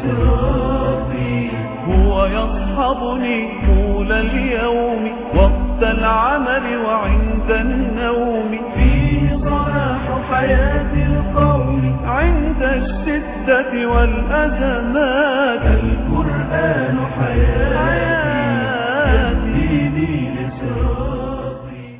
لصراطي هو يصحبني طول اليوم وقت العمل وعند النوم فيه صلاح حياة القوم عند الشدة والأزمات القرآن حياتي يهديني لصراطي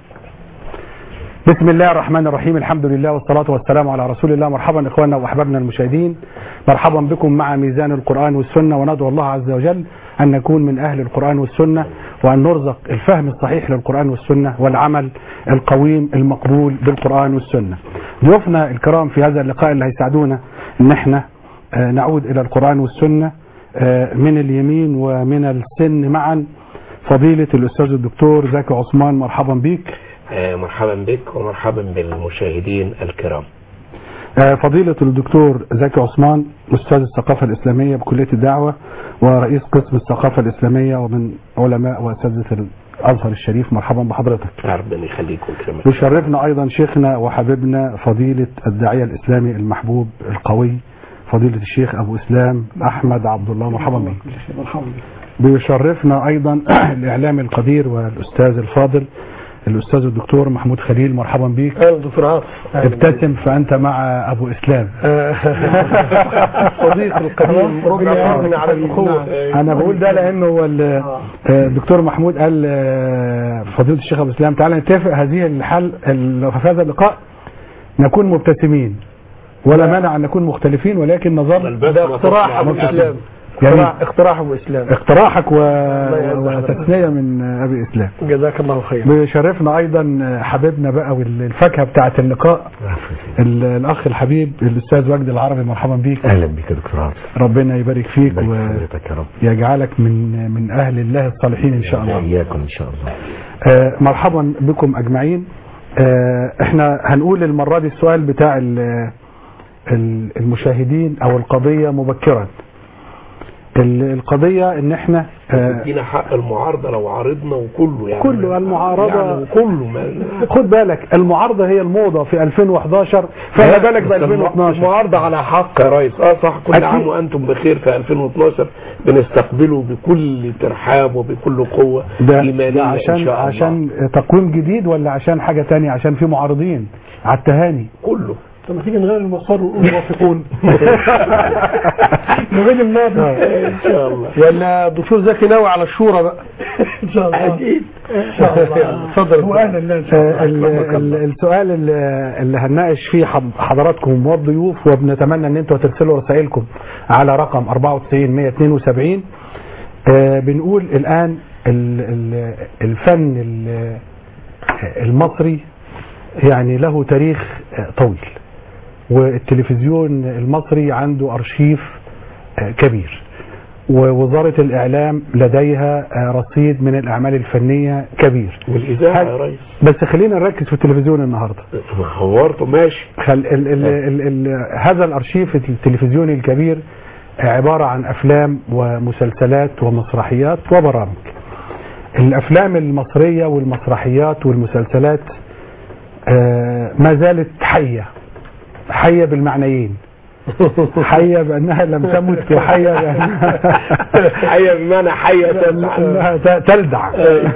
بسم الله الرحمن الرحيم الحمد لله والصلاة والسلام على رسول الله مرحبا إخواننا وأحبابنا المشاهدين مرحبا بكم مع ميزان القرآن والسنة وندعو الله عز وجل أن نكون من أهل القرآن والسنة وأن نرزق الفهم الصحيح للقرآن والسنة والعمل القويم المقبول بالقرآن والسنة ضيوفنا الكرام في هذا اللقاء اللي هيساعدونا أن احنا آه، نعود إلى القرآن والسنة آه، من اليمين ومن السن معا فضيلة الأستاذ الدكتور زكي عثمان مرحبا بيك آه، مرحبا بك ومرحبا بالمشاهدين الكرام آه، فضيلة الدكتور زكي عثمان أستاذ الثقافة الإسلامية بكلية الدعوة ورئيس قسم الثقافة الإسلامية ومن علماء وأساتذة الأزهر الشريف مرحبا بحضرتك ربنا يخليك ويكرمك يشرفنا أيضا شيخنا وحبيبنا فضيلة الداعية الإسلامي المحبوب القوي فضيلة الشيخ أبو إسلام أحمد عبد الله مرحبا بك بيشرفنا أيضا الإعلام القدير والأستاذ الفاضل الأستاذ الدكتور محمود خليل مرحبا بك اهلا دكتور عاطف ابتسم فأنت مع أبو إسلام صديق القديم ربع يعاوننا على الاخوه انا بقول ده لانه هو ال- آه، الدكتور محمود قال آه، فضيله الشيخ ابو اسلام تعالى نتفق هذه الحل ال- في هذا اللقاء نكون مبتسمين ولا مانع ان نكون مختلفين ولكن نظل ده اقتراح ابو اسلام يعني اقتراح اقتراح ابو اسلام اقتراحك و... يرضى وتثنيه من آه، ابي اسلام جزاك الله خير بيشرفنا ايضا آه، حبيبنا بقى والفاكهه بتاعه اللقاء ال- الاخ الحبيب الاستاذ وجدي العربي مرحبا بيك اهلا بك يا دكتور عاطف ربنا يبارك فيك بارك في حضرتك يا رب ويجعلك من من اهل الله الصالحين ان شاء الله اياكم ان شاء الله آه، مرحبا بكم اجمعين آه، احنا هنقول المره دي السؤال بتاع ال- ال- المشاهدين او القضيه مبكرا ال- القضيه ان احنا آه، ادينا حق المعارضه لو عارضنا وكله يعني كله المعارضة. يعني كله ما خد بالك المعارضه هي الموضه في 2011 فما بالك ب 2012 معارضه على حق يا ريس اه صح كل أكيد. عام وانتم بخير في 2012 بنستقبله بكل ترحاب وبكل قوه ده, ايمانيه ده ان عشان شاء الله عشان تقويم جديد ولا عشان حاجه تانية عشان في معارضين على التهاني كله طب ما تيجي نغير المسار ونقول موافقون نغير الماضي ان شاء الله ولا الدكتور زكي ناوي على الشورى بقى ان شاء الله اكيد ان شاء الله اتفضل واهلا الله ان شاء آه، ال- الله ال- السؤال اللي اللي هنناقش فيه حض- حضراتكم والضيوف وبنتمنى ان انتوا ترسلوا رسائلكم على رقم 94 172 آه، بنقول الان ال- ال- الفن ال- المصري يعني له تاريخ آه، طويل والتلفزيون المصري عنده ارشيف آه، كبير ووزارة الإعلام لديها آه، رصيد من الأعمال الفنية كبير والاذاعه هل- يا ريس بس خلينا نركز في التلفزيون النهارده حورته ماشي خل ال ال ال ال هذا الارشيف التلفزيوني الكبير عباره عن افلام ومسلسلات ومسرحيات وبرامج الافلام المصريه والمسرحيات والمسلسلات آه، ما زالت حيه حيه بالمعنيين حيه بانها لم تمت وحيه بانها حيه بمعنى حيه تسعى انها ت- تلدع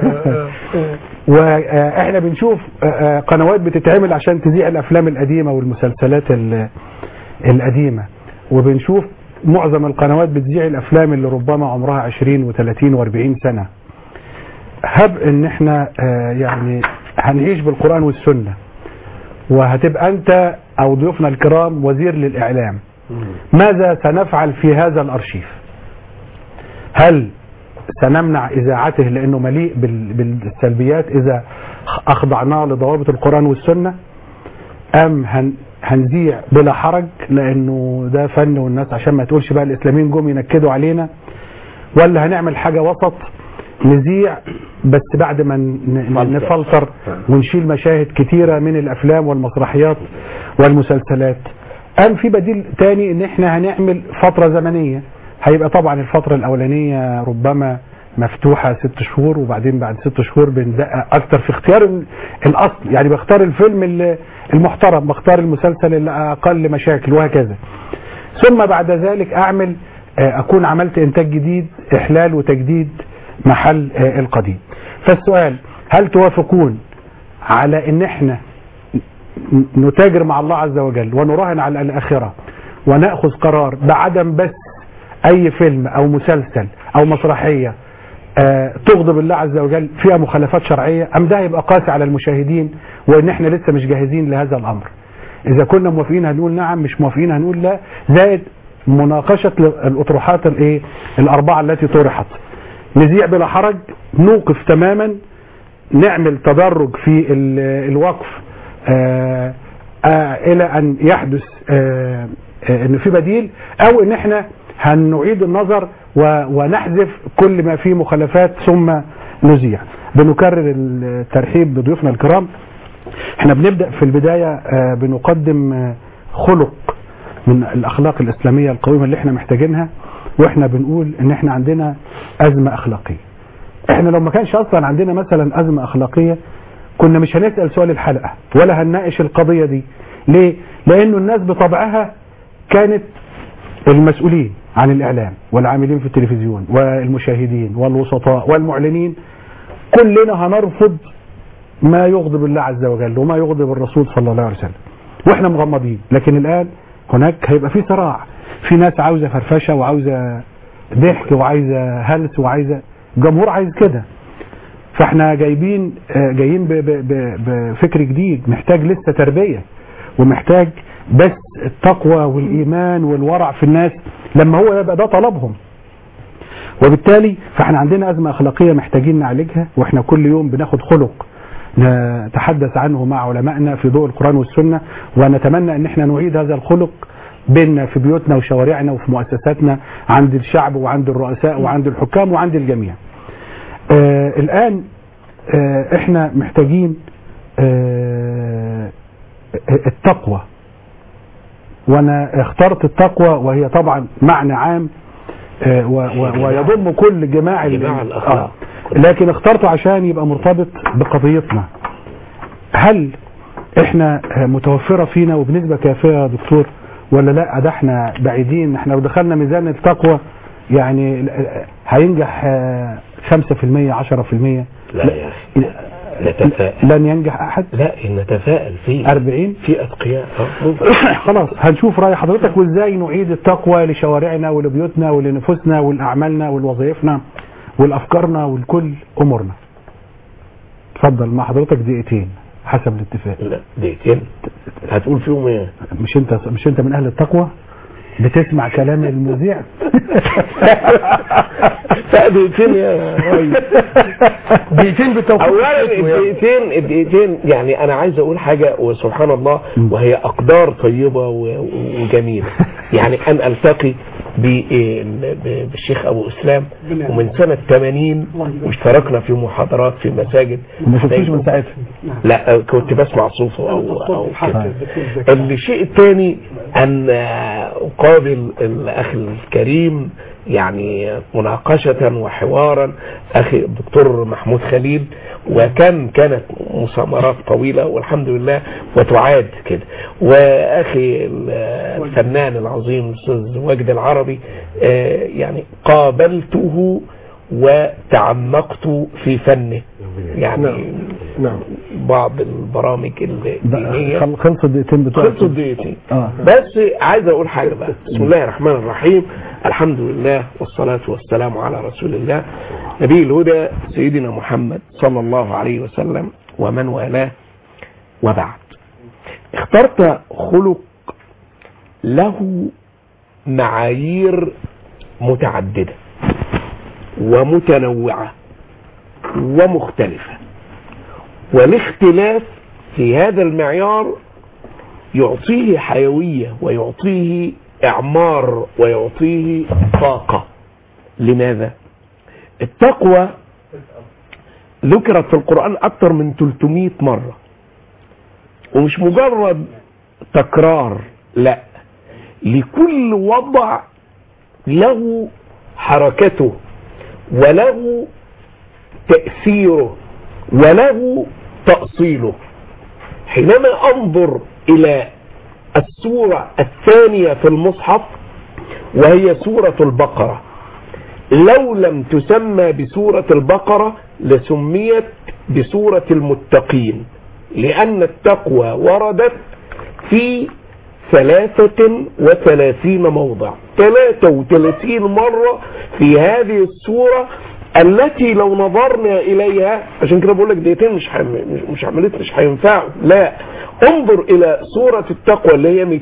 واحنا بنشوف آه، آه، قنوات بتتعمل عشان تذيع الافلام القديمه والمسلسلات ال- القديمه وبنشوف معظم القنوات بتذيع الافلام اللي ربما عمرها 20 و30 و40 سنه هب ان احنا آه، يعني هنعيش بالقران والسنه وهتبقى انت او ضيوفنا الكرام وزير للاعلام ماذا سنفعل في هذا الارشيف هل سنمنع اذاعته لانه مليء بال- بالسلبيات اذا اخضعناه لضوابط القران والسنه ام هن هنذيع بلا حرج لانه ده فن والناس عشان ما تقولش بقى الاسلاميين جم ينكدوا علينا ولا هنعمل حاجه وسط نذيع بس بعد ما ن- ن- نفلتر ونشيل مشاهد كتيره من الافلام والمسرحيات والمسلسلات ام في بديل تاني ان احنا هنعمل فتره زمنيه هيبقى طبعا الفتره الاولانيه ربما مفتوحه ست شهور وبعدين بعد ست شهور بندقق اكتر في اختيار ال- الاصل يعني بختار الفيلم ال- المحترم بختار المسلسل اللي اقل مشاكل وهكذا ثم بعد ذلك اعمل آه، اكون عملت انتاج جديد احلال وتجديد محل آه، القديم فالسؤال هل توافقون على ان احنا ن- نتاجر مع الله عز وجل ونراهن على الاخره وناخذ قرار بعدم بث اي فيلم او مسلسل او مسرحيه آه، تغضب الله عز وجل فيها مخالفات شرعيه ام ده هيبقى قاسي على المشاهدين وان احنا لسه مش جاهزين لهذا الامر اذا كنا موافقين هنقول نعم مش موافقين هنقول لا زائد مناقشه الاطروحات الايه الاربعه التي طرحت نذيع بلا حرج نوقف تماما نعمل تدرج في ال- الوقف آه، آه، الى ان يحدث آه، آه، ان في بديل او ان احنا هنعيد النظر و- ونحذف كل ما فيه مخالفات ثم نذيع بنكرر الترحيب بضيوفنا الكرام احنا بنبدا في البدايه آه، بنقدم آه، خلق من الاخلاق الاسلاميه القويمه اللي احنا محتاجينها واحنا بنقول ان احنا عندنا ازمه اخلاقيه احنا لو ما كانش اصلا عندنا مثلا ازمه اخلاقيه كنا مش هنسال سؤال الحلقه ولا هنناقش القضيه دي ليه لانه الناس بطبعها كانت المسؤولين عن الاعلام والعاملين في التلفزيون والمشاهدين والوسطاء والمعلنين كلنا هنرفض ما يغضب الله عز وجل وما يغضب الرسول صلى الله عليه وسلم واحنا مغمضين لكن الان هناك هيبقى في صراع في ناس عاوزه فرفشه وعاوزه ضحك وعايزه هلس وعايزه الجمهور عايز كده فاحنا جايبين آه، جايين ب- ب- ب- بفكر جديد محتاج لسه تربيه ومحتاج بس التقوى والايمان والورع في الناس لما هو يبقى ده طلبهم وبالتالي فاحنا عندنا ازمه اخلاقيه محتاجين نعالجها واحنا كل يوم بناخد خلق نتحدث عنه مع علمائنا في ضوء القران والسنه ونتمنى ان احنا نعيد هذا الخلق بيننا في بيوتنا وشوارعنا وفي مؤسساتنا عند الشعب وعند الرؤساء وعند الحكام وعند الجميع. آه الان آه احنا محتاجين آه التقوى وانا اخترت التقوى وهي طبعا معنى عام آه، و- و- ويضم كل جماع ال- جماع الأخلاق. آه. لكن اخترته عشان يبقى مرتبط بقضيتنا هل احنا آه، متوفرة فينا وبنسبة كافية يا دكتور ولا لا ده احنا بعيدين احنا لو دخلنا ميزان التقوى يعني آه، هينجح آه، 5% 10% لا يا أخي نتفائل لن ينجح احد لا نتفائل في 40 في أتقياء آه، ممكن. خلاص هنشوف رأي حضرتك وازاي نعيد التقوى لشوارعنا ولبيوتنا ولنفوسنا ولأعمالنا ولوظائفنا ولأفكارنا ولكل أمورنا اتفضل مع حضرتك دقيقتين حسب الاتفاق لا دقيقتين هتقول فيهم ايه؟ مش انت مش انت من اهل التقوى بتسمع كلام المذيع لا دقيقتين يا ريس دقيقتين بالتوقيت اولا الدقيقتين الدقيقتين يعني انا عايز اقول حاجه وسبحان الله وهي اقدار طيبه و- وجميله يعني ان التقي ب- ب- بالشيخ ابو اسلام ومن سنه 80 واشتركنا في محاضرات في مساجد ما شفتوش من ساعتها لا كنت بسمع صوته او او كده الشيء الثاني ان اقابل الاخ الكريم يعني مناقشة وحوارا اخي الدكتور محمود خليل وكان كانت مسامرات طويلة والحمد لله وتعاد كده واخي الفنان العظيم الاستاذ واجد العربي آه، يعني قابلته وتعمقت في فنه يعني نعم بعض البرامج الدينية خل- خلصوا الدقيقتين بتوع خلصوا الدقيقتين اه بس عايز اقول حاجه بقى بسم الله الرحمن الرحيم الحمد لله والصلاه والسلام على رسول الله نبي الهدى سيدنا محمد صلى الله عليه وسلم ومن والاه وبعد اخترت خلق له معايير متعدده ومتنوعه ومختلفه والاختلاف في هذا المعيار يعطيه حيوية ويعطيه إعمار ويعطيه طاقة لماذا؟ التقوى ذكرت في القرآن أكثر من 300 مرة ومش مجرد تكرار لا لكل وضع له حركته وله تأثيره وله تأصيله حينما انظر الى السورة الثانية في المصحف وهي سورة البقرة لو لم تسمى بسورة البقرة لسميت بسورة المتقين لأن التقوى وردت في ثلاثة وثلاثين موضع ثلاثة وثلاثين مرة في هذه السورة التي لو نظرنا إليها عشان كده بقول لك دقيقتين مش حم... مش مش عملية مش هينفعوا لا انظر إلى سورة التقوى اللي هي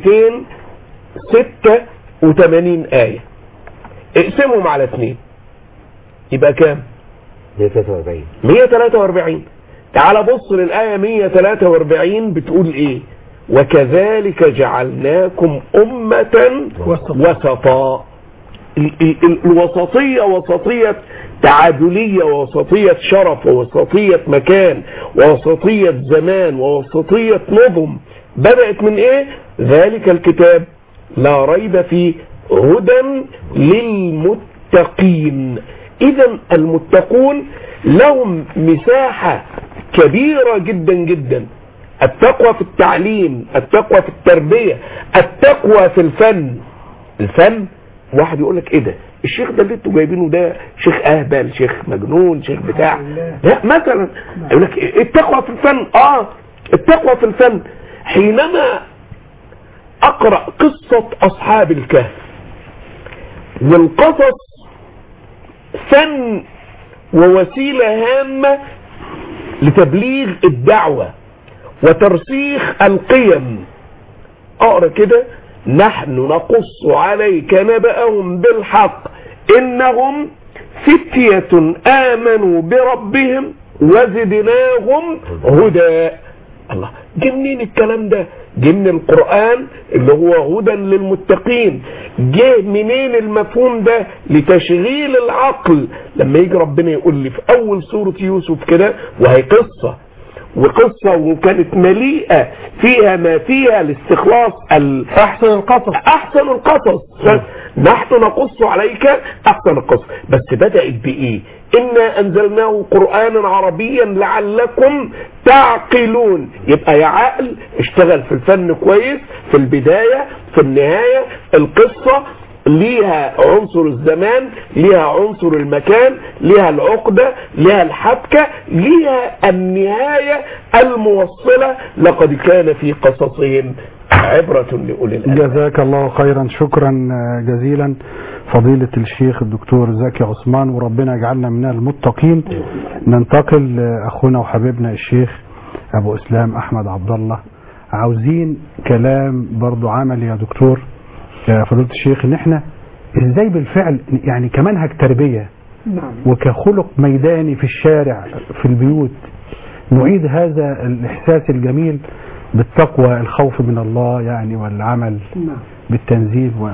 286 آية اقسمهم على اثنين يبقى كام 143 143 تعال بص للآية 143 بتقول ايه وكذلك جعلناكم أمة وسطا ال- ال- ال- الوسطية وسطية تعادلية ووسطية شرف ووسطية مكان ووسطية زمان ووسطية نظم بدأت من ايه ذلك الكتاب لا ريب فيه هدى للمتقين اذا المتقون لهم مساحة كبيرة جدا جدا التقوى في التعليم التقوى في التربية التقوى في الفن الفن واحد يقول لك ايه ده الشيخ ده اللي انتوا جايبينه ده شيخ اهبل شيخ مجنون شيخ بتاع لا مثلا يقول لك إيه التقوى في الفن اه التقوى في الفن حينما اقرا قصه اصحاب الكهف والقصص فن ووسيله هامه لتبليغ الدعوه وترسيخ القيم اقرا كده نحن نقص عليك نبأهم بالحق انهم فتية امنوا بربهم وزدناهم هدى الله جه منين الكلام ده جه من القرآن اللي هو هدى للمتقين جه منين المفهوم ده لتشغيل العقل لما يجي ربنا يقول لي في اول سورة يوسف كده وهي قصة وقصة وكانت مليئة فيها ما فيها لاستخلاص ال... احسن القصص احسن القصص نحن نقص عليك احسن القصص بس بدأت بايه انا انزلناه قرآنا عربيا لعلكم تعقلون يبقى يا عقل اشتغل في الفن كويس في البداية في النهاية القصة ليها عنصر الزمان ليها عنصر المكان ليها العقدة ليها الحبكة ليها النهاية الموصلة لقد كان في قصصهم عبرة لأولي الألباب جزاك الله خيرا شكرا جزيلا فضيلة الشيخ الدكتور زكي عثمان وربنا يجعلنا من المتقين ننتقل لأخونا وحبيبنا الشيخ أبو إسلام أحمد عبد الله عاوزين كلام برضو عملي يا دكتور يا فضيلة الشيخ ان احنا ازاي بالفعل يعني كمنهج تربية نعم وكخلق ميداني في الشارع في البيوت نعيد هذا الإحساس الجميل بالتقوى الخوف من الله يعني والعمل نعم بالتنزيل و...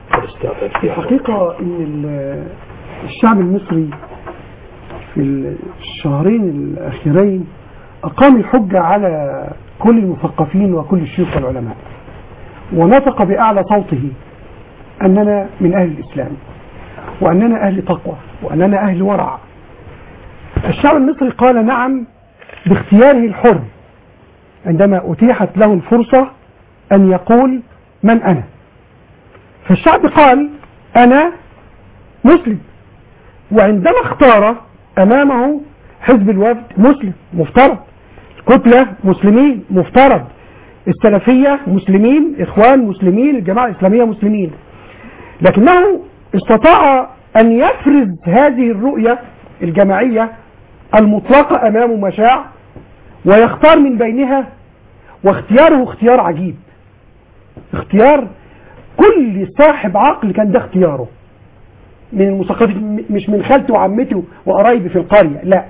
الحقيقة ان ال- الشعب المصري في الشهرين الاخيرين اقام الحجة على كل المثقفين وكل الشيوخ والعلماء ونطق باعلى صوته اننا من اهل الاسلام واننا اهل تقوى واننا اهل ورع الشعب المصري قال نعم باختياره الحر عندما اتيحت له الفرصة ان يقول من انا فالشعب قال انا مسلم وعندما اختار امامه حزب الوفد مسلم مفترض كتلة مسلمين مفترض السلفية مسلمين اخوان مسلمين الجماعة الاسلامية مسلمين لكنه استطاع ان يفرز هذه الرؤية الجماعية المطلقة امامه ما شاء ويختار من بينها واختياره اختيار عجيب اختيار كل صاحب عقل كان ده اختياره من المثقفين مش من خالته وعمته وقرايبي في القرية لا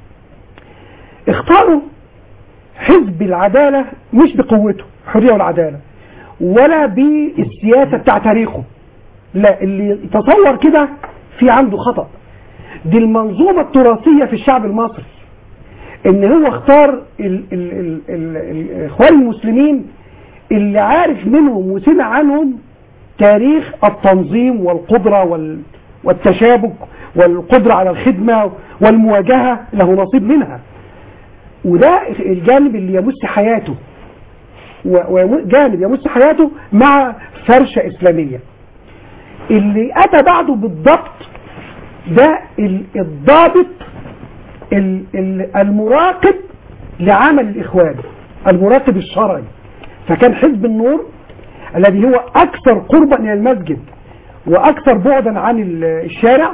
اختاروا حزب العدالة مش بقوته الحرية والعدالة ولا بالسياسة بتاع تاريخه لا اللي يتصور كده في عنده خطأ دي المنظومة التراثية في الشعب المصري ان هو اختار ال ال ال ال الاخوان المسلمين اللي عارف منهم وسمع عنهم تاريخ التنظيم والقدرة وال والتشابك والقدرة على الخدمة والمواجهة له نصيب منها وده الجانب اللي يمس حياته وجانب يمس حياته مع فرشة إسلامية اللي اتى بعده بالضبط ده ال- الضابط ال- ال- المراقب لعمل الاخوان المراقب الشرعي فكان حزب النور الذي هو اكثر قربا الى المسجد واكثر بعدا عن ال- الشارع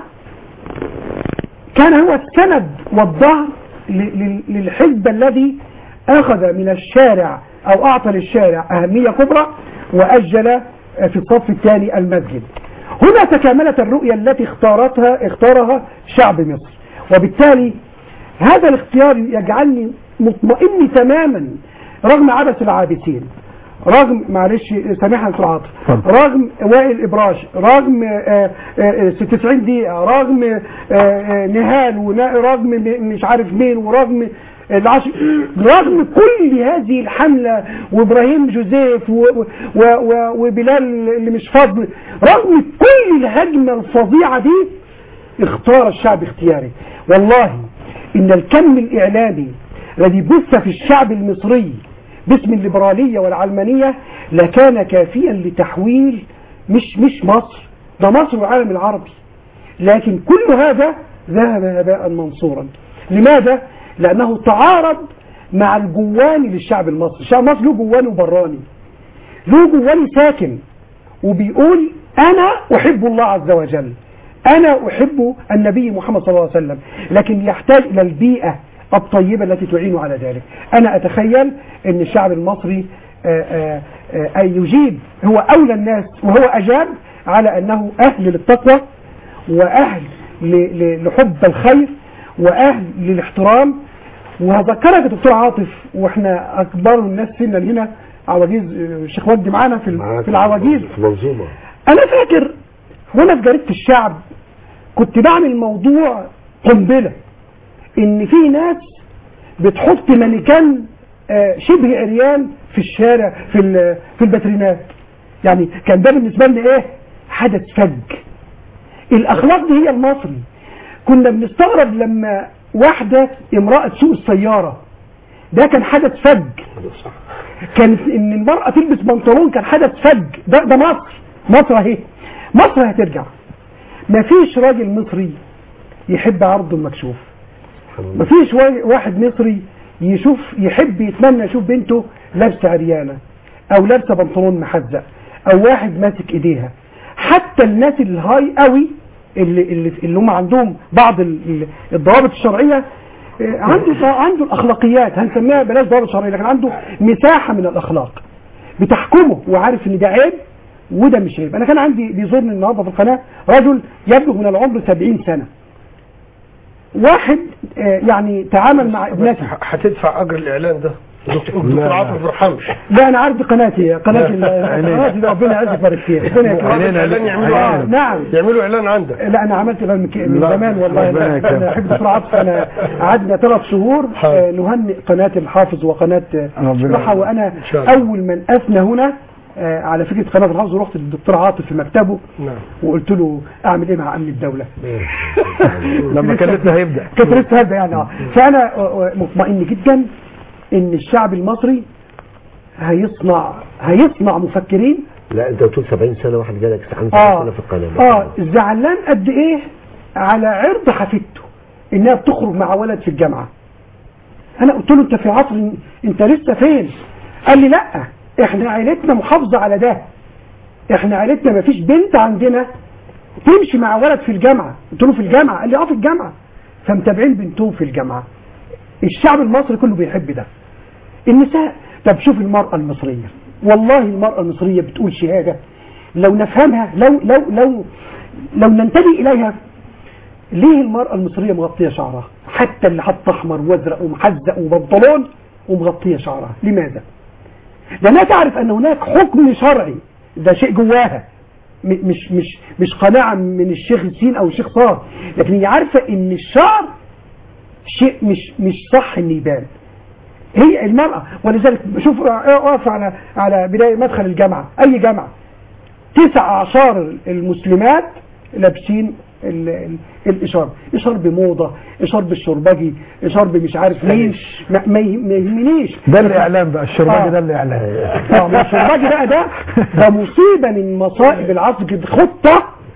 كان هو السند والظهر ل- ل- للحزب الذي اخذ من الشارع او اعطى للشارع اهميه كبرى واجل في الصف الثاني المسجد هنا تكاملت الرؤيه التي اختارتها اختارها شعب مصر وبالتالي هذا الاختيار يجعلني مطمئن تماما رغم عبث العابثين رغم معلش سامحنا في العاطف اتفضل. رغم وائل ابراش رغم آه، آه، 90 دقيقه رغم آه، آه، نهال ونا- رغم م- مش عارف مين ورغم العشر رغم كل هذه الحملة وابراهيم جوزيف و و و وبلال اللي مش فاضل رغم كل الهجمة الفظيعة دي اختار الشعب اختياري والله ان الكم الاعلامي الذي بث في الشعب المصري باسم الليبرالية والعلمانية لكان كافيا لتحويل مش مش مصر ده مصر والعالم العربي لكن كل هذا ذهب هباء منصورا لماذا؟ لأنه تعارض مع الجواني للشعب المصري الشعب المصري له جواني وبراني له جواني ساكن وبيقول أنا أحب الله عز وجل أنا أحب النبي محمد صلى الله عليه وسلم لكن يحتاج إلى البيئة الطيبة التي تعين على ذلك أنا أتخيل أن الشعب المصري آه، آه، آه، أن يجيب هو أولى الناس وهو أجاب على أنه أهل للتقوى وأهل ل- ل- لحب الخير وأهل للاحترام وذكرك دكتور عاطف واحنا أكبر الناس سنا هنا عواجيز آه، الشيخ وجدي معانا في ال- معاك في العواجيز في منظومة انا فاكر وانا في جريده الشعب كنت بعمل موضوع قنبله ان في ناس بتحط مانيكان آه، شبه عريان في الشارع في ال- في الباترينات يعني كان ده بالنسبه لنا ايه حدث فج الاخلاق دي هي المصري كنا بنستغرب لما واحده امراه تسوق السياره ده كان حدث فج صح كانت ان المرأة تلبس بنطلون كان حدث فج ده, ده مصر مصر اهي مصر هترجع مفيش راجل مصري يحب عرضه المكشوف مفيش وا- واحد مصري يشوف يحب يتمنى يشوف بنته لابسه عريانه او لابسه بنطلون محزق او واحد ماسك ايديها حتى الناس الهاي قوي اللي اللي, اللي هم عندهم بعض ال- ال- الضوابط الشرعيه آه، عنده عنده الاخلاقيات هنسميها بلاش ضوابط شرعيه لكن عنده مساحه من الاخلاق بتحكمه وعارف ان ده عيب وده مش عيب انا كان عندي بيزورني النهارده في القناه رجل يبلغ من العمر 70 سنه واحد آه، يعني تعامل مع ابنته هتدفع اجر الاعلان ده دكتور دكتور عاطف ما بيرحمش لا انا عارف دي قناتي قناتي ال- قناتي دي ربنا يعزك ويبارك فيها ربنا يكرمك علينا اعلان يعملوا آه، اعلان نعم يعملوا اعلان عندك لا انا عملت ده من ك- من لا، زمان والله ربنا انا يكرمك. أنا احب دكتور عاطف انا قعدنا ثلاث شهور آه، نهنئ قناه الحافظ وقناه آه، ربنا صحه وانا إن شاء الله. اول من اثنى هنا آه، على فكره قناه الحافظ ورحت للدكتور عاطف في مكتبه نعم وقلت له اعمل ايه مع امن الدوله لما كان لسه هيبدا كانت لسه هبدا يعني اه فانا آه، آه، مطمئن جدا ان الشعب المصري هيصنع هيصنع مفكرين لا انت بتقول 70 سنة واحد جالك عن 70 اه سنة في القناة اه زعلان قد ايه على عرض حفيدته انها بتخرج مع ولد في الجامعه انا قلت له انت في عصر انت لسه فين قال لي لا احنا عيلتنا محافظه على ده احنا عيلتنا ما فيش بنت عندنا تمشي مع ولد في الجامعه قلت له في الجامعه قال لي اه في الجامعه فمتابعين بنتهم في الجامعه الشعب المصري كله بيحب ده النساء طب شوف المرأة المصرية والله المرأة المصرية بتقول شهادة لو نفهمها لو لو لو لو ننتبه إليها ليه المرأة المصرية مغطية شعرها حتى اللي حط أحمر وأزرق ومحزق وبنطلون ومغطية شعرها لماذا؟ لأنها تعرف أن هناك حكم شرعي ده شيء جواها م- مش مش مش قناعة من الشيخ سين أو الشيخ صار لكن هي عارفة أن الشعر شيء مش مش صح ان يبان هي المرأة ولذلك شوف اقف على على بداية مدخل الجامعة أي جامعة تسع أعشار المسلمات لابسين ال- ال- الإشارة إشارة بموضة إشارة بالشربجي إشارة مش عارف مين ما ما يه- ما يهمنيش ده الاعلام بقى الشرباجي آه. ده الاعلام اه ما الشربجي بقى ده ده مصيبة من مصائب العصر كده خطة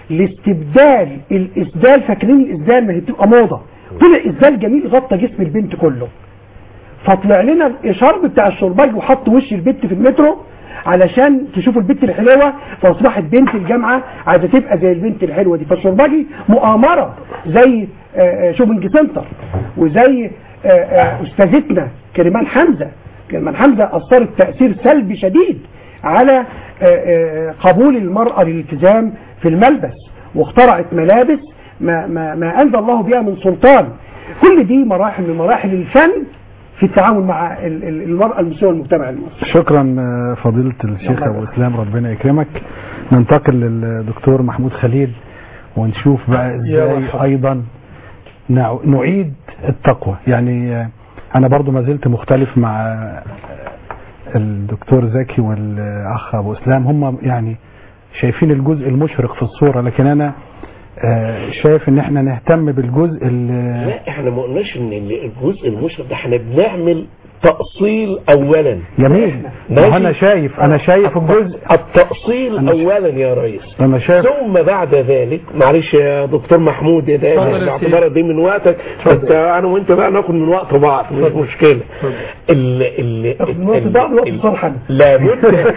لاستبدال الاسدال فاكرين الاسدال ما هي بتبقى موضه طلع اسدال جميل غطى جسم البنت كله فطلع لنا الاشارب بتاع الشرباج وحط وش البنت في المترو علشان تشوف البنت الحلوه فاصبحت بنت الجامعه عايزه تبقى زي البنت الحلوه دي فالشرباجي مؤامره زي آه، آه، شوبنج سنتر وزي آه، آه، استاذتنا كريمان حمزه كريمان حمزه اثرت تاثير سلبي شديد على آه، آه، قبول المراه للالتزام في الملبس واخترعت ملابس ما, ما, ما انزل الله بها من سلطان كل دي مراحل من مراحل الفن في التعامل مع ال- ال- المرأة المسلمة والمجتمع المصري شكرا آه، فضيلة الشيخ أبو إسلام ربنا يكرمك ننتقل للدكتور محمود خليل ونشوف بقى يا ازاي مرحبا. أيضا نع- نعيد التقوى يعني آه، أنا برضو ما زلت مختلف مع آه، الدكتور زكي والأخ أبو إسلام هم يعني شايفين الجزء المشرق في الصورة لكن أنا آه، شايف ان احنا نهتم بالجزء اللي لا احنا ما قلناش ان الجزء المشرف ده احنا بنعمل تأصيل اولا جميل ماشي. ما انا شايف انا شايف الجزء التأصيل أنا ش- اولا يا ريس انا شايف ثم بعد ذلك معلش يا دكتور محمود يا ده اتفضل يا باعتبار دي من وقتك بس انا وانت بقى ناخد من وقت بعض مش مشكله ال ال ناخد من وقت ال- بعض وقت ال- صالحا. لابد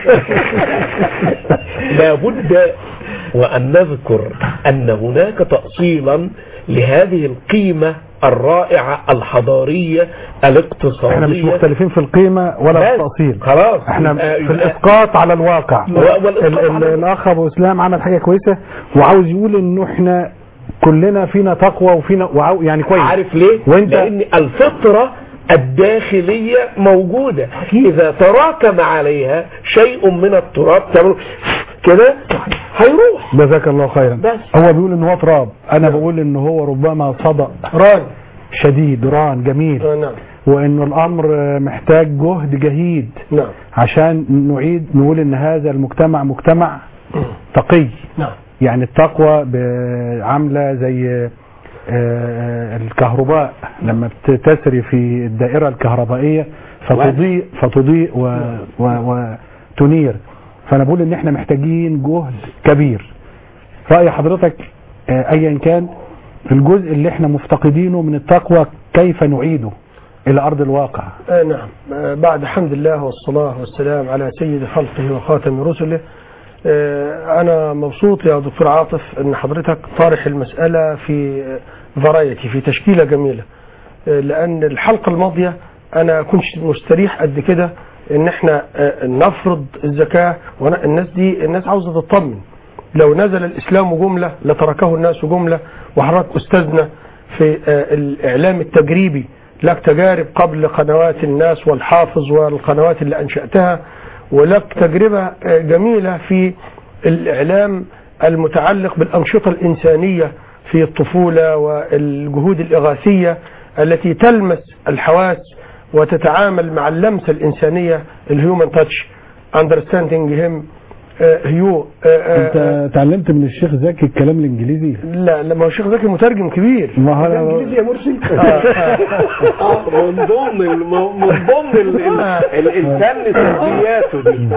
لابد وان نذكر ان هناك تأصيلا لهذه القيمة الرائعة الحضارية الاقتصادية احنا مش مختلفين في القيمة ولا في بس. التأصيل خلاص احنا يبقى- في يبقى- الاسقاط على الواقع والإسقاط ال- ال- على- الاخ ابو اسلام عمل حاجة كويسة وعاوز يقول انه احنا كلنا فينا تقوى وفينا وعاو يعني كويس عارف ليه؟ وانت لأن الفطرة الداخلية موجودة إذا تراكم عليها شيء من التراب تعمل كده هيروح جزاك الله خيرا بس. هو بيقول ان هو تراب انا بقول ان هو ربما صدأ ران شديد ران جميل آه، نعم وانه الامر محتاج جهد جهيد نعم عشان نعيد نقول ان هذا المجتمع مجتمع تقي نعم يعني التقوى ب- عامله زي آه، الكهرباء لما بتسري في الدائره الكهربائيه فتضيء فتضيء و و وتنير فانا بقول ان احنا محتاجين جهد كبير راي حضرتك آه، ايا كان في الجزء اللي احنا مفتقدينه من التقوى كيف نعيده الى ارض الواقع آه نعم آه بعد حمد الله والصلاة والسلام على سيد خلقه وخاتم رسله آه أنا مبسوط يا دكتور عاطف أن حضرتك طارح المسألة في فرايتي في تشكيلة جميلة آه لأن الحلقة الماضية أنا كنت مستريح قد كده ان احنا آه، نفرض الزكاة والناس دي الناس عاوزة تطمن لو نزل الاسلام جملة لتركه الناس جملة وحضرتك استاذنا في آه، الاعلام التجريبي لك تجارب قبل قنوات الناس والحافظ والقنوات اللي انشأتها ولك تجربة آه، جميلة في الاعلام المتعلق بالانشطة الانسانية في الطفولة والجهود الاغاثية التي تلمس الحواس وتتعامل مع اللمسة الإنسانية الهيومن تاتش understanding him هيو انت اتعلمت من الشيخ زكي الكلام الانجليزي لا لا ما هو الشيخ زكي مترجم كبير ما هو ده انجليزي أنا- يا مرسي آه، من ضمن الم- من ضمن ال- ال- ال- الفن سلبياته دي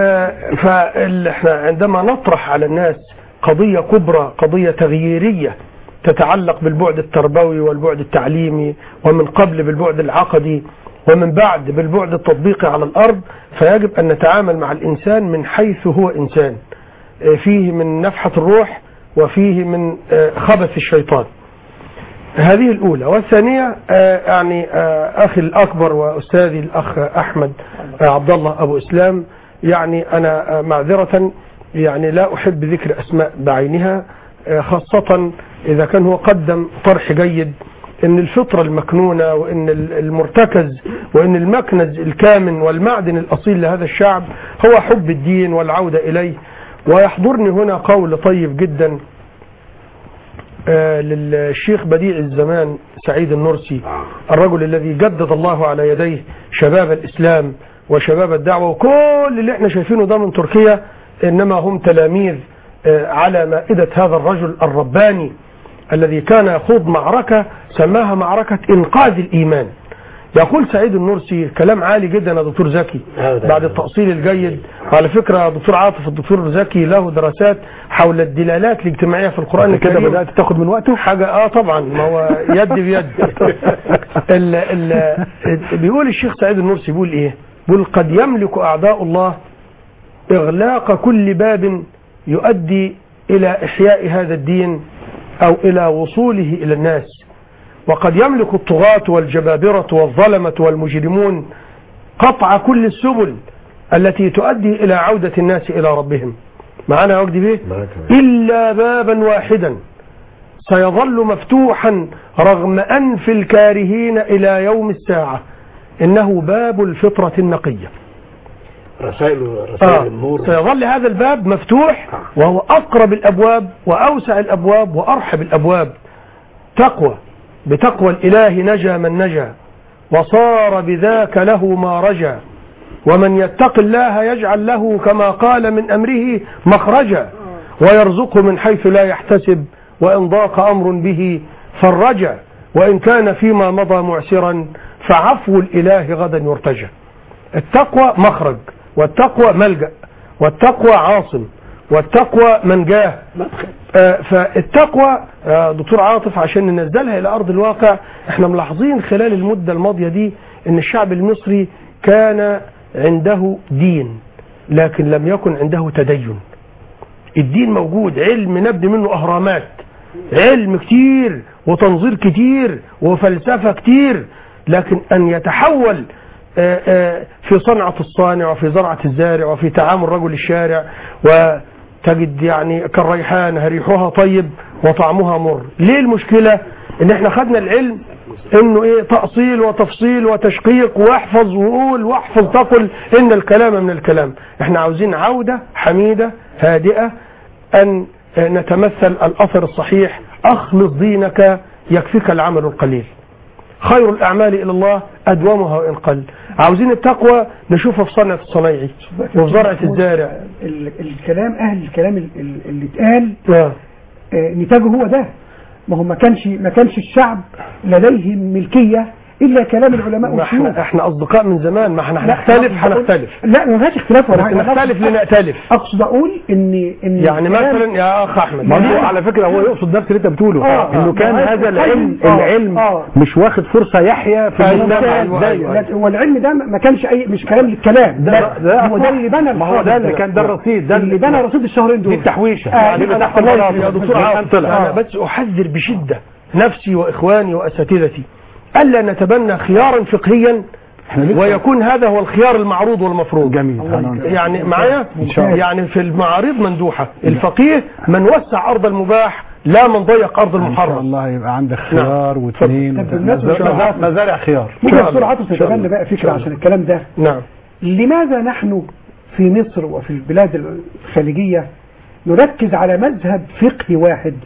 فاحنا عندما نطرح على الناس قضية كبرى قضية تغييرية تتعلق بالبعد التربوي والبعد التعليمي ومن قبل بالبعد العقدي ومن بعد بالبعد التطبيقي على الأرض فيجب أن نتعامل مع الإنسان من حيث هو إنسان آه، فيه من نفحة الروح وفيه من آه، خبث الشيطان هذه الأولى والثانية آه، يعني آه، أخي الأكبر وأستاذي الأخ أحمد آه، عبد الله أبو إسلام يعني أنا آه، معذرة يعني لا أحب ذكر أسماء بعينها آه، خاصة إذا كان هو قدم طرح جيد ان الفطرة المكنونة وان ال- المرتكز وان المكنز الكامن والمعدن الاصيل لهذا الشعب هو حب الدين والعودة اليه ويحضرني هنا قول طيب جدا آه، للشيخ بديع الزمان سعيد النرسي الرجل الذي جدد الله على يديه شباب الإسلام وشباب الدعوة وكل اللي احنا شايفينه ده من تركيا إنما هم تلاميذ آه، على مائدة هذا الرجل الرباني الذي كان يخوض معركة سماها معركة إنقاذ الإيمان يقول سعيد النورسي كلام عالي جدا يا دكتور زكي آه، ده- بعد التأصيل الجيد وعلى فكرة يا دكتور عاطف الدكتور زكي له دراسات حول الدلالات الاجتماعية في القرآن كده الكريم بدات تاخد من وقته حاجة اه طبعا ما هو يد بيد ال ال بيقول الشيخ سعيد النورسي بيقول ايه بيقول قد يملك اعداء الله اغلاق كل باب يؤدي الى احياء هذا الدين او الى وصوله الى الناس وقد يملك الطغاة والجبابرة والظلمة والمجرمون قطع كل السبل التي تؤدي الى عودة الناس الى ربهم معنا يا وجدي بيه معاك. إلا بابا واحدا سيظل مفتوحا رغم أنف الكارهين إلى يوم الساعة إنه باب الفطرة النقية رسائل رسائل آه. النور سيظل هذا الباب مفتوح وهو أقرب الأبواب وأوسع الأبواب وأرحب الأبواب تقوى بتقوى الإله نجا من نجا وصار بذاك له ما رجا ومن يتق الله يجعل له كما قال من أمره مخرجا ويرزقه من حيث لا يحتسب وإن ضاق أمر به فرجا وإن كان فيما مضى معسرا فعفو الإله غدا يرتجى التقوى مخرج والتقوى ملجأ والتقوى عاصم والتقوى منجاه آه، فالتقوى آه، دكتور عاطف عشان ننزلها الى ارض الواقع احنا ملاحظين خلال المده الماضيه دي ان الشعب المصري كان عنده دين لكن لم يكن عنده تدين الدين موجود علم نبني منه اهرامات علم كتير وتنظير كتير وفلسفه كتير لكن ان يتحول آه، آه، في صنعة الصانع وفي زرعة الزارع وفي تعامل رجل الشارع وتجد يعني كالريحان ريحها طيب وطعمها مر ليه المشكلة ان احنا خدنا العلم انه ايه تأصيل وتفصيل وتشقيق واحفظ وقول واحفظ تقل ان الكلام من الكلام احنا عاوزين عودة حميدة هادئة ان نتمثل الاثر الصحيح اخلص دينك يكفيك العمل القليل خير الأعمال إلى الله أدومها وإن قل عاوزين التقوى نشوفها في صنعة الصنايعي وفي زرعة الزارع ال- الكلام اهل الكلام ال- ال- اللي اتقال آه. آه، نتاجه هو ده ما هو ما كانش ما كانش الشعب لديه ملكيه الا كلام العلماء ما احنا والشيوخ احنا أصدقاء من زمان ما احنا لا، هنختلف أقصد أقول- هنختلف لا ما فيهاش اختلاف ولا بس حاجه نختلف لنأتلف اقصد اقول ان ان يعني الكلام- مثلا يا أخ أحمد ما هو على فكره هو يقصد نفس اللي انت بتقوله آه، انه آه، كان آه، هذا آه، العلم آه، العلم آه. مش واخد فرصه يحيا في أيوة، المجتمع أيوة، زيه. أيوة. لا، هو العلم ده ما كانش اي مش كلام للكلام ده- لا، ده هو ده اللي بنى ما هو ده اللي الحاضر. كان ده الرصيد ده اللي بنى رصيد الشهرين دول دي التحويشه آه، يعني دي اللي تحت الله البلاط يا دكتور والآن عاطف طلع أنا بس أحذر بشدة نفسي وإخواني وأساتذتي ألا نتبنى خيارا فقهيا احنا لسه- ويكون هذا هو الخيار المعروض والمفروض جميل يعني معايا إن شاء الله. يعني في المعارض مندوحة الفقيه من وسع أرض المباح لا من ضيق أرض ان شاء المحرم الله يبقى عندك خيار واثنين طب بالمناسبة وثلاثة. إن شاء الله. مزارع خيار ممكن شاء دكتور الله. عاطف إن شاء نتبنى الله. بقى إن شاء فكره الله. عشان الكلام ده نعم لماذا نحن في مصر وفي البلاد الخليجية نركز على مذهب فقهي واحد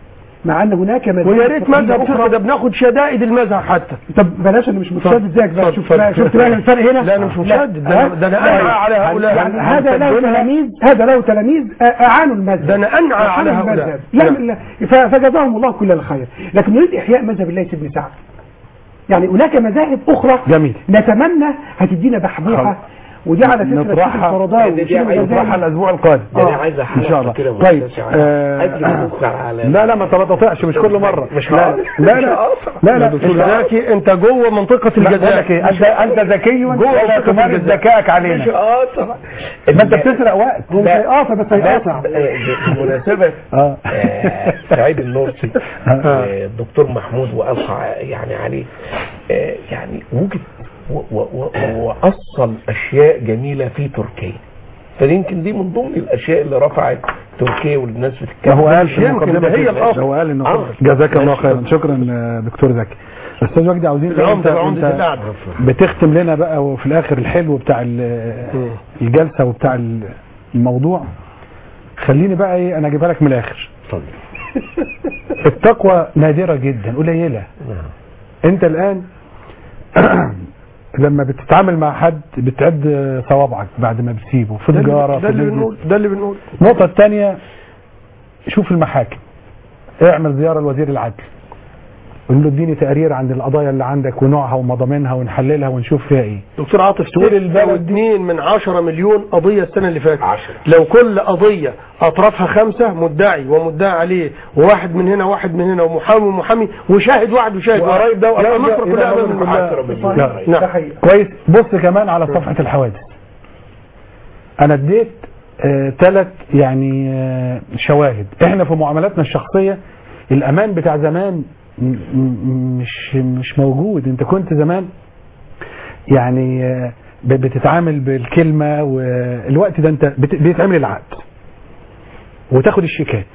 مع ان هناك مذاهب ويا ريت فقهية مذهب أخرى. فقه ده بناخد شدائد المذهب حتى طب بلاش انا مش متشدد زيك بقى اتفضل، شوف بقى اتفضل. شفت بقى الفرق هنا لا، أنا مش متشدد. ده ها؟ أنا- ده أنا أنعى على هؤلاء. يعني هل- هذا له هنسجلها؟ تلاميذ هذا له تلاميذ اعانوا المذهب ده أنا أنعى على أعانوا هؤلاء. المذهب. لا نعم. لا ف- فجزاهم الله كل الخير لكن نريد احياء مذهب الليث بن سعد يعني هناك مذاهب اخرى جميل. نتمنى هتدينا بحبوحه ودي على فكره نطرحها- الشيخ الفرضاوي دي والشيخ عايزة الغزالي. نطرحها الاسبوع القادم ده انا عايز ان شاء الله كده طيب مستشعر. آه، قبل ما ندخل على لا لا ما تتقطعش مش كل مره مش لا هقطع. لا مش لا هقطع. لا يا لا دكتور أنت- زكي انت جوه منطقة لا، بقول الجزاء لك ايه انت انت ذكي جوه ولا منطقة تمارس الجزاء. ذكائك مش علينا هقطع ما انت بتسرق وقت هو مش لا. هيقاطع بس هيقاطع بمناسبة اه آه، سعيد النورسي آه، الدكتور محمود وأصع يعني عليه آه، يعني وجد و- و- و- وأصل أشياء جميلة في تركيا فيمكن دي من ضمن الأشياء اللي رفعت تركيا والناس ما بتتكلم هو قال مش في يمكن، المقدمة ده هي كده. الأصل. هو قال انه آه. جزاك الله ماشي. خيرا شكرا آه، دكتور زكي استاذ وجدي عاوزين بقى العمدة انت- عمدة انت القعدة بتختم لنا بقى وفي الاخر الحلو بتاع ال- الجلسه وبتاع ال- الموضوع خليني بقى ايه انا اجيبها لك من الاخر اتفضل التقوى نادره جدا قليله نعم. انت الان لما بتتعامل مع حد بتعد صوابعك بعد ما بتسيبه في ده اللي- تجاره في ده اللي بيزنس. بنقول ده اللي بنقول النقطة الثانية شوف المحاكم اعمل زيارة لوزير العدل قول له اديني تقرير عن القضايا اللي عندك ونوعها ومضامينها ونحللها ونشوف فيها ايه دكتور عاطف تقول البلد اتنين من عشرة مليون قضية السنة اللي فاتت عشرة. لو كل قضية أطرافها خمسة مدعي ومدعي عليه وواحد من هنا واحد من هنا ومحامي ومحامي وشاهد واحد وشاهد واحد وقرايب ده وقرايب يبقى ده، مصر يبقى كلها أمام مصر المحاكم. عشرة مليون لا. رئيس. نعم. ده حقيقة كويس بص كمان على صفحة الحوادث انا اديت ثلاث يعني آه، شواهد احنا في معاملاتنا الشخصية الامان بتاع زمان م- م- مش مش موجود انت كنت زمان يعني آه، ب- بتتعامل بالكلمة والوقت ده انت بت- بيتعمل العقد وتاخد الشيكات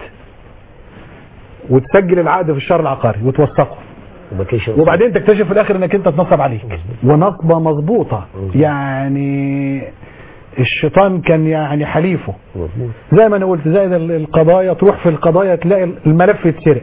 وتسجل العقد في الشهر العقاري وتوثقه وما تلاقيش وبعدين تكتشف في الاخر انك انت اتنصب عليك ونصبه مظبوطه يعني الشيطان كان يعني حليفه مظبوط زي ما انا قلت زي ال- القضايا تروح في القضايا تلاقي الملف يتسرق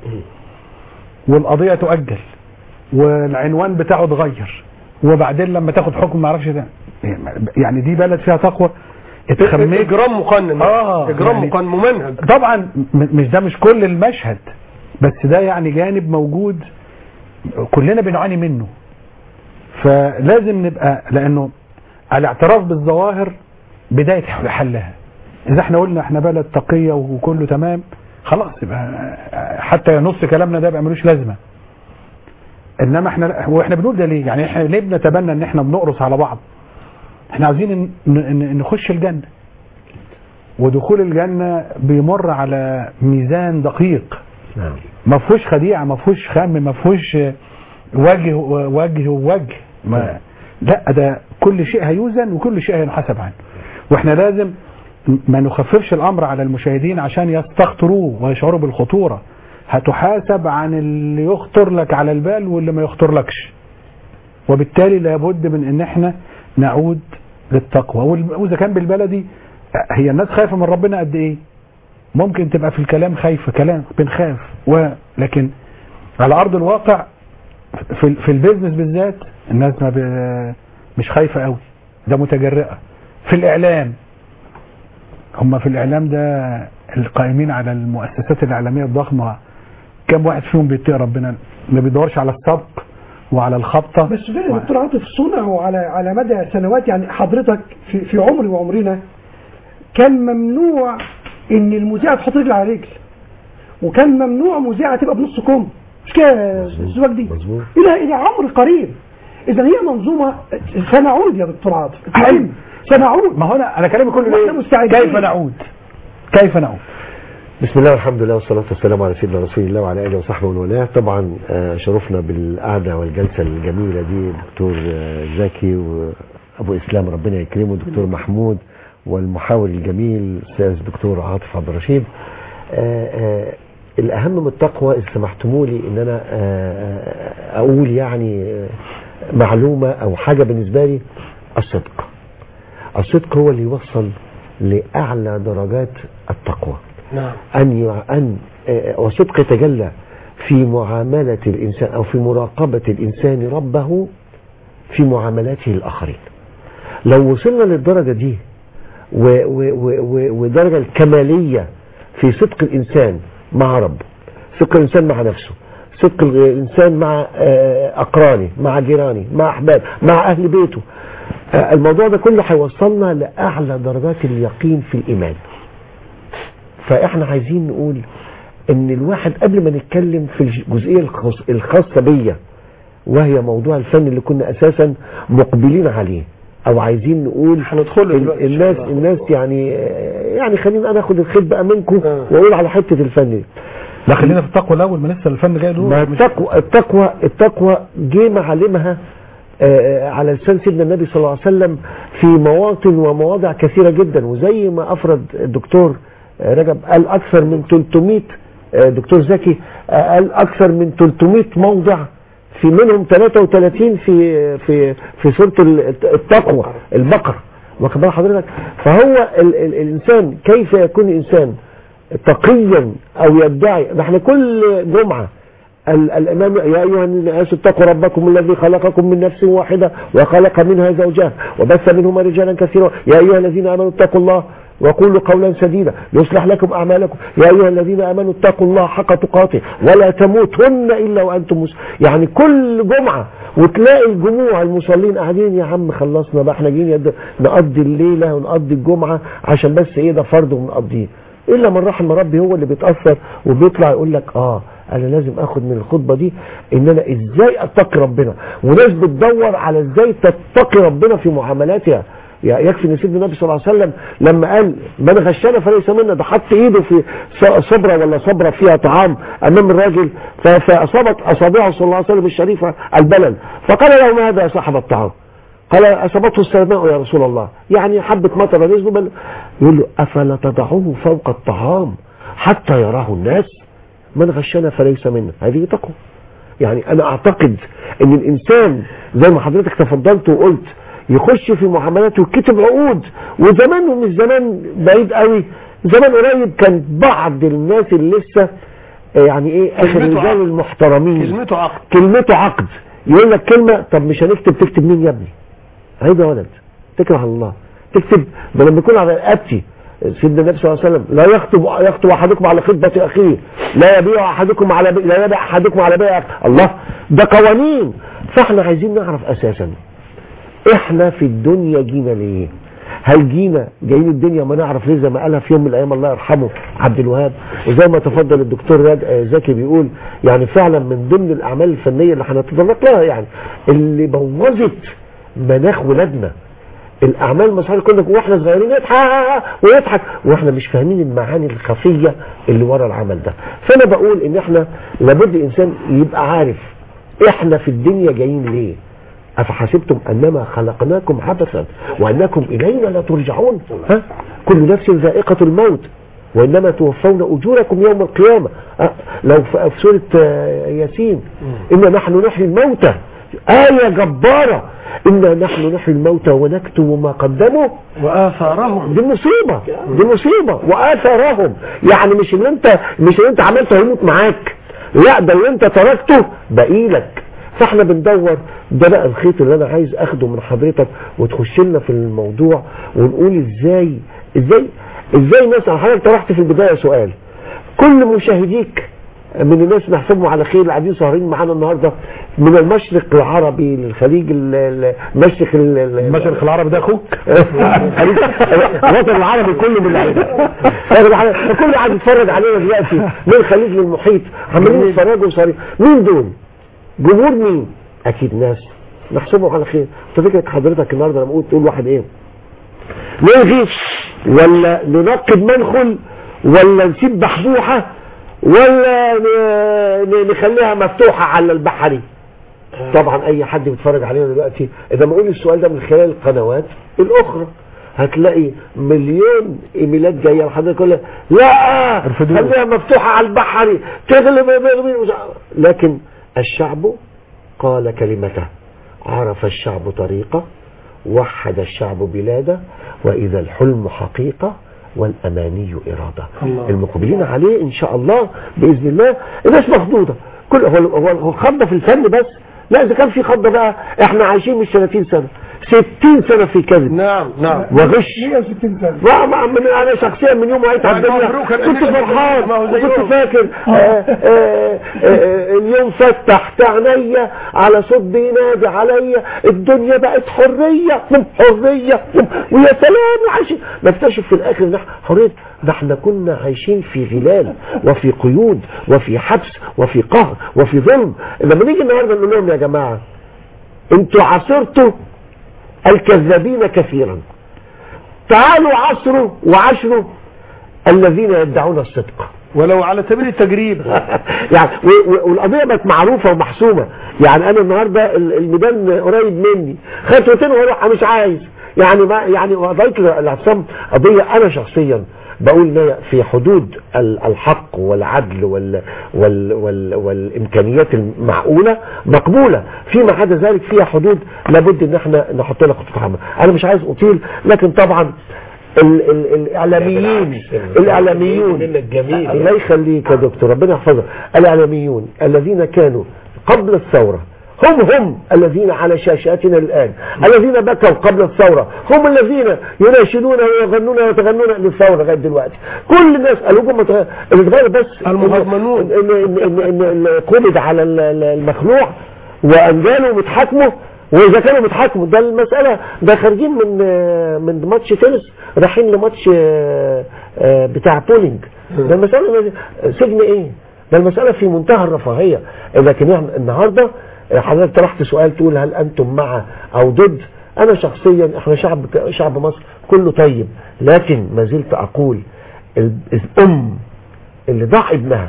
والقضيه تؤجل والعنوان بتاعه اتغير وبعدين لما تاخد حكم ما اعرفش ده يعني دي بلد فيها تقوى اتخميت إجرام مقنن آه، إجرام يعني- مقنن ممنهج طبعا م- مش ده مش كل المشهد بس ده يعني جانب موجود كلنا بنعاني منه فلازم نبقى لانه الاعتراف بالظواهر بداية حلها اذا احنا قلنا احنا بلد تقية وكله تمام خلاص يبقى حتى نص كلامنا ده بقى ملوش لازمة انما احنا واحنا بنقول ده ليه يعني احنا ليه بنتبنى ان احنا بنقرص على بعض احنا عايزين ن- ن- نخش الجنة ودخول الجنة بيمر على ميزان دقيق نعم ما فيهوش خديعة ما فيهوش خم ما فيهوش وجه وجه ووجه ما لا ده كل شيء هيوزن وكل شيء هينحسب عنه واحنا لازم ما نخففش الامر على المشاهدين عشان يستخطروه ويشعروا بالخطورة هتحاسب عن اللي يخطر لك على البال واللي ما يخطر لكش وبالتالي لابد من ان احنا نعود للتقوى وال- واذا كان بالبلدي هي الناس خايفة من ربنا قد ايه ممكن تبقى في الكلام خايفة كلام بنخاف ولكن على ارض الواقع في في البيزنس بالذات الناس ما ب- مش خايفة قوي ده متجرئة في الاعلام هم في الاعلام ده القائمين على المؤسسات الاعلامية الضخمة كم واحد فيهم بيتقي ربنا ما بيدورش على السبق وعلى الخبطة بس ده يا دكتور عاطف صنعوا على على مدى سنوات يعني حضرتك في, في عمري وعمرنا كان ممنوع ان المذيعه تحط رجل على رجل وكان ممنوع مذيعه تبقى بنص كم مش كده يا استاذ وجدي مظبوط. الى الى عمر قريب اذا هي منظومه سنعود يا دكتور عاطف اطمئن سنعود ما هو انا انا كلامي كله وإحنا ليه؟ مستعدين. كيف نعود كيف نعود بسم الله والحمد لله والصلاة والسلام على سيدنا رسول الله وعلى آله وصحبه ومن والاه طبعا آه، شرفنا بالقعدة والجلسة الجميلة دي دكتور آه، زكي وأبو إسلام ربنا يكرمه دكتور محمود والمحاور الجميل أستاذ دكتور عاطف عبد الرشيد آه، آه، الأهم من التقوى إذا سمحتموا لي إن أنا آه، آه، أقول يعني آه، معلومة أو حاجة بالنسبة لي الصدق الصدق هو اللي يوصل لأعلى درجات التقوى نعم أن يع- أن آه، والصدق يتجلى في معاملة الإنسان أو في مراقبة الإنسان ربه في معاملاته الآخرين لو وصلنا للدرجة دي و- و- و- و- ودرجة الكمالية في صدق الإنسان مع ربه صدق الإنسان مع نفسه صدق الإنسان مع آه، أقرانه مع جيرانه مع أحبابه مع أهل بيته آه، الموضوع ده كله هيوصلنا لأعلى درجات اليقين في الإيمان فاحنا عايزين نقول ان الواحد قبل ما نتكلم في الجزئيه الخاص- الخاصه بيا وهي موضوع الفن اللي كنا اساسا مقبلين عليه او عايزين نقول هندخله ال- دلوقتي إن شاء الناس الله. الناس يعني يعني خلينا انا اخد الخيط بقى منكم آه. واقول على حته الفن دي لا خلينا في التقوى الاول ما لسه الفن جاي له ما التقوى التقوى التقوى جه معالمها آه، على لسان سيدنا النبي صلى الله عليه وسلم في مواطن ومواضع كثيرة جدا وزي ما أفرد الدكتور آه، رجب قال أكثر من 300 آه، دكتور زكي آه، قال أكثر من 300 موضع في منهم 33 في في في سورة التقوى البقرة واخد بال حضرتك فهو ال ال الإنسان كيف يكون إنسان تقيا أو يدعي ده احنا كل جمعة ال- الإمام يا أيها الناس اتقوا ربكم الذي خلقكم من نفس واحدة وخلق منها زوجها وبث منهما رجالا كثيرا يا أيها الذين آمنوا اتقوا الله وقولوا قولا سديدا يصلح لكم أعمالكم يا أيها الذين آمنوا اتقوا الله حق تقاته ولا تموتن إلا وأنتم مسلمون يعني كل جمعة وتلاقي الجموع المصلين قاعدين يا عم خلصنا بقى احنا جايين يد- نقضي الليلة ونقضي الجمعة عشان بس ايه ده فرض ونقضيه الا من رحم ربي هو اللي بيتاثر وبيطلع يقول لك اه انا لازم اخد من الخطبه دي ان انا ازاي اتقي ربنا وناس بتدور على ازاي تتقي ربنا في معاملاتها يا- يكفي ان سيدنا النبي صلى الله عليه وسلم لما قال من غشنا فليس منا ده حط ايده في ص- صبره ولا صبره فيها طعام امام الراجل ف- فاصابت اصابعه صلى الله عليه وسلم الشريفه البلل فقال له ما هذا يا صاحب الطعام قال أصابته السماء يا رسول الله يعني حبة مطر نزلوا بل يقول له أفلا تضعه فوق الطعام حتى يراه الناس من غشنا فليس منا هذه تقوى يعني أنا أعتقد أن الإنسان زي ما حضرتك تفضلت وقلت يخش في معاملاته وكتب عقود وزمان ومش زمان بعيد قوي زمان قريب كان بعض الناس اللي لسه يعني ايه اخر كلمته رجال عقد. المحترمين كلمته عقد كلمته عقد يقول لك كلمة طب مش هنكتب تكتب مين يا ابني عيب يا ولد تكره الله تكتب ده لما يكون على رقبتي سيدنا النبي صلى الله عليه وسلم لا يخطب يخطب احدكم على خطبة اخيه لا يبيع احدكم على بي... لا يبيع احدكم على بيع أخ- الله ده قوانين فاحنا عايزين نعرف اساسا احنا في الدنيا جينا ليه هل جينا جايين الدنيا ما نعرف ليه زي ما قالها في يوم من الايام الله يرحمه عبد الوهاب وزي ما تفضل الدكتور راد- آه زكي بيقول يعني فعلا من ضمن الاعمال الفنيه اللي هنتطرق لها يعني اللي بوظت مناخ ولادنا الاعمال المسرحيه كنا واحنا صغيرين نضحك ويضحك واحنا مش فاهمين المعاني الخفيه اللي ورا العمل ده فانا بقول ان احنا لابد الانسان يبقى عارف احنا في الدنيا جايين ليه أفحسبتم أنما خلقناكم عبثا وأنكم إلينا لا ترجعون ها؟ كل نفس ذائقة الموت وإنما توفون أجوركم يوم القيامة أه، لو في في سورة آه، ياسين إنا نحن نحيي الموتى آية جبارة إنا نحن نحيي الموتى ونكتب ما قدموا وآثارهم دي مصيبة دي مصيبة وآثارهم يعني مش اللي انت مش اللي انت عملته هيموت معاك لا ده اللي انت تركته بقيلك فاحنا بندور ده بقى الخيط اللي انا عايز اخده من حضرتك وتخش لنا في الموضوع ونقول ازاي ازاي ازاي مثلا حضرتك طرحت في البداية سؤال كل مشاهديك من الناس نحسبهم على خير اللي قاعدين سهرين معانا النهارده من المشرق العربي للخليج ال- ال- المشرق ال- ال- المشرق العربي ده اخوك الوطن العربي كله من العيلة فكل قاعد يتفرج علينا دلوقتي من الخليج للمحيط عمالين يتفرجوا وصارين مين دول؟ جمهور مين؟ اكيد ناس نحسبهم على خير انت فكرة حضرتك النهارده لما قلت تقول واحد ايه؟ نلغي ولا ننقب منخل ولا نسيب بحبوحة ولا ن- ن- نخليها مفتوحة على البحري طبعا اي حد بيتفرج علينا دلوقتي اذا ما اقول السؤال ده من خلال القنوات الاخرى هتلاقي مليون ايميلات جايه لحضرتك يقول لك لا خليها مفتوحه على البحري تغلب تغلب- لكن الشعب قال كلمته عرف الشعب طريقه وحد الشعب بلاده واذا الحلم حقيقه والاماني اراده الله. المقبلين عليه ان شاء الله باذن الله الناس مخضوضه كل هو هو هو خضه في الفن بس لا اذا كان في خضه بقى احنا عايشين مش 30 سنه 60 سنه في كذب نعم نعم وغش 160 سنه ما ما من انا شخصيا من يوم ما عيت على الدنيا مبروك يا كنت الأمير. فرحان ما هو زيهم. وكنت فاكر آه، آه، آه، اليوم فتحت عينيا على صوت بينادي عليا الدنيا بقت حريه حريه ويا سلام عايشين نكتشف في الاخر ان إحنا حريه ده احنا كنا عايشين في غلال وفي قيود وفي حبس وفي قهر وفي ظلم لما نيجي النهارده نقول لهم يا جماعه انتوا عاصرتوا الكذابين كثيرا تعالوا عصروا وعشروا الذين يدعون الصدق ولو على سبيل التجريب يعني و- و- والقضيه بقت معروفه ومحسومه يعني انا النهارده ال- الميدان قريب مني خطوتين واروح أنا مش عايز يعني ما يعني قضيه الاعتصام قضيه انا شخصيا بقول إن هي في حدود ال- الحق والعدل وال وال وال والامكانيات المعقوله مقبوله فيما عدا ذلك فيها حدود لابد ان احنا نحط لها خطوط عامه انا مش عايز اطيل لكن طبعا ال ال الاعلاميين الاعلاميون منك جميل الله يخليك يا دكتور ربنا يحفظك الاعلاميون الذين كانوا قبل الثوره هم هم الذين على شاشاتنا الآن الذين بكوا قبل الثورة هم الذين يناشدون ويغنون ويتغنون للثورة لغاية دلوقتي كل الناس قالوا لكم اللي اتغير بس المهرمنون. ان ان ان, إن, إن قبض على ال- ال- المخلوع وانجاله بيتحاكموا واذا كانوا بيتحاكموا ده المساله ده خارجين من آه، من ماتش تنس رايحين لماتش آه، آه، بتاع بولينج ده المساله سجن ايه ده المساله في منتهى الرفاهيه لكن يعني النهارده حضرتك طرحت سؤال تقول هل انتم مع او ضد انا شخصيا احنا شعب شعب مصر كله طيب لكن ما زلت اقول ال- الام اللي ضاع ابنها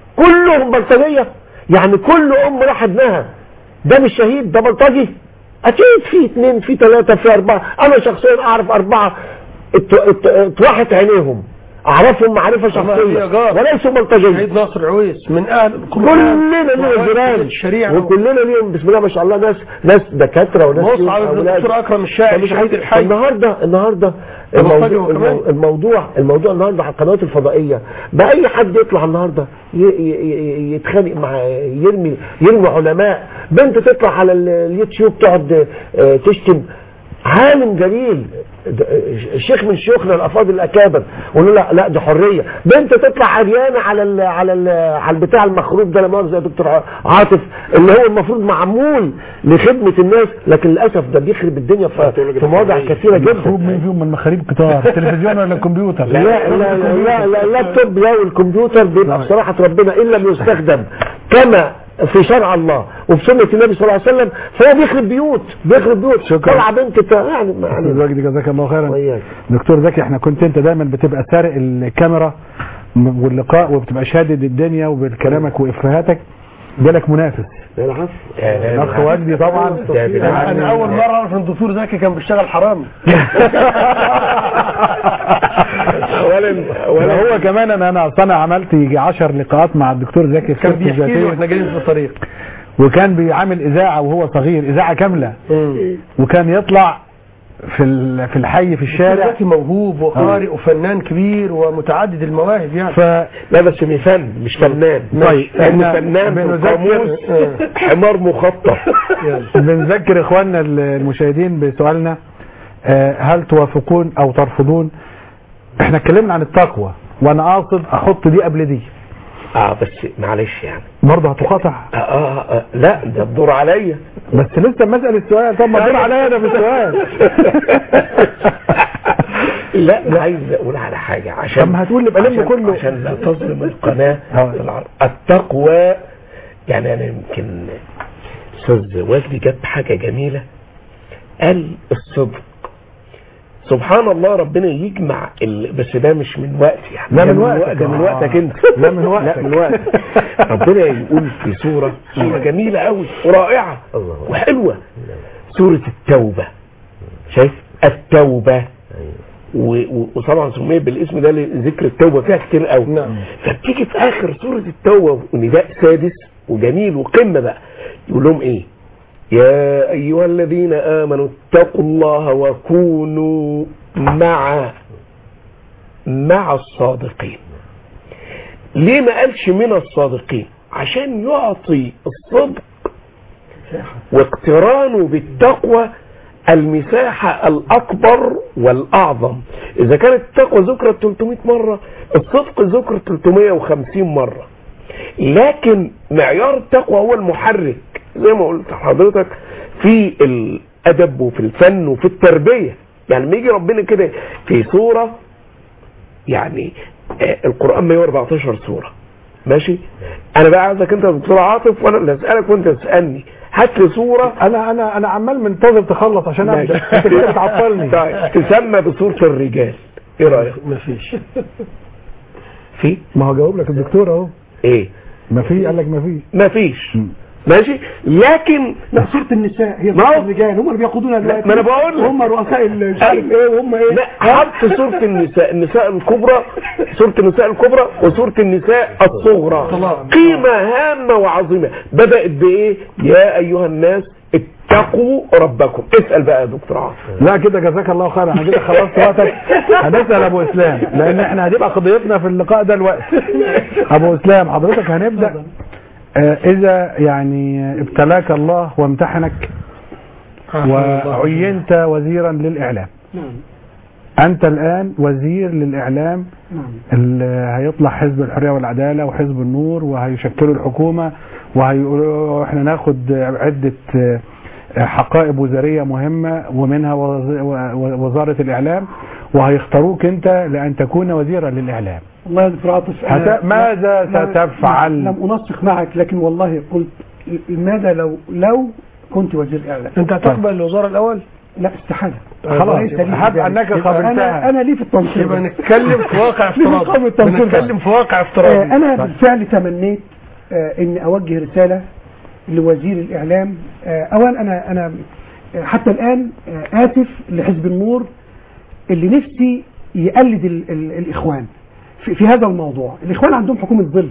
كلهم بلطجية يعني كل ام راح ابنها ده مش شهيد ده بلطجي اكيد في اثنين في ثلاثة في اربعة انا شخصيا اعرف اربعة ات- ات- اتراحت عينيهم اعرفهم معرفة شخصية يا جار. وليسوا بلطجية شهيد ناصر عويس من اهل كلنا لينا وأهل جيران الشريعه وكلنا ليهم بسم الله ما شاء الله ناس ناس دكاتره وناس ليهم مصعب بن أولاد. الدكتور اكرم الشاعر فمش شهيد عايز الحي النهارده النهارده طب الموضوع, أفاجئه كمان. المو- الموضوع الموضوع النهارده على القنوات الفضائيه بقى اي حد يطلع النهارده ي- ي- ي- يتخانق مع يرمي يرمي علماء بنت تطلع على ال- اليوتيوب تقعد آه، تشتم عالم جليل د- شيخ من شيوخنا الافاضل الاكابر ونقول لا لا دي حريه بنت تطلع عريانه على ال على ال على البتاع المخروب ده لا مؤاخذه يا دكتور ع- عاطف اللي هو المفروض معمول لخدمه الناس لكن للاسف ده بيخرب الدنيا في في مواضع كثيره مخروب جدا مين فيهم من مخاريب قطار التلفزيون ولا الكمبيوتر لا لا لا لا, لا اللابتوب لا والكمبيوتر بيبقى بصراحه ربنا ان لم يستخدم كما في شرع الله وفي سنه النبي صلى الله عليه وسلم فهو بيخرب بيوت بيخرب بيوت شكرا. طلع بنت تا- يعني دكتور يعني وجدي جزاك الله خيرا وإياك. دكتور زكي احنا كنت انت دايما بتبقى سارق الكاميرا م- واللقاء وبتبقى شادد الدنيا وبكلامك وافهاتك جالك منافس العفو الاخ وجدي طبعا ده بالعكس. انا اول مره اعرف ان الدكتور زكي كان بيشتغل حرامي اولا ولا هو كمان انا انا اصل انا عملت يجي 10 لقاءات مع الدكتور زكي في كان سيرته بيحكي لي الذاتيه واحنا جايين في الطريق وكان بيعمل اذاعه وهو صغير اذاعه كامله وكان يطلع في ال- في الحي في الشارع زكي موهوب وقارئ وفنان كبير ومتعدد المواهب يعني ف لا بس مش فن مش فنان طيب، لأن احنا فنان في بنذكر- القاموس حمار مخطط بنذكر اخواننا المشاهدين بسؤالنا آه، هل توافقون او ترفضون احنا اتكلمنا عن التقوى وانا قاصد احط دي قبل دي اه بس معلش يعني برضه هتقاطع آه, آه, اه لا ده الدور عليا بس لسه ما اسال السؤال طب ما تدور عليا انا في السؤال لا انا عايز اقول على حاجه عشان طب ما هتقول لي بقى لم عشان- كله. عشان لا تظلم القناه اه. في العرض التقوى يعني انا يمكن استاذ وجدي جاب حاجه جميله قال الصدق سبحان الله ربنا يجمع ال... بس ده مش من وقت يعني لا ده من وقتك. ده من آه. وقتك انت لا من وقتك. لا من وقتك ربنا يقول في سوره سوره جميله قوي ورائعه وحلوه سوره التوبه شايف التوبه و- و- وطبعا سميت بالاسم ده لذكر التوبه فيها كتير قوي نعم. فبتيجي في اخر سوره التوبه ونداء سادس وجميل وقمه بقى يقول لهم ايه يا ايها الذين امنوا اتقوا الله وكونوا مع مع الصادقين ليه ما قالش من الصادقين عشان يعطي الصدق واقترانه بالتقوى المساحة الأكبر والأعظم إذا كانت التقوى ذكرت 300 مرة الصدق ذكر 350 مرة لكن معيار التقوى هو المحرك زي ما قلت لحضرتك في الأدب وفي الفن وفي التربية يعني لما يجي ربنا كده في سورة يعني آه، القرآن 114 سورة ماشي انا بقى عايزك انت يا دكتور عاطف وانا اللي اسالك وانت تسالني هات لي صوره انا انا انا عمال منتظر تخلص عشان ابدا انت كده بتعطلني طيب تسمى بصوره الرجال ايه رايك مفيش في ما هو جاوب لك الدكتور اهو ايه ما في قال لك ما في مفيش ماشي لكن لا صورة النساء هي ما صورة هو- الرجال هم اللي بيقودون الوقت ما أنا بقول لك. هم رؤساء ال- مش عارف ايه وهم ايه لا حط صورة النساء النساء الكبرى صورة النساء الكبرى وصورة النساء الصغرى قيمة هامة وعظيمة بدأت بإيه يا أيها الناس اتقوا ربكم اسأل بقى يا دكتور عاصم لا كده جزاك الله خيرا انا كده خلصت وقتك هنسال ابو اسلام لان احنا هتبقى قضيتنا في اللقاء ده الوقت ابو اسلام حضرتك هنبدا آه، إذا يعني ابتلاك الله وامتحنك وعينت وزيرا للإعلام نعم أنت الآن وزير للإعلام نعم اللي هيطلع حزب الحرية والعدالة وحزب النور وهيشكلوا الحكومة وهيقولوا احنا ناخد عدة آه، حقائب وزارية مهمة ومنها وز- و- وزارة الإعلام وهيختاروك أنت لأن تكون وزيرا للإعلام والله يا دكتور عاطف أنا- هت- ماذا لا- ستفعل؟ لم انسق معك لكن والله قلت ماذا لو لو كنت وزير اعلام انت هتقبل الوزاره الاول لا استحاله خلاص ليس لي هب ذلك. أنك انا قابلتها انا لي في التنصير يبقى نتكلم في واقع ليه مقام افتراضي التنصير ده؟ نتكلم في واقع آه، افتراضي انا بالفعل تمنيت آه، اني اوجه رساله لوزير الاعلام آه، اولا انا انا آه، حتى الان آه، اسف لحزب النور اللي نفسي يقلد ال ال الاخوان في, في هذا الموضوع الاخوان عندهم حكومه ظل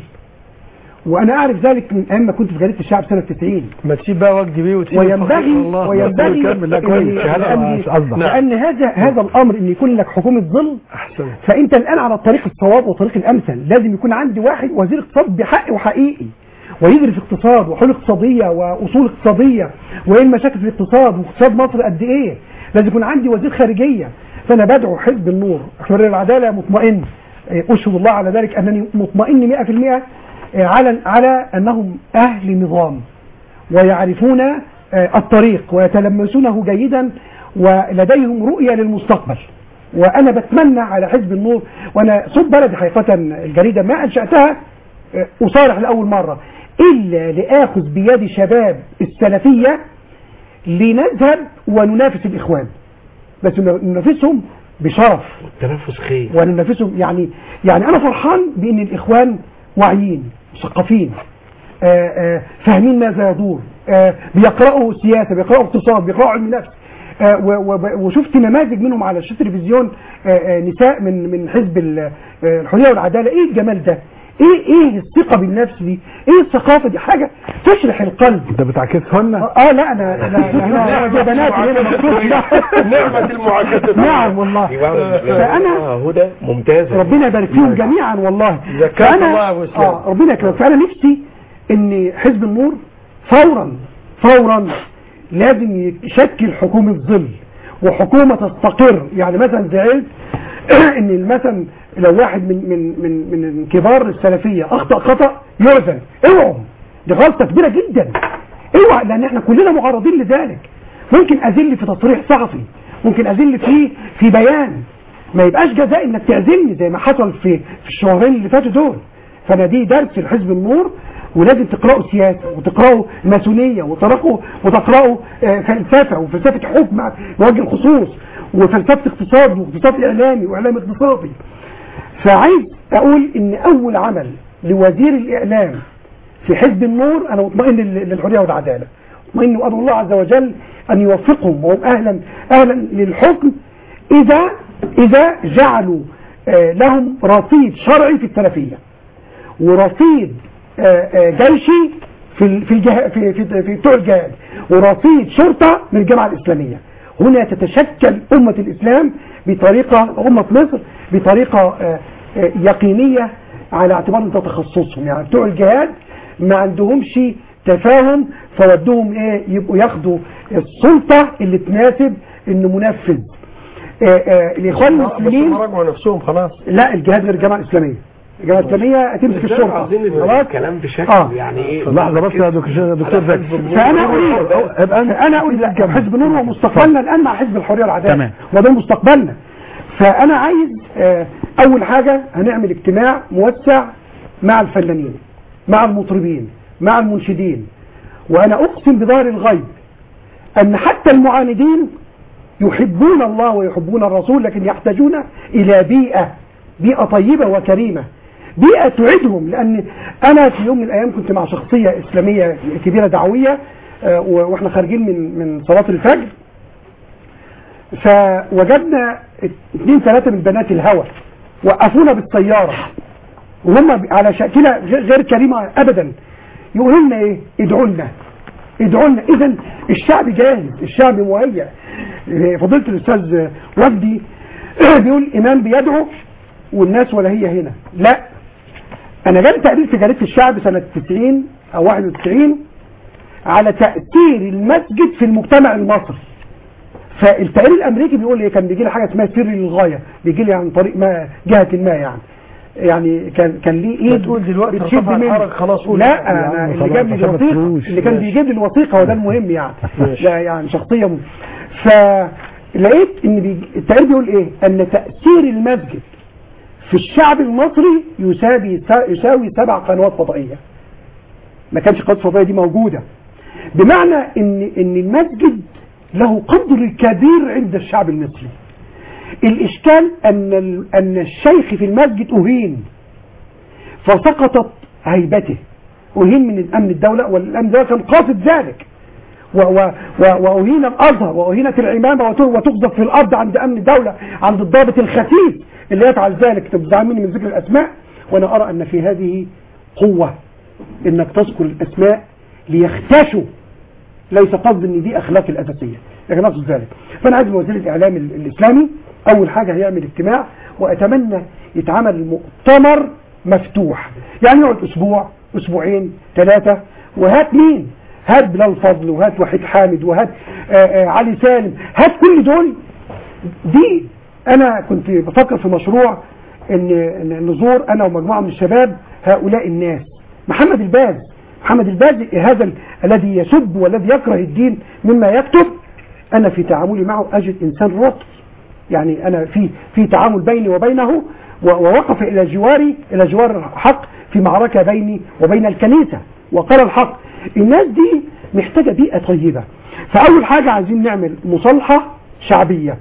وانا اعرف ذلك من ايام ما كنت في جريده الشعب سنه 90 ما تسيب بقى وجدي بيه وتسيب وينبغي الفقير الله. وينبغي كمل، لا كويس، إن- شهادة لأن, مش قصدك. لأن هذا هذا الامر ان يكون لك حكومه ظل احسن فانت الان على الطريق الصواب والطريق الامثل لازم يكون عندي واحد وزير اقتصاد بحق وحقيقي ويدرس اقتصاد وحلول اقتصاديه واصول اقتصاديه وايه المشاكل في الاقتصاد واقتصاد مصر قد ايه لازم يكون عندي وزير خارجيه فانا بدعو حزب النور حريه العداله مطمئن إيه، اشهد الله على ذلك انني مطمئن 100% إيه، على على انهم اهل نظام ويعرفون آه، الطريق ويتلمسونه جيدا ولديهم رؤية للمستقبل وأنا بتمنى على حزب النور وأنا صوت بلدي حقيقة الجريدة ما أنشأتها آه، أصارح لأول مرة إلا لآخذ بيد شباب السلفية لنذهب وننافس الإخوان بس ننافسهم بشرف تنفس خير وننافسهم يعني يعني انا فرحان بان الاخوان واعيين مثقفين آه، آه، فاهمين ماذا يدور آه، بيقرأوا سياسة بيقرأوا اقتصاد بيقرأوا علم نفس آه، و- و- وشفت نماذج منهم على شاشة التلفزيون آه، آه، نساء من من حزب ال- آه، الحرية والعدالة ايه الجمال ده ايه ايه الثقة بالنفس دي ايه الثقافة دي حاجة تشرح القلب أنت بتعكسهن اه لا انا لا لا انا بنات هنا مخصوص نعمة المعاكسة نعم والله فانا اه هدى ممتازة ربنا يبارك فيهم جميعا والله زكاة فأنا- الله يا أبو إسلام. اه ربنا يكرمك فانا نفسي ان حزب النور فورا فورا لازم يشكل حكومه ظل وحكومه تستقر يعني مثلا زعلت ان مثلا لو واحد من من من من كبار السلفيه اخطا خطا يعزل اوعوا دي غلطه كبيره جدا اوعى لان احنا كلنا معرضين لذلك ممكن اذل في تصريح صحفي ممكن اذل في في بيان ما يبقاش جزاء انك تعزلني زي ما حصل في في الشهرين اللي فاتوا دول فانا دي درس لحزب النور ولازم تقرأوا سياسة وتقرأوا ماسونية وتقرأوا وتقرأوا آه، فلسفة وفلسفة حكم على وجه الخصوص وفلسفة اقتصاد واقتصاد إعلامي وإعلام اقتصادي فعايز أقول إن أول عمل لوزير الإعلام في حزب النور أنا مطمئن لل- للحرية والعدالة مطمئن وأدعو الله عز وجل أن يوفقهم وهم أهلا أهلا للحكم إذا إذا جعلوا آه، لهم رصيد شرعي في السلفية ورصيد آه، آه، جيشي في ال- في الجه... في في, في بتوع الجهاد ورصيد شرطة من الجامعة الإسلامية هنا تتشكل أمة الإسلام بطريقة أمة مصر بطريقة آه، آه، يقينية على اعتبار ده تخصصهم يعني بتوع الجهاد ما عندهمش تفاهم فودوهم ايه يبقوا ياخدوا السلطة اللي تناسب انه منفذ آه، آه، الاخوان بس المسلمين هم راجعوا نفسهم خلاص لا الجهاد غير الجامعه الاسلاميه الجامعه الاسلاميه هتمسك الشرطه عايزين خلاص الكلام بشكل آه. يعني ايه لحظة بس يا دكتور دكتور زكي فانا اريد فانا اريد لا حزب نور هو مستقبلنا الان مع حزب الحريه والعداله تمام. وده مستقبلنا فانا عايز آه، اول حاجه هنعمل اجتماع موسع مع الفنانين مع المطربين مع المنشدين وانا اقسم بظاهر الغيب ان حتى المعاندين يحبون الله ويحبون الرسول لكن يحتاجون الى بيئه بيئه طيبه وكريمه بيئه تعدهم لان انا في يوم من الايام كنت مع شخصيه اسلاميه كبيره دعويه آه، و- واحنا خارجين من من صلاه الفجر فوجدنا اثنين ثلاثه من بنات الهوى وقفونا بالسياره وهم على شاكله غ- غير كريمه ابدا يقولوا لنا ايه ادعوا لنا ادعوا لنا اذا الشعب جاهز الشعب مهيأ إيه، فضيله الاستاذ وجدي بيقول الامام بيدعو والناس ولا هي هنا لا انا جالي تقرير في جريده الشعب سنه 90 او 91 على تاثير المسجد في المجتمع المصري فالتقرير الامريكي بيقول ايه كان بيجي لي حاجه اسمها سر للغايه بيجي لي عن طريق ما جهه ما يعني يعني كان كان ليه ايه ما تقول دلوقتي بتشد رفع مني. الحرج خلاص قول. لا يا انا عم اللي خلاص جاب لي عشان ما الوثيقه تقولوش. اللي كان بيجيب لي الوثيقه وده المهم يعني ماشي. لا يعني شخصيه م... فلقيت ان بيجي... التقرير بيقول ايه ان تاثير المسجد في الشعب المصري يساوي يساوي سبع قنوات فضائيه ما كانش قنوات فضائيه دي موجوده بمعنى ان ان المسجد له قدر كبير عند الشعب المصري الاشكال ان ال- ان الشيخ في المسجد اهين فسقطت هيبته اهين من امن الدوله والامن الدوله كان قاصد ذلك و- و- و- واهين الازهر واهينت العمامه وت- وتقذف في الارض عند امن الدوله عند الضابط الخسيس اللي يفعل ذلك تزعمني من ذكر الاسماء وانا ارى ان في هذه قوه انك تذكر الاسماء ليختشوا ليس قصد ان دي اخلاق الاساسيه لكن اقصد ذلك فانا عايز من وزير الاعلام ال- الاسلامي اول حاجه هيعمل اجتماع واتمنى يتعمل مؤتمر مفتوح يعني يقعد اسبوع اسبوعين ثلاثه وهات مين هات بلال فضل وهات وحيد حامد وهات آه آه علي سالم هات كل دول دي انا كنت بفكر في مشروع ان إن نزور انا ومجموعه من الشباب هؤلاء الناس محمد الباز محمد الباز هذا ال- الذي يسب والذي يكره الدين مما يكتب انا في تعاملي معه اجد انسان رطب يعني انا في في تعامل بيني وبينه و- ووقف الى جواري الى جوار الحق في معركه بيني وبين الكنيسه وقال الحق الناس دي محتاجه بيئه طيبه فاول حاجه عايزين نعمل مصالحه شعبيه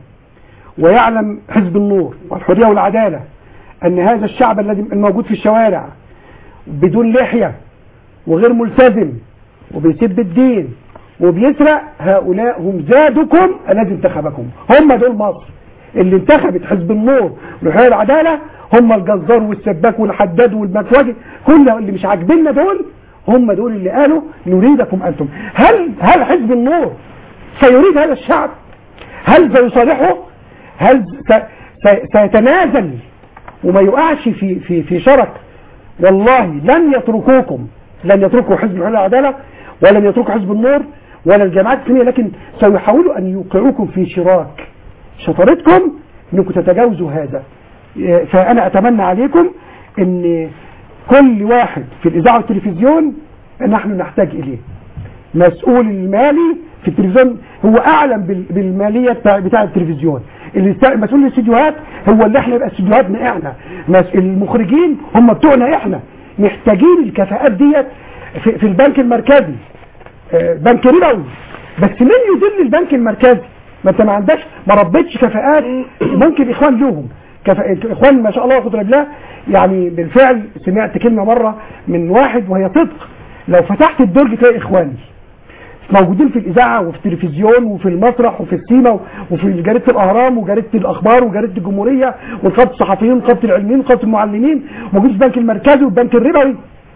ويعلم حزب النور والحريه والعداله ان هذا الشعب الذي الموجود في الشوارع بدون لحيه وغير ملتزم وبيسب الدين وبيسرق هؤلاء هم زادكم الذي انتخبكم هم دول مصر اللي انتخبت حزب النور والحريه والعداله هم الجزار والسباك والحداد والمكواجي كل اللي مش عاجبيننا دول هم دول اللي قالوا نريدكم انتم هل هل حزب النور سيريد هذا الشعب هل سيصالحه هل س- س- سيتنازل وما يقعش في في في شرك والله لن يتركوكم لن يتركوا حزب الحريه والعداله ولن يتركوا حزب النور ولا الجماعات الاسلاميه لكن سيحاولوا ان يوقعوكم في شراك شطارتكم انكم تتجاوزوا هذا إيه، فانا اتمنى عليكم ان كل واحد في الاذاعه والتلفزيون نحن نحتاج اليه مسؤول المالي في التلفزيون هو اعلم بال- بالماليه بتاع, بتاع التلفزيون اللي يست- مسؤول الاستديوهات هو اللي احنا يبقى استديوهاتنا احنا مس- المخرجين هم بتوعنا احنا محتاجين الكفاءات ديت في, في البنك المركزي آه، بنك ربوي بس مين يدل البنك المركزي ما انت ما عندكش ما ربيتش كفاءات ممكن الاخوان لهم كفاءة الاخوان ما شاء الله قدر بالله يعني بالفعل سمعت كلمه مره من واحد وهي صدق لو فتحت الدرج تلاقي اخواني موجودين في الاذاعه وفي التلفزيون وفي المسرح وفي السيما وفي جريده الاهرام وجريده الاخبار وجريده الجمهوريه ونقابه الصحفيين ونقابه العلميين ونقابه المعلمين موجود في البنك المركزي والبنك الربوي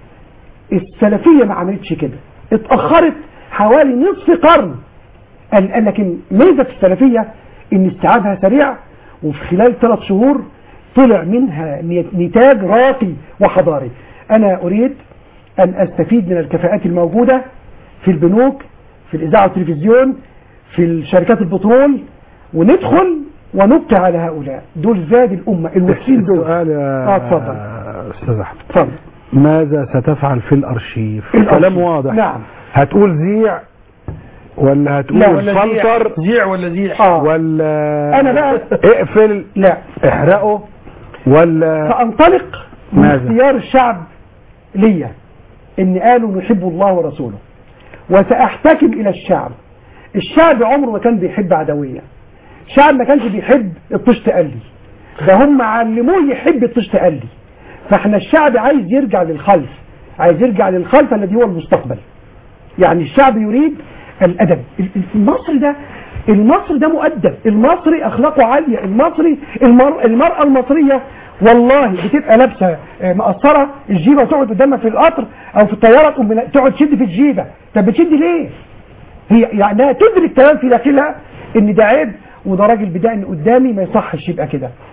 السلفيه ما عملتش كده اتاخرت حوالي نصف قرن قال قال لكن ميزه السلفيه ان استيعابها سريع وفي خلال ثلاث شهور طلع منها نتاج راقي وحضاري انا اريد ان استفيد من الكفاءات الموجوده في البنوك في الاذاعه والتلفزيون في شركات البترول وندخل ونبقي على هؤلاء دول زاد الامه الوحشين دول سؤال اه اتفضل يا استاذ احمد اتفضل ماذا ستفعل في الارشيف الأرشيف. كلام واضح نعم هتقول زيع ولا لا، هتقول ولا زيع فلتر زيع ولا زيع اه ولا أنا بقى- اقفل لا احرقه ولا فانطلق من ماذا؟ اختيار الشعب ليا ان قالوا نحب الله ورسوله وساحتكم الى الشعب الشعب عمره ما كان بيحب عدويه الشعب ما كانش بيحب الطش تقلي ده هم علموه يحب الطش تقلي فاحنا الشعب عايز يرجع للخلف عايز يرجع للخلف الذي هو المستقبل يعني الشعب يريد الادب ال- ال- المصري ده المصري ده مؤدب المصري اخلاقه عاليه المصري المر... المراه المصريه والله بتبقى لابسه آه، مقصره الجيبه وتقعد قدامها في القطر او في الطياره تقوم من- تقعد تشد في الجيبه طب بتشد ليه؟ هي يعني لا تدرك تمام في داخلها ان ده عيب وده راجل بدقن قدامي ما يصحش يبقى كده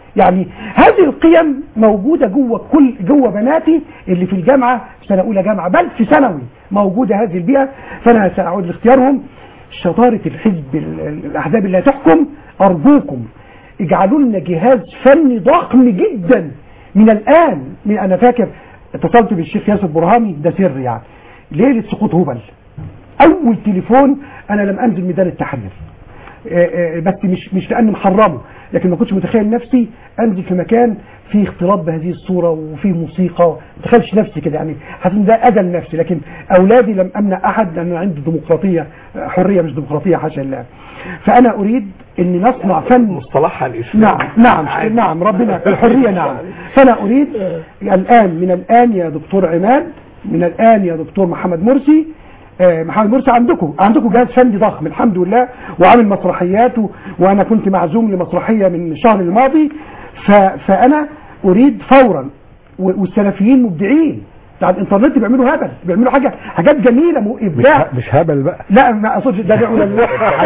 يعني هذه القيم موجوده جوه كل جوه بناتي اللي في الجامعه في سنه اولى جامعه بل في ثانوي موجوده هذه البيئه فانا ساعود لاختيارهم شطاره الحزب ال- ال- الاحزاب اللي هتحكم ارجوكم اجعلوا لنا جهاز فني ضخم جدا من الان من انا فاكر اتصلت بالشيخ ياسر برهامي ده سر يعني ليله سقوط هبل اول تليفون انا لم انزل ميدان التحرير آه، آه، بس مش مش لاني محرمه لكن ما كنتش متخيل نفسي انزل في مكان فيه اختلاط بهذه الصوره وفيه موسيقى ما تخيلش نفسي كده يعني حاسس إن ده اذى لنفسي لكن اولادي لم امنع احد لان عندي ديمقراطيه آه، حريه مش ديمقراطيه حاشا لله فانا اريد ان نصنع فن مصطلحها الاسلام نعم نعم نعم ربنا الحرية نعم فأنا أريد الآن من الآن يا دكتور عماد من الآن يا دكتور محمد مرسي آه، محمد مرسي عندكم عندكم جهاز فني ضخم الحمد لله وعامل مسرحيات و- وأنا كنت معزوم لمسرحية من الشهر الماضي ف- فأنا أريد فورا و- والسلفيين مبدعين بتاع الانترنت بيعملوا هبل بيعملوا حاجة حاجات جميلة مو- مش إبداع ه- مش هبل بقى لا ما اقصدش ده نوع من ال-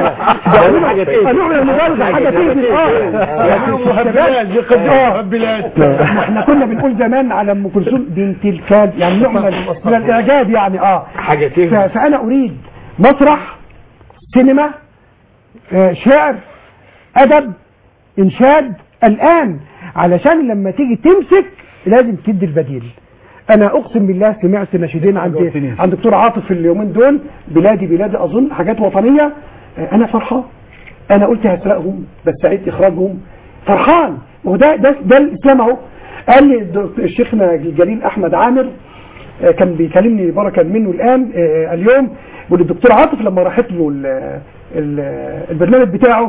ده حاجه تاني نوع من المبالغه حاجه تاني اه يعملوا مهبلات يقدموا مهبلات ما احنا كنا بنقول زمان على ام كلثوم بنت الكلب يعني نوع من, ال- من الاعجاب يعني اه حاجة ف- تهمل. فانا اريد مسرح سينما آه، شعر ادب انشاد الان علشان لما تيجي تمسك لازم تدي البديل انا اقسم بالله سمعت نشيدين عند عند دكتور عاطف في اليومين دول بلادي بلادي اظن حاجات وطنيه آه، انا فرحان انا قلت هسرقهم بس سعيد اخراجهم فرحان وده ده ده الاسلام اهو قال لي الدكتور- شيخنا الجليل احمد عامر آه، كان بيكلمني بركه منه الان آه، اليوم والدكتور عاطف لما راحت له ال- ال- البرنامج بتاعه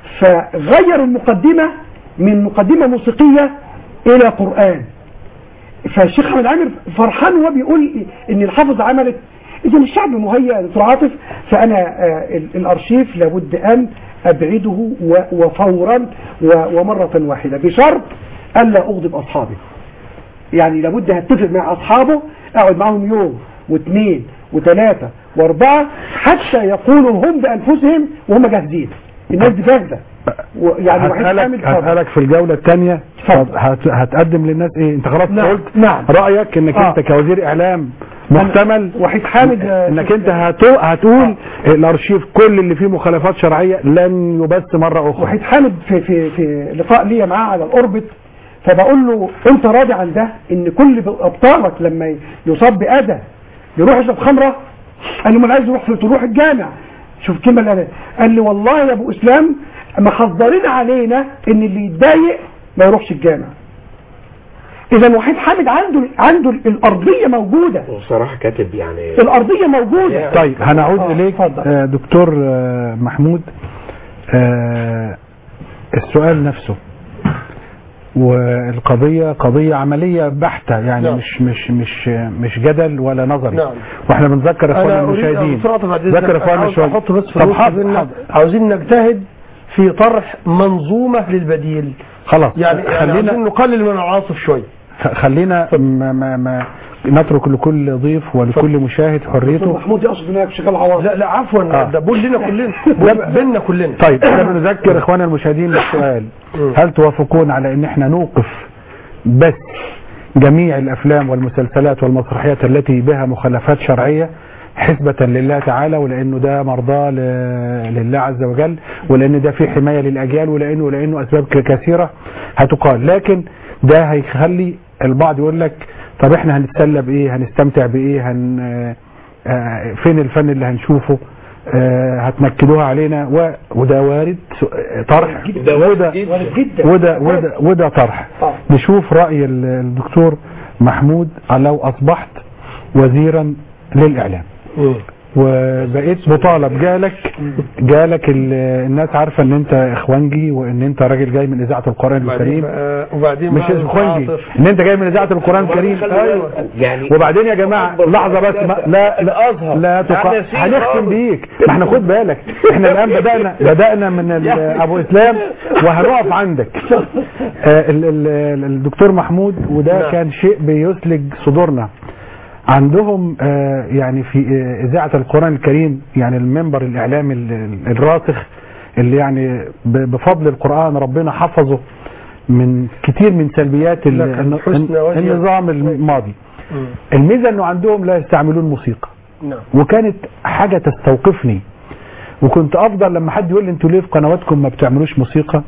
فغير المقدمه من مقدمه موسيقيه الى قران فالشيخ احمد عامر فرحان وهو بيقول ان الحافظ عملت اذا الشعب مهيئ يا دكتور عاطف فانا آه، ال- الارشيف لابد ان ابعده و- وفورا و- ومره واحده بشرط الا اغضب اصحابي يعني لابد هتفق مع اصحابه اقعد معاهم يوم واثنين وثلاثه واربعه حتى يقولوا هم بانفسهم وهم جاهزين الناس دي جاهزه و- يعني وحيد هسألك حامد اتفضل. هسألك في الجولة الثانية اتفضل. هت- هتقدم للناس ايه انت خلاص نعم، قلت نعم. رأيك انك آه. انت كوزير اعلام محتمل وحيد حامد آه، انك انت هتو هتقول الارشيف كل اللي فيه مخالفات شرعية لن يبث مرة اخرى وحيد حامد في في في لقاء ليا معاه على الاوربت فبقول له انت راضي عن ده ان كل ابطالك لما يصاب باذى يروح يشرب خمره قال له ما أنا عايز يروح تروح الجامع شوف الكلمه اللي قالها قال لي والله يا ابو اسلام محذرين علينا ان اللي يتضايق ما يروحش الجامع اذا وحيد حامد عنده عنده الارضيه موجوده وصراحة كاتب يعني الارضيه موجوده طيب هنعود آه، اليك اتفضل. آه، دكتور آه، محمود آه، السؤال نفسه والقضية قضية عملية بحتة يعني نعم. مش مش مش مش جدل ولا نظري نعم. واحنا بنذكر اخواننا انا اريد المشاهدين أن أطرق بعد ذكر إذنك. اخواننا عاوز شوية احط بس في طب الوسط حاضر إن حاضر. عاوزين نجتهد في طرح منظومه للبديل خلاص يعني يعني خلينا عاوزين نقلل من العاصف شويه خ- خلينا ما ما ما نترك لكل ضيف ولكل مشاهد دكتور حريته محمود يقصد انك شغال عواطف لا لا عفوا آه. ده بقول لنا كلنا بقول بيننا كلنا طيب احنا بنذكر اخواننا المشاهدين بالسؤال هل توافقون على ان احنا نوقف بس جميع الافلام والمسلسلات والمسرحيات التي بها مخالفات شرعيه حسبة لله تعالى ولانه ده مرضاه ل- لله عز وجل ولان ده فيه حمايه للاجيال ولانه لانه اسباب ك- كثيره هتقال لكن ده هيخلي البعض يقول لك طب احنا هنتسلى بايه هنستمتع بايه هن آه، فين الفن اللي هنشوفه آه، هتنكدوها علينا و... وده وارد س- طرح ده وارد وده جدا. وارد جدا وده وده وده طرح آه. نشوف رأي ال- الدكتور محمود لو أصبحت وزيرا للإعلام وبقيت مطالب جالك جالك ال- الناس عارفة ان انت اخوانجي وان انت راجل جاي من اذاعة القرآن وبعدين الكريم بقى- وبعدين مش بقى اخوانجي عاطف. ان انت جاي من اذاعة القرآن الكريم ايوه يعني وبعدين يا جماعة لحظة بس ما لا لا لا تقا... هنختم بيك ما احنا خد بالك احنا الان بدأنا بدأنا من ال- ابو اسلام وهنقف عندك آه، ال- ال- الدكتور محمود وده نعم. كان شيء بيسلج صدورنا عندهم آه، يعني في آه، اذاعة القرآن الكريم يعني المنبر الاعلامي ال- ال- الراسخ اللي يعني ب- بفضل القرآن ربنا حفظه من كتير من سلبيات ال- لكن الن- حسن وجه. النظام الماضي مم. الميزه انه عندهم لا يستعملون موسيقى نعم وكانت حاجه تستوقفني وكنت افضل لما حد يقول لي انتوا ليه في قنواتكم ما بتعملوش موسيقى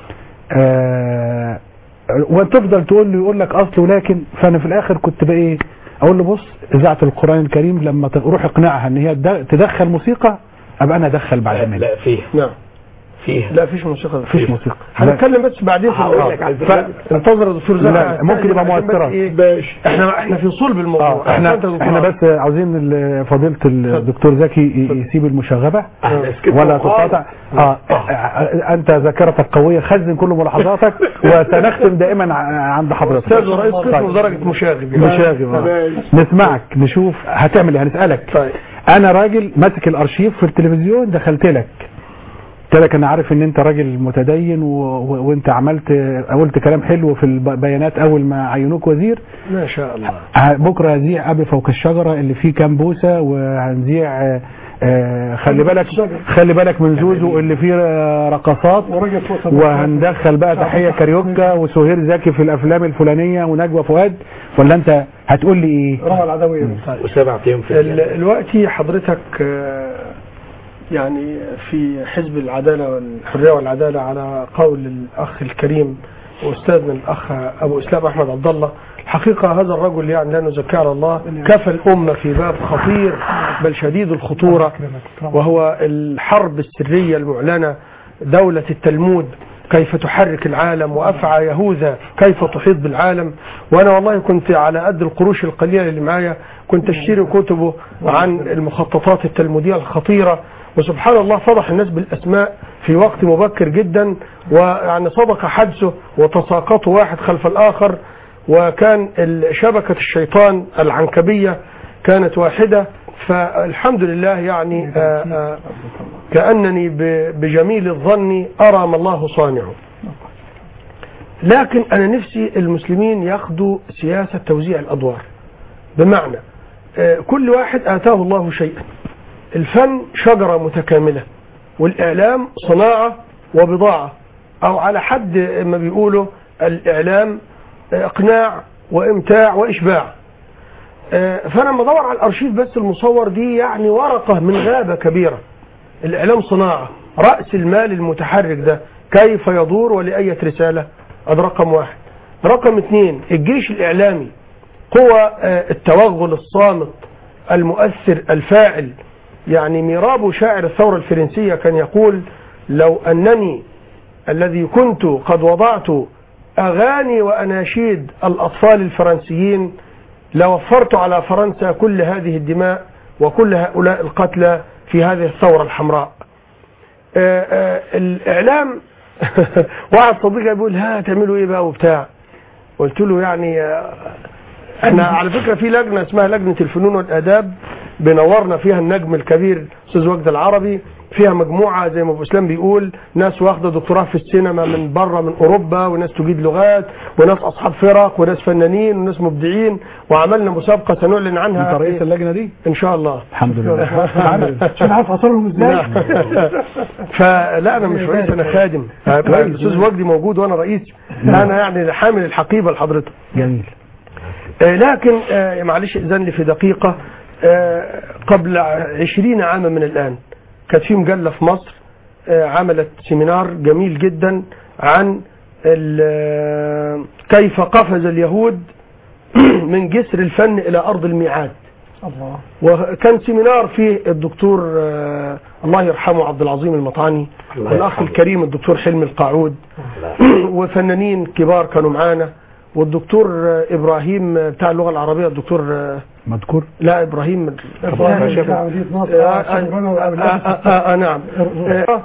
آه وتفضل تقول له يقول لك اصل ولكن فانا في الاخر كنت بقى ايه اقول له بص اذاعه القران الكريم لما تروح اقنعها ان هي تد- تدخل موسيقى ابقى انا ادخل بعد لا, منها لا فيها نعم فيها لا فيش موسيقى مفيش موسيقى هنتكلم بس بعدين في هقول الموضوع. لك على البرنامج. فانتظر يا دكتور زكي لا، ممكن يبقى عشان بس مؤثرة. إيه، باش احنا احنا في صلب الموضوع اه احنا أحسنت يا دكتور احنا عمرو. بس عاوزين ال- فضيله الدكتور زكي ي- يسيب المشاغبه احنا سكتنا ولا وخلاص. تقاطع اه آه، انت ذاكرتك قويه خزن كل ملاحظاتك وسنختم دائما ع- عند حضرتك استاذ ورئيس قسم طيب. ودرجه مشاغب مشاغب آه. نسمعك نشوف هتعمل ايه هنسالك طيب انا راجل ماسك الارشيف في التلفزيون دخلت لك قلت لك انا عارف ان انت راجل متدين و... و... وانت عملت قلت كلام حلو في البيانات اول ما عينوك وزير ما شاء الله ه- بكره هذيع ابي فوق الشجره اللي فيه كام بوسه وهنذيع آه، آه، خلي بالك خلي بالك من زوزو اللي فيه آه، رقصات ورجل فوق وهندخل بقى تحيه كاريوكا وسهير زكي في الافلام الفلانيه ونجوى فؤاد ولا انت هتقول لي ايه؟ رمى العدوية وسبع ايام في ال- الجنة. دلوقتي حضرتك آه، يعني في حزب العدالة والحرية والعدالة على قول الأخ الكريم وأستاذنا الأخ أبو إسلام أحمد عبد الله الحقيقة هذا الرجل يعني لا نزكي على الله كفى الأمة في باب خطير بل شديد الخطورة وهو الحرب السرية المعلنة دولة التلمود كيف تحرك العالم وأفعى يهوذا كيف تحيط بالعالم وأنا والله كنت على قد القروش القليلة اللي معايا كنت أشتري كتبه عن المخططات التلمودية الخطيرة وسبحان الله فضح الناس بالأسماء في وقت مبكر جدا ويعني صدق حدسه وتساقطه واحد خلف الآخر وكان ال- شبكة الشيطان العنكبية كانت واحدة فالحمد لله يعني آه، آه، كأنني ب- بجميل الظن أرى ما الله صانعه لكن أنا نفسي المسلمين ياخدوا سياسة توزيع الأدوار بمعنى آه، كل واحد آتاه الله شيئا الفن شجرة متكاملة والإعلام صناعة وبضاعة أو على حد ما بيقولوا الإعلام إقناع وإمتاع وإشباع آه، فأنا لما أدور على الأرشيف بس المصور دي يعني ورقة من غابة كبيرة الإعلام صناعة رأس المال المتحرك ده كيف يدور ولأية رسالة هذا رقم واحد رقم اثنين الجيش الإعلامي قوى آه، التوغل الصامت المؤثر الفاعل يعني ميرابو شاعر الثورة الفرنسية كان يقول لو أنني الذي كنت قد وضعت أغاني وأناشيد الأطفال الفرنسيين لوفرت على فرنسا كل هذه الدماء وكل هؤلاء القتلى في هذه الثورة الحمراء آه، آه، الإعلام واحد صديقي بيقول ها تعملوا إيه بقى وبتاع قلت له يعني آه، احنا على فكرة في لجنة اسمها لجنة الفنون والآداب بنورنا فيها النجم الكبير أستاذ وجد العربي فيها مجموعة زي ما أبو إسلام بيقول ناس واخدة دكتوراه في السينما من بره من أوروبا وناس تجيد لغات وناس أصحاب فرق وناس فنانين وناس مبدعين وعملنا مسابقة سنعلن انت عنها رئيس اللجنه دي؟ إن شاء الله الحمد لله عشان عارف اصلهم ازاي نعم. فلا انا مش رئيس انا خادم الاستاذ وجدي موجود وانا رئيس انا يعني حامل الحقيبه لحضرتك جميل آه، لكن آه، معلش اذن لي في دقيقه آه، قبل عشرين عاما من الان كانت في مجله في مصر آه، عملت سيمينار جميل جدا عن ال- آه، كيف قفز اليهود من جسر الفن الى ارض الميعاد الله وكان سيمينار فيه الدكتور آه، الله يرحمه عبد العظيم المطعني الله والاخ يرحمه. الكريم الدكتور حلمي القاعود وفنانين كبار كانوا معانا والدكتور آه، ابراهيم آه، بتاع اللغه العربيه الدكتور آه، مذكور لا ابراهيم إبراهيم بتاع مدينة نصر. آه، آه، آه، شغلنا آه، والأولاد. آه، آه، آه، نعم آه،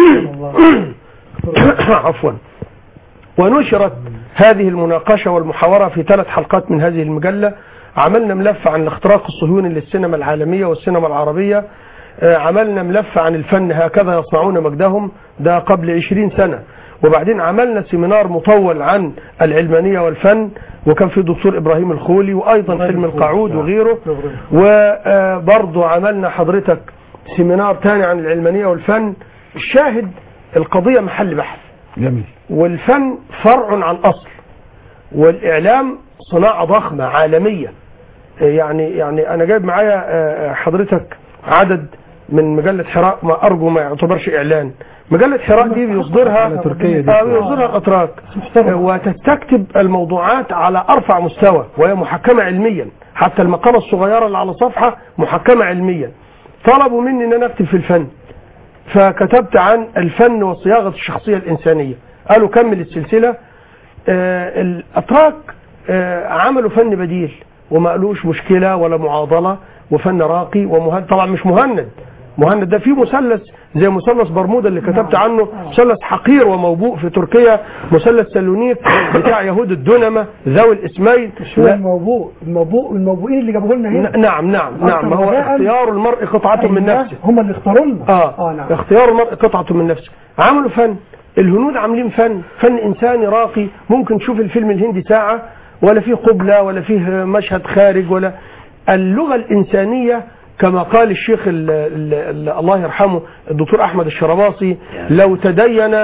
عفوا ونشرت هذه المناقشة والمحاورة في ثلاث حلقات من هذه المجلة عملنا ملف عن الاختراق الصهيوني للسينما العالمية والسينما العربية آه، عملنا ملف عن الفن هكذا يصنعون مجدهم ده قبل عشرين سنة وبعدين عملنا سيمينار مطول عن العلمانية والفن وكان في دكتور إبراهيم الخولي وأيضا حلم القاعود وغيره وبرضه عملنا حضرتك سيمينار تاني عن العلمانية والفن الشاهد القضية محل بحث جميل والفن فرع عن أصل والإعلام صناعة ضخمة عالمية يعني يعني أنا جايب معايا آه، حضرتك عدد من مجلة حراء ما أرجو ما يعتبرش إعلان مجلة حراء دي بيصدرها على تركيا دي. آه، بيصدرها الأتراك وتستكتب الموضوعات على أرفع مستوى وهي محكمة علميا حتى المقالة الصغيرة اللي على صفحة محكمة علميا طلبوا مني ان انا اكتب في الفن فكتبت عن الفن وصياغه الشخصيه الانسانيه قالوا كمل السلسله آه الاتراك آه عملوا فن بديل وما قالوش مشكله ولا معاضله وفن راقي ومهند طبعا مش مهند مهند ده في مثلث زي مثلث برمودا اللي كتبت عنه مثلث حقير وموبوء في تركيا مثلث سالونيك بتاع يهود الدنمه ذوي الاسمين شو الموضوع الموضوع الموضوعين اللي جابوه لنا هنا ن- نعم نعم نعم ما هو غباء. اختيار المرء قطعة من أيوة، نفسه هم اللي اختاروا لنا اه, اه نعم اختيار المرء قطعة من نفسه عملوا فن الهنود عاملين فن فن انساني راقي ممكن تشوف الفيلم الهندي ساعة ولا فيه قبلة ولا فيه مشهد خارج ولا اللغة الإنسانية كما قال الشيخ ال ال ال الله يرحمه الدكتور أحمد الشرباصي لو تدين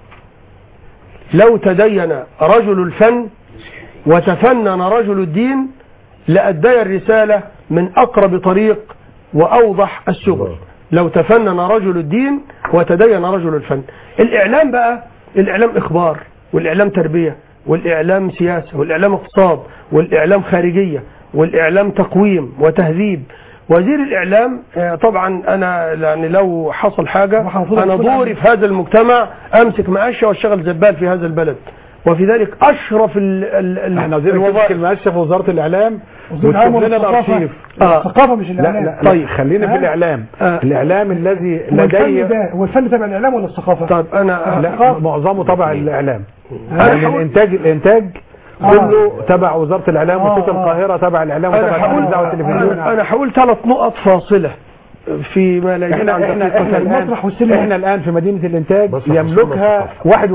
لو تدين رجل الفن وتفنن رجل الدين لأدي الرسالة من أقرب طريق وأوضح السبل لو تفنن رجل الدين وتدين رجل الفن الإعلام بقى الإعلام إخبار والإعلام تربية والإعلام سياسة والإعلام اقتصاد والإعلام خارجية والإعلام تقويم وتهذيب وزير الإعلام آه، طبعا أنا يعني لو حصل حاجة المفروض أنا تكون دوري في هذا المجتمع أمسك مقشة واشتغل زبال في هذا البلد وفي ذلك أشرف ال ال ال احنا عاوزين الوظائف المؤسسه في وزاره الاعلام وزير العام وتشوف لنا والثقافة. الارشيف آه. الثقافة مش لا الإعلام لا طيب خلينا في آه. الاعلام آه. الاعلام الذي هو لدي الفن ده هو الفن تبع الإعلام ولا الثقافة؟ طيب أنا لا معظمه تبع الاعلام أنا يعني حاول- الانتاج الانتاج آه. كله تبع وزاره الاعلام آه، وصوت آه. القاهره تبع الاعلام أنا وتبع هقول الاذاعه والتلفزيون أنا أنا هقول ثلاث نقط فاصلة فيما لا يجب احنا عن احنا دقيقة احنا الان المسرح والسينما. احنا الان في مدينه الانتاج مسرح يملكها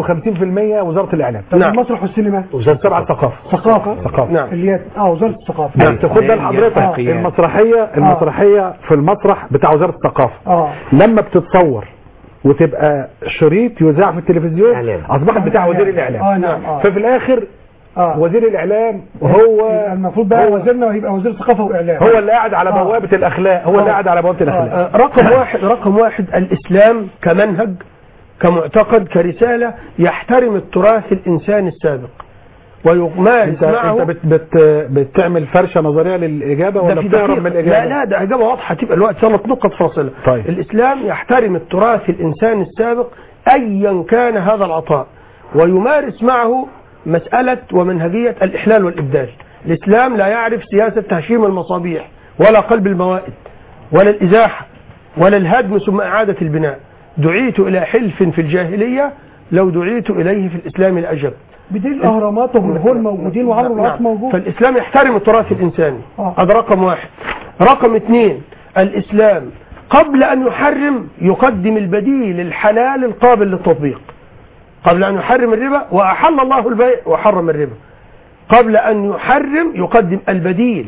51% وزاره الاعلام طب نعم. المسرح والسينما وزارة تبع الثقافه ثقافة ثقافه نعم اللي هي اه وزارة الثقافة نعم تاخد ده لحضرتك المسرحيه المسرحيه في المسرح بتاع وزاره الثقافه اه لما بتتصور وتبقى شريط يذاع في التلفزيون إعلام. اصبحت بتاع وزير الاعلام اه نعم اه ففي الاخر اه وزير الاعلام هو المفروض بقى هو- وزيرنا يبقى وزير ثقافة وإعلام هو اللي قاعد على آه. بوابه الاخلاق هو اللي آه. قاعد على بوابه الاخلاق آه، رقم واحد رقم واحد الإسلام كمنهج كمعتقد كرسالة يحترم التراث الإنساني السابق ويمارس انت معه انت بت بت بتعمل فرشه نظريه للاجابه ده ولا في بتهرب دقيقة. من الاجابه لا لا ده إجابة واضحة تبقى الوقت ثلاث نقط فاصلة طيب. الإسلام يحترم التراث الإنساني السابق أيا كان هذا العطاء ويمارس معه مسألة ومنهجية الإحلال والإبدال الإسلام لا يعرف سياسة تهشيم المصابيح ولا قلب الموائد ولا الإزاحة ولا الهدم ثم إعادة البناء دعيت إلى حلف في الجاهلية لو دعيت إليه في الإسلام لأجب بدين الأهرامات وجمهور موجودين وعمرو العاص موجود فالإسلام يحترم التراث الإنساني آه. هذا رقم واحد رقم اثنين الإسلام قبل أن يحرم يقدم البديل الحلال القابل للتطبيق قبل أن يحرم الربا وأحل الله البيع وحرم الربا قبل أن يحرم يقدم البديل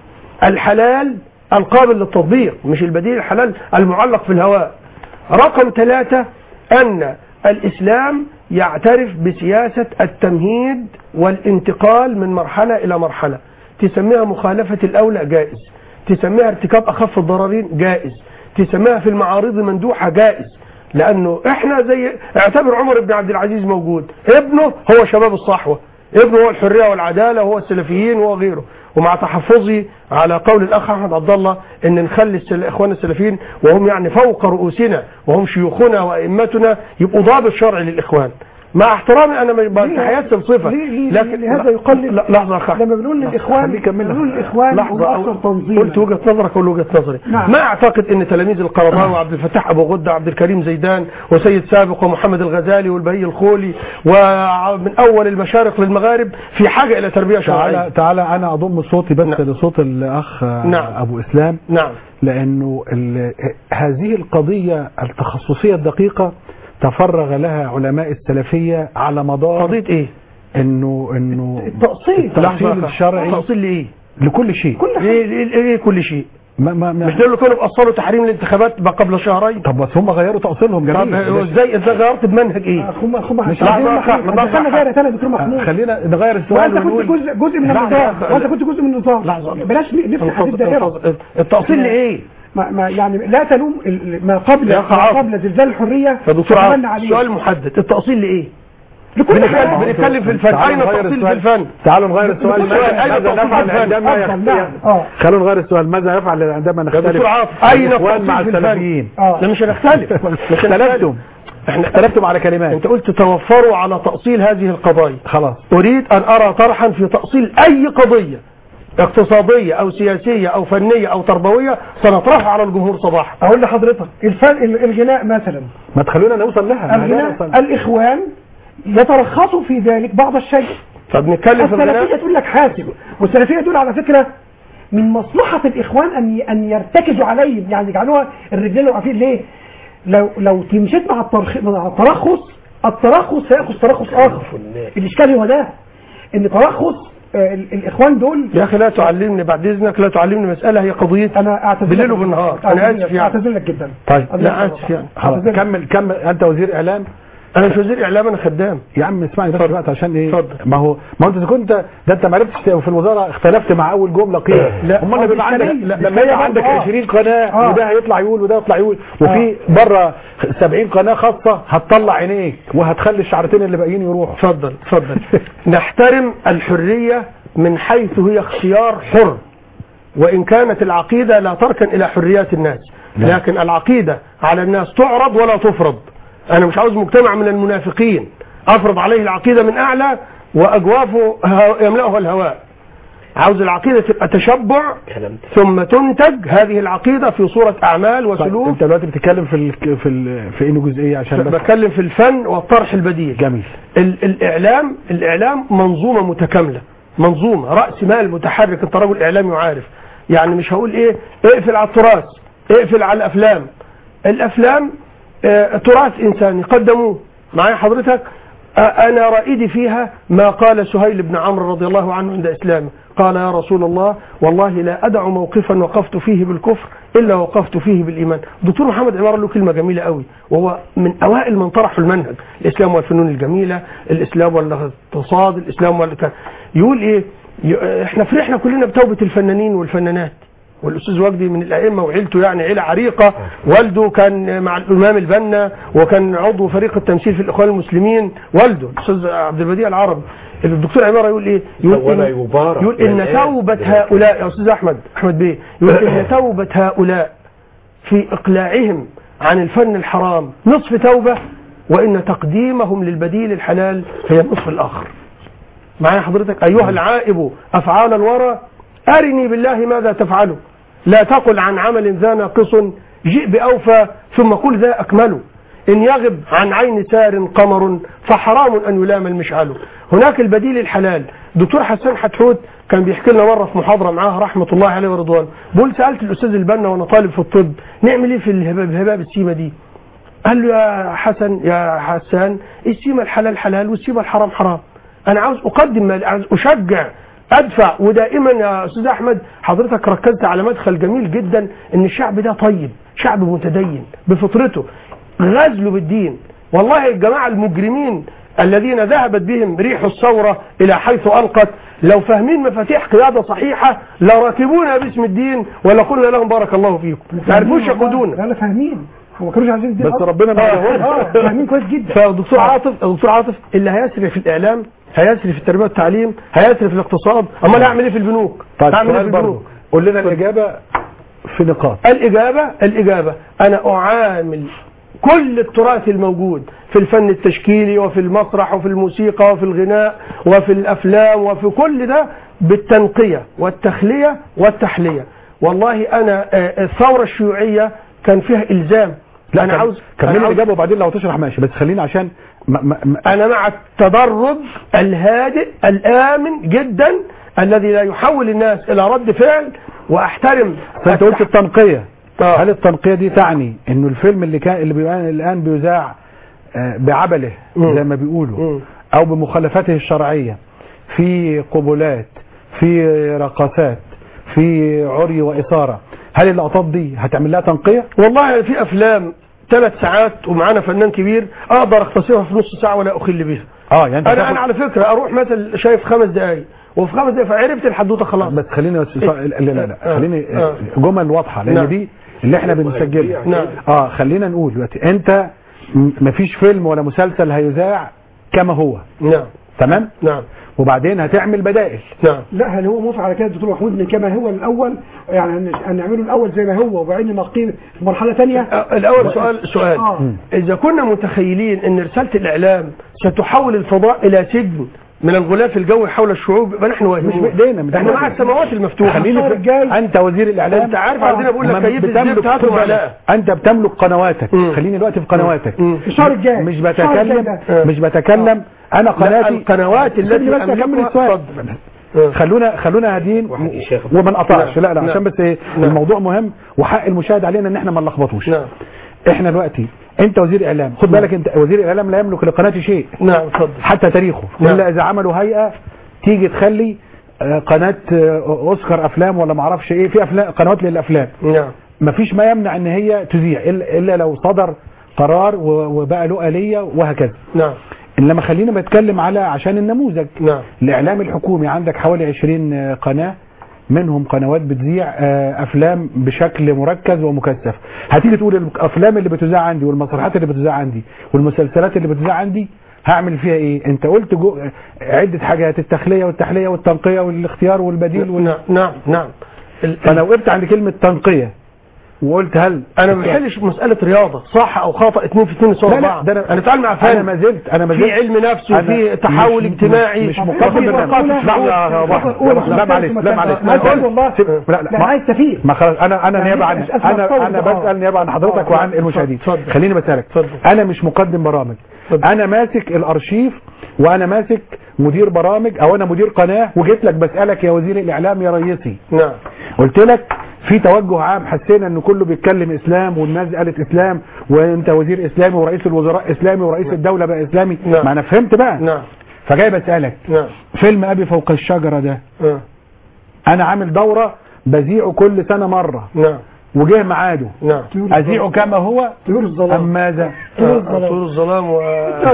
الحلال القابل للتطبيق مش البديل الحلال المعلق في الهواء رقم ثلاثة أن الإسلام يعترف بسياسة التمهيد والانتقال من مرحلة إلى مرحلة تسميها مخالفة الأولى جائز تسميها ارتكاب أخف الضررين جائز تسميها في المعارض مندوحة جائز لأنه إحنا زي اعتبر عمر بن عبد العزيز موجود ابنه هو شباب الصحوة ابنه هو الحرية والعدالة وهو السلفيين وهو غيره ومع تحفظي على قول الأخ أحمد عبد الله أن نخلي السل- الإخوان السلفيين وهم يعني فوق رؤوسنا وهم شيوخنا وأئمتنا يبقوا ضابط شرعي للإخوان مع احترامي أنا ما تحياتي الصفة ليه ليه لكن لهذا يقلل لا لحظة يا أخ أحمد. لما بنقول للإخوان خليه يكمل بنقول للإخوان لحظة هم أكثر قلت تنظيما وجهة نظرك أقول وجهة نظري نعم. ما أعتقد أن تلاميذ القرضاوي وعبد الفتاح أبو غدة وعبد الكريم زيدان وسيد سابق ومحمد الغزالي والبهي الخولي ومن أول المشارق للمغارب في حاجة إلى تربية شرعية تعالى تعالى انا اضم صوتي بس نعم. لصوت الاخ نعم. ابو اسلام نعم لانه ال- هذه القضيه التخصصيه الدقيقه تفرغ لها علماء السلفيه على مدار قضية إيه؟ انه انه التأصيل التأصيل لحظة أخ. الشرعي تأصيل لإيه؟ لكل شيء كل حاجة ليه, ليه, ليه كل شيء؟ ما ما ما مش دول اللي كانوا بأصلوا تحريم الانتخابات ما قبل شهرين طب بس هم غيروا تأصيلهم طب جميل هو ازاي ازاي غيرت بمنهج ايه؟ خم خم مش مش عايزين محمود نحن- دخلنا دايره ثانيه دكتور محمود خلينا نغير السؤال وانت كنت ونقول جزء جزء من لحظة، النظام لحظة. وانت كنت جزء من النظام لحظة. بلاش نفتح هذه الدائره التأصيل لايه؟ ما, ما يعني لا تلوم ال- ما قبل يا أخ ما عاطف. قبل زلزال الحريه يا دكتور تتمنى عاطف عليه. سؤال محدد التأصيل لايه؟ لكل بنتكلم حاجه بنتكلم في الفن تعالوا اين نغير التأصيل في السؤال. الفن؟ تعالوا نغير السؤال السؤال، أين ماذا التأصيل نفعل في الفن؟ عندما أفضل، نعم. يختلف اه خلونا نغير السؤال ماذا يفعل عندما يا نختلف دكتور عاطف اين الإخوان مع التأصيل في الفن؟ السلفيين اه لا مش هنختلف مش اختلفتم هنختلف احنا اختلفتم على كلمات انت قلت توفروا على تأصيل هذه القضايا خلاص أريد أن أرى طرحا في تأصيل أي قضية اقتصادية أو سياسية أو فنية أو تربوية سنطرحها على الجمهور صباحا اقول لحضرتك الفن ال- الغناء مثلا ما تخلونا نوصل لها ما لا الغناء نوصل. الاخوان يترخصوا في ذلك بعض الشيء طب نتكلم في السلفيه الغناء تقول لك حاسب والسلفيه دول على فكره من مصلحه الاخوان ان ان يرتكزوا عليهم يعني يجعلوها الرجال واقفين ليه؟ لو لو تمشيت مع الترخ... مع الترخص الترخص سياخذ ترخص اخر الاشكال هو ده ان ترخص آه، ال- الاخوان دول يا أخي لا تعلمني بعد إذنك لا تعلمني مسألة هي قضيتي انا اعتذر بالليل لك. وبالنهار. أنا أعتذر آسف لك- يعني. اعتذر لك جدا طيب أعتذر لا لك. آسف يعني خلاص أعتذر لك. كمل كمل انت وزير اعلام أنا مش وزير إعلام أنا خدام يا عم اسمعني بس دلوقتي عشان ايه اتفضل. ما هو ما هو انت إذا كنت ده انت ما عرفتش في الوزاره اختلفت مع اول جمله قيل لا، امال هو بيبقى عندك إشكالية. لما يبقى عندك آه. 20 قناه آه. وده هيطلع يقول وده يطلع يقول وفي بره 70 قناه خاصه هتطلع عينيك وهتخلي الشعرتين اللي باقيين يروحوا اتفضل اتفضل نحترم الحرية من حيث هي اختيار حر وإن كانت العقيدة لا تركن إلى حريات الناس لكن العقيدة على الناس تعرض ولا تفرض أنا مش عاوز مجتمع من المنافقين أفرض عليه العقيدة من أعلى وأجوافه ه- يملأها الهواء عاوز العقيدة تبقى تشبع كلام ثم تنتج هذه العقيدة في صورة أعمال طيب وسلوك انت دلوقتي بتتكلم في ال في ال في انه جزئيه عشان بس بتكلم في الفن والطرح البديهي جميل ال- الإعلام الإعلام منظومة متكاملة منظومة رأس مال متحرك أنت رجل إعلامي وعارف يعني مش هقول إيه اقفل على التراث اقفل على الأفلام الأفلام آه، تراث إنساني قدموه معايا حضرتك آه، أنا رائدي فيها ما قال سهيل بن عمرو رضي الله عنه عند إسلامه قال يا رسول الله والله لا أدع موقفا وقفت فيه بالكفر إلا وقفت فيه بالإيمان دكتور محمد عمار له كلمة جميلة قوي وهو من أوائل من طرحوا المنهج الإسلام والفنون الجميلة الإسلام والاقتصاد الإسلام والك... يقول إيه ي- إحنا فرحنا كلنا بتوبة الفنانين والفنانات والاستاذ وجدي من الائمه وعيلته يعني عيله عريقه والده كان مع الامام البنا وكان عضو فريق التمثيل في الاخوان المسلمين والده الاستاذ عبد البديع العربي الدكتور عماره يقول ايه يقول ولا إن, يبارك يقول ان بالآن. توبه هؤلاء يا استاذ احمد احمد بيه يقول ان توبه هؤلاء في اقلاعهم عن الفن الحرام نصف توبه وان تقديمهم للبديل الحلال هي النصف الاخر معايا حضرتك أيها العائب أفعال الورى أرني بالله ماذا تفعل لا تقل عن عمل ذا ناقص جئ بأوفى ثم قل ذا أكمل إن يغب عن عين سار قمر فحرام أن يلام المشعل هناك البديل الحلال دكتور حسن حتحوت كان بيحكي لنا مرة في محاضرة معاه رحمة الله عليه ورضوانه بقول سألت الأستاذ البنا وأنا طالب في الطب نعمل إيه في الهباب هباب السيمة دي قال له يا حسن يا حسان السيمة الحلال حلال والسيمة الحرام حرام انا عاوز اقدم مال- عاوز اشجع ادفع ودائما يا استاذ احمد حضرتك ركزت على مدخل جميل جدا ان الشعب ده طيب شعب متدين بفطرته غزله بالدين والله الجماعه المجرمين الذين ذهبت بهم ريح الثوره الى حيث القت لو فاهمين مفاتيح قياده صحيحه لراكبونا باسم الدين ولا قلنا لهم بارك الله فيكم ما عرفوش يقودونا لا لا فاهمين هو ما كانوش عايزين الدين بس أصلاً. ربنا ما اه يهون. آه، فاهمين كويس جدا فدكتور عاطف دكتور عاطف اللي هيسري في الاعلام هيسري في التربيه والتعليم هيسري في الاقتصاد امال هعمل ايه في البنوك طيب هعمل ايه في سؤال برضه البنوك قول لنا الاجابه في نقاط الاجابه الاجابه انا اعامل كل التراث الموجود في الفن التشكيلي وفي المسرح وفي الموسيقى وفي الغناء وفي الافلام وفي كل ده بالتنقيه والتخليه والتحليه والله انا آه، الثوره الشيوعيه كان فيها الزام لا انا كم- عاوز كمل أنا عاوز- الاجابه وبعدين لو تشرح ماشي بس خلينا عشان ما ما ما أنا مع التدرج الهادئ الآمن جدا الذي لا يحول الناس إلى رد فعل وأحترم فانت قلت التنقيه آه. هل التنقيه دي تعني انه الفيلم اللي كان اللي بيبقى الان بيذاع آه، بعبله مم. زي ما بيقولوا مم. او بمخالفاته الشرعيه في قبلات في رقصات في عري واثاره هل اللقطات دي هتعمل لها تنقيه والله في افلام ثلاث ساعات ومعانا فنان كبير اقدر اختصرها في نص ساعه ولا اخل بيها اه يعني انت انا تاخد- انا على فكره اروح مثلا شايف خمس دقائق وفي خمس دقائق فعرفت الحدوته خلاص بس خليني بس لا لا لا آه. خليني آه. جمل واضحه لان نعم. دي اللي احنا بنسجلها نعم. اه خلينا نقول دلوقتي انت م- مفيش فيلم ولا مسلسل هيذاع كما هو نعم تمام نعم وبعدين هتعمل بدائل نعم لا هل هو موافق على كده الدكتور محمود ان كما هو الاول يعني هن- هنعمله الاول زي ما هو وبعدين ننقيه في مرحله ثانيه آه، الاول سؤال سؤال آه. اذا كنا متخيلين ان رساله الاعلام ستحول الفضاء الى سجن من الغلاف الجوي حول الشعوب يبقى نحن واهمين مش بايدينا مش احنا مع بإيدينا. السماوات المفتوحه خليني الشهر الجاي انت وزير الاعلام انت عارف عايزين اقول لك ما كيف بتملك- الزفت هات خد بالك. وعلاء انت بتملك قنواتك مم. خليني دلوقتي في قنواتك مم. الشهر الجاي مش الشهر الجاي بتكلم ده. مش بتكلم انا لا، قناتي القنوات التي خليني بس اكمل أملكها- السؤال اتفضل. آه. خلونا خلونا هادين واحد الشيخ. وما نقطعش لا لا نعم. عشان بس ايه نعم. الموضوع مهم وحق المشاهد علينا ان احنا ما نلخبطوش نعم احنا دلوقتي انت وزير اعلام خد بالك انت وزير الاعلام لا يملك لقناتي شيء نعم اتفضل حتى تاريخه نعم. الا اذا عملوا هيئه تيجي تخلي آه، قناه آه، اوسكار افلام ولا ما اعرفش ايه في افلام قنوات للافلام نعم مفيش ما يمنع ان هي تذيع الا إلا لو صدر قرار و- وبقى له آلية وهكذا نعم انما خلينا بتكلم على عشان النموذج نعم الاعلام الحكومي عندك حوالي 20 قناه منهم قنوات بتذيع آه، افلام بشكل مركز ومكثف هتيجي تقول الافلام اللي بتذاع عندي والمسرحيات اللي بتذاع عندي والمسلسلات اللي بتذاع عندي هعمل فيها ايه انت قلت جو عده حاجات التخليه والتحليه والتنقيه والاختيار والبديل وال... نعم نعم نعم ال- فانا وقفت عند كلمه تنقيه وقلت هل انا ما بحلش مساله رياضه صح او خطا اثنين في اثنين لا يساوي لا بعض ده انا انا اتعامل مع انا فن ما زلت انا ما زلت في علم نفس أنا وفي تحول مش- اجتماعي مش وفي مقدم برنامج ثقافة لا شعوب. لا واحد أقول لا لا معلش لا معلش ما لا تقول والله. سيب- لا لا لا عايز تفيد ما خلاص انا انا يعني نيابه عن أسأل انا أفضل انا آه. بسال نيابه عن حضرتك آه. وعن المشاهدين اتفضل. خليني بسالك اتفضل. انا مش مقدم برامج اتفضل. انا ماسك الارشيف وانا ماسك مدير برامج او انا مدير قناه وجيت لك بسالك يا وزير الاعلام يا رئيسي نعم قلت لك في توجه عام حسينا ان كله بيتكلم اسلام والناس قالت اسلام وانت وزير اسلامي ورئيس الوزراء اسلامي ورئيس الدوله بقى اسلامي نعم. ما انا فهمت بقى نعم فجاي بسالك نعم فيلم ابي فوق الشجره ده آه. انا عامل دوره بذيعه كل سنه مره نعم وجه ميعاده نعم اذيعه كما هو طيور ام الظلام ماذا طول الظلام و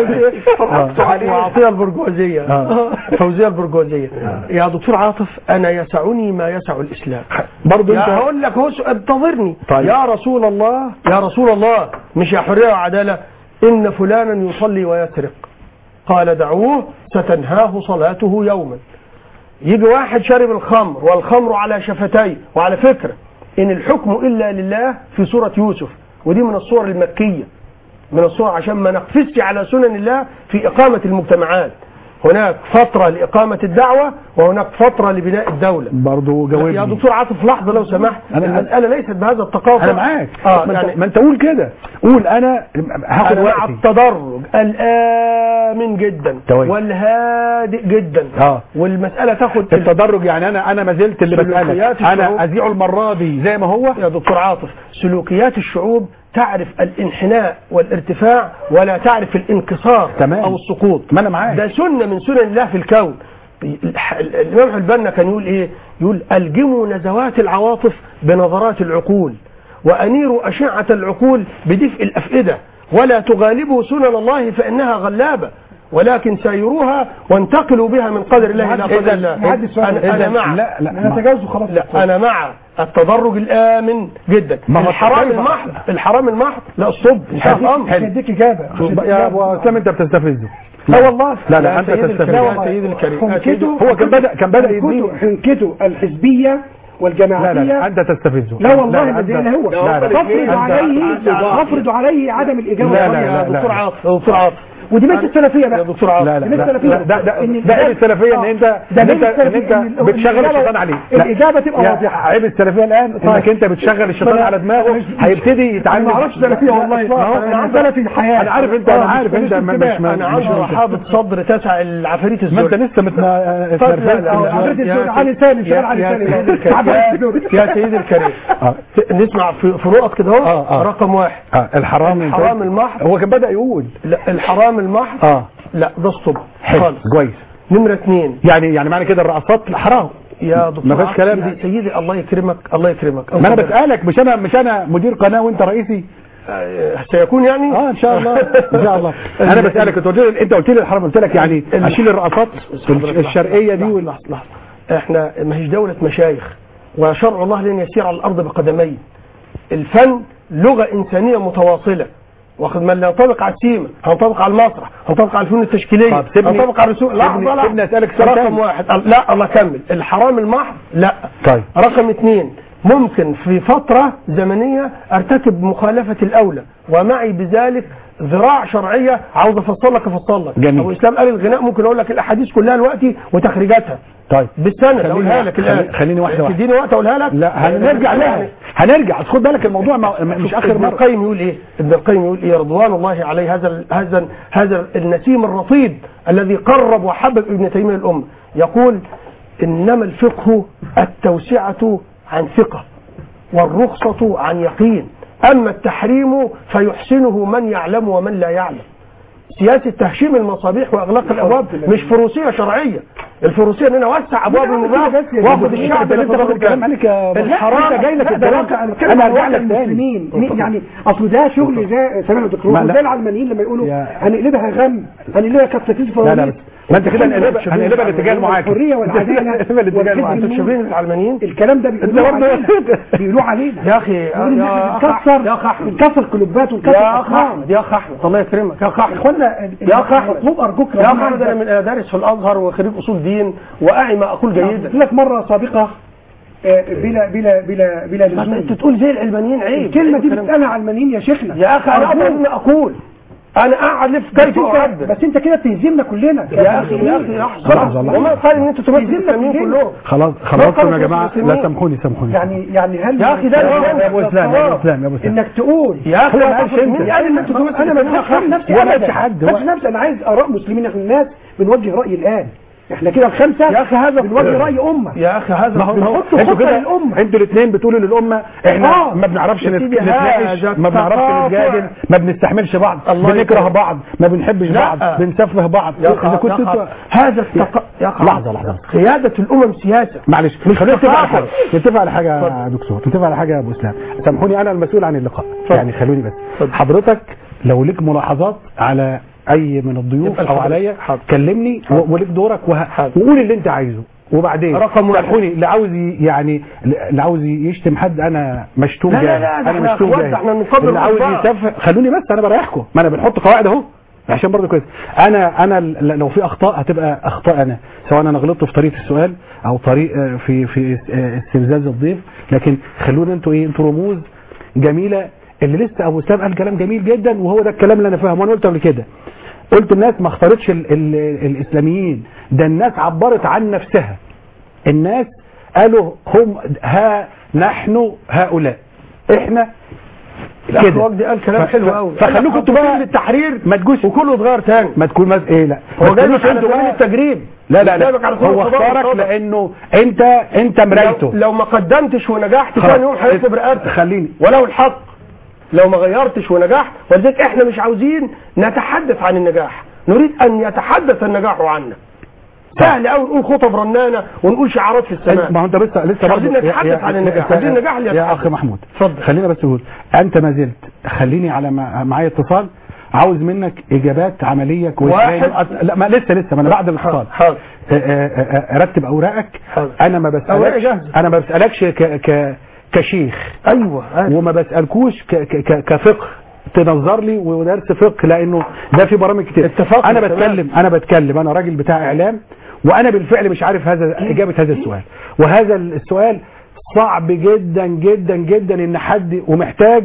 وعطيه البرجوازيه آه. فوزيه البرجوازيه يا دكتور عاطف انا يسعني ما يسع الاسلام برضه يا انت هقول لك هو سؤال- انتظرني طيب. يا رسول الله يا رسول الله مش يا حريه وعداله ان فلانا يصلي ويسرق قال دعوه ستنهاه صلاته يوما يجي واحد شرب الخمر والخمر على شفتيه وعلى فكره ان الحكم الا لله في سوره يوسف ودي من الصور المكيه من الصور عشان ما نقفزش على سنن الله في اقامه المجتمعات هناك فتره لاقامه الدعوه وهناك فتره لبناء الدوله برضه جاوبني يا دكتور عاطف لحظه لو سمحت أنا- المساله ليست بهذا التقاطع انا معاك اه ما, يعني انت ما انت قول كده قول انا هاخد أنا مع وقتي التدرج الآمن جدا طيب. والهادئ جدا اه والمسألة تاخد التدرج يعني انا انا ما زلت اللي بسالك سلوكيات الشعوب. انا اذيعه المره دي زي ما هو يا دكتور عاطف سلوكيات الشعوب تعرف الانحناء والارتفاع ولا تعرف الانكسار تمام. أو السقوط ما انا معاك ده سنة من سنن الله في الكون الح- الإمام البنا كان يقول إيه يقول ألجموا نزوات العواطف بنظرات العقول وأنيروا أشعة العقول بدفء الأفئدة ولا تغالبوا سنن الله فإنها غلابة ولكن سيروها وانتقلوا بها من قدر الله إلى قدر الله نعدي السؤال. أنا, أنا إذا- مع لا لا انا ما- تجاوزه خلاص لا أنا مع التدرج الآمن جدا ما هو الحرام كيف- المحض الحرام المحض لا الصب انتهى الأمر مش هيديك اجابه مش هيديك يا إجابة. ابو اسلام انت بتستفزه لا والله لا لا يا انت سيدي الكريم، تستفزه يا والله. سيدي الكريم يا حنكته سيدي هو كان بدأ كان بدأ حنكته يديه حنكته الحزبيه والجماعيه لا لا لا انت تستفزه لا والله لا، ما أنت- زي اللي هو لا لا تفرض أنت- عليه أنت- تفرض عليه عدم الاجابه لا، لا، يا لا، لا. دكتور عاطف يا دكتور عاطف ودي مش السلفيه يا بقى دكتور عاطف لا لا دي مش لا سلفيه لا، ده ده إن ده عيب السلفيه ان آه، انت ده ان عيب انت ان السلفية انت إن بتشغل الإجابة- الشيطان عليه لا. الإجابة تبقى يا واضحة. عيب السلفيه الان انك انت بتشغل الشيطان ما- على دماغه مش- هيبتدي انا يتعلم ما اعرفش سلفيه والله ما هو انا عارف سلفي الحياه انا عارف انت آه، انا مش- عارف مش انت ما- انتباه. مش ما- انا مش عندي انت. رحابة صدر تسع العفاريت ما انت الزرق لسه متنا لا، لا، عفريت الزرق على لساني شغال على يا لساني سيدي الكريم عفريت الزرق. يا سيدي الكريم آه. نسمع في في نقط كده اهو آه، آه. رقم واحد آه، الحرام انت- الحرام المحض. هو كان بدا يقول لا الحرام المحض اه لا ده الصبح حلو خالص كويس نمرة اثنين يعني يعني معنى كده الرقصات حرام يا دكتور ما فيهاش عاطف، كلام يا دي. سيدي الله يكرمك الله يكرمك ما انا بسالك مش انا مش انا مدير قناه وانت رئيسي آه، سيكون يعني اه ان شاء الله ان شاء الله انا بسالك انت قلت لي انت قلت لي الحرام قلت لك يعني اشيل الرقصات الشرقيه دي وال... لحظة لحظة احنا ما هيش دولة مشايخ وشرع الله لن يسير على الارض بقدميه الفن لغة انسانية متواصلة واخد من ينطبق على السيما هينطبق على المسرح هينطبق على الفنون التشكيليه طب سيبني- هينطبق على الرسوم سيبني- لحظه سيبني أسألك سؤال رقم تاني. واحد لا الله كمل الحرام المحض لا طيب رقم اثنين ممكن في فترة زمنية ارتكب مخالفة الأولى ومعي بذلك ذراع شرعية عاوز أفصل لك أفصل لك جميل. أبو إسلام قال الغناء ممكن أقول لك الأحاديث كلها دلوقتي وتخريجاتها طيب بالسند خليني- أقولها لك خليني- الآن خليني واحدة واحدة. تديني وقت أقولها لك لا هنرجع لها هنرجع بس خد بالك الموضوع ما مش اخر ابن مره القيم يقول ايه ابن القيم يقول ايه رضوان الله عليه هذا ال- هذا ال- هذا النسيم الرطيب الذي قرب وحبب ابن تيميه الامه يقول انما الفقه التوسعه عن ثقه والرخصه عن يقين اما التحريم فيحسنه من يعلم ومن لا يعلم سياسه تهشيم المصابيح واغلاق الابواب مش فروسيه شرعيه الفروسيه ان انا اوسع ابواب المباح واخد الشعب اللي اللي تاخد الكلام عليك يا الحرام انت جاي لك لا، ده الكلام واقع انا ارجع لك تاني المسلمين مين- يعني اصل ده شغل زي سامع دكتور ما لا. زي العلمانيين لما يقولوا يا- هنقلبها غم هنقلبها كفتاتيس لا لا بس ما انت كده هنقلبها هنقلبها الاتجاه المعاكس الحريه والعداله هنقلبها الاتجاه والحزب المعاكس انتوا شايفين العلمانيين الكلام ده بيقولوه برضه- علينا بيقولوه علينا يا اخي يقولوا ان يا احنا اخ بنكسر يا اخ احمد بنكسر قلوبات ونكسر يا اخ أفكار. احمد يا اخ احمد الله يكرمك يا اخ احمد اخوانا ال- يا اخ احمد مطلوب ارجوك يا اخ ربنا احمد انا من انا دارس في الازهر وخريج اصول دين واعي ما اقول قلت جيدا لك مره سابقه آه، بلا بلا بلا بلا بس انت لزوم تقول زي العلمانيين عيب الكلمه دي عيب الكلام بتقالها علمانيين يا شيخنا ده. يا اخي انا أرجوك. اقدر اني اقول انا اعرف بس كيف انت اعبر بس انت كده بتهزمنا كلنا يا اخي يا اخي لحظة، لحظه لحظة. وما قال ان انتوا تمثلوا الاسلاميين كلهم خلاص ما خلاص قالوا يا جماعه المسلمين. لا سامحوني سامحوني يعني يعني هل يا أخي ده يا ابو اسلام يا ابو اسلام يا ابو اسلام انك تقول يا اخي هو ما لا قالش تقول- انت. مين قال ان انتوا تمثلوا انا ما الاسلاميين بفهم نفسي ولا ابدا في حد بس ولا- نفسي انا عايز اراء مسلمين احنا الناس بنوجه راي الان احنا كده الخمسه يا اخي هذا بنوجه راي امه يا اخي هذا ما هو ما هو بنحط انتوا خطة كده للأمة. انتوا الاثنين بتقولوا للامه احنا آه. ما بنعرفش يا نت- سيدي نتناقش هذا ما بنعرفش التقاطع. نتجادل ما بنستحملش بعض الله بنكره يكرمك. بعض ما بنحبش لا. بعض بنسفه بعض يا اذا أخي كنت يا أخي انتوا هذا التق... يا أخي لحظة، لحظة. قيادة الأمم سياسة معلش خلينا نتفق على تقاطع. حاجه نتفق على حاجه يا دكتور نتفق على حاجه يا ابو اسلام سامحوني انا المسؤول عن اللقاء يعني خلوني بس حضرتك لو ليك ملاحظات على اي من الضيوف يبقى او الحضرتك. عليا حاضر. كلمني و- وليك دورك وه... وقول اللي انت عايزه وبعدين رقم واحد. سامحوني اللي عاوز ي- يعني اللي عاوز يشتم حد انا مشتوم لا، لا، جاهز لا، ده انا احنا مشتوم اخوات، جاهز ده احنا نفضل اللي عاوز بعض. يسفه خلوني بس انا بريحكم ما انا بنحط قواعد اهو عشان برضه كويس انا انا ل- لو في اخطاء هتبقى اخطاء انا سواء انا غلطت في طريقه السؤال او طريقه في في اس- آه، استفزاز الضيف لكن خلونا انتوا ايه انتوا رموز جميله اللي لسه ابو اسلام قال كلام جميل جدا وهو ده الكلام اللي انا فاهمه وانا قلت قبل كده قلت الناس ما اختارتش ال ال الاسلاميين ده الناس عبرت عن نفسها الناس قالوا هم ها نحن هؤلاء احنا الأخ وجدي قال كلام ف- حلو ف- قوي فخلوكم انتوا بقى للتحرير ما تجوش وكله اتغير تاني ما تكون مز... ايه لا هو ما جاي تكونوش لك على انتوا سبيل بقى- التجريب لا لا جايبك لا على سبيل هو القضاء اختارك والقدر. لانه انت انت مرايته لو, لو ما قدمتش ونجحت خلاص. ثاني يوم هيكتب رقبتك خليني ولو الحق لو ما غيرتش ونجحت ولذلك احنا مش عاوزين نتحدث عن النجاح نريد ان يتحدث النجاح عنا سهل قوي نقول خطب رنانه ونقول شعارات في السماء ما هو انت لسه لسه مش عاوزين برضه- يا- نتحدث يا- عن النجاح، يا- عايزين النجاح اللي يا يتحدث. اخ محمود اتفضل. خلينا بس نقول انت ما زلت خليني على ما معايا اتصال عاوز منك اجابات عمليه كويسه واحد. لأن- لا ما لسه لسه ما انا بعد الاتصال حاضر آه، آه، آه، رتب اوراقك حاضر. انا ما أوراقي بسالكش جاهزة. انا ما بسالكش ك ك كشيخ ايوه وما بسالكوش ك ك ك كفقه تنظر لي ودرس فقه لانه ده في برامج كتير اتفقنا، انا تمام. بتكلم انا بتكلم انا راجل بتاع اعلام وانا بالفعل مش عارف هذا اجابه هذا السؤال وهذا السؤال صعب جدا جدا جدا ان حد ومحتاج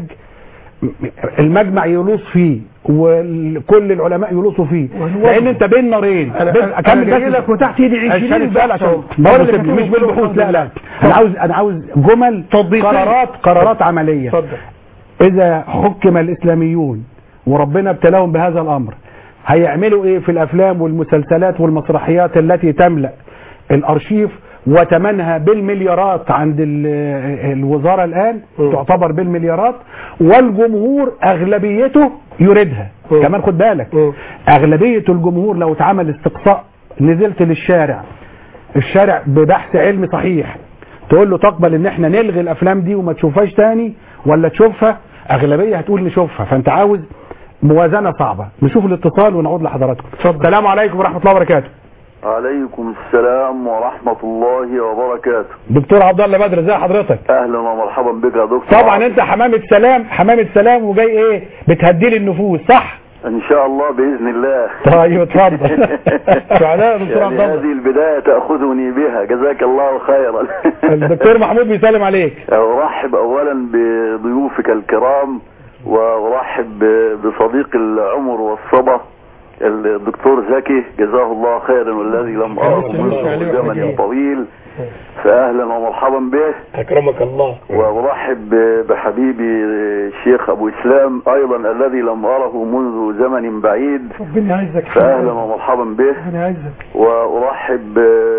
المجمع يلوص فيه وكل العلماء يلوصوا فيه لان انت بين نارين انا بين- انا أنا جاي لك وتحت ايدي عشان 20 السؤال بحث عشان أهو. برضه اللي سيبني، كاتبهم مش بالبحوث كلهم لا لا انا عاوز انا عاوز جمل تطبيقية. قرارات قرارات عمليه اتفضل إذا حكم الإسلاميون وربنا ابتلاهم بهذا الأمر هيعملوا إيه في الأفلام والمسلسلات والمسرحيات التي تملأ الأرشيف وتمنها بالمليارات عند ال- الوزارة الآن م. تعتبر بالمليارات والجمهور أغلبيته يريدها م. كمان خد بالك م. أغلبية الجمهور لو اتعمل استقصاء نزلت للشارع الشارع ببحث علمي صحيح تقول له تقبل ان احنا نلغي الافلام دي وما تشوفهاش تاني ولا تشوفها اغلبيه هتقول نشوفها فانت عاوز موازنه صعبه نشوف الاتصال ونعود لحضراتكم السلام عليكم ورحمه الله وبركاته عليكم السلام ورحمة الله وبركاته دكتور عبد الله بدر ازي حضرتك أهلا ومرحبا بك يا دكتور طبعا انت حمامه سلام حمامه سلام وجاي ايه بتهدي لي النفوس صح إن شاء الله بإذن الله طيب اتفضل سعداء يا دكتور عبد يعني الله هذه البداية تأخذني بها جزاك الله خيرا الدكتور محمود بيسلم عليك أرحب أولا بضيوفك الكرام وأرحب بصديق العمر والصبا الدكتور زكي جزاه الله خيرا والذي لم أره منذ زمن طويل فأهلا ومرحبا به اكرمك الله وأرحب بحبيبي الشيخ أبو إسلام أيضا الذي لم أره منذ زمن بعيد ربنا يعزك فأهلا ومرحبا به ربنا يعزك وأرحب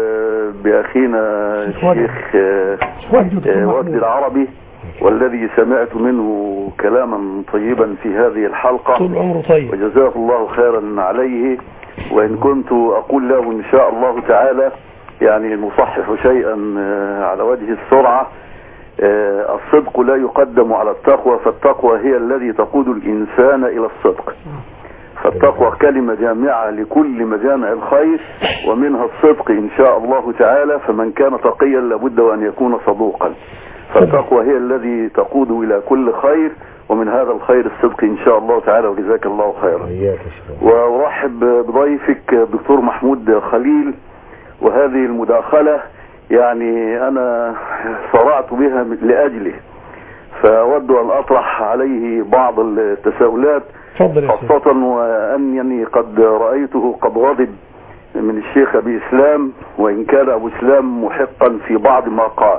بأخينا الشيخ وجدوا دكتور وجد محمود. العربي والذي سمعت منه كلاما طيبا في هذه الحلقة طول عمره طيب وجزاه الله خيرا عليه وإن كنت أقول له إن شاء الله تعالى يعني نصحح شيئا آه، على وجه السرعة آه، الصدق لا يقدم على التقوى فالتقوى هي الذي تقود الإنسان إلى الصدق فالتقوى كلمة جامعة لكل مجامع الخير ومنها الصدق إن شاء الله تعالى فمن كان تقيا لابد وأن يكون صدوقا فالتقوى هي الذي تقود إلى كل خير ومن هذا الخير الصدق إن شاء الله تعالى وجزاك الله خيرا إياك يا شباب. وأرحب بضيفك الدكتور محمود خليل وهذه المداخلة يعني أنا صرعت بها لأجله فأود أن أطرح عليه بعض التساؤلات اتفضل يا سيدي خاصة وأنني قد رأيته قد غضب من الشيخ أبي إسلام وإن كان أبو إسلام محقا في بعض ما قال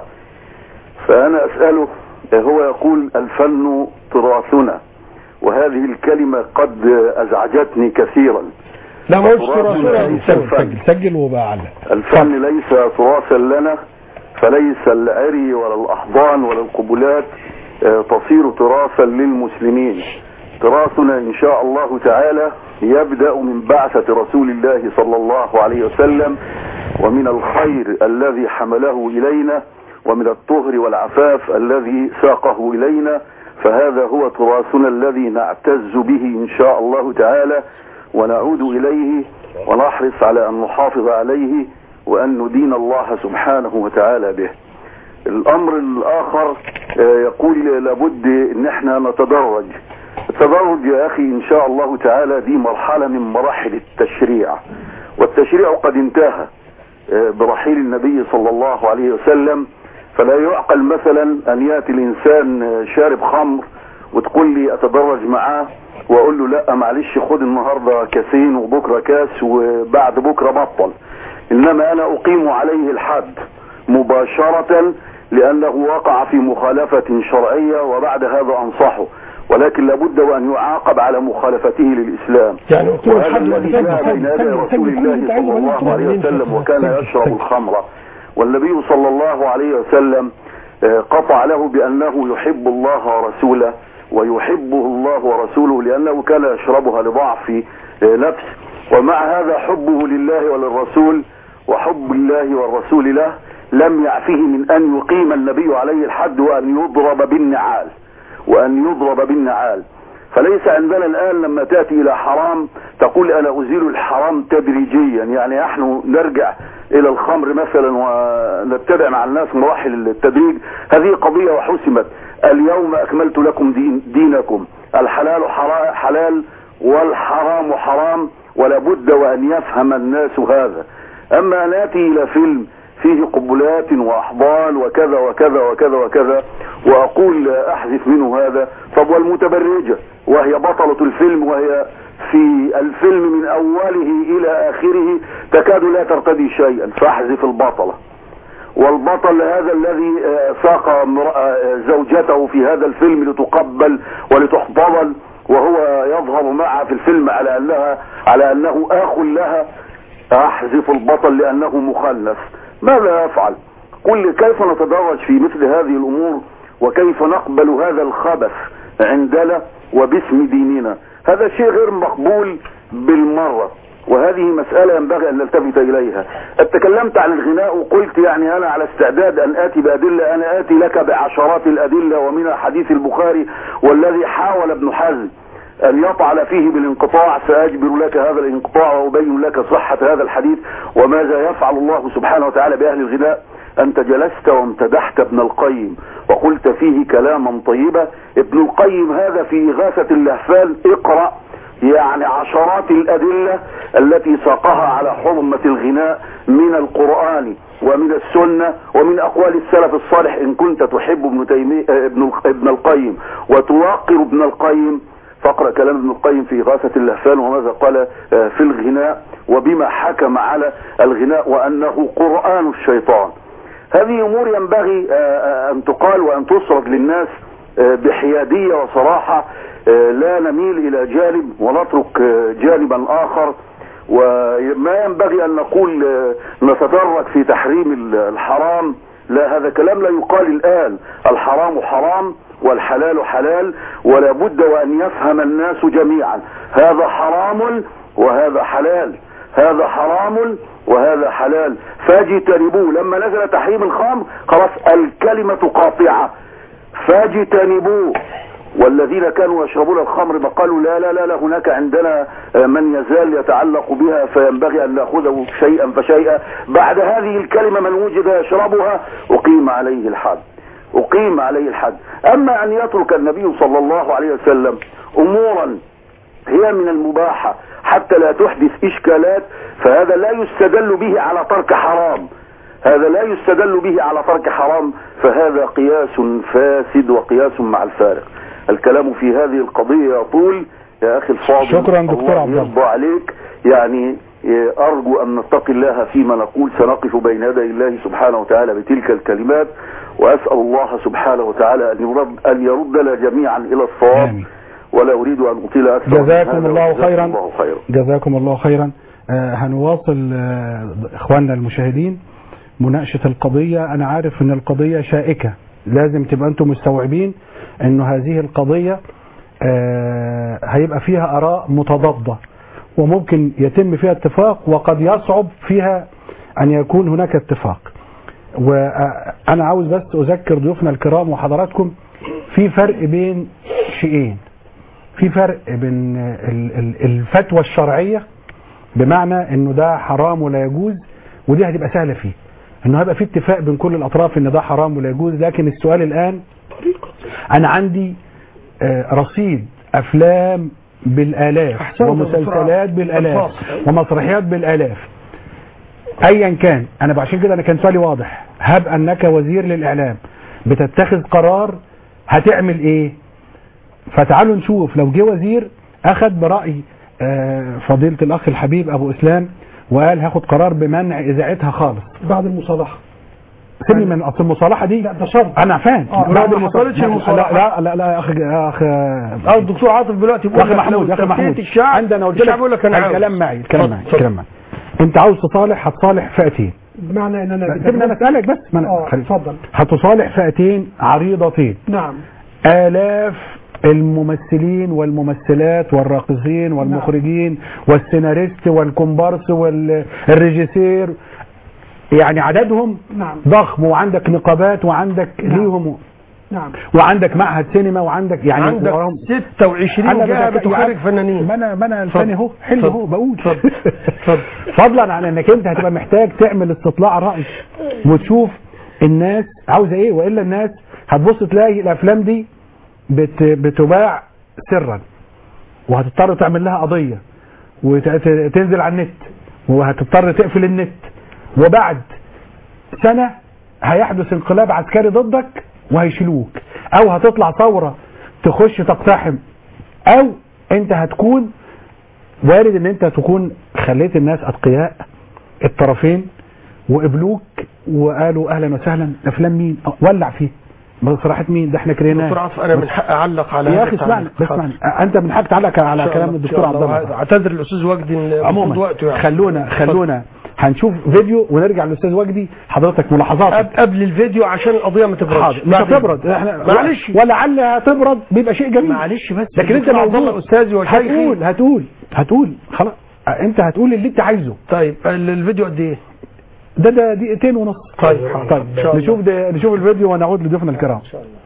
فأنا أسأله هو يقول الفن تراثنا وهذه الكلمة قد أزعجتني كثيرا لا ما قلتش تراثنا رسول ليس سجل الفن. سجل سجل وبقى علق الفن ليس تراثا لنا فليس العري ولا الأحضان ولا القبلات آه، تصير تراثا للمسلمين تراثنا إن شاء الله تعالى يبدأ من بعثة رسول الله صلى الله عليه وسلم ومن الخير الذي حمله إلينا ومن الطهر والعفاف الذي ساقه إلينا فهذا هو تراثنا الذي نعتز به إن شاء الله تعالى ونعود إليه ونحرص على أن نحافظ عليه وأن ندين الله سبحانه وتعالى به الأمر الآخر آه، يقول لابد أن احنا نتدرج التدرج يا أخي إن شاء الله تعالى دي مرحلة من مراحل التشريع والتشريع قد انتهى آه، برحيل النبي صلى الله عليه وسلم فلا يعقل مثلا أن يأتي الإنسان آه، شارب خمر وتقول لي أتدرج معاه واقول له لا معلش خد النهارده كاسين وبكره كاس وبعد بكره بطل انما انا اقيم عليه الحد مباشره لانه وقع في مخالفه شرعيه وبعد هذا انصحه ولكن لابد وان يعاقب على مخالفته للاسلام يعني قلت له وهذا الحد الذي سجل جاء بين يدي سجل رسول سجل كل اللي الله انت عايزه صلى ولا الله عليه تقول وسلم لي وكان سجل، يشرب سجل. الخمر والنبي صلى الله عليه وسلم آه، قطع له بأنه يحب الله ورسوله ويحبه الله ورسوله لأنه كان يشربها لضعف آه، نفس ومع هذا حبه لله وللرسول وحب الله والرسول له لم يعفه من أن يقيم النبي عليه الحد وأن يضرب بالنعال وأن يضرب بالنعال فليس عندنا الآن لما تأتي إلى حرام تقول أنا أزيل الحرام تدريجيا يعني نحن نرجع إلى الخمر مثلا ونتبع مع الناس مراحل التدريج هذه قضية وحسمت اليوم أكملت لكم دين دينكم الحلال حرا- حلال والحرام حرام ولا بد وأن يفهم الناس هذا أما نأتي إلى فيلم فيه قبلات وأحضان وكذا وكذا وكذا وكذا وأقول أحذف منه هذا طب والمتبرجة وهي بطلة الفيلم وهي في الفيلم من أوله إلى آخره تكاد لا ترتدي شيئا فاحذف البطلة والبطل هذا الذي آه، ساق امرأة- آه، زوجته في هذا الفيلم لتقبل ولتحتضن وهو يظهر معها في الفيلم على انها على انه اخ لها احذف البطل لانه مخلف ماذا يفعل قل كيف نتدرج في مثل هذه الامور وكيف نقبل هذا الخبث عندنا وباسم ديننا هذا شيء غير مقبول بالمرة وهذه مسألة ينبغي أن نلتفت إليها تكلمت عن الغناء وقلت يعني أنا على استعداد أن آتي بأدلة أنا آتي لك بعشرات الأدلة ومنها حديث البخاري والذي حاول ابن حزم أن يطعن فيه بالانقطاع سأجبر لك هذا الانقطاع وأبين لك صحة هذا الحديث وماذا يفعل الله سبحانه وتعالى بأهل الغناء أنت جلست وامتدحت ابن القيم وقلت فيه كلاما طيبا ابن القيم هذا في إغاثة اللهفان اقرأ يعني عشرات الأدلة التي ساقها على حرمة الغناء من القرآن ومن السنة ومن أقوال السلف الصالح إن كنت تحب ابن, تيمي... ابن... ابن القيم وتوقر ابن القيم فاقرأ كلام ابن القيم في إغاثة اللهفان وماذا قال في الغناء وبما حكم على الغناء وأنه قرآن الشيطان هذه أمور ينبغي أن تقال وأن تصرف للناس بحيادية وصراحة لا نميل إلى جانب ونترك جانبا آخر وما ينبغي أن نقول نتدرج في تحريم الحرام لا هذا كلام لا يقال الآن الحرام حرام والحلال حلال ولا بد وأن يفهم الناس جميعا هذا حرام وهذا حلال هذا حرام وهذا حلال فاجتنبوه لما نزل تحريم الخمر خلاص الكلمة قاطعة فاجتنبوه والذين كانوا يشربون الخمر فقالوا لا لا لا لا هناك عندنا من يزال يتعلق بها فينبغي أن نأخذه شيئا فشيئا بعد هذه الكلمة من وجد يشربها أقيم عليه الحد أقيم عليه الحد أما أن يترك النبي صلى الله عليه وسلم أمورا هي من المباحة حتى لا تحدث إشكالات فهذا لا يستدل به على ترك حرام هذا لا يستدل به على ترك حرام فهذا قياس فاسد وقياس مع الفارق الكلام في هذه القضية يطول يا أخي الفاضل شكرا دكتور الله عبد الله. يرضى عليك يعني أرجو أن نتقي الله فيما نقول سنقف بين يدي الله سبحانه وتعالى بتلك الكلمات وأسأل الله سبحانه وتعالى أن يرد, أن يردنا جميعا إلى الصواب آمين. ولا أريد أن أطيل أكثر من جزاكم هذا الله وجزاكم خيرا. الله خيرا جزاكم الله خيرا آه، هنواصل آه، اخواننا المشاهدين مناقشة القضية انا عارف ان القضية شائكة لازم تبقى انتم مستوعبين انه هذه القضية آه، هيبقى فيها اراء متضادة وممكن يتم فيها اتفاق وقد يصعب فيها ان يكون هناك اتفاق وانا عاوز بس اذكر ضيوفنا الكرام وحضراتكم في فرق بين شيئين في فرق بين ال- ال- الفتوى الشرعية بمعنى انه ده حرام ولا يجوز ودي هتبقى سهلة فيه انه هيبقى في اتفاق بين كل الاطراف ان ده حرام ولا يجوز لكن السؤال الان انا عندي آه، رصيد افلام بالالاف أحسنت ومسلسلات بسرعة. بالالاف الفاظ. ومسرحيات بالالاف ايا كان انا عشان كده انا كان سؤالي واضح هب انك وزير للاعلام بتتخذ قرار هتعمل ايه فتعالوا نشوف لو جه وزير اخذ براي آه، فضيله الاخ الحبيب ابو اسلام وقال هاخد قرار بمنع اذاعتها خالص بعد المصالحه سيبني من اصل المصالحه دي لا ده شرط انا فاهم آه، بعد ما حصلتش المصالحة. لا لا لا يا اخ يا اخ اه الدكتور عاطف دلوقتي يا اخي محمود يا اخي محمود الشعب عندنا قلت لك الشعب يقول لك انا عاوز. الكلام معي الكلام معي اتفضل. الكلام معي انت عاوز تصالح هتصالح فئتين بمعنى ان انا سيبني انا اسالك بس ما انا اه خلي- اتفضل هتصالح فئتين عريضتين نعم آلاف الممثلين والممثلات والراقصين والمخرجين والسيناريست والكومبارس والريجيسير يعني عددهم نعم ضخم وعندك نقابات وعندك نعم. ليهم نعم وعندك معهد سينما وعندك يعني عندك وراهم- 26 أنا جهه بتك- بتخرج يا- فنانين ما انا ما انا اتفضل. لساني اهو حلو اتفضل. اهو بقول اتفضل. اتفضل. فضلا عن انك انت هتبقى محتاج تعمل استطلاع راي وتشوف الناس عاوزه ايه والا الناس هتبص تلاقي الافلام دي بت بتباع سرا وهتضطر تعمل لها قضيه وتنزل على النت وهتضطر تقفل النت وبعد سنه هيحدث انقلاب عسكري ضدك وهيشيلوك او هتطلع ثوره تخش تقتحم او انت هتكون وارد ان انت تكون خليت الناس اتقياء الطرفين وقبلوك وقالوا اهلا وسهلا افلام مين أه، ولع فيه مسرحيه مين ده احنا كرهناه دكتور عاطف انا من حق اعلق على يا هذا اخي اسمعني التعليق. اسمعني انت من حقك تعلق على إن شاء كلام الله. الدكتور إن شاء عبد الله. الله اعتذر الاستاذ وجدي إن المفروض عموما وقته يعني خلونا خلونا هنشوف فيديو ونرجع للاستاذ وجدي حضرتك ملاحظاتك قبل- قبل الفيديو عشان القضيه ما تبردش حاضر مش هتبرد احنا معلش ولعل هتبرد بيبقى شيء جميل معلش بس لكن انت دكتور عبد الله موجود استاذي وشيخي هتقول هتقول هتقول خلاص انت هتقول اللي انت عايزه طيب ال- الفيديو قد ايه؟ ده ده دقيقتين ونص طيب طيب إن شاء الله. نشوف ده نشوف الفيديو ونعود لضيوفنا الكرام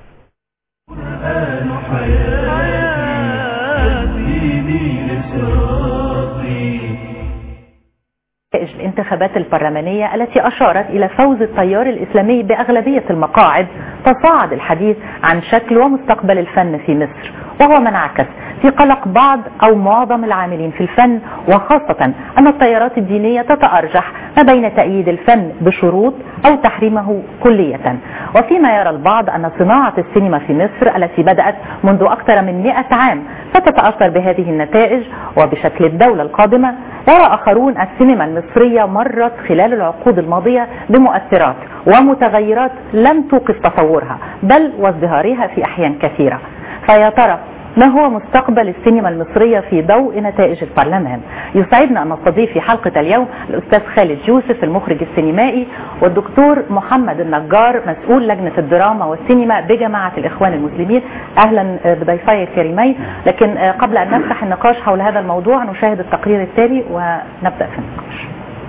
نتائج الانتخابات البرلمانية التي أشارت إلى فوز التيار الإسلامي بأغلبية المقاعد تصاعد الحديث عن شكل ومستقبل الفن في مصر وهو ما انعكس في قلق بعض أو معظم العاملين في الفن وخاصة أن التيارات الدينية تتأرجح ما بين تأييد الفن بشروط أو تحريمه كلية وفيما يرى البعض أن صناعة السينما في مصر التي بدأت منذ أكثر من 100 عام ستتأثر بهذه النتائج وبشكل الدولة القادمة يرى آخرون السينما المصرية مرت خلال العقود الماضية بمؤثرات ومتغيرات لم توقف تطورها بل وازدهارها في أحيان كثيرة فيا ترى ما هو مستقبل السينما المصرية في ضوء نتائج البرلمان يسعدنا أن نستضيف في حلقة اليوم الأستاذ خالد يوسف المخرج السينمائي والدكتور محمد النجار مسؤول لجنة الدراما والسينما بجماعة الإخوان المسلمين أهلا بضيفي الكريمين لكن قبل أن نفتح النقاش حول هذا الموضوع نشاهد التقرير التالي ونبدأ في النقاش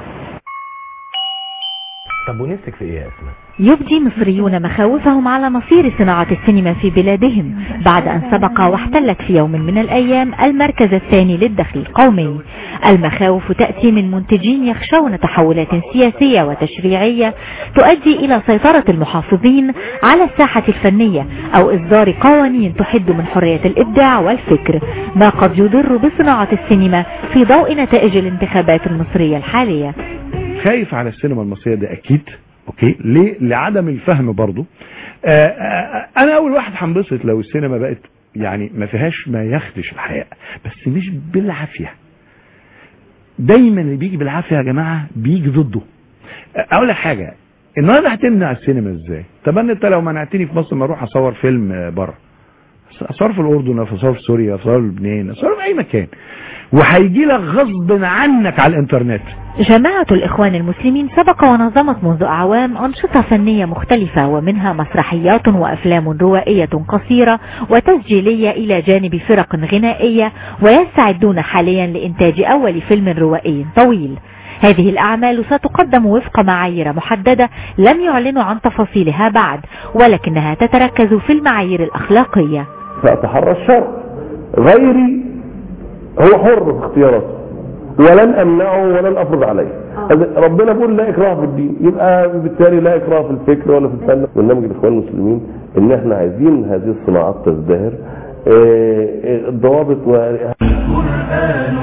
طب ونفسك في ايه يا اسماء يبدي مصريون مخاوفهم على مصير صناعة السينما في بلادهم بعد أن سبق واحتلت في يوم من الأيام المركز الثاني للدخل القومي المخاوف تأتي من منتجين يخشون تحولات سياسية وتشريعية تؤدي إلى سيطرة المحافظين على الساحة الفنية أو إصدار قوانين تحد من حرية الإبداع والفكر ما قد يضر بصناعة السينما في ضوء نتائج الانتخابات المصرية الحالية خايف على السينما المصرية ده اكيد اوكي ليه لعدم الفهم برضو آه آه انا اول واحد هنبسط لو السينما بقت يعني ما فيهاش ما يخدش الحياة بس مش بالعافية دايما اللي بيجي بالعافية يا جماعة بيجي ضده آه، اقول لك حاجة النهارده هتمنع السينما ازاي طب انا انت لو منعتني في مصر ما اروح اصور فيلم آه، بره اصور في الاردن اصور في سوريا اصور في لبنان اصور في اي مكان وهيجي لك غصب عنك على الانترنت جماعة الإخوان المسلمين سبق ونظمت منذ أعوام أنشطة فنية مختلفة ومنها مسرحيات وأفلام روائية قصيرة وتسجيلية إلى جانب فرق غنائية ويستعدون حاليا لإنتاج أول فيلم روائي طويل هذه الأعمال ستقدم وفق معايير محددة لم يعلنوا عن تفاصيلها بعد ولكنها تتركز في المعايير الأخلاقية فأتحرى الشرع غيري هو حر في اختياراته ولن امنعه ولن افرض عليه ربنا بيقول لا اكراه في الدين يبقى بالتالي لا اكراه في الفكر ولا في الفن برنامج الاخوان المسلمين ان احنا عايزين هذه الصناعات تزدهر آه، آه، الضوابط و القرآن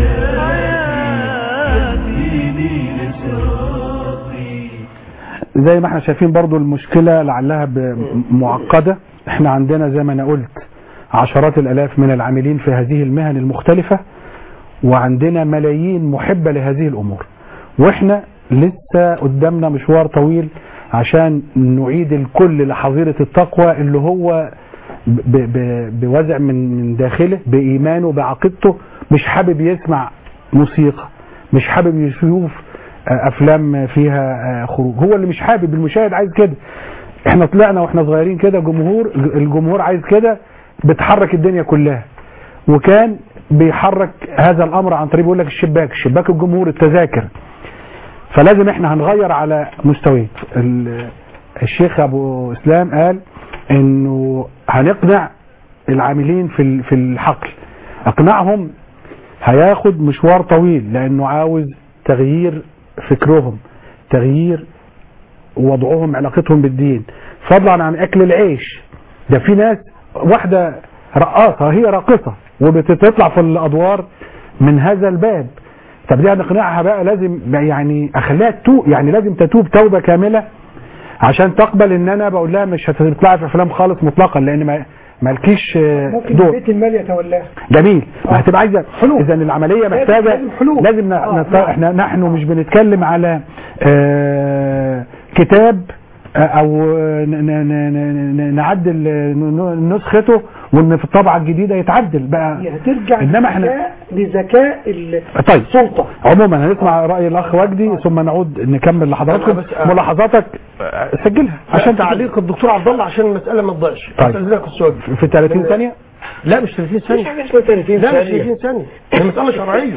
حياتي دين صراطي زي ما احنا شايفين برضو المشكلة لعلها ب- معقدة احنا عندنا زي ما انا قلت عشرات الالاف من العاملين في هذه المهن المختلفة وعندنا ملايين محبة لهذه الامور واحنا لسه قدامنا مشوار طويل عشان نعيد الكل لحظيرة التقوى اللي هو ب ب بوزع من من داخله بإيمانه بعقيدته مش حابب يسمع موسيقى مش حابب يشوف آه، افلام فيها آه، خروج هو اللي مش حابب المشاهد عايز كده احنا طلعنا واحنا صغيرين كده جمهور الجمهور عايز كده بتحرك الدنيا كلها وكان بيحرك هذا الامر عن طريق بيقول لك الشباك الشباك الجمهور التذاكر فلازم احنا هنغير على مستويين ال- الشيخ ابو اسلام قال انه هنقنع العاملين في ال- في الحقل اقنعهم هياخد مشوار طويل لانه عاوز تغيير فكرهم تغيير وضعهم علاقتهم بالدين فضلا عن اكل العيش ده في ناس واحده رقاصه هي راقصه وبتطلع في الادوار من هذا الباب طب دي هنقنعها بقى لازم يعني اخليها تتوب يعني لازم تتوب توبه كامله عشان تقبل ان انا بقول لها مش هتطلعي في افلام خالص مطلقا لان ما مالكيش آه، ممكن دور بيت المال يتولاه جميل ما هتبقى عايزه اذا العمليه محتاجه لازم حلول. لازم ن- آه، نت- نعم. احنا نحن مش بنتكلم على آه، كتاب آه، او ن- ن- ن- ن- نعدل ن- نسخته وان في الطبعه الجديده يتعدل بقى هي هترجع انما احنا لذكاء- لذكاء ال- طيب السلطه عموما هنسمع راي الاخ وجدي ثم نعود نكمل لحضراتكم أنا بس- آه. ملاحظاتك آه، سجلها عشان عشان تعليق الدكتور عبد الله عشان المساله ما تضيعش طيب. استاذنك السؤال في 30 ثانيه لا مش 30 ثانية مش حاجة اسمها 30 لا مش ثانية. 30 ثانية دي مسألة شرعية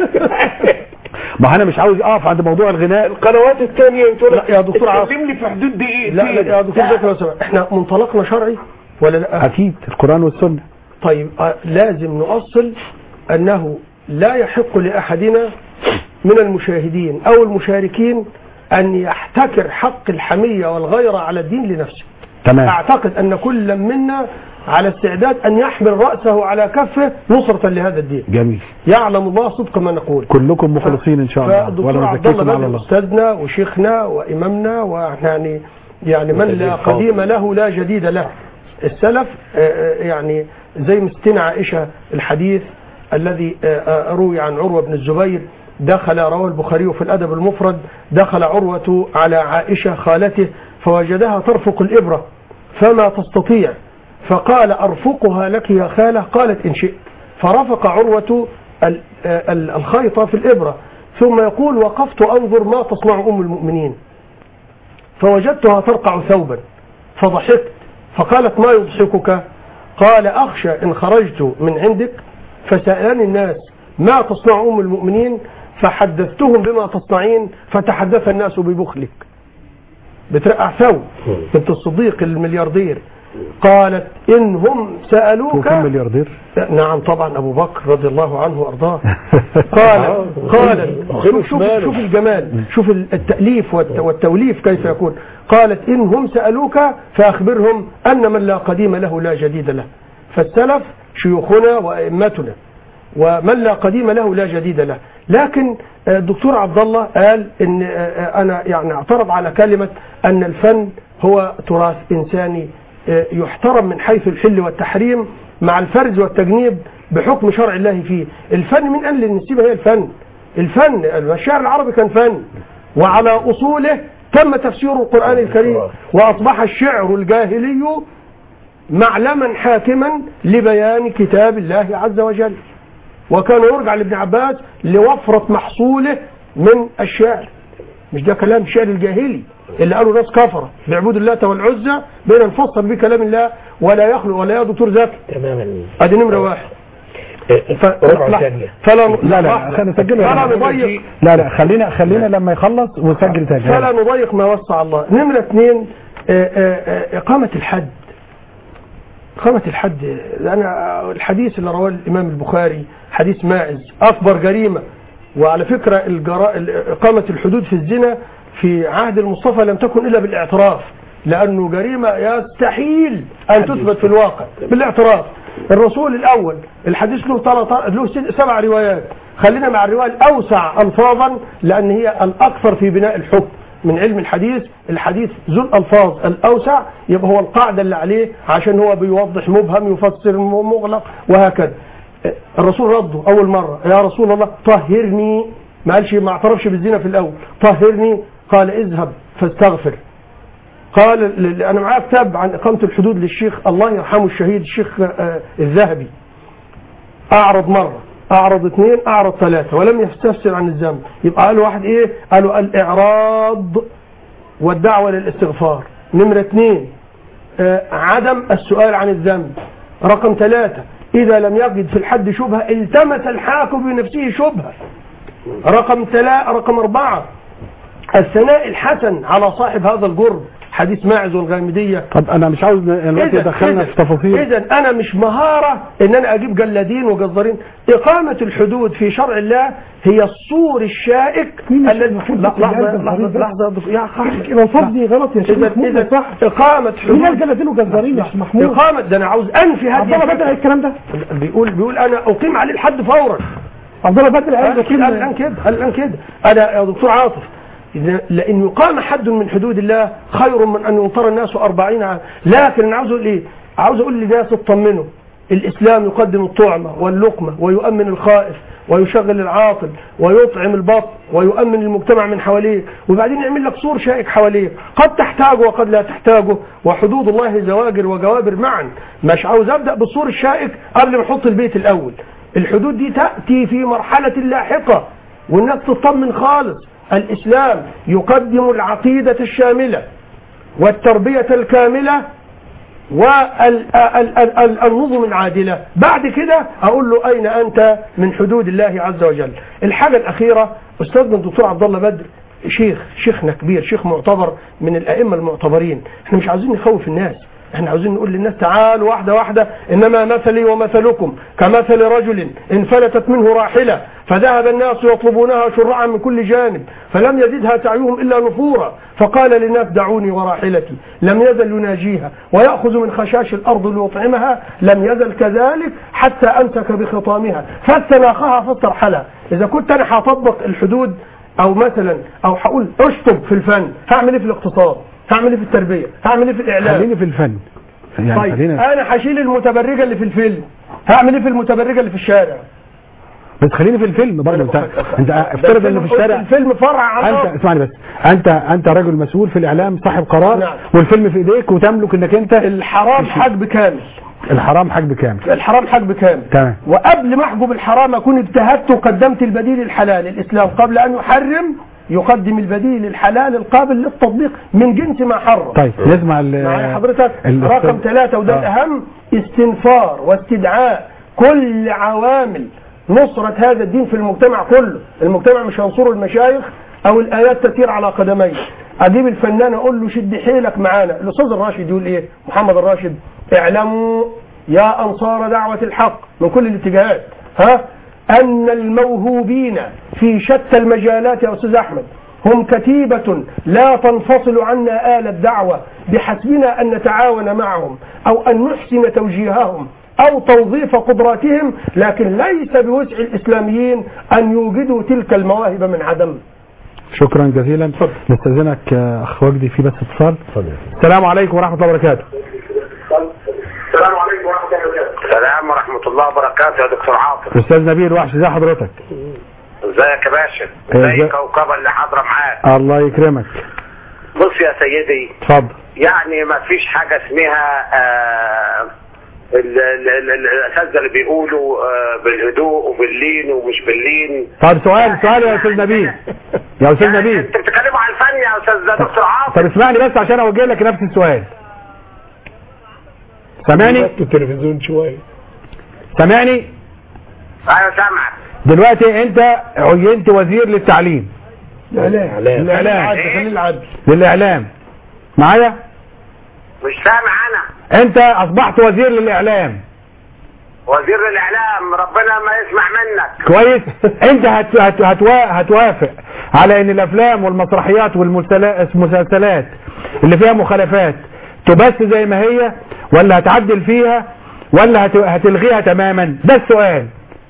ما انا مش عاوز اقف عند موضوع الغناء القنوات الثانية بتقول لا يا دكتور عاطف. اتكلم لي في حدود دقيقتين لا لا يا دكتور زكي لو سمحت احنا منطلقنا شرعي ولا لا اكيد القران والسنه طيب آه، لازم نؤصل أنه لا يحق لأحدنا من المشاهدين أو المشاركين أن يحتكر حق الحمية والغيرة على الدين لنفسه تمام أعتقد أن كل منا على استعداد أن يحمل رأسه على كفه نصرة لهذا الدين جميل يعلم الله صدق ما نقول كلكم مخلصين ان شاء الله فالدكتور ولا عبد الله نزكيكم على بدر الله استاذنا وشيخنا وامامنا ويعني يعني من لا قديم له لا جديد له السلف آه، آه، يعني زي مستنا عائشه الحديث الذي آه، آه، روي عن عروه بن الزبير دخل رواه البخاري في الادب المفرد دخل عروه على عائشه خالته فوجدها ترفق الابره فما تستطيع فقال ارفقها لك يا خاله قالت ان شئت فرفق عروه ال- آه، ال- الخيط في الابره ثم يقول وقفت انظر ما تصنع ام المؤمنين فوجدتها ترقع ثوبا فضحكت فقالت ما يضحكك قال أخشى إن خرجت من عندك فسألني الناس ما تصنع أم المؤمنين فحدثتهم بما تصنعين فتحدث الناس ببخلك بترقع ثوب بنت الصديق الملياردير قالت إن هم سألوك وكم ملياردير نعم طبعا أبو بكر رضي الله عنه وأرضاه قال قال شوف, شوف, شوف الجمال شوف التأليف والت- والتوليف كيف يكون قالت إن هم سألوك فأخبرهم أن من لا قديم له لا جديد له فالسلف شيوخنا وأئمتنا ومن لا قديم له لا جديد له لكن آه، الدكتور عبد الله قال ان آه، آه، انا يعني اعترض على كلمه ان الفن هو تراث انساني آه، يحترم من حيث الحل والتحريم مع الفرز والتجنيب بحكم شرع الله فيه الفن من قال النسيبه هي الفن الفن الشعر العربي كان فن وعلى اصوله تم تفسير القران الكريم واصبح الشعر الجاهلي معلما حاكما لبيان كتاب الله عز وجل وكان يرجع لابن عباس لوفرة محصوله من الشعر مش ده كلام الشعر الجاهلي اللي قالوا ناس كفرة بيعبدوا اللات والعزى بين نفسر به كلام الله ولا يخلق ولا يا دكتور زكي تماما ادي نمرة واحد ف... ربع لا- ثانية فلا لا لا خلينا نسجلها فلا نضيق لا لا خلينا خلينا لما يخلص ونسجل تاني فلا نضيق ما وسع الله نمرة اثنين آه، آه، آه، إقامة الحد إقامة الحد أنا الحديث اللي رواه الإمام البخاري حديث ماعز أكبر جريمة وعلى فكرة الجرا... إقامة الحدود في الزنا في عهد المصطفى لم تكن إلا بالاعتراف لأنه جريمة يستحيل أن تثبت في الواقع بالاعتراف الرسول الأول الحديث له ثلاث له ست- سبع روايات خلينا مع الرواية الأوسع ألفاظا لأن هي الأكثر في بناء الحكم من علم الحديث الحديث ذو الألفاظ الأوسع يبقى هو القاعدة اللي عليه عشان هو بيوضح مبهم يفسر م- مغلق وهكذا الرسول رده أول مرة يا رسول الله طهرني ما قالش ما اعترفش بالزنا في الأول طهرني قال اذهب فاستغفر قال ل- ل- أنا معايا كتاب عن إقامة الحدود للشيخ الله يرحمه الشهيد الشيخ آه، الذهبي أعرض مرة أعرض اثنين أعرض ثلاثة ولم يستفسر عن الذنب يبقى قال واحد إيه قالوا الإعراض والدعوة للاستغفار نمرة اثنين آه، عدم السؤال عن الذنب رقم ثلاثة إذا لم يجد في الحد شبهة التمس الحاكم بنفسه شبهة رقم ثلاثة رقم أربعة الثناء الحسن على صاحب هذا الجرم حديث ماعز والغامدية طب انا مش عاوز الوقت يدخلنا في تفاصيل اذا انا مش مهاره ان انا اجيب جلادين وجزارين اقامه الحدود في شرع الله هي الصور الشائك الذي لا، لحظه لحظه لحظه يا دكتور. يا اخي الالفاظ دي غلط يا شيخ اذا محمود اذا صح اقامه مين حدود الجلادين وجزارين يا شيخ محمود اقامه ده انا عاوز انفي عبد هذه الله بدر الفكرة. الكلام ده بيقول بيقول انا اقيم عليه الحد فورا عبد الله بدر قال ده قال كده الان كده قال الان كده انا يا دكتور عاطف إذا- لأن يقام حد من حدود الله خير من أن ينطر الناس أربعين عام لكن أنا عاوز أقول إيه عاوز أقول للناس اطمنوا الإسلام يقدم الطعمة واللقمة ويؤمن الخائف ويشغل العاطل ويطعم البطن ويؤمن المجتمع من حواليه وبعدين يعمل لك سور شائك حواليك قد تحتاجه وقد لا تحتاجه وحدود الله زواجر وجوابر معا مش عاوز أبدأ بالسور الشائك قبل ما أحط البيت الأول الحدود دي تأتي في مرحلة لاحقة والناس تطمن خالص الإسلام يقدم العقيدة الشاملة والتربية الكاملة والنظم العادلة بعد كده أقول له أين أنت من حدود الله عز وجل الحاجة الأخيرة أستاذنا الدكتور عبد الله بدر شيخ شيخنا كبير شيخ معتبر من الأئمة المعتبرين احنا مش عاوزين نخوف الناس احنا عاوزين نقول للناس تعالوا واحدة واحدة انما مثلي ومثلكم كمثل رجل انفلتت منه راحلة فذهب الناس يطلبونها شرعا من كل جانب فلم يزدها سعيهم الا نفورا فقال للناس دعوني وراحلتي لم يزل يناجيها ويأخذ من خشاش الارض ليطعمها لم يزل كذلك حتى امسك بخطامها فاستناخها فاسترحلها اذا كنت انا هطبق الحدود او مثلا او هقول اشطب في الفن هعمل ايه في الاقتصاد هعمل ايه في التربيه هعمل ايه في الاعلام خليني في الفن يعني طيب خلينا انا هشيل المتبرجه اللي في الفيلم هعمل ايه في المتبرجه اللي في الشارع بس خليني في الفيلم برضه انت انت افترض ان في الشارع الفيلم فرع عن انت أصل. اسمعني بس انت انت راجل مسؤول في الاعلام صاحب قرار نعم. والفيلم في ايديك وتملك انك انت الحرام حجب كامل الحرام حجب كامل الحرام حجب كامل تمام وقبل ما احجب الحرام اكون اجتهدت وقدمت البديل الحلال الاسلام قبل ان يحرم يقدم البديل الحلال القابل للتطبيق من جنس ما حرم طيب نسمع ال- معايا حضرتك ال- رقم ثلاثة وده آه. الأهم استنفار واستدعاء كل عوامل نصرة هذا الدين في المجتمع كله المجتمع مش هينصره المشايخ أو الآيات تسير على قدميه أجيب الفنان أقول له شد حيلك معانا الأستاذ الراشد يقول إيه محمد الراشد اعلموا يا أنصار دعوة الحق من كل الاتجاهات ها أن الموهوبين في شتى المجالات يا أستاذ أحمد هم كتيبة لا تنفصل عنا آل الدعوة بحسبنا أن نتعاون معهم أو أن نحسن توجيههم أو توظيف قدراتهم لكن ليس بوسع الإسلاميين أن يوجدوا تلك المواهب من عدم شكرا جزيلا نستاذنك يا اخ وجدي في بس اتصال السلام عليكم ورحمه الله وبركاته السلام عليكم ورحمة الله وبركاته. السلام ورحمة الله وبركاته يا دكتور عاطف. استاذ نبيل وحش ازي حضرتك ازيك يا باشا؟ ازاي- ازي كوكبة اللي حاضرة معاك. الله يكرمك بص يا سيدي اتفضل يعني ما فيش حاجة اسمها آه ال- ال- ال- ال- الأساتذة اللي بيقولوا آه بالهدوء وباللين ومش باللين. طب سؤال سؤال يا استاذ نبيل يا استاذ نبيل انت بتتكلموا عن الفن يا استاذ دكتور عاطف. طب اسمعني بس عشان اوجه لك نفس السؤال سامعني التلفزيون شويه سامعني ايوه سامعك. دلوقتي انت عينت وزير للتعليم الإعلام الإعلام. خليل العدل للاعلام معايا مش سامع أنا. انت اصبحت وزير للاعلام وزير الإعلام ربنا ما يسمع منك. كويس انت هت هت هتوا- هتوافق على ان الافلام والمسرحيات والمسلسلات اللي فيها مخالفات تبث زي ما هي ولا هتعدل فيها ولا هت- هتلغيها تماما ده السؤال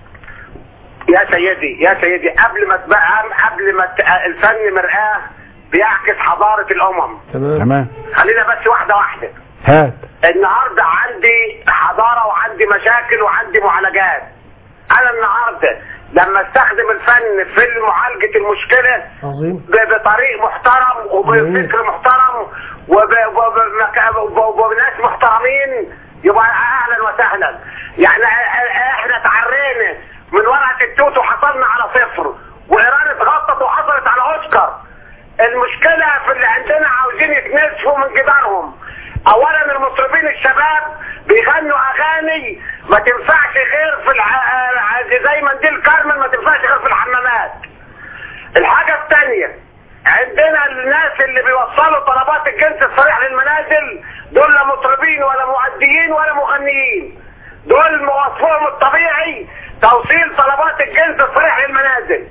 يا سيدي يا سيدي قبل ما تبقى قبل ما ت- الفن مرآة بيعكس حضارة الأمم تمام خلينا بس واحدة واحدة هات النهاردة عندي حضارة وعندي مشاكل وعندي معالجات أنا النهاردة لما استخدم الفن في معالجة المشكلة عظيم ب- بطريق محترم وبفكر محترم وب- وب- مك- وب- وبناس محترمين يبقى اهلا وسهلا يعني احنا تعرينا من ورقه التوت وحصلنا على صفر وايران اتغطت وحصلت على اوسكار المشكله في اللي عندنا عاوزين يتنسفوا من جدارهم اولا المطربين الشباب بيغنوا اغاني ما تنفعش غير في الع... زي منديل كارمن ما تنفعش غير في الحمامات الحاجة الثانية عندنا الناس اللي بيوصلوا طلبات الجنس الصريح للمنازل دول لا مطربين ولا مؤديين ولا مغنيين دول وصفهم الطبيعي توصيل طلبات الجنس الصريح للمنازل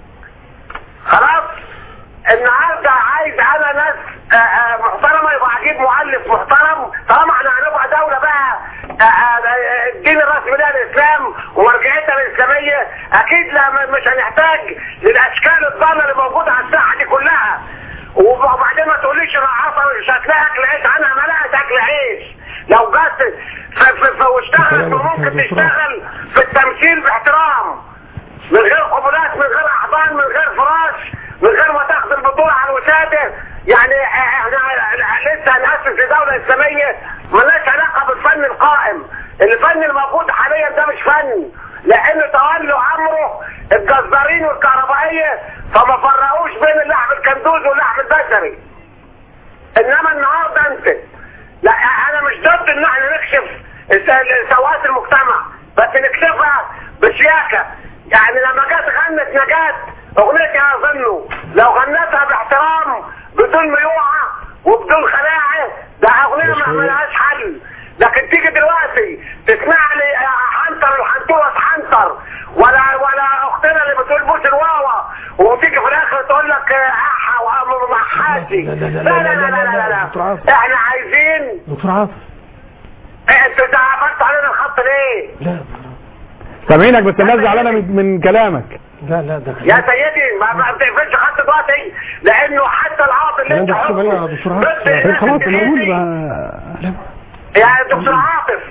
خلاص النهارده عايز انا ناس آه، آه، محترمه يبقى اجيب مؤلف محترم طالما احنا هنبقى دوله بقى آه، آه، الدين الرسمي ده الاسلام ومرجعيتها الاسلاميه اكيد لا م- مش هنحتاج للاشكال الضاله اللي موجوده على الساحه دي كلها وبعدين ما تقوليش الرقاصه مش هتلاقي اكل عيش عنها ما لقت اكل عيش لو جت ف- ف- ف- واشتغلت ممكن تشتغل في التمثيل باحترام من غير قبلات من غير احضان من غير فراش من غير ما تاخد البطولة على الوسادة يعني احنا لسه هنأسس لدولة اسلامية ملهاش علاقة بالفن القائم الفن الموجود حاليا ده مش فن لان تولوا امره الجزارين والكهربائية فما فرقوش بين اللحم الكندوز واللحم البشري انما النهارده انت لا انا مش ضد ان احنا نكشف الس- سوءات المجتمع بس نكشفها بشياكه يعني لما جت غنت نجاة اغنيتها اظنه لو غنتها باحترام بدون ميوعه وبدون خلاعه ده اغنيه ما ملهاش حل لكن تيجي دلوقتي تسمع لي حنطر الحنطوره حنطر ولا ولا اختنا اللي بتقول بوس الواوا وتيجي في الاخر تقول لك احا ومحاسي لا لا لا لا لا لا, لا, دكتور عاصم. احنا عايزين دكتور عاطف إيه، انت تعبت علينا الخط ليه؟ لا سامعينك بس الناس زعلانه من, من كلامك لا لا ده يا سيدي ما ما بتقفلش خط دلوقتي لانه حتى العاطل اللي لا، انت ده حسب حاطه علينا يا دكتور عاطف. ضد الناس خلاص اللي نقول هي- بقى يا دكتور عاطف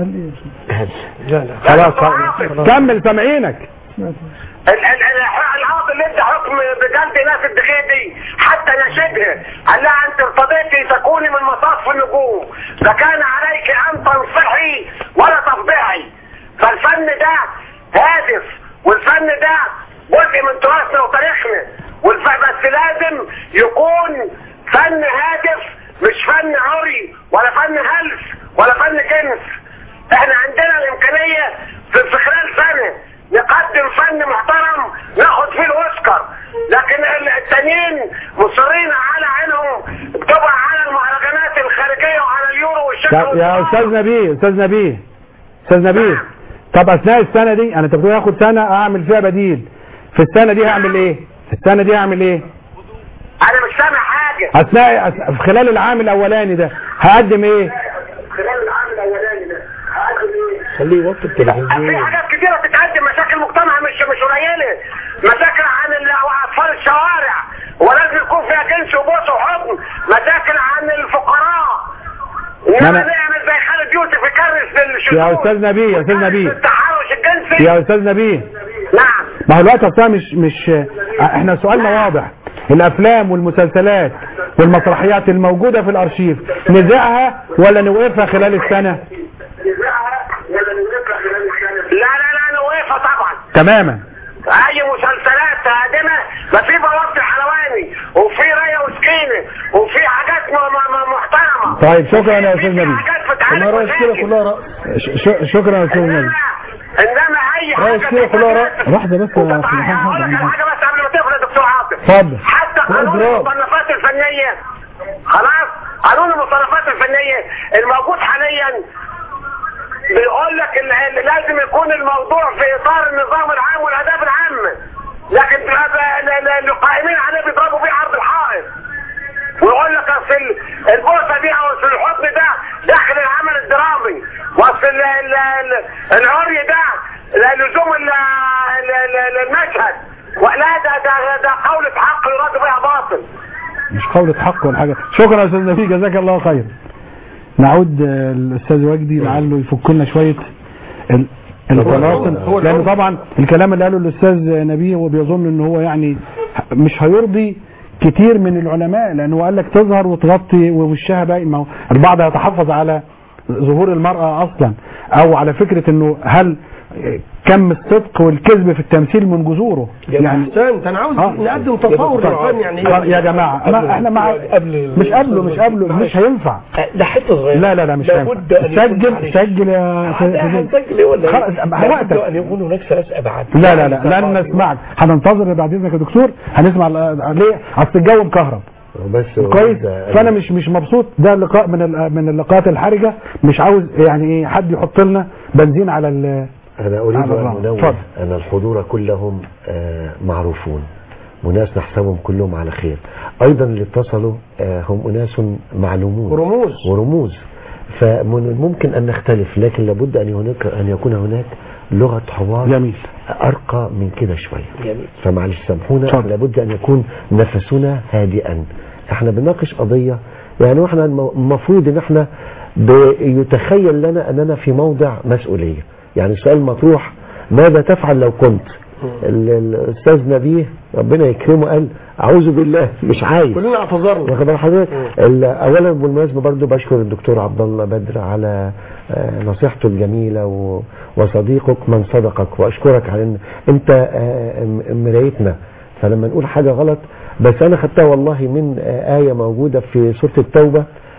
لا لا خلاص خلاص. كمل سامعينك ال- ال- ال- العاطل اللي انت حكم بجلد ناس الدخيدي حتى نشدها قال لها انت ارتضيتي تكوني من مصاف النجوم فكان عليك ان تنصحي ولا تفضحي فالفن ده هادف والفن ده جزء من تراثنا وتاريخنا والف... بس لازم يكون فن هادف مش فن عري ولا فن هلس ولا فن جنس احنا عندنا الامكانية في, في خلال سنة نقدم فن محترم ناخد فيه الاوسكار لكن ال- التانيين مصرين على عينهم طبعا على المهرجانات الخارجية وعلى اليورو والشكل يا, يا استاذ نبيه استاذ نبيه استاذ نبيه طب اثناء السنه دي انا انت بتقول هاخد سنه اعمل فيها بديل في السنه دي هعمل ايه في السنه دي هعمل ايه انا مش سامع حاجة اثناء أث- في خلال العام الاولاني ده هقدم ايه خلال العام الاولاني ده هقدم ايه؟ خليه يوطي في التلفزيون حاجات كتيرة تتقدم مشاكل مجتمع مش مش قليلة مشاكل عن ال- اطفال الشوارع ولازم يكون فيها جنس وبوس وحضن مشاكل عن الفقراء ما انما أنا- نعمل زي خالد يوسف يكرس للشذوذ يا استاذ نبيه يا استاذ نبيه التحرش الجنسي يا استاذ نبيه نعم ما هو الوقت اصلا مش مش احنا سؤالنا واضح الافلام والمسلسلات والمسرحيات الموجوده في الارشيف نذيعها ولا نوقفها خلال السنه لا لا لا انا واقفه طبعا تماما اي مسلسلات هادمه ما في بوابه الحلواني وفي ريا وسكينه وفي حاجات م- م- م- محترمه طيب شكرا يا استاذ نبيه حاجات بتعالج كلها رأس كده مشاكل. كلها رأس ش- ش- شكرا يا استاذ نبيه انما اي رأس حاجه كده كلها رأس لحظه بس يا وتتع- أخي هقول لك على محمد حاجه بس قبل ما تقفل يا دكتور عاطف اتفضل حتى قانون إضراب. المصنفات الفنيه خلاص قانون المصنفات الفنيه الموجود حاليا بيقول لك ان إن لازم يكون الموضوع في اطار النظام العام والاداب العامه لكن بيبقى ال- ال- القائمين عليه بيضربوا بيه عرض الحائط ويقول لك اصل ال- البوسه دي او اصل الحضن ده داخل العمل الدرامي واصل ال- ال- ال- العري ده لا لزوم ال- ال- ال- المشهد ولا ده ده ده قولة حق يراد بها باطل مش قولة حق ولا حاجة شكرا يا استاذ نبيه جزاك الله خير نعود آه، الاستاذ وجدي لعله يفك لنا شوية ال- الطلاسم لان طبعا الكلام اللي قاله الاستاذ نبيه هو بيظن ان هو يعني مش هيرضي كتير من العلماء لانه قال لك تظهر وتغطي ووشها باين ما هو البعض يتحفظ على ظهور المرأة اصلا او على فكرة انه هل كم الصدق والكذب في التمثيل من جذوره يعني احسنت انا عاوز آه. نقدم تصور للفن يعني خلاص يا جماعة ما احنا مع قبل مش قبله مش قبله مش هينفع ده حته صغيره لا لا لا مش هينفع لابد أن يكون سجل عليه. سجل يا ده هنسجل ايه ولا خلاص ايه؟ أما لابد وقتك ان يكون هناك ثلاث ابعاد لا لا لا لن نسمعك هننتظر بعد اذنك يا دكتور هنسمع ال- ليه اصل الجو مكهرب بس كويس فانا مش مش مبسوط ده لقاء من ال- من اللقاءات الحرجه مش عاوز يعني ايه حد يحط لنا بنزين على ال أنا أريد على أن الرغم. أنوه اتفضل. أن الحضور كلهم آه، معروفون وناس نحسبهم كلهم على خير أيضا اللي اتصلوا آه، هم أناس معلومون ورموز. ورموز فممكن أن نختلف لكن لابد أن هناك أن يكون هناك لغة حوار جميل أرقى من كده شوية جميل فمعلش سامحونا اتفضل. لابد أن يكون نفسنا هادئا احنا بنناقش قضية يعني احنا الم- المفروض ان احنا بيتخيل لنا اننا في موضع مسؤولية يعني السؤال مطروح ماذا تفعل لو كنت ال- الاستاذ نبيه ربنا يكرمه قال اعوذ بالله مش عايز كلنا اعتذرنا واخد بال حضرتك ال- اولا بالمناسبه برضو بشكر الدكتور عبد الله بدر على آه، نصيحته الجميله و- وصديقك من صدقك واشكرك على ان انت آه، م- مرايتنا فلما نقول حاجه غلط بس انا خدتها والله من آه، ايه موجوده في سوره التوبه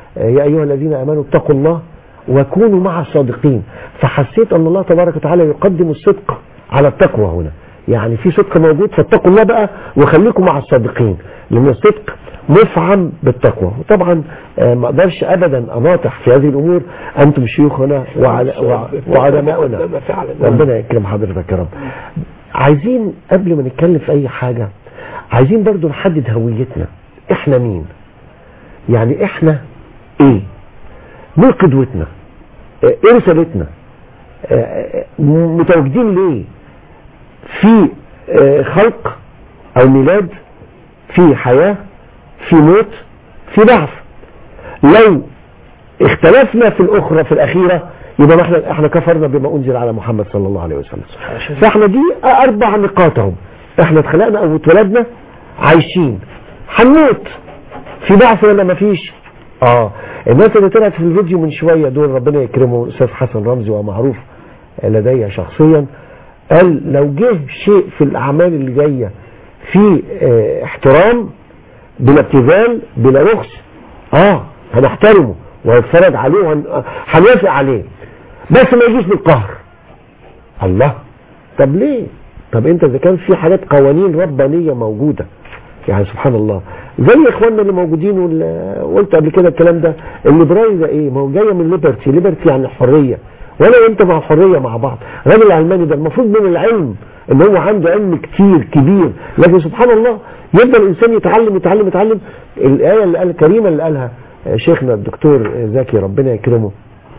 آه، يا أيها الذين آمنوا اتقوا الله وكونوا مع الصادقين فحسيت أن الله تبارك وتعالى يقدم الصدق على التقوى هنا يعني في صدق موجود فاتقوا الله بقى وخليكم مع الصادقين لأن الصدق مفعم بالتقوى وطبعا آه، ما اقدرش ابدا اناطح في هذه الامور انتم شيوخنا وعل- وع- وعلماؤنا فعلا ربنا يكرم حضرتك يا رب عايزين قبل ما نتكلم في اي حاجة عايزين برضو نحدد هويتنا احنا مين يعني احنا ايه مين قدوتنا اه، ايه رسالتنا اه، اه، متواجدين ليه في اه، خلق او ميلاد في حياة في موت في بعث لو اختلفنا في الاخرى في الاخيرة يبقى ما احنا احنا كفرنا بما انزل على محمد صلى الله عليه وسلم فاحنا دي اربع نقاطهم احنا اتخلقنا او اتولدنا عايشين هنموت في بعث ولا ما فيش اه الناس اللي طلعت في الفيديو من شوية دول ربنا يكرمه استاذ حسن رمزي ومعروف لدي شخصيا قال لو جه شيء في الاعمال اللي جايه في اه احترام بلا ابتذال بلا رخص اه هنحترمه وهنتفرج عليه وهنوافق عليه بس ما يجيش بالقهر الله طب ليه طب انت اذا كان في حاجات قوانين ربانية موجودة يعني سبحان الله زي اخواننا اللي موجودين وال- وقلت قبل كده الكلام ده الليبرالي ده ايه ما هو جايه من ليبرتي ليبرتي يعني الحريه وانا وانت مع الحريه مع بعض الراجل العلماني ده المفروض من العلم ان هو عنده علم كتير كبير لكن سبحان الله يفضل الانسان يتعلم يتعلم يتعلم الايه اللي قال الكريمه اللي قالها شيخنا الدكتور زكي ربنا يكرمه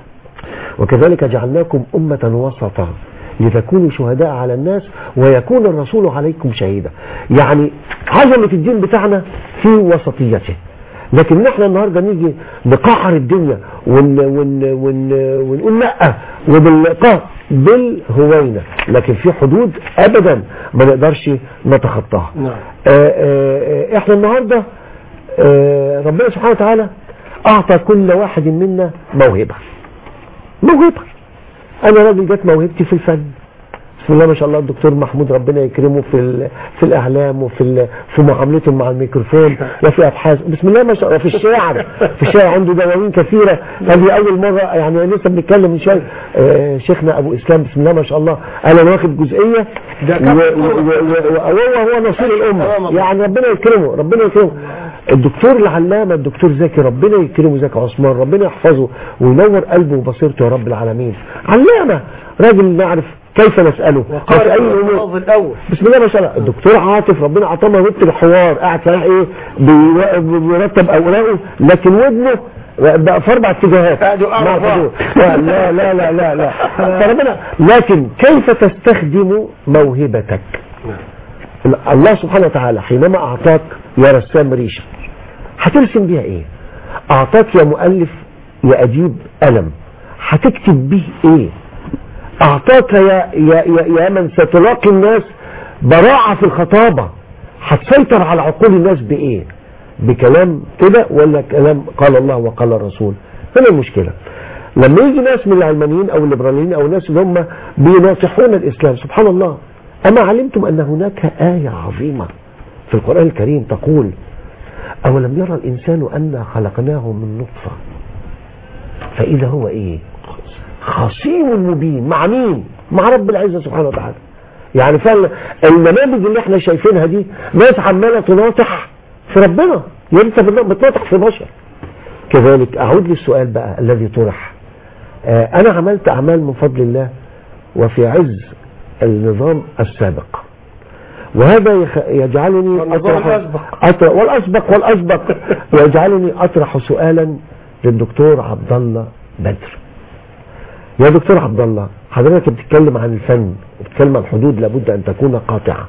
وكذلك جعلناكم أمة وسطا لتكونوا شهداء على الناس ويكون الرسول عليكم شهيدا يعني عظمة الدين بتاعنا في وسطيته لكن نحن النهاردة نيجي نقعر الدنيا ون ون ون ونقول لا وبالقهر بالهوينة لكن في حدود ابدا ما نقدرش نتخطاها نعم آه، آه، آه، احنا النهاردة آه، ربنا سبحانه وتعالى اعطى كل واحد منا موهبة موهبة انا راجل جت موهبتي في الفن بسم الله ما شاء الله الدكتور محمود ربنا يكرمه في ال- في الاعلام وفي ال- في معاملته مع الميكروفون وفي ابحاث بسم الله ما شاء الله في الشعر في الشعر عنده دواوين كثيره هذه اول مره يعني لسه بنتكلم من شويه آه، شيخنا ابو اسلام بسم الله ما شاء الله انا واخد جزئيه وهو هو نصير الامه يعني ربنا يكرمه ربنا يكرمه الدكتور العلامه الدكتور زكي ربنا يكرمه زكي عثمان ربنا يحفظه وينور قلبه وبصيرته يا رب العالمين علامه راجل نعرف كيف نساله وفي اي امور الاول بسم الله ما شاء الله الدكتور عاطف ربنا اعطاه موهبه الحوار قاعد صحيح ايه بي- بيرتب اوراقه لكن ودنه بقى في اربع اتجاهات مع الحضور. لا لا لا لا لا, لا. فربنا لكن كيف تستخدم موهبتك الله سبحانه وتعالى حينما اعطاك يا رسام ريشه هترسم بيها ايه اعطاك يا مؤلف يا اديب قلم هتكتب به ايه اعطاك يا, يا, يا, يا من ستلاقي الناس براعة في الخطابة هتسيطر على عقول الناس بايه بكلام كده ولا كلام قال الله وقال الرسول هنا المشكلة لما يجي ناس من العلمانيين او الليبراليين او الناس اللي هم بيناصحون الاسلام سبحان الله اما علمتم ان هناك آية عظيمة في القرآن الكريم تقول اولم يرى الانسان انا خلقناه من نطفة فاذا هو ايه خصيم مبين مع مين مع رب العزة سبحانه وتعالى يعني فعلا النماذج اللي احنا شايفينها دي ناس عمالة تناطح في ربنا انت بتناطح في بشر كذلك اعود للسؤال بقى الذي طرح آه انا عملت اعمال من فضل الله وفي عز النظام السابق وهذا يخ- يجعلني أطرح أطرح والأسبق والأسبق يجعلني أطرح سؤالا للدكتور عبد الله بدر يا دكتور عبد الله حضرتك بتتكلم عن الفن وبتتكلم عن الحدود لابد أن تكون قاطعة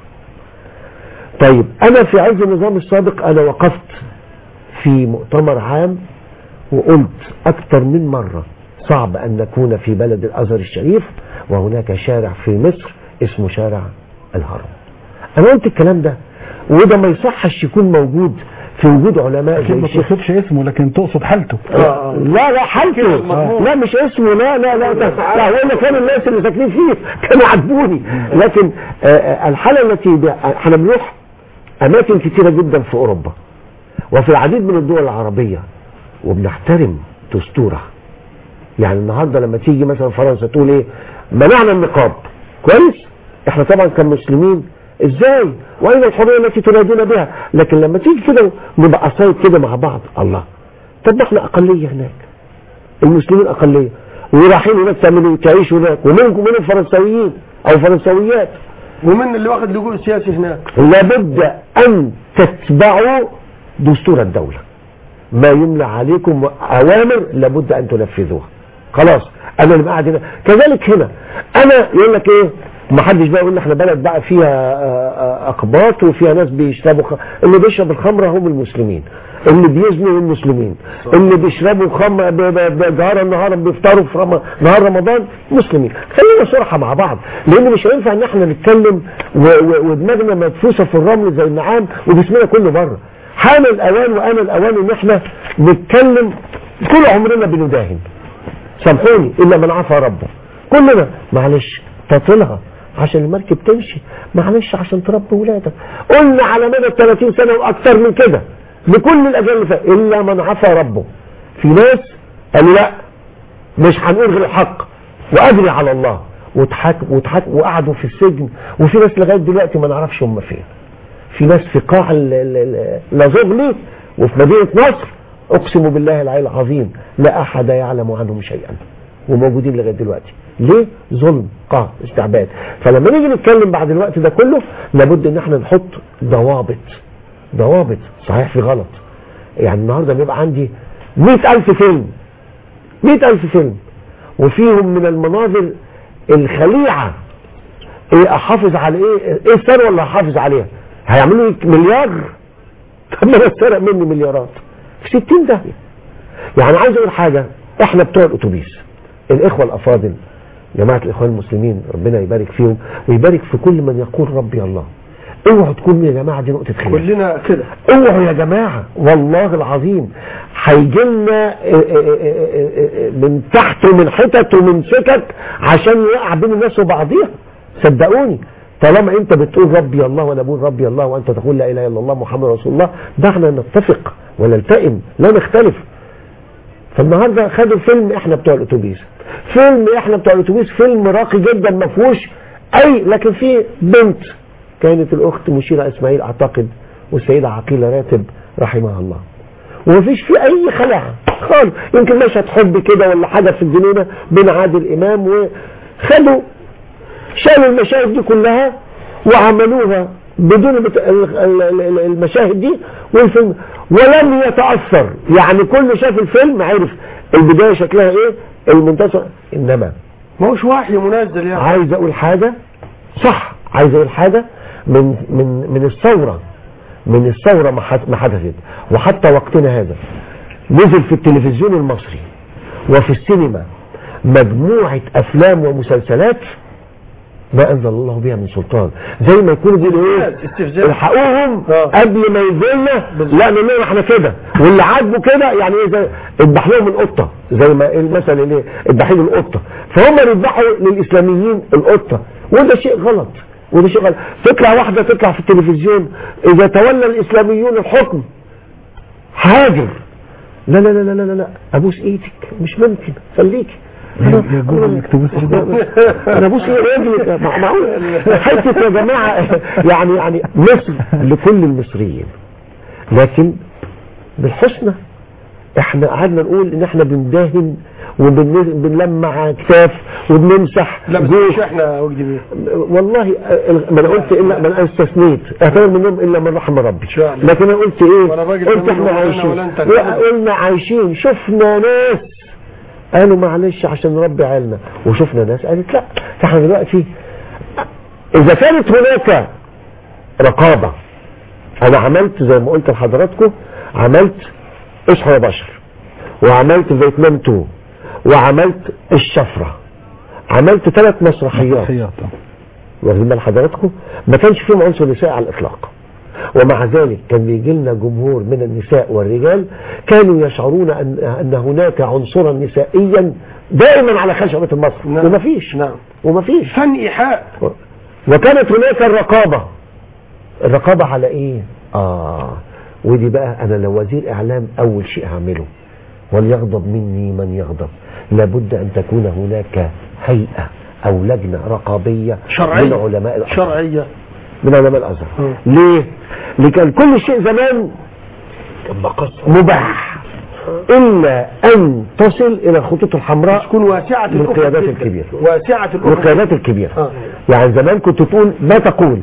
طيب أنا في عز النظام السابق أنا وقفت في مؤتمر عام وقلت أكثر من مرة صعب أن نكون في بلد الأزهر الشريف وهناك شارع في مصر اسمه شارع الهرم أنا قلت الكلام ده وده ما يصحش يكون موجود في وجود علماء اكيد ما الشيخ تقصدش اسمه لكن تقصد حالته لا لا حالته لا مش اسمه لا لا لا لا, لا ولا كان الناس اللي ساكنين فيه كانوا عاتبوني لكن آه، آه، الحالة التي ب- احنا بنروح اماكن كتيرة جدا في اوروبا وفي العديد من الدول العربية وبنحترم دستورها يعني النهارده لما تيجي مثلا فرنسا تقول ايه منعنا النقاب كويس احنا طبعا كمسلمين ازاي واين الحريه التي تنادون بها لكن لما تيجي كده نبقى قصايد كده مع بعض الله طب ما احنا اقليه هناك المسلمين اقليه ورايحين هناك تعملوا تعيشوا هناك ومنكم من الفرنساويين او فرنساويات ومن اللي واخد لجوء سياسي هناك لابد ان تتبعوا دستور الدولة ما يملى عليكم اوامر لابد ان تنفذوها خلاص انا اللي قاعد هنا كذلك هنا انا يقول لك ايه ما حدش بقى يقول احنا بلد بقى فيها آه، آه، اقباط وفيها ناس بيشربوا خ... اللي بيشرب الخمره هم المسلمين اللي بيزنوا المسلمين اللي بيشربوا خمر ب- ب- ب- جهارا نهارا بيفطروا في رم... نهار رمضان مسلمين خلينا صراحه مع بعض لان مش هينفع ان احنا نتكلم و... و... ودماغنا مدفوسه في الرمل زي النعام وجسمنا كله بره حان الاوان وان الاوان ان احنا نتكلم طول عمرنا بنداهن سامحوني الا من عفى ربه كلنا معلش تطلها عشان المركب تمشي معلش عشان تربي ولادك قلنا على مدى 30 سنه واكثر من كده لكل الاجيال اللي فاتت الا من عفى ربه في ناس قالوا لا مش هنقول غير الحق واجري على الله وتحك وتحك وقعدوا في السجن وفي ناس لغايه دلوقتي ما نعرفش هم فين في ناس في قاع ال- ال- ال- لازوغلي وفي مدينه نصر اقسم بالله العلي العظيم لا احد يعلم عنهم شيئا وموجودين لغايه دلوقتي ليه ظلم قهر استعباد فلما نيجي نتكلم بعد الوقت ده كله لابد ان احنا نحط ضوابط ضوابط صحيح في غلط يعني النهارده بيبقى عندي مئة ألف فيلم مئة ألف فيلم وفيهم من المناظر الخليعة ايه احافظ على ايه ايه الثروه اللي هحافظ عليها هيعملوا لي مليار طب ما انا اتسرق مني مليارات في 60 داهيه يعني عايز اقول حاجه احنا بتوع الاتوبيس الاخوه الافاضل جماعه الاخوان المسلمين ربنا يبارك فيهم ويبارك في كل من يقول ربي الله اوعوا تكونوا يا جماعه دي نقطه خلاف كلنا كده اوعوا يا جماعه والله العظيم هيجي لنا من تحت ومن حتت ومن سكك عشان يقع بين الناس وبعضيها صدقوني طالما انت بتقول ربي الله وانا بقول ربي الله وانت تقول لا اله الا الله محمد رسول الله دعنا نتفق ونلتئم لا نختلف فالنهارده خدوا فيلم احنا بتوع الاتوبيس فيلم احنا بتوع الاتوبيس فيلم راقي جدا ما فيهوش اي لكن فيه بنت كانت الاخت مشيره اسماعيل اعتقد والسيده عقيله راتب رحمها الله ومفيش فيه اي خلع خالص يمكن مشهد حب كده ولا حاجه في الجنينه بين عادل امام وخدوا شالوا المشاهد دي كلها وعملوها بدون بت... ال- ال- ال- المشاهد دي والفيلم ولم يتأثر يعني كل شاف الفيلم عرف البداية شكلها ايه المنتصف انما ما هوش وحي منزل يعني عايز اقول حاجة صح عايز اقول حاجة من من من الثورة من الثورة ما حد- ما حدثت وحتى وقتنا هذا نزل في التلفزيون المصري وفي السينما مجموعة افلام ومسلسلات ما انزل الله بها من سلطان زي ما يكونوا بيقولوا ايه استفزاز. الحقوهم قبل ما يذلنا لا نقول لهم احنا كده واللي عاجبه كده يعني ايه زي اذبح لهم القطه زي ما المثل اللي ايه اذبحي له القطه فهم يذبحوا للاسلاميين القطه وده شيء غلط وده شيء غلط تطلع واحده تطلع في التلفزيون اذا تولى الاسلاميون الحكم هاجر لا لا لا لا لا لا ابوس ايدك مش ممكن خليكي يجوز انك تبوس انا ابوس رجلك مع- معقول حته يا جماعه يعني يعني مصر لكل المصريين لكن بالحسنى احنا قعدنا نقول ان احنا بنداهن وبنلمع كتاف وبنمسح لا بس جوش مش احنا وجدي بيه والله ما انا قلت الا ما انا استثنيت اعتبر منهم الا من رحم ربي شاء الله. لكن انا قلت ايه وأنا راجل قلت كمان احنا ولا أنا عايشين ولا أنت لا، قلنا عايشين شفنا ناس قالوا معلش عشان نربي عيالنا وشفنا ناس قالت لا فاحنا دلوقتي اذا كانت هناك رقابه انا عملت زي ما قلت لحضراتكم عملت اصحى يا بشر وعملت فيتنام 2 وعملت الشفره عملت ثلاث مسرحيات واخدين بال حضراتكم ما كانش فيهم عنصر نساء على الاطلاق ومع ذلك كان بيجي لنا جمهور من النساء والرجال كانوا يشعرون ان ان هناك عنصرا نسائيا دائما على خشبه المسرح نعم. ومفيش نعم ومفيش فن ايحاء وكانت هناك الرقابه الرقابه على ايه اه ودي بقى انا لو وزير اعلام اول شيء هعمله وليغضب مني من يغضب لابد أن تكون هناك هيئة أو لجنة رقابية شرعية. من علماء الأزهر شرعية من علماء الأزهر ليه؟ لكان كل شيء زمان مباح إلا أن تصل إلى الخطوط الحمراء تكون واسعة من الأفق القيادات جداً. الكبيرة واسعة الأفق القيادات الكبيرة آه. يعني زمان كنت تقول ما تقول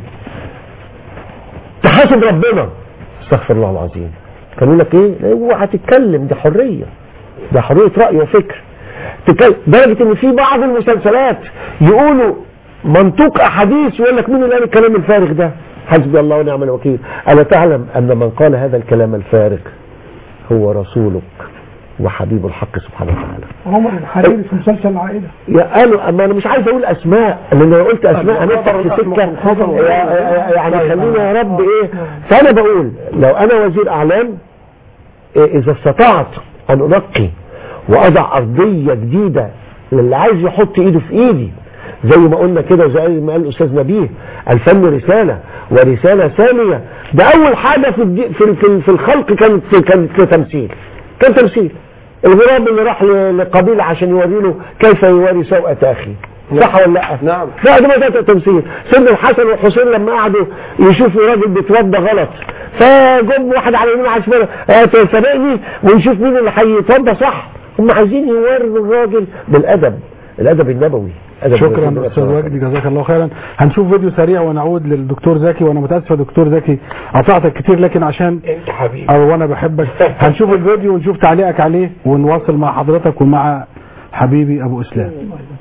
تحاسب ربنا استغفر الله العظيم كانوا لك ايه لا، اوعى تتكلم ده حرية ده حرية رأي وفكر تتكلم درجة ان في بعض المسلسلات يقولوا منطوق احاديث ويقول لك مين اللي قال الكلام الفارغ ده حسبي الله ونعم الوكيل ألا تعلم أن من قال هذا الكلام الفارغ هو رسولك وحبيب الحق سبحانه وتعالى عمر الحريري في مسلسل العائلة يا قالوا اما انا مش عايز اقول اسماء لان لو قلت اسماء هنفتح في سكه يا- يعني خلينا يا رب ايه فانا بقول لو انا وزير اعلام إيه اذا استطعت ان انقي واضع ارضيه جديده للي عايز يحط ايده في ايدي زي ما قلنا كده زي ما قال الاستاذ نبيه الفن رساله ورساله ثانيه ده اول حاجه في الدي- في في, في الخلق كانت كانت تمثيل كان تمثيل الغراب اللي راح ل- لقبيله عشان يوري له كيف يواري سوءة اخي صح ولا لا؟ نعم لا ده بدأت تمثيل سيدنا الحسن والحسين لما قعدوا يشوفوا راجل بيتوضى غلط فجم واحد على يمين وعلى شمال آه، سابقني ونشوف مين اللي هيتوضى صح هم عايزين يوروا الراجل بالادب الادب النبوي أدب شكرا النبوي استاذ صلى الله وجدي جزاك الله خيرا هنشوف فيديو سريع ونعود للدكتور زكي وانا متاسف يا دكتور زكي قطعتك كتير لكن عشان انت حبيبي او وانا بحبك هنشوف الفيديو ونشوف تعليقك عليه ونواصل مع حضرتك ومع حبيبي ابو اسلام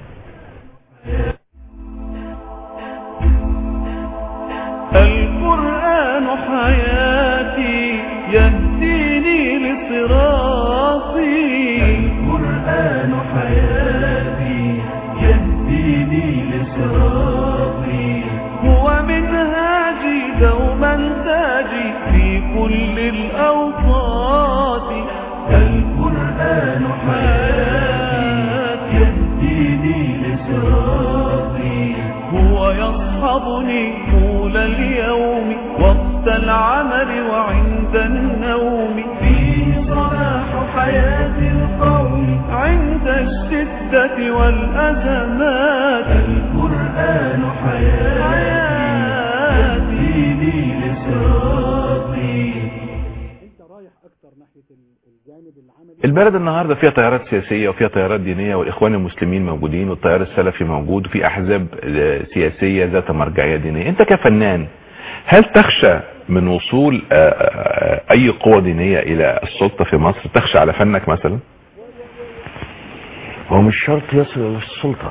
القرآن حياتي يهديني لصراطي القرآن حياتي يهديني لصراطي هو منهاجي دوما تاجي في كل الأوقات القرآن حياتي يهديني لصراطي هو يصحبني طول اليوم وقت العمل وعند النوم فيه صلاح حياة القوم عند الشدة والأزمات القرآن حياتي يهديني لصراطي البلد النهارده فيها تيارات سياسيه وفيها تيارات دينيه والاخوان المسلمين موجودين والتيار السلفي موجود وفي احزاب آه، سياسيه ذات مرجعيه دينيه انت كفنان هل تخشى من وصول آه، آه، اي قوه دينيه الى السلطه في مصر تخشى على فنك مثلا هو مش شرط يصل الى السلطة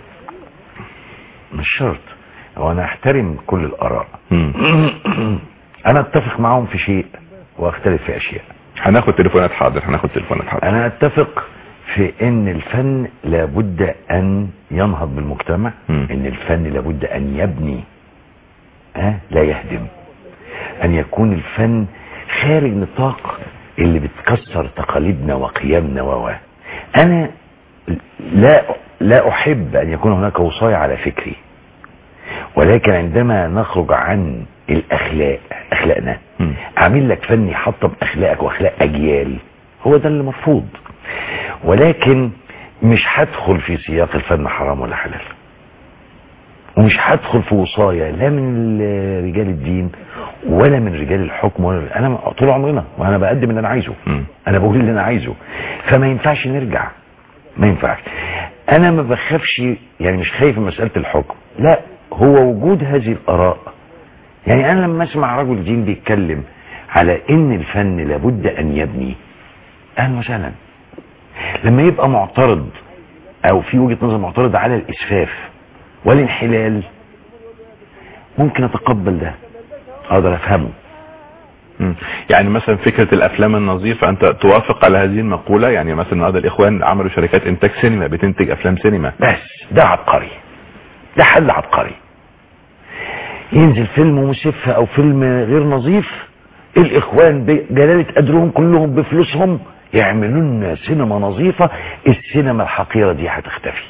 مش شرط هو انا احترم كل الاراء انا اتفق معاهم في شيء واختلف في اشياء هناخد تليفونات حاضر هناخد تليفونات حاضر انا اتفق في ان الفن لابد ان ينهض بالمجتمع ان الفن لابد ان يبني أه؟ لا يهدم ان يكون الفن خارج نطاق اللي بتكسر تقاليدنا وقيمنا و انا لا لا احب ان يكون هناك وصاية على فكري ولكن عندما نخرج عن الاخلاق اخلاقنا اعمل لك فن يحطم اخلاقك واخلاق اجيال هو ده اللي مرفوض ولكن مش هدخل في سياق الفن حرام ولا حلال ومش هدخل في وصاية لا من ال- رجال الدين ولا من رجال الحكم ولا انا طول عمرنا وانا بقدم اللي انا عايزه انا بقول اللي انا عايزه فما ينفعش نرجع ما ينفعش انا ما بخافش يعني مش خايف من مسألة الحكم لا هو وجود هذه الاراء يعني انا لما اسمع رجل دين بيتكلم على ان الفن لابد ان يبني اهلا وسهلا لما يبقى معترض او في وجهة نظر معترض على الاسفاف والانحلال ممكن اتقبل ده اقدر افهمه مم. يعني مثلا فكرة الافلام النظيفة انت توافق على هذه المقولة يعني مثلا هذا الاخوان عملوا شركات انتاج سينما بتنتج افلام سينما بس ده عبقري ده حل عبقري ينزل فيلم مسف او فيلم غير نظيف الاخوان بجلالة قدرهم كلهم بفلوسهم يعملوا لنا سينما نظيفة السينما الحقيرة دي هتختفي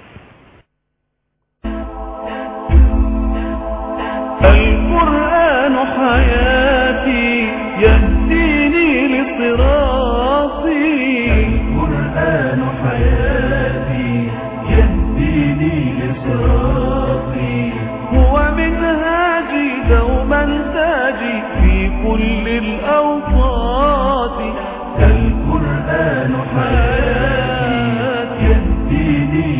القرآن حياتي يهديني لصراطي كل الأوقات القرآن حياتي يهديني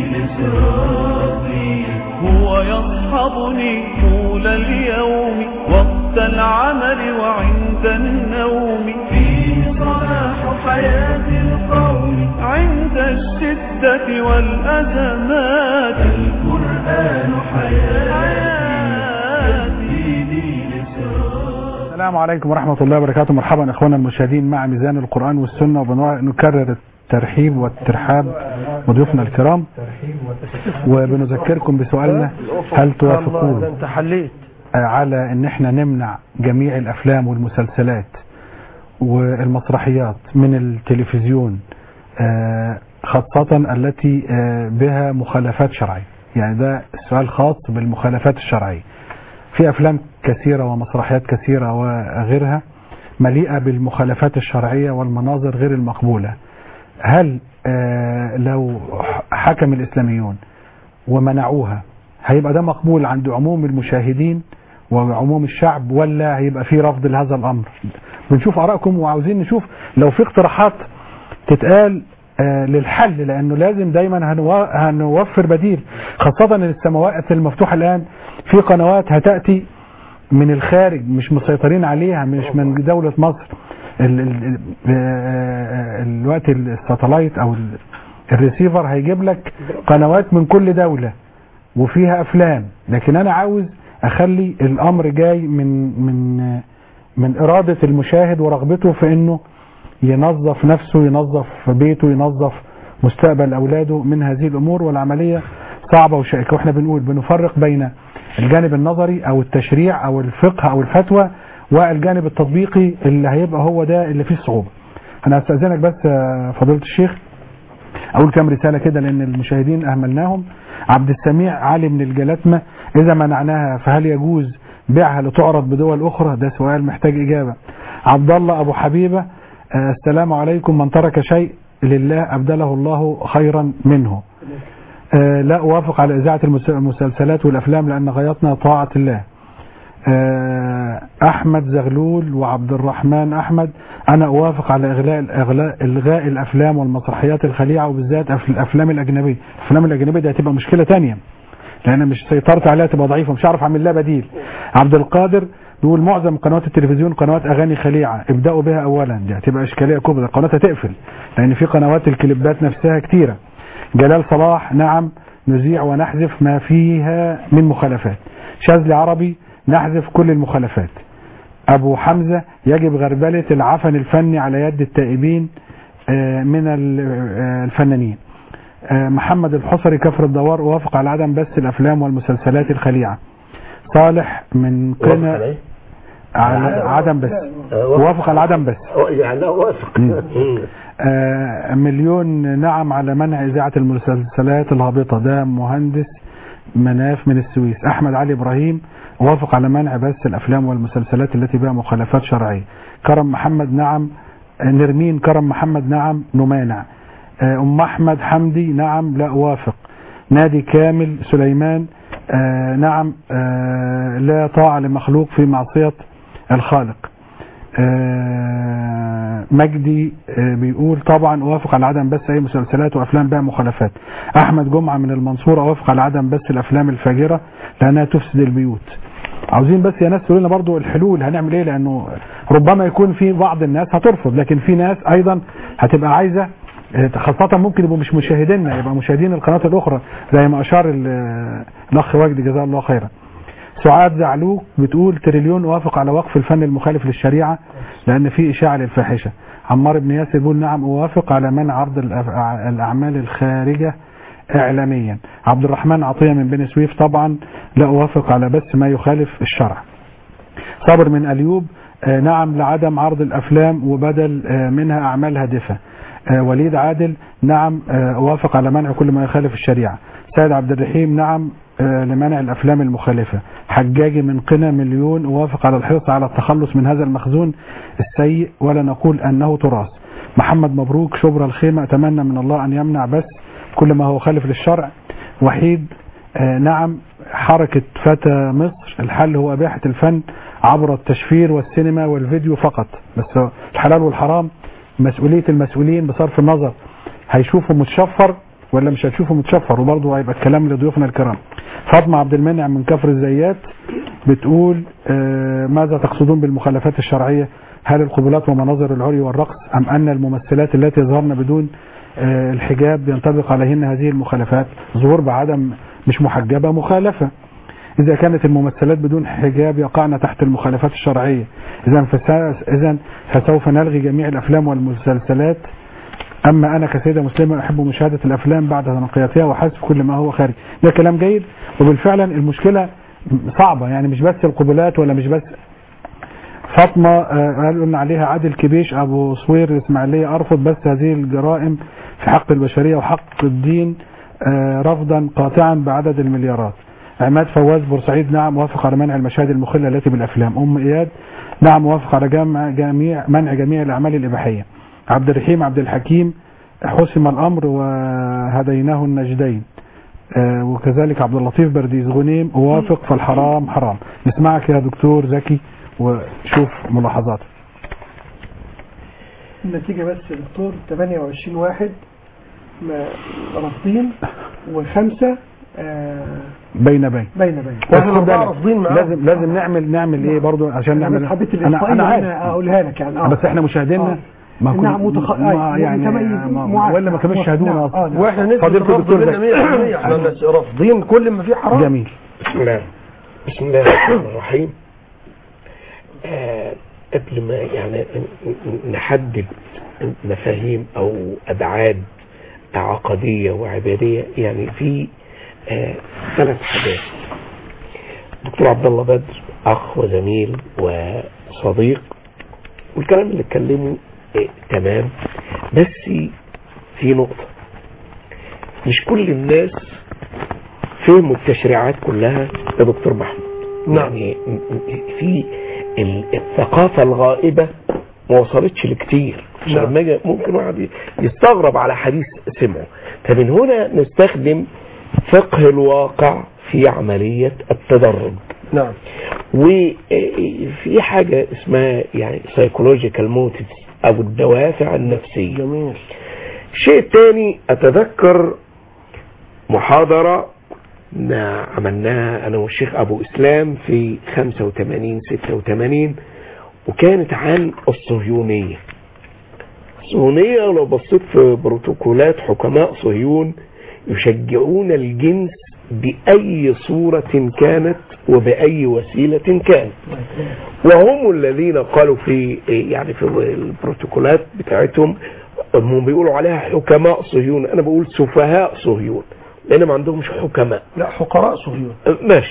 لصراطي هو يصحبني طول اليوم وقت العمل وعند النوم فيه صلاح حياة القوم عند الشدة والأزمات القرآن حياتي يهديني لصراطي السلام عليكم ورحمة الله وبركاته مرحبا اخوانا المشاهدين مع ميزان القرآن والسنة وبنكرر الترحيب والترحاب بضيوفنا الكرام وبنذكركم بسؤالنا هل الله ده توافقون انت حليت على ان احنا نمنع جميع الافلام والمسلسلات والمسرحيات من التلفزيون آه، خاصة التي آه، بها مخالفات شرعية يعني ده سؤال خاص بالمخالفات الشرعية في افلام كثيرة ومسرحيات كثيرة وغيرها مليئة بالمخالفات الشرعية والمناظر غير المقبولة هل آه، لو حكم الاسلاميون ومنعوها هيبقى ده مقبول عند عموم المشاهدين وعموم الشعب ولا هيبقى في رفض لهذا الامر بنشوف ارائكم وعاوزين نشوف لو في اقتراحات تتقال آه، للحل لانه لازم دايما هنو- هنوفر بديل خاصة ان السماوات المفتوحة الان في قنوات هتأتي من الخارج مش مسيطرين عليها مش من دولة مصر ال- ال- ال- آه، الوقت الساتلايت او ال- الريسيفر هيجيب لك قنوات من كل دولة وفيها افلام لكن انا عاوز اخلي الامر جاي من من من اراده المشاهد ورغبته في انه ينظف نفسه ينظف بيته ينظف مستقبل اولاده من هذه الامور والعمليه صعبه وشائكه واحنا بنقول بنفرق بين الجانب النظري او التشريع او الفقه او الفتوى والجانب التطبيقي اللي هيبقى هو ده اللي فيه الصعوبه انا هستاذنك بس يا فضيله الشيخ اقول كام رساله كده لان المشاهدين اهملناهم عبد السميع علي من الجلاتمه اذا منعناها فهل يجوز بيعها لتعرض بدول اخرى ده سؤال محتاج اجابه عبد الله ابو حبيبه آه، السلام عليكم من ترك شيء لله ابدله الله خيرا منه آه، لا اوافق على اذاعه المس- المسلسلات والافلام لان غايتنا طاعه الله آه، احمد زغلول وعبد الرحمن احمد انا اوافق على اغلاء اغلاء الغاء الافلام والمسرحيات الخليعه وبالذات أف- الافلام الاجنبيه الافلام الاجنبيه دي هتبقى مشكله تانية لان مش سيطرت عليها تبقى ضعيفه مش عارف اعمل لها بديل عبد القادر بيقول معظم قنوات التلفزيون قنوات اغاني خليعه ابداوا بها اولا دي هتبقى اشكاليه كبرى القناه هتقفل لان في قنوات الكليبات نفسها كتيره جلال صلاح نعم نذيع ونحذف ما فيها من مخالفات شاذلي عربي نحذف كل المخالفات ابو حمزه يجب غربله العفن الفني على يد التائبين آه، من ال- آه، الفنانين آه، محمد الحصري كفر الدوار وافق على عدم بث الافلام والمسلسلات الخليعه صالح من قنا على عدم بث وافق على عدم بث يعني لا وافق آه، مليون نعم على منع إذاعة المسلسلات الهابطة ده مهندس مناف من السويس أحمد علي إبراهيم وافق على منع بث الأفلام والمسلسلات التي بها مخالفات شرعية كرم محمد نعم آه، نرمين كرم محمد نعم نمانع آه، أم أحمد حمدي نعم لا أوافق نادي كامل سليمان آه، نعم آه، لا طاعة لمخلوق في معصية الخالق آه، مجدي آه، بيقول طبعا اوافق على عدم بث اي مسلسلات وافلام بها مخالفات احمد جمعه من المنصوره اوافق على عدم بث الافلام الفاجره لانها تفسد البيوت عاوزين بس يا ناس تقول لنا برضو الحلول هنعمل ايه لانه ربما يكون في بعض الناس هترفض لكن في ناس ايضا هتبقى عايزه خاصة ممكن يبقوا مش مشاهديننا يبقى مشاهدين القناة الأخرى زي ما أشار ال- الأخ وجدي جزاه الله خيرا. سعاد زعلوك بتقول تريليون وافق على وقف الفن المخالف للشريعة لأن في إشاعة للفاحشة. عمار بن ياسر بيقول نعم أوافق على منع عرض الأف- الأعمال الخارجة إعلاميا. عبد الرحمن عطية من بني سويف طبعا لا أوافق على بث ما يخالف الشرع. صابر من أليوب آه، نعم لعدم عرض الأفلام وبدل آه، منها أعمال هادفة آه، وليد عادل نعم آه، أوافق على منع كل ما يخالف الشريعة سيد عبد الرحيم نعم آه، لمنع الأفلام المخالفة حجاجي من قنا مليون أوافق على الحرص على التخلص من هذا المخزون السيء ولا نقول أنه تراث محمد مبروك شبرا الخيمة أتمنى من الله أن يمنع بس كل ما هو خالف للشرع وحيد آه، نعم حركة فتى مصر الحل هو إباحة الفن عبر التشفير والسينما والفيديو فقط بس الحلال والحرام مسؤولية المسؤولين بصرف النظر هيشوفوا متشفر ولا مش هتشوفوا متشفر وبرضه هيبقى الكلام لضيوفنا الكرام فاطمة عبد المنعم من كفر الزيات بتقول آه، ماذا تقصدون بالمخالفات الشرعية هل القبلات ومناظر العري والرقص أم أن الممثلات التي يظهرن بدون آه، الحجاب ينطبق عليهن هذه المخالفات ظهور بعدم مش محجبة مخالفة إذا كانت الممثلات بدون حجاب يقعن تحت المخالفات الشرعية إذا فسا- إذا فسوف نلغي جميع الأفلام والمسلسلات أما أنا كسيدة مسلمة أحب مشاهدة الأفلام بعد تنقيتها وحذف كل ما هو خارج ده كلام جيد وبالفعل المشكلة صعبة يعني مش بس القبلات ولا مش بس فاطمة آه، قالوا ان عليها عادل كبيش ابو صوير الاسماعيلية ارفض بس هذه الجرائم في حق البشرية وحق الدين آه، رفضا قاطعا بعدد المليارات عماد فواز بورسعيد نعم موافق على منع المشاهد المخلة التي بالافلام ام اياد نعم موافق على جمع جميع منع جميع الاعمال الاباحية عبد الرحيم عبد الحكيم حسم الامر وهديناه النجدين آه، وكذلك عبد اللطيف برديس غنيم اوافق فالحرام حرام نسمعك يا دكتور زكي وشوف ملاحظاتك النتيجة بس يا دكتور 28 واحد ما- رافضين وخمسة آه، بين بين بين بين بس خد بالك، لازم لازم نعمل نعمل ايه برضو عشان أنا نعمل بس حبيت انا الإحصائية انا هنا عارف أقولها لك يعني آه. بس احنا مشاهدينا آه. ما كن- نعم متخ... ما آه، يعني متميز ما- معاك. ولا ما كانوش نعم. شاهدونا نعم. أصلاً. آه، نعم. واحنا نسبة فضيلة الرفض الدكتور مننا زكي. 100% احنا بس رافضين كل ما فيه حرام جميل بسم الله بسم الله الرحمن الرحيم آه قبل ما يعني ن- ن- نحدد مفاهيم او ابعاد عقدية وعبادية يعني في آه ثلاث حاجات دكتور عبد الله بدر اخ وزميل وصديق والكلام اللي اتكلمه آه تمام بس في نقطة مش كل الناس فهموا التشريعات كلها يا دكتور محمود يعني م- م- في ال- الثقافة الغائبة ما وصلتش لكتير عشان نعم. لما أجي- ممكن واحد يستغرب على حديث سمعه فمن هنا نستخدم فقه الواقع في عملية التدرج نعم وفي حاجة اسمها يعني psychological motives او الدوافع النفسية جميل شيء تاني اتذكر محاضرة نا- عملناها انا والشيخ ابو اسلام في 85 86 وكانت عن الصهيونية الصهيونية لو بصيت في بروتوكولات حكماء صهيون يشجعون الجنس بأي صورة كانت وبأي وسيلة كانت وهم الذين قالوا في يعني في البروتوكولات بتاعتهم هم بيقولوا عليها حكماء صهيون انا بقول سفهاء صهيون لان ما عندهمش حكماء لا فقراء صهيون ماشي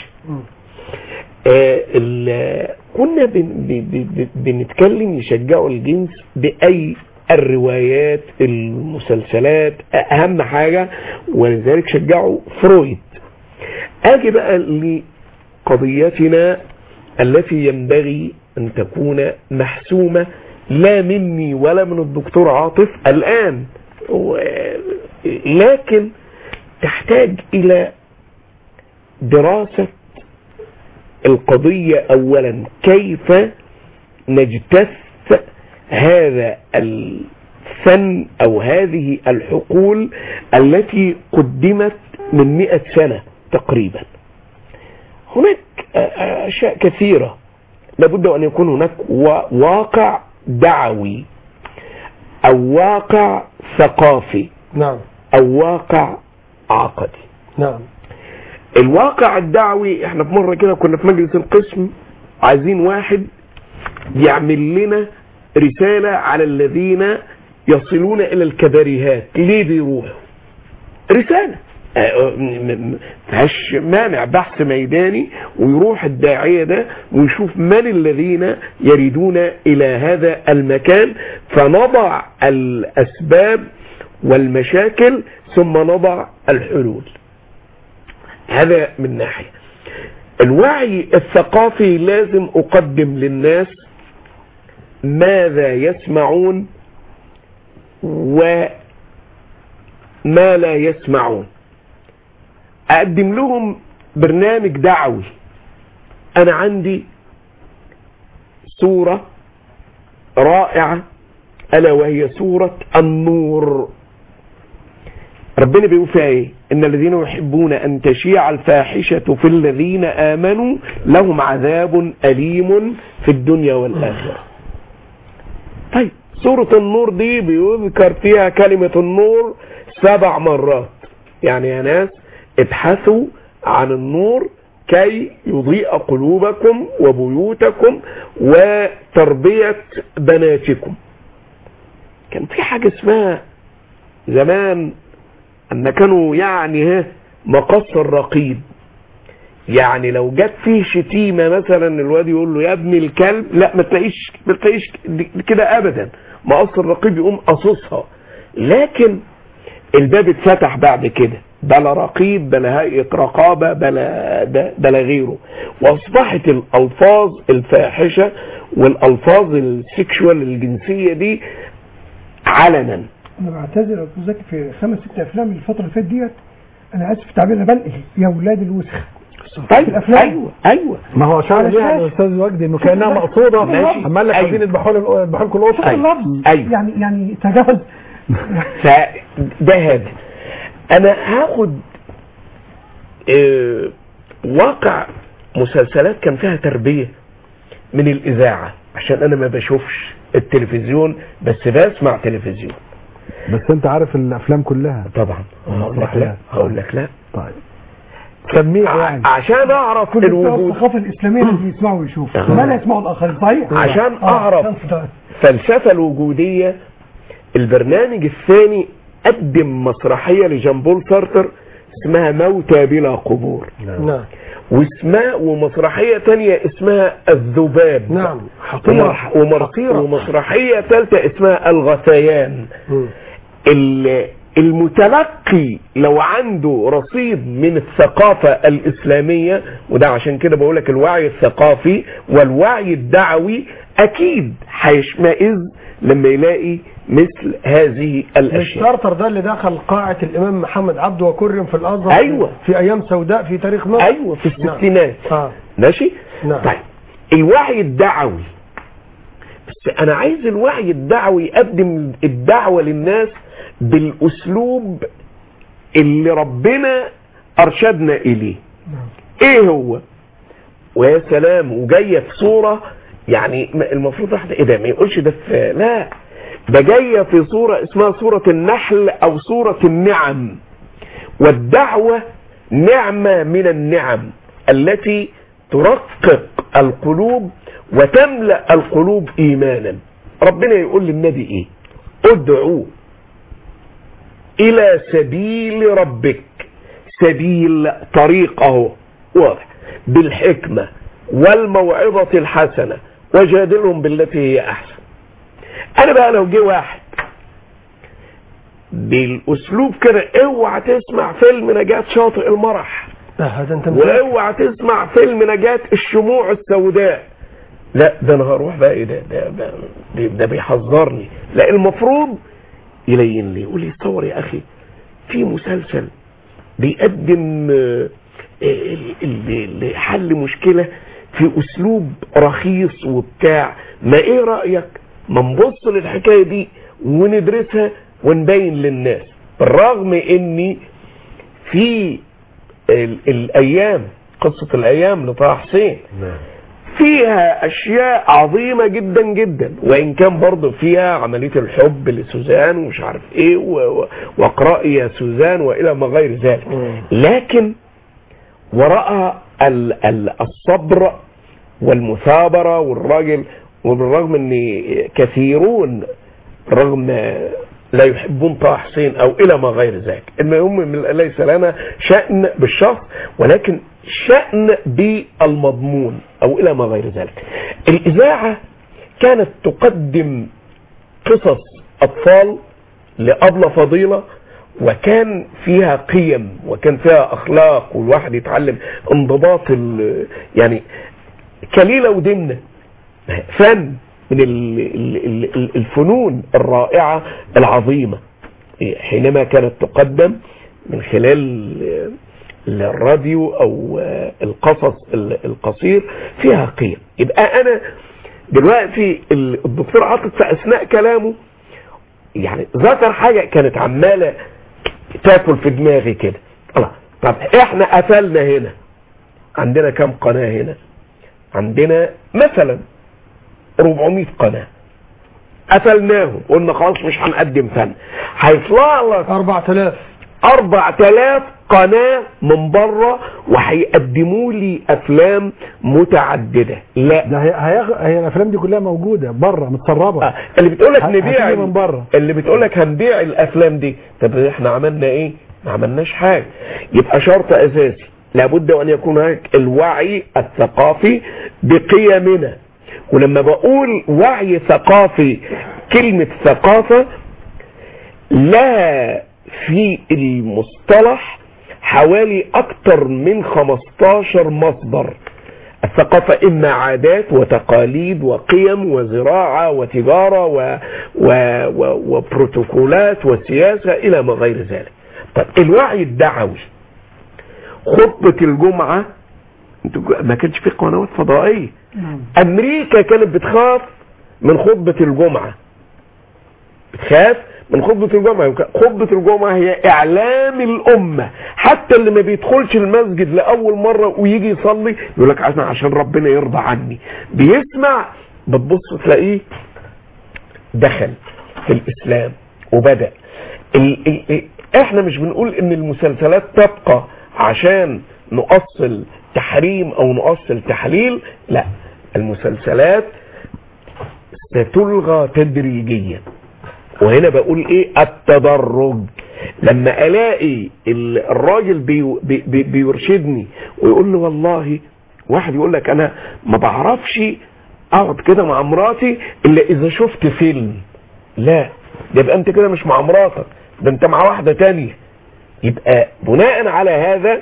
آه، ال- كنا بن ب- ب- ب- بنتكلم يشجعوا الجنس بأي الروايات المسلسلات أهم حاجة ولذلك شجعوا فرويد أجي بقى لقضيتنا التي ينبغي أن تكون محسومة لا مني ولا من الدكتور عاطف الآن و- لكن تحتاج إلى دراسة القضية أولا كيف نجتث هذا الفن أو هذه الحقول التي قدمت من مئة سنة تقريبا هناك أشياء كثيرة لابد أن يكون هناك وا- واقع دعوي أو واقع ثقافي نعم أو واقع عقدي نعم الواقع الدعوي احنا في مرة كده كنا في مجلس القسم عايزين واحد يعمل لنا رسالة على الذين يصلون الى الكباريهات ليه بيروحوا رسالة آه، م- م- فيهاش مانع بحث ميداني ويروح الداعية ده ويشوف من الذين يريدون الى هذا المكان فنضع الاسباب والمشاكل ثم نضع الحلول هذا من ناحية الوعي الثقافي لازم أقدم للناس ماذا يسمعون وما لا يسمعون أقدم لهم برنامج دعوي أنا عندي سورة رائعة ألا وهي سورة النور ربنا بيقول فيها ايه ان الذين يحبون ان تشيع الفاحشة في الذين امنوا لهم عذاب اليم في الدنيا والاخرة طيب سورة النور دي بيذكر فيها كلمة النور سبع مرات يعني يا ناس ابحثوا عن النور كي يضيء قلوبكم وبيوتكم وتربية بناتكم كان في حاجة اسمها زمان ان كانوا يعني ها مقص الرقيب يعني لو جت فيه شتيمه مثلا الواد يقول له يا ابن الكلب لا ما تلاقيش ما تلاقيش كده ابدا مقص الرقيب يقوم قصصها لكن الباب اتفتح بعد كده بلا رقيب بلا هيئه رقابه بلا ده بلا غيره واصبحت الالفاظ الفاحشه والالفاظ السكشوال الجنسيه دي علنا انا بعتذر يا استاذ زكي في خمس ست افلام الفتره اللي فاتت ديت انا اسف في التعبير انا بنقل يا ولاد الوسخ طيب الافلام ايوه ايوه ما هو شعر على يعني الشاشة. استاذ وجدي انه كانها مقصوده ماشي. عمال لك أيوة. عايزين يذبحوا لي- يذبحوا لكم القطه شوف اللفظ أيوة. يعني يعني تجاوز فده هذا انا هاخد آه، واقع مسلسلات كان فيها تربية من الاذاعة عشان انا ما بشوفش التلفزيون بس بسمع تلفزيون بس انت عارف الافلام كلها طبعا هقول لك لا هقول لك لا طيب سميه يعني عشان اعرف كل بتوع الوجود الثقافه الاسلاميه اللي يسمعوا ويشوفوا آه. ما لا يسمعوا الاخرين صحيح عشان آه. اعرف ده- فلسفة الوجودية البرنامج الثاني قدم مسرحية لجان بول سارتر اسمها موتى بلا قبور نعم واسمها ومسرحية تانية اسمها الذباب نعم ومرح- ومر- ومسرحية ثالثة اسمها الغثيان ال- المتلقي لو عنده رصيد من الثقافة الإسلامية وده عشان كده بقولك الوعي الثقافي والوعي الدعوي أكيد هيشمئز لما يلاقي مثل هذه مش الأشياء شارتر ده اللي دخل قاعة الإمام محمد عبده وكرم في الأزهر أيوة. في أيام سوداء في تاريخ مصر أيوة في الستينات آه. ماشي نعم. طيب الوعي الدعوي بس انا عايز الوعي الدعوي يقدم الدعوة للناس بالاسلوب اللي ربنا ارشدنا اليه ايه هو ويا سلام وجاية في صورة يعني م- المفروض واحدة ايه ده ما يقولش ده في لا ده جاية في صورة اسمها صورة النحل او صورة النعم والدعوة نعمة من النعم التي ترقق القلوب وتملأ القلوب إيمانا ربنا يقول للنبي إيه ادعو إلى سبيل ربك سبيل طريق اهو واضح بالحكمة والموعظة الحسنة وجادلهم بالتي هي أحسن أنا بقى لو جه واحد بالأسلوب كده اوعى تسمع فيلم نجاة شاطئ المرح هذا انت مذاكر. واوعى تسمع فيلم نجاة الشموع السوداء لا ده انا هروح بقى ايه ده ده, ده, ده, ده بيحذرني لا المفروض يلين لي يقول لي تصور يا اخي في مسلسل بيقدم آه، ال- ال- ال- حل مشكلة في اسلوب رخيص وبتاع ما ايه رأيك ما نبص للحكاية دي وندرسها ونبين للناس بالرغم اني في ال- الايام قصة الايام لطه حسين فيها اشياء عظيمة جدا جدا وان كان برضه فيها عملية الحب لسوزان ومش عارف ايه و- و- واقرأي يا سوزان والى ما غير ذلك لكن وراء ال- ال- الصبر والمثابرة والراجل وبالرغم ان كثيرون رغم لا يحبون طه حسين او الى ما غير ذلك المهم من- ليس لنا شأن بالشخص ولكن شأن بالمضمون او الى ما غير ذلك الاذاعة كانت تقدم قصص اطفال لأبلة فضيلة وكان فيها قيم وكان فيها اخلاق والواحد يتعلم انضباط ال- يعني كليلة ودمنة فن من ال- ال- ال- ال- الفنون الرائعة العظيمة حينما كانت تقدم من خلال الراديو او القصص القصير فيها قيم يبقى انا دلوقتي ال- الدكتور عاطف في اثناء كلامه يعني ذكر حاجه كانت عماله تاكل في دماغي كده الله طب احنا قفلنا هنا عندنا كام قناه هنا عندنا مثلا 400 قناه قفلناهم قلنا خلاص مش هنقدم فن هيطلع لك 4000 4000 قناة من بره وهيقدموا لي افلام متعددة لا ده هي, هي, هي الافلام دي كلها موجوده بره متسربه آه. اللي بتقول لك ه- نبيع هتيجي من بره اللي بتقول لك هنبيع الافلام دي طب احنا عملنا ايه ما عملناش حاجة يبقى شرط اساسي لابد ان يكون هناك الوعي الثقافي بقيمنا ولما بقول وعي ثقافي كلمة ثقافة لها في المصطلح حوالي اكتر من 15 مصدر الثقافة إما عادات وتقاليد وقيم وزراعة وتجارة و... و... و... وبروتوكولات وسياسة إلى ما غير ذلك طب الوعي الدعوي خطبة الجمعة انتوا ما كانش في قنوات فضائية أمريكا كانت بتخاف من خطبة الجمعة بتخاف من خطبة الجمعة خطبة الجمعة هي إعلام الأمة حتى اللي ما بيدخلش المسجد لأول مرة ويجي يصلي يقول لك عشان عشان ربنا يرضى عني بيسمع بتبص تلاقيه دخل في الإسلام وبدأ ال ال ال احنا مش بنقول ان المسلسلات تبقى عشان نؤصل تحريم او نؤصل تحليل لا المسلسلات ستلغى تدريجيا وهنا بقول ايه التدرج لما الاقي ال- الراجل بي بي بي بيرشدني ويقول لي والله واحد يقول لك انا ما بعرفش اقعد كده مع مراتي الا اذا شفت فيلم لا ده يبقى انت كده مش مع مراتك ده انت مع واحدة تانية يبقى بناء على هذا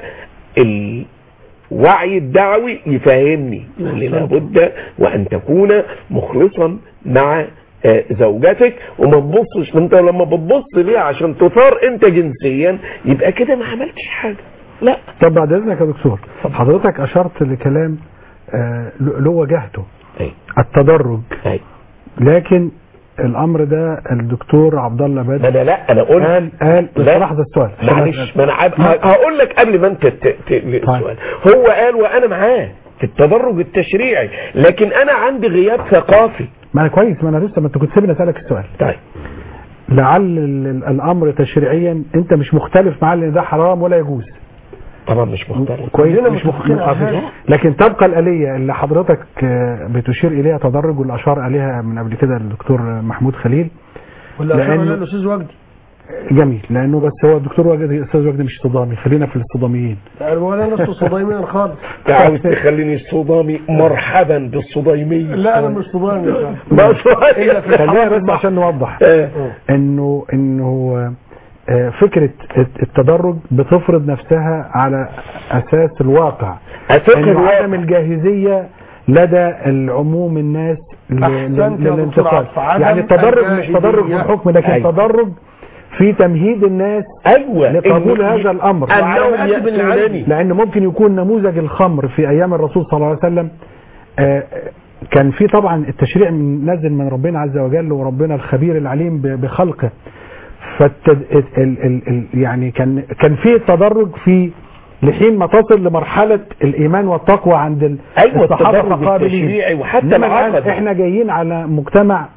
الوعي الدعوي يفهمني يقول لي لابد وان تكون مخلصا مع آه، زوجتك وما تبصش انت لما بتبص ليها عشان تثار انت جنسيا يبقى كده ما عملتش حاجه لا طب بعد اذنك يا دكتور حضرتك اشرت لكلام آه، له له وجهته أي. التدرج أي. لكن الامر ده الدكتور عبد الله ما بدر انا لا انا قلت قال قال بس لا. لحظه السؤال عشان معلش أسأل. ما انا عاب- هقول لك قبل ما انت ت- ت- السؤال هو قال وانا معاه في التدرج التشريعي لكن انا عندي غياب ثقافي ما انا كويس ما انا لسه ما انت كنت سيبني اسالك السؤال طيب لعل ال- ال- الامر تشريعيا انت مش مختلف معاه ان ده حرام ولا يجوز طبعا مش مختلف كويس كلنا مش متفقين على مختلف هذا. لكن تبقى الآلية اللي حضرتك آه، بتشير إليها تدرج واللي أشار عليها من قبل كده الدكتور محمود خليل ولا لأنه- أشار على الاستاذ وجدي جميل لأنه بس هو الدكتور وجدي الأستاذ وجدي مش صدامي خلينا في الصداميين ولا نفسه صدايميا خالص انت عاوز تخليني الصدامي مرحبا بالصدايمية لا انا مش صدامي ما سؤال إلا في خلينا الحرام بس عشان نوضح آه. انه انه آه، فكرة التدرج بتفرض نفسها على اساس الواقع أفكر انه الواقع. عدم الجاهزية لدى العموم الناس ل- أحسنت ل- يا دكتور للانتقال عاطف. عدم يعني التدرج مش تدرج في الجاهزية. الحكم لكن أيوة. تدرج في تمهيد الناس ايوه لقبول إن- هذا الامر انهم يأتونني لان ممكن يكون نموذج الخمر في ايام الرسول صلى الله عليه وسلم آه، كان في طبعا التشريع من نازل من ربنا عز وجل وربنا الخبير العليم ب- بخلقه فالتد... ال... ال... ال... يعني كان كان في تدرج في لحين ما تصل لمرحلة الإيمان والتقوى عند ال- أيوة، الصحابة التدرج فقابلين. التشريعي وحتى إنما الآن العقد. احنا جايين على مجتمع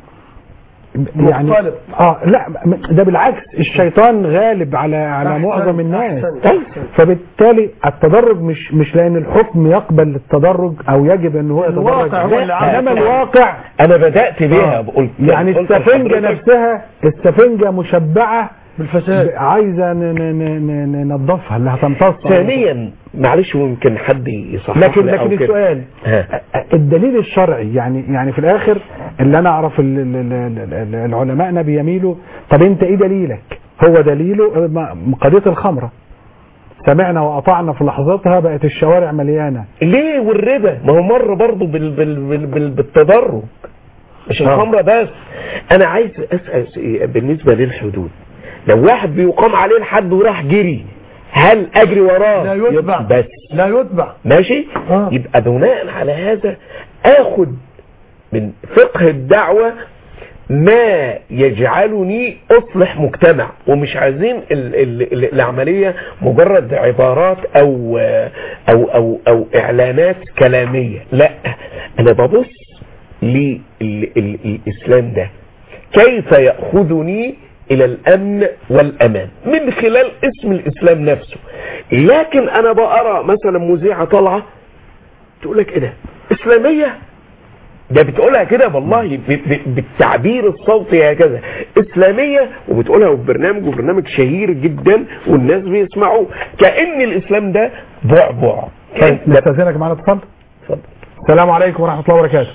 يعني مختلط. اه لا ده بالعكس الشيطان غالب على على أحسن، معظم الناس أحسن، أحسن. فبالتالي التدرج مش مش لان الحكم يقبل التدرج او يجب ان هو يتدرج الواقع هو اللي لا، عامل انما كده. الواقع انا بدأت بيها آه. قلت يعني قلت السفنجة لحضرتك نفسها السفنجة مشبعة بالفساد عايزة ن- ن- ن- ن- ننظفها اللي هتمتص ثانيا معلش ممكن حد يصحح لكن لي أو لكن كده. السؤال ها. الدليل الشرعي يعني يعني في الاخر اللي انا اعرف ال- ال- ال- ال- ال- العلماءنا بيميلوا طب انت ايه دليلك هو دليله م- قضيه الخمره سمعنا واطعنا في لحظتها بقت الشوارع مليانه ليه والربا ما هو مر برضه بال بال بال بال بالتدرج مش آه. الخمرة بس انا عايز اسأل سؤال بالنسبة للحدود لو واحد بيقام عليه الحد وراح جري هل اجري وراه لا يتبع بس لا يتبع ماشي آه. يبقى بناء على هذا اخد من فقه الدعوة ما يجعلني اصلح مجتمع ومش عايزين ال ال ال العملية مجرد عبارات او او او او اعلانات كلامية لا انا ببص للاسلام ده كيف يأخذني الى الامن والامان من خلال اسم الاسلام نفسه لكن انا بقرا مثلا مذيعة طالعة تقول لك ايه ده اسلامية ده بتقولها كده والله ب- ب- بالتعبير الصوتي هكذا اسلامية وبتقولها في برنامج وبرنامج شهير جدا والناس بيسمعوه كأن الاسلام ده بعبع كان نستاذنك معانا اتصال اتفضل السلام عليكم ورحمه الله وبركاته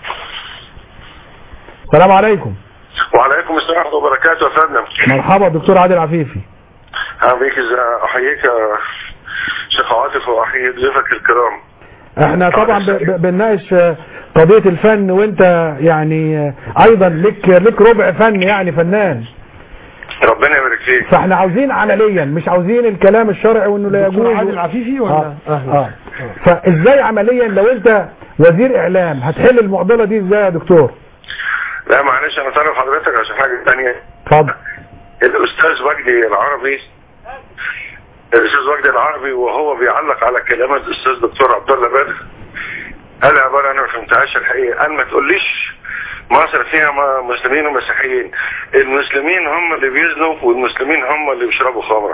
السلام عليكم وعليكم السلام ورحمة الله وبركاته يا فندم مرحبا دكتور عادل عفيفي أهلا بيك إزاي- أحييك يا شيخ عاطف وأحيي ضيوفك الكرام احنا طبعا ب- ب- بنناقش آه، قضيه الفن وانت يعني آه، ايضا لك لك ربع فن يعني فنان ربنا يبارك فيك فاحنا عاوزين عمليا مش عاوزين الكلام الشرعي وانه لا يجوز دكتور عادل عفيفي ولا آه. آه. فازاي عمليا لو انت وزير اعلام هتحل المعضله دي ازاي يا دكتور لا معلش أنا طالب حضرتك عشان حاجة تانية اتفضل الأستاذ وجدي العربي الأستاذ وجدي العربي وهو بيعلق على كلمات الأستاذ دكتور عبد الله بدر قال عبارة أنا ما فهمتهاش الحقيقة قال ما تقوليش مصر فيها م- مسلمين ومسيحيين المسلمين هم اللي بيزنوا والمسلمين هم اللي بيشربوا خمرة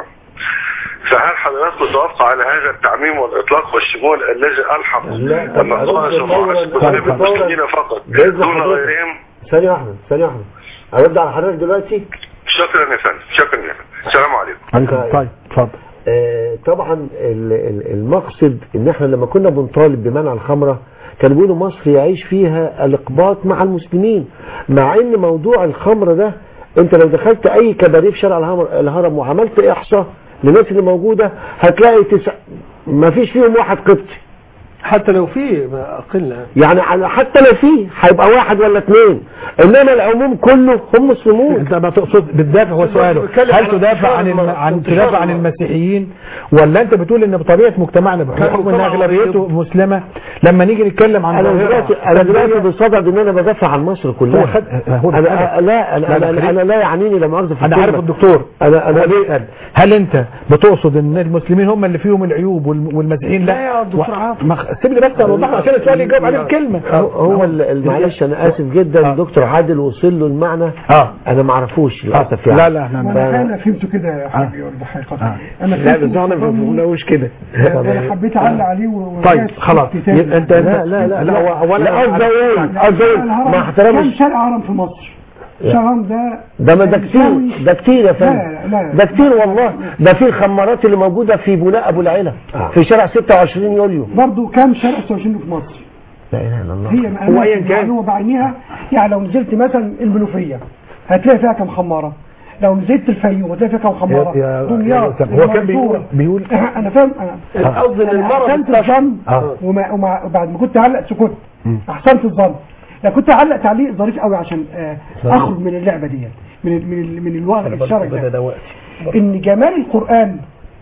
فهل حضراتكم توافقوا على هذا التعميم والإطلاق والشمول الذي ألحق أن الله سبحانه وتعالى بالمسلمين فقط بإذن دون حضرتك. غيرهم ثانية واحدة ثانية واحدة أرد على حضرتك دلوقتي شكرا يا فندم شكرا يا فندم السلام عليكم طيب اتفضل آه، طبعا ال- ال- المقصد ان احنا لما كنا بنطالب بمنع الخمرة كانوا بيقولوا مصر يعيش فيها الاقباط مع المسلمين مع ان موضوع الخمرة ده انت لو دخلت اي كباريه في شارع الهرم- الهرم وعملت احصاء للناس اللي موجودة هتلاقي تسع ما فيش فيهم واحد قبطي حتى لو في قلة يعني على- حتى لو فيه هيبقى واحد ولا اثنين انما العموم كله هم مسلمون انت ما تقصد بتدافع هو سؤاله بتكلم هل عن تدافع عن الم... انتشار عن انتشار تدافع عن المسيحيين ولا انت بتقول ان بطبيعه مجتمعنا بحكم ان طبعا اغلبيته مسلمه لما نيجي نتكلم عن انا ظاهرة دلوقتي انا دلوقتي سلبية، بصدد ان انا بدافع عن مصر كلها هو خد هو انا بيتكلم. لا انا لا، لا، انا, خليك. أنا لا يعنيني لا مؤاخذه في انا عارف الكلمة. الدكتور انا انا انا بيسال هل انت بتقصد ان المسلمين هم اللي فيهم العيوب والم- والمسيحيين لا لا يا دكتور و- عاطف. ما- سيب لي بس اوضح عشان السؤال يجاوب عليه بكلمه هو- هو ال- ال- معلش انا اسف جدا دكتور عادل وصل له المعنى اه انا ما اعرفوش للاسف يعني لا لا احنا انا انا فهمته كده يا حبيبي برضه حقيقه انا لا فهمته بس احنا ما بفهمه. بنقولوش كده انا حبيت اعلق عليه و- طيب ورجعت خلاص قلت تاني. يبقى انت لا لا لا لا هو اولا لا قصدي اقول قصدي اقول الهرم- مع احترامي كم شارع هرم في مصر شهرم ده ده ما ده كتير يساوي- ده كتير يا لا، فندم لا. ده كتير والله ده في الخمارات اللي موجوده في بناء ابو العيله في شارع 26 يوليو برضه كم شارع 26 في مصر لا اله الا الله هي هو أياً كان. معلومه بعينها يعني لو نزلت مثلا المنوفيه هتلاقي فيها كم خماره لو نزلت الفيوم هتلاقي فيها كم خماره يا- يا- دمياط يا أستاذ، هو كان بيقول المنصورة. بيقول انا فاهم انا القصد ان أنا المرض احسنت الظن آه. وما وما وبعد ما كنت اعلق سكوت احسنت الظن لا كنت اعلق تعليق ظريف قوي عشان آه، اخرج من اللعبه ديت من ال- من ال- من الوضع الشرعي ده ده وقت ان جمال القرآن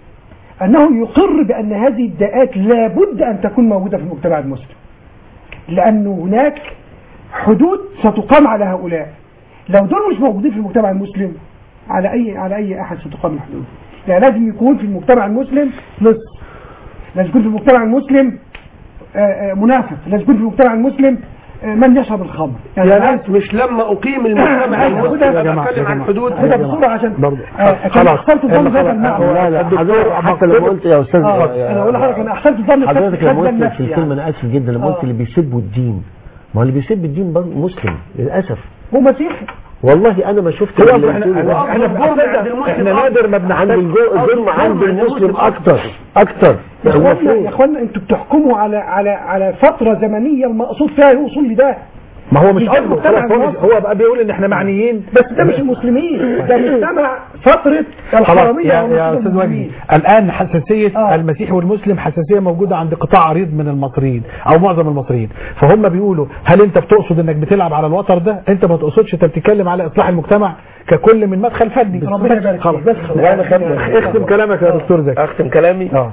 انه يقر بان هذه الداءات لابد ان تكون موجودة في المجتمع المسلم لان هناك حدود ستقام على هؤلاء لو دول مش موجودين في المجتمع المسلم على اي على اي احد ستقام الحدود يعني لازم يكون في المجتمع المسلم لص لازم يكون في المجتمع المسلم آه، آه، منافق لازم يكون في المجتمع المسلم آه، من يشرب الخمر يا ناس مش لما اقيم المجتمع المسلم يا جماعة، اتكلم يا عن جماعة. حدود هذا بسرعة عشان برضه. آه، خلاص. احسنت الظن في هذا خلاص. المعنى لا لا حضرتك حتى لما قلت يا استاذ آه، يا- انا اقول لحضرتك انا احسنت الظن في حضرتك خد لما قلت النفس في الكلمه يعني. انا اسف جدا لما قلت آه. اللي بيسبوا الدين ما هو اللي بيسب الدين برضه مسلم للاسف هو مسيحي والله انا ما شفت هو اللي احنا بيقولوا ده. احنا في أصل احنا نادر ما بنعند الظلم عند المسلم اكتر اكتر يا اخوانا يا المفروض اخوانا انتوا بتحكموا على على على فتره زمنيه المقصود فيها يوصل لده ما هو مش ده قصده المجتمع خلاص هو مش- المصري. هو بقى بيقول ان احنا معنيين بس ده مش المسلمين ده مجتمع فتره خلاص الحراميه يا, والمسلمين. يا استاذ وجدي الان حساسيه آه. المسيحي والمسلم حساسيه موجوده عند قطاع عريض من المصريين او معظم المصريين فهم بيقولوا هل انت بتقصد انك بتلعب على الوتر ده انت ما تقصدش انت بتتكلم على اصلاح المجتمع ككل من مدخل فني ربنا يبارك خلاص فيك. بس خلاص. وانا خدنا اختم كلامك يا دكتور زكي اختم كلامي اه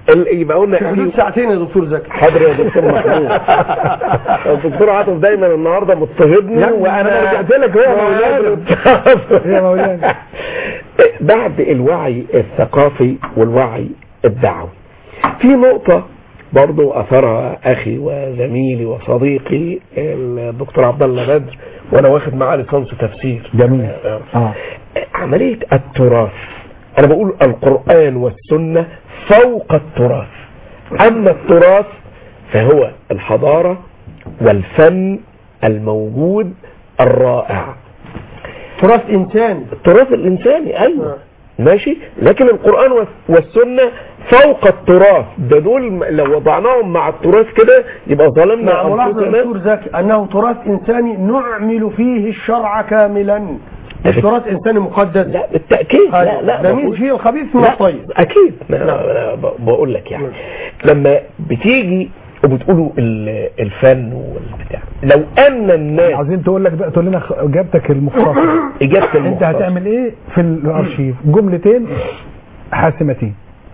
ال- يبقى قلنا في حدود في ساعتين يا دكتور زكي حاضر يا دكتور محمود الدكتور عاطف دايما النهارده مضطهدني لا، وانا أنا رجعت لك، هو مولانا. يا مولانا. بعد الوعي الثقافي والوعي الدعوي في نقطة برضو أثرها أخي وزميلي وصديقي الدكتور عبد الله بدر وأنا واخد معاه ليسانس تفسير جميل اه عملية التراث أنا بقول القرآن والسنة فوق التراث أما التراث فهو الحضارة والفن الموجود الرائع تراث انساني التراث الإنساني أيوة ماشي لكن القرآن والس- والسنة فوق التراث ده دول م- لو وضعناهم مع التراث كده يبقى ظلمنا مع ملاحظة يا أنفسنا دكتور زكي أنه تراث إنساني نعمل فيه الشرع كاملا مش تراث إنساني مقدس لا بالتأكيد لا لا ده مين بقول- فيه الخبيث من لا، الطيب اكيد ما أنا ب- بقول لك يعني لما بتيجي وبتقولوا ال- الفن والبتاع لو ان الناس عايزين تقول لك بقى تقول لنا خ- اجابتك المختصره اجابه انت المختصر. هتعمل ايه في الارشيف جملتين حاسمتين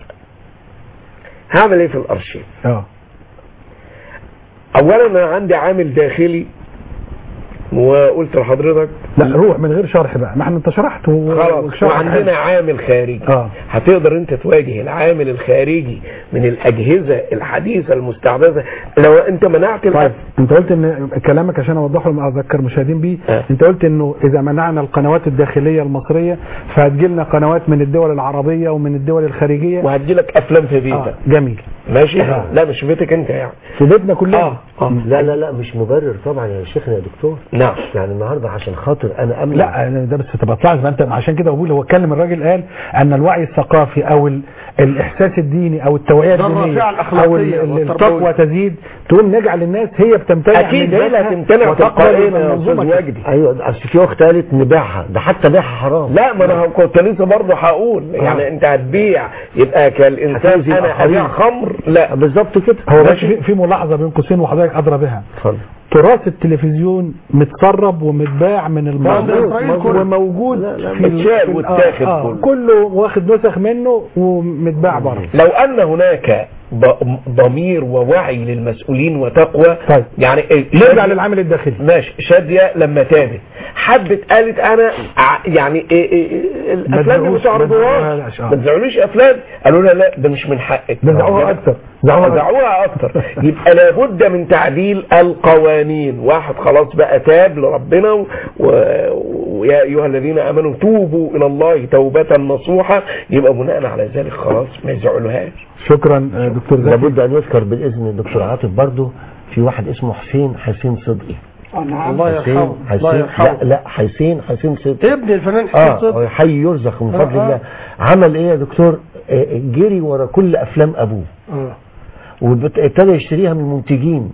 هعمل ايه في الارشيف اه اولا انا عندي عامل داخلي وقلت لحضرتك لا روح من غير شرح بقى ما احنا انت شرحت و- خلاص وشرح وعندنا عامل خارجي اه هتقدر انت تواجه العامل الخارجي من الاجهزه الحديثه المستحدثه لو انت منعت طيب الأ- انت قلت ان كلامك عشان اوضحه لما اذكر مشاهدين بيه آه. انت قلت انه اذا منعنا القنوات الداخليه المصريه فهتجي لنا قنوات من الدول العربيه ومن الدول الخارجيه وهتجي لك افلام في بيتك آه. جميل ماشي آه. لا مش في بيتك انت يعني في بيتنا كلنا اه اه لا لا لا مش مبرر طبعا يا شيخنا يا دكتور نعم يعني النهارده عشان خاطر انا امنع لا أنا ده بس تبقى طلعت ما انت عشان كده بقول هو اتكلم الراجل قال ان الوعي الثقافي او ال- الاحساس الديني او التوعيه ده الدينيه الرافعة الأخلاقية او ال- ال- والتربوية. التقوى تزيد تقوم نجعل الناس هي بتمتنع اكيد من هي اللي ذاتها هتمتنع وتقبل تلقائيا من يا استاذ منظومة وجدي ايوه اصل في اخت قالت نبيعها ده حتى بيعها حرام لا ما انا كنت لسه برضه هقول يعني انت هتبيع يبقى كالانسان هتوزي انا الآخرين. ابيع خمر لا بالظبط كده هو بس ماشي. في, في ملاحظه بين قوسين وحضرتك ادرى بها اتفضل تراث التلفزيون متسرب ومتباع من المصدر إسرائيل كله. وموجود لا، لا، في متشال في- واتاخد آه، كله. آه كله واخد نسخ منه ومتباع بره لو ان هناك ض- ضمير ووعي للمسؤولين وتقوى طيب. يعني إيه؟ نرجع شادية- للعامل الداخلي ماشي شادية لما تابت حبت قالت انا ع- يعني إيه إيه إيه الافلام دي تزعلوش- ما تعرضوهاش ما تزعلوهاش، آه. ما تزعلوش افلام قالوا لها لا ده مش من حقك ده زعوها اكتر زعوها أكتر. دعوها اكتر يبقى لابد من تعديل القوانين واحد خلاص بقى تاب لربنا و- و- ويا ايها الذين امنوا توبوا الى الله توبة نصوحة يبقى بناء على ذلك خلاص ما يزعلوهاش شكرا آه، دكتور زكي لابد ان يذكر بالاذن الدكتور عاطف برضه في واحد اسمه حسين حسين صدقي الله حسين يرحمه الله حسين لا يرحمه لا حسين حسين صدقي ابن الفنان حسين اه صدقي حي يرزق من فضل آه. الله عمل ايه يا دكتور آه، جري ورا كل افلام ابوه آه. وابتدى يشتريها من المنتجين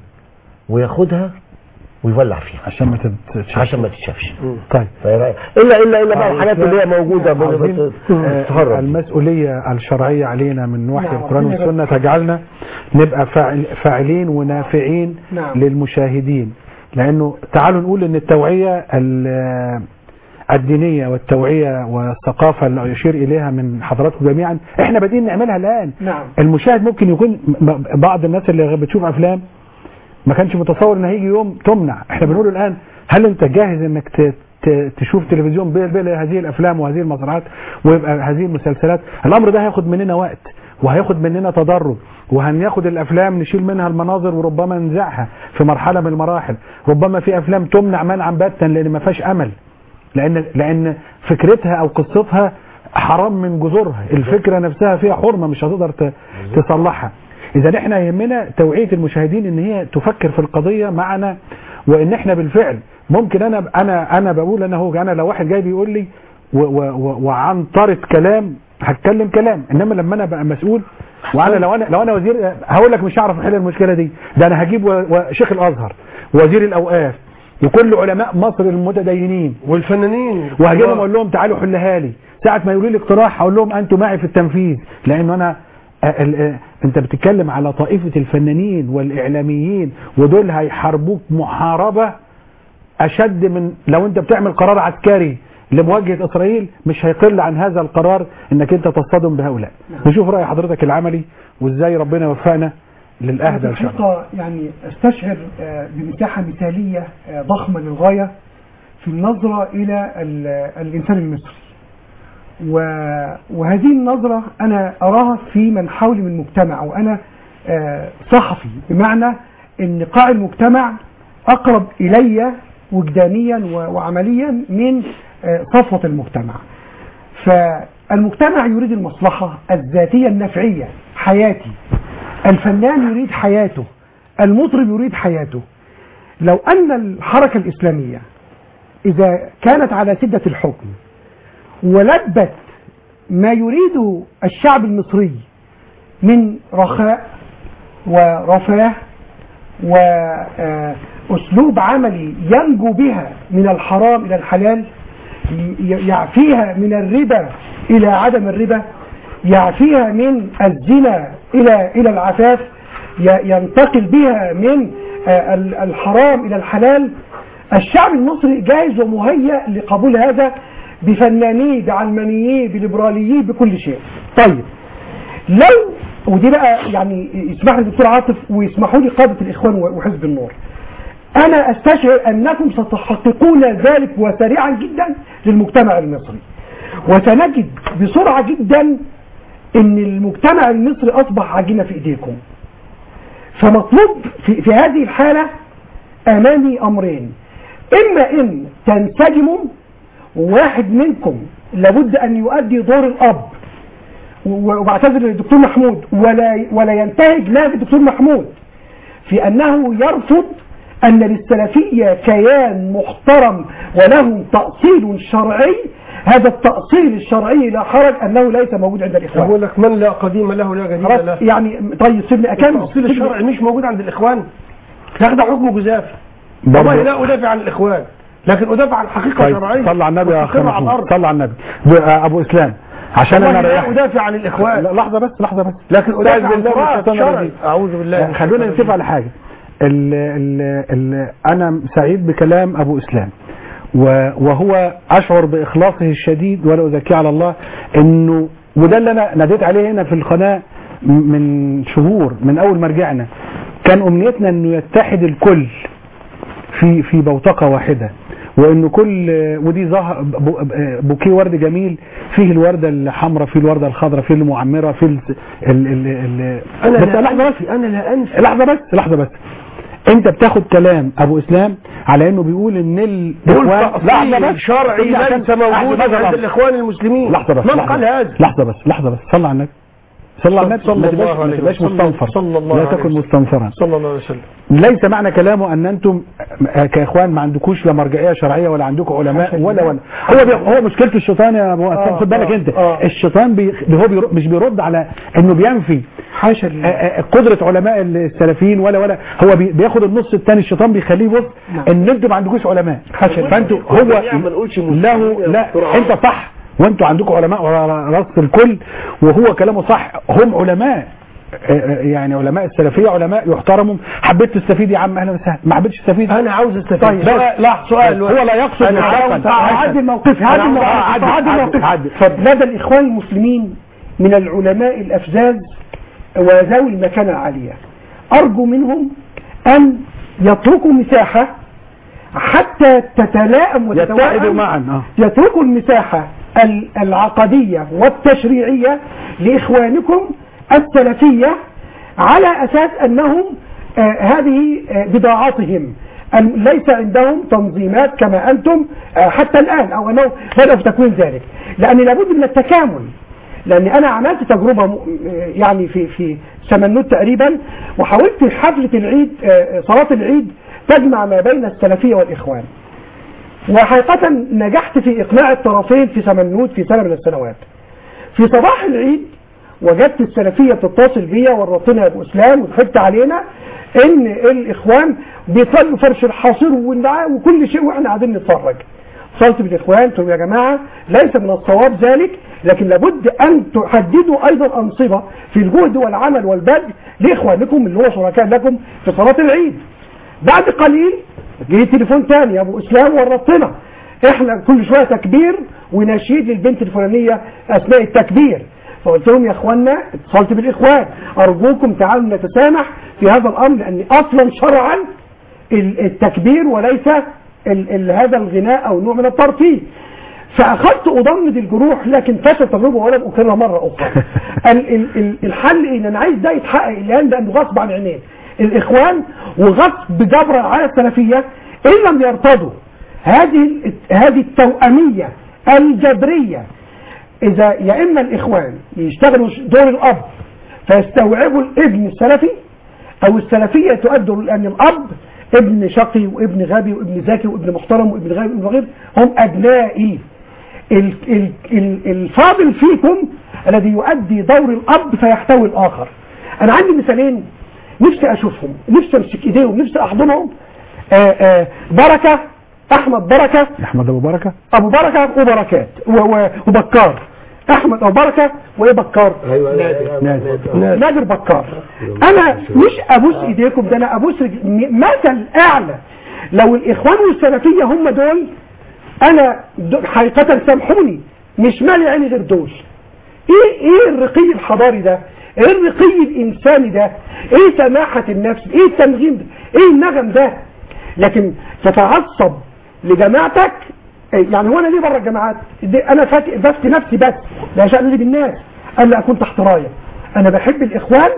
وياخدها ويولع فيها عشان ما تتشافش عشان ما تتشافش طيب فإيه رأيك؟ الا الا الا بقى آه، الحاجات اللي هي موجوده ب- عاوزين، بت- آه، بتتهرب المسؤولية الشرعية علينا من نواحي نعم، القرآن ربنا والسنة تجعلنا نبقى فاعل فاعلين ونافعين نعم. للمشاهدين لأنه تعالوا نقول أن التوعية ال- الدينية والتوعية والثقافة اللي يشير إليها من حضراتكم جميعا احنا بادئين نعملها الآن نعم المشاهد ممكن يكون م- بعض الناس اللي بتشوف أفلام ما كانش متصور ان هيجي يوم تمنع احنا بنقول الان هل انت جاهز انك ت- ت- تشوف تلفزيون بين بين هذه الافلام وهذه المسرحيات ويبقى هذه المسلسلات الامر ده هياخد مننا وقت وهياخد مننا تدرج وهناخد الافلام نشيل منها المناظر وربما ننزعها في مرحله من المراحل ربما في افلام تمنع منعا باتا لان ما فيهاش امل لان لان فكرتها او قصتها حرام من جذورها الفكره نفسها فيها حرمه مش هتقدر ت- تصلحها اذا احنا يهمنا توعيه المشاهدين ان هي تفكر في القضيه معنا وان احنا بالفعل ممكن انا انا انا بقول انا هو انا لو واحد جاي بيقول لي و- و- و- وعن طرد كلام هتكلم كلام انما لما انا بقى مسؤول وانا لو انا لو انا وزير هقول لك مش هعرف احل المشكله دي ده انا هجيب و- وشيخ الازهر وزير الاوقاف وكل علماء مصر المتدينين والفنانين وهجيبهم اقول لهم تعالوا حلها لي ساعه ما يقولوا لي اقتراح هقول لهم انتوا معي في التنفيذ لانه انا آه، ال- آه، انت بتتكلم على طائفه الفنانين والاعلاميين ودول هيحاربوك محاربه اشد من لو انت بتعمل قرار عسكري لمواجهه اسرائيل مش هيقل عن هذا القرار انك انت تصطدم بهؤلاء نشوف راي حضرتك العملي وازاي ربنا يوفقنا للاهدى ان شاء الله الحقيقة يعني استشعر آه، بمساحة مثالية آه، ضخمة للغاية في النظرة إلى ال- الإنسان المصري و- وهذه النظرة أنا أراها في من حولي من المجتمع وأنا آه، صحفي بمعنى أن قاع المجتمع أقرب إلي وجدانيا و- وعمليا من آه، صفوة المجتمع فالمجتمع يريد المصلحة الذاتية النفعية حياتي الفنان يريد حياته المطرب يريد حياته لو أن الحركة الإسلامية إذا كانت على سدة الحكم ولبت ما يريد الشعب المصري من رخاء ورفاه وأسلوب عملي ينجو بها من الحرام إلى الحلال ي- يعفيها من الربا إلى عدم الربا يعفيها من الزنا إلى إلى العفاف ي- ينتقل بها من آه، ال- الحرام إلى الحلال الشعب المصري جاهز ومهيأ لقبول هذا بفنانيه بعلمانيه بليبراليه بكل شيء طيب لو ودي بقى يعني يسمح لي الدكتور عاطف ويسمحوا لي قادة الإخوان وحزب النور أنا أستشعر أنكم ستحققون ذلك وسريعا جدا للمجتمع المصري وسنجد بسرعة جدا أن المجتمع المصري أصبح عجينة في إيديكم فمطلوب في, في هذه الحالة أمامي أمرين إما أن تنسجموا واحد منكم لابد أن يؤدي دور الأب وبعتذر للدكتور محمود ولا ولا ينتهج نهج الدكتور محمود في أنه يرفض أن للسلفية كيان محترم وله تأصيل شرعي هذا التأصيل الشرعي لا حرج أنه ليس موجود عند الإخوان بقول لك من لا قديم له لا جديد خلاص له يعني طيب سيبني أكمل التأصيل الشرعي مش موجود عند الإخوان ياخد حكم جزافي برضه. والله لا أدافع عن الإخوان لكن أدافع عن حقيقة طيب شرعية صلى على النبي يا اخي مستقرة على محمود الأرض صلى على النبي ب- آه، ابو اسلام عشان والله انا لا ريحت أدافع عن الإخوان لا، لحظه بس لحظه بس لكن استعذ أدافع عن بالله من تراث الشيطان شرعي الرجيم. أعوذ بالله من خلونا الشيطان نتفق على حاجه ال ال ال انا سعيد بكلام ابو اسلام و- وهو اشعر باخلاصه الشديد ولا ازكيه على الله انه وده اللي انا ناديت عليه هنا في القناه م- من شهور من اول ما رجعنا كان امنيتنا انه يتحد الكل في في بوتقه واحده وانه كل ودي ظهر بو- بوكيه ورد جميل فيه الورده الحمراء فيه الورده الخضراء فيه المعمره فيه ال ال ال ال أنا بس لا لحظه بس أنفي أنا لا أنفي لحظه بس لحظه بس انت بتاخد كلام ابو اسلام على انه بيقول ان بقول الاخوان تأصيل شرعي إلا عشان- ليس موجودا لحظة عند بس. الإخوان المسلمين لحظه بس من لحظة قال بس. هذا لحظه بس لحظه بس صلى على النبي صلى على النبي صلى ما تبقاش الله ما عليه تبقاش وسلم. مستنفر صلى الله لا عليه تكن وسلم. مستنفرا صلى الله عليه وسلم ليس معنى كلامه ان انتم آه، كاخوان ما عندكوش لا مرجعيه شرعيه ولا عندكم علماء ولا ولا هو بي هو مشكله الشيطان يا ابو اسلام خد بالك انت الشيطان بي هو بيرد مش بيرد على انه بينفي حاشا آه، آه، قدره علماء السلفيين ولا ولا هو بي بياخد النص الثاني الشيطان بيخليه بص ان انتوا ما عندكوش علماء فانتوا هو له لا انت صح وانتوا عندكم علماء على راس الكل وهو كلامه صح هم علماء آه، آه، يعني علماء السلفيه علماء يحترموا حبيت تستفيد يا عم اهلا وسهلا ما حبيتش تستفيد انا عاوز استفيد طيب سؤال لا سؤال هو لا يقصد أنا عاوز مطلقاً. هعدي الموقف هعدي أنا الموقف عاوز- هعدي عدي- الموقف عدي. لدى الإخوان المسلمين من العلماء الأفزاز وذوي المكانة العالية أرجو منهم أن يتركوا مساحة حتى تتلائم يتحدوا وتتوائم معا آه. يتركوا المساحة ال- العقدية والتشريعية لإخوانكم السلفية على أساس أنهم آه هذه آه بضاعتهم أن ليس عندهم تنظيمات كما أنتم آه حتى الآن أو أنه بدأوا في تكوين ذلك لأن لابد من التكامل لأن أنا عملت تجربة م- يعني في في سمنوت تقريبا وحاولت في حفلة العيد آه، صلاة العيد تجمع ما بين السلفية والإخوان وحقيقة نجحت في إقناع الطرفين في سمنوت في سنة من السنوات في صباح العيد وجدت السلفية بتتصل بيا ورطنا يا أبو إسلام وضحكت علينا إن الإخوان بيصلوا فرش الحصير والنعام وكل شيء وإحنا قاعدين نتفرج اتصلت بالإخوان قلت لهم يا جماعة ليس من الصواب ذلك لكن لابد أن تحددوا أيضا أنصبة في الجهد والعمل والبذل لإخوانكم اللي هو شركاء لكم في صلاة العيد بعد قليل جه تليفون تاني يا ابو اسلام ورطنا احنا كل شويه تكبير ونشيد للبنت الفلانيه اثناء التكبير فقلت لهم يا اخوانا اتصلت بالاخوان ارجوكم تعالوا نتسامح في هذا الامر لان اصلا شرعا ال- التكبير وليس ال ال هذا الغناء او نوع من الترفيه فاخذت اضمد الجروح لكن فشل التجربه ولم اكررها مره اخرى ال ال ال الحل ان انا عايز ده يتحقق الان لانه غصب عن عينين الاخوان وغصب جبرا على السلفيه ان لم يرتضوا هذه ال- هذه التوأميه الجبريه اذا يا اما الاخوان يشتغلوا دور الاب فيستوعبوا الابن السلفي او السلفيه تؤدوا لان الاب ابن شقي وابن غبي وابن ذكي وابن محترم وابن غبي وابن غير هم ابنائي ال- ال- ال- الفاضل فيكم الذي يؤدي دور الاب فيحتوي الاخر انا عندي مثالين نفسي اشوفهم نفسي امسك ايديهم نفسي احضنهم آآ آآ بركه احمد بركه احمد ابو بركه ابو بركه وبركات و- و- وبكار احمد ابو بركه وايه بكار ايوه نادر نادر بكار انا مش ابوس ايديكم ده انا ابوس رج- م- مثل اعلى لو الاخوان والسلفيه هم دول انا د- حقيقه سامحوني مش مالي عيني غير دول ايه ايه الرقي الحضاري ده ايه الرقي الانساني ده ايه سماحه النفس ايه التنغيم ده ايه النغم ده لكن تتعصب لجماعتك إيه يعني هو انا ليه بره الجامعات دي انا فاك- بفتي نفسي بس لا شأن لي بالناس الا اكون تحت رايه انا بحب الاخوان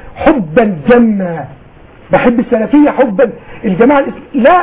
حبا جما بحب السلفيه حبا الجماعه الإس- لا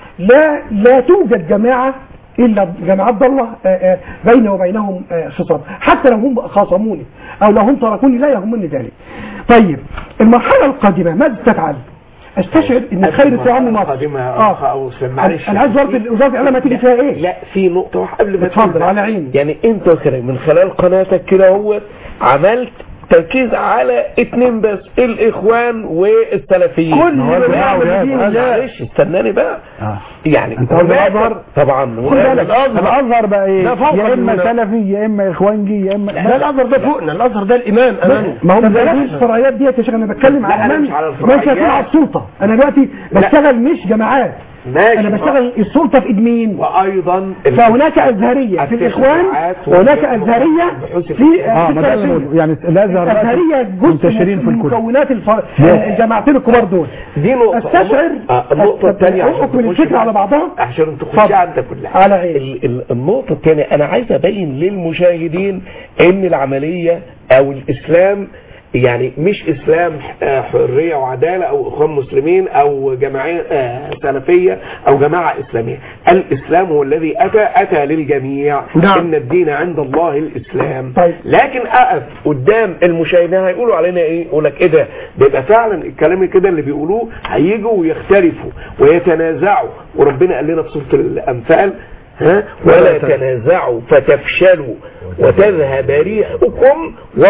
لا لا توجد جماعه الا جماعات ضاله آه، آه، بيني وبينهم آه، خصام حتى لو هم خاصموني او لو هم تركوني لا يهمني ذلك طيب المرحله القادمه ماذا تفعل استشعر ان الخير في عم مصر قادمة اه أو معلش انا عايز وزاره وزاره الاعلام هتيجي فيها ايه لا في نقطة واحدة قبل ما اتفضل تبدأ. على عيني يعني انت وكريم من خلال قناتك كده هو عملت تركيز على اتنين بس الاخوان والسلفيين كل ما هو اللي بقى بيعمل بقى- دين الله. معلش استناني بقى آه. يعني انت قصدك هناك- الازهر طبعا خد بالك الازهر بقى ايه ده فوق يا اما المنى. سلفي يا اما اخوانجي يا اما لا الازهر ده فوقنا الازهر ده الامام امامنا ما هم طب بلاش زي الفرعيات ديت يا شيخ انا بتكلم لا، على أنا من مش على من الفرعيات. يكون على السلطه انا دلوقتي بشتغل مش جماعات ماشي انا بشتغل السلطه في ايد مين وايضا فهناك ازهريه في الاخوان وهناك ازهريه في اه في ما ده السلفية. الموضوع. يعني الازهر بقى الازهريه جزء منتشرين في من الكتب مكونات الف- الجماعتين الكبار دول دي نقطة استشعر آه، النقطة الثانية عشان احكم تخش الفكره بقى- على بعضها عشان تخش اتفضل. عندك كل حاجة على عيني ال- ال- النقطة الثانية أنا عايز أبين للمشاهدين إن العملية أو الإسلام يعني مش إسلام آه، حرية وعدالة أو إخوان مسلمين أو جماعية آه، سلفية أو جماعة إسلامية الإسلام هو الذي أتى أتى للجميع نعم. إن الدين عند الله الإسلام طيب. لكن أقف قدام المشاهدين هيقولوا علينا إيه يقول لك إيه ده بيبقى فعلا الكلام كده اللي بيقولوه هيجوا ويختلفوا ويتنازعوا وربنا قال لنا في سورة الأنفال ها ولا تنازعوا فتفشلوا وتذهب ريحكم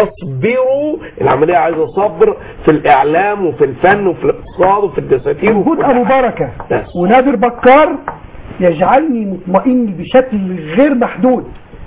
واصبروا العملية عايزة صبر في الإعلام وفي الفن وفي الاقتصاد وفي الدساتير وفي وجود كل ابو حاجة. بركه بس. ونادر بكار يجعلني مطمئن بشكل غير محدود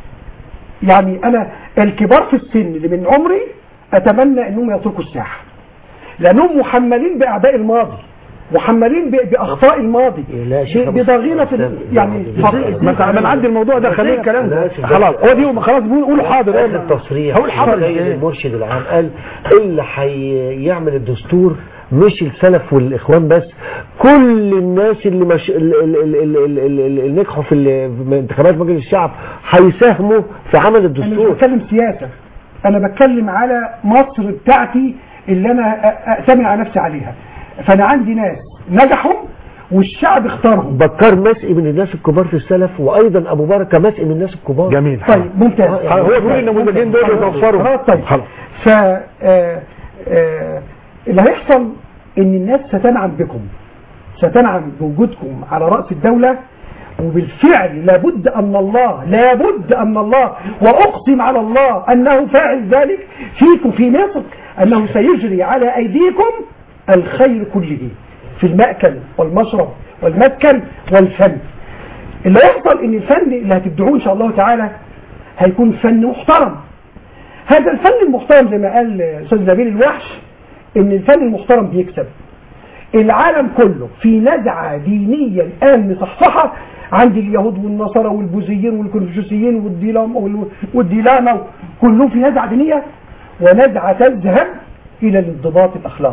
يعني انا الكبار في السن اللي من عمري اتمنى انهم يتركوا الساحه لانهم محملين باعداء الماضي محملين ب- باخطاء الماضي لا شيخ ب- بضغينه في يعني ما تع- ما نعدي الموضوع ده خلينا الكلام ده لا، شيخ. خلاص هو دي خلاص قولوا حاضر قال قول. التصريح هقول حاضر زي إيه؟ المرشد العام قال اللي هيعمل الدستور مش السلف والاخوان بس كل الناس اللي مش اللي, اللي, اللي, اللي, اللي, اللي نجحوا في ال- في انتخابات مجلس الشعب هيساهموا في عمل انا مش الدستور بتكلم سياسه انا بتكلم على مصر بتاعتي اللي انا أ- أأتمن على نفسي عليها فانا عندي ناس نجحوا والشعب اختارهم بكار مسئي من الناس الكبار في السلف وايضا ابو بركه مسئي من الناس الكبار جميل طيب ممتاز هو بيقول إن النموذجين دول يتوفروا. خلاص طيب خلاص. ف آه، آه، اللي هيحصل ان الناس ستنعم بكم ستنعم بوجودكم على راس الدوله وبالفعل لابد ان الله لابد ان الله واقسم على الله انه فاعل ذلك فيكم في مصر انه سيجري على ايديكم الخير كله في المأكل والمشرب والمسكن والفن اللي يحصل ان الفن اللي هتبدعوه ان شاء الله تعالى هيكون فن محترم هذا الفن المحترم زي ما قال استاذ نبيل الوحش ان الفن المحترم بيكسب العالم كله في نزعة دينية الآن مصحصحة عندي اليهود والنصارى والبوذيين والكونفوشيوسيين والديلام وال- والديلامة كلهم في نزعة دينية ونزعة تذهب إلى الانضباط الأخلاقي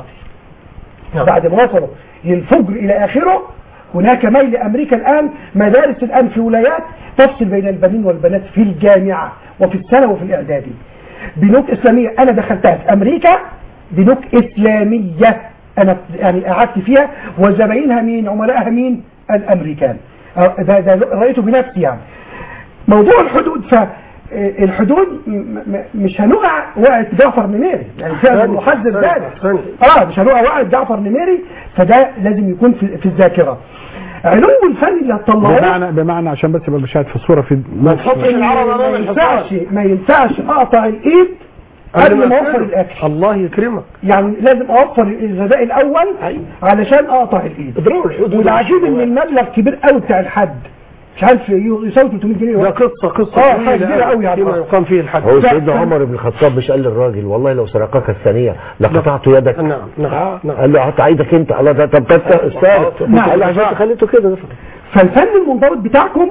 بعد ما وصلوا للفجر إلى آخره هناك ميل لأمريكا الآن مدارس الآن في ولايات تفصل بين البنين والبنات في الجامعة وفي الثانوي وفي الإعدادي بنوك إسلامية أنا دخلتها في أمريكا بنوك إسلامية أنا يعني قعدت فيها وزباينها مين عملائها مين الأمريكان أه، ده, ده رأيته بنفسي يعني موضوع الحدود فالحدود م- م- مش هنقع وقعة جعفر نميري يعني فعلا ثاني، محذر ثاني، ذلك ثاني. اه مش هنقع وقعة جعفر نميري فده لازم يكون في, في الذاكرة علو الفن اللي هتطلعوه بمعنى بمعنى عشان بس يبقى المشاهد في الصورة في ما تحطش العرب امام ما الحصان ينفعش ما ينفعش اقطع الايد قبل ما اوفر أكله. الاكل الله يكرمك يعني لازم اوفر الغذاء الاول علشان اقطع الايد اضربوا الحدود والعجيب ان المبلغ كبير قوي بتاع الحد مش عارف يساوي 300 جنيه ده قصة قصة اه طويلة حاجه كبيره قوي يعني فيما يقام فيه الحد هو ف- سيدنا ف- عمر بن الخطاب مش قال للراجل والله لو سرقك الثانية لقطعت يدك نعم نعم نعم قال له قطع ايدك انت الله ده طب طب السارق نعم. قال له عشان خليته كده فالفن المنضبط بتاعكم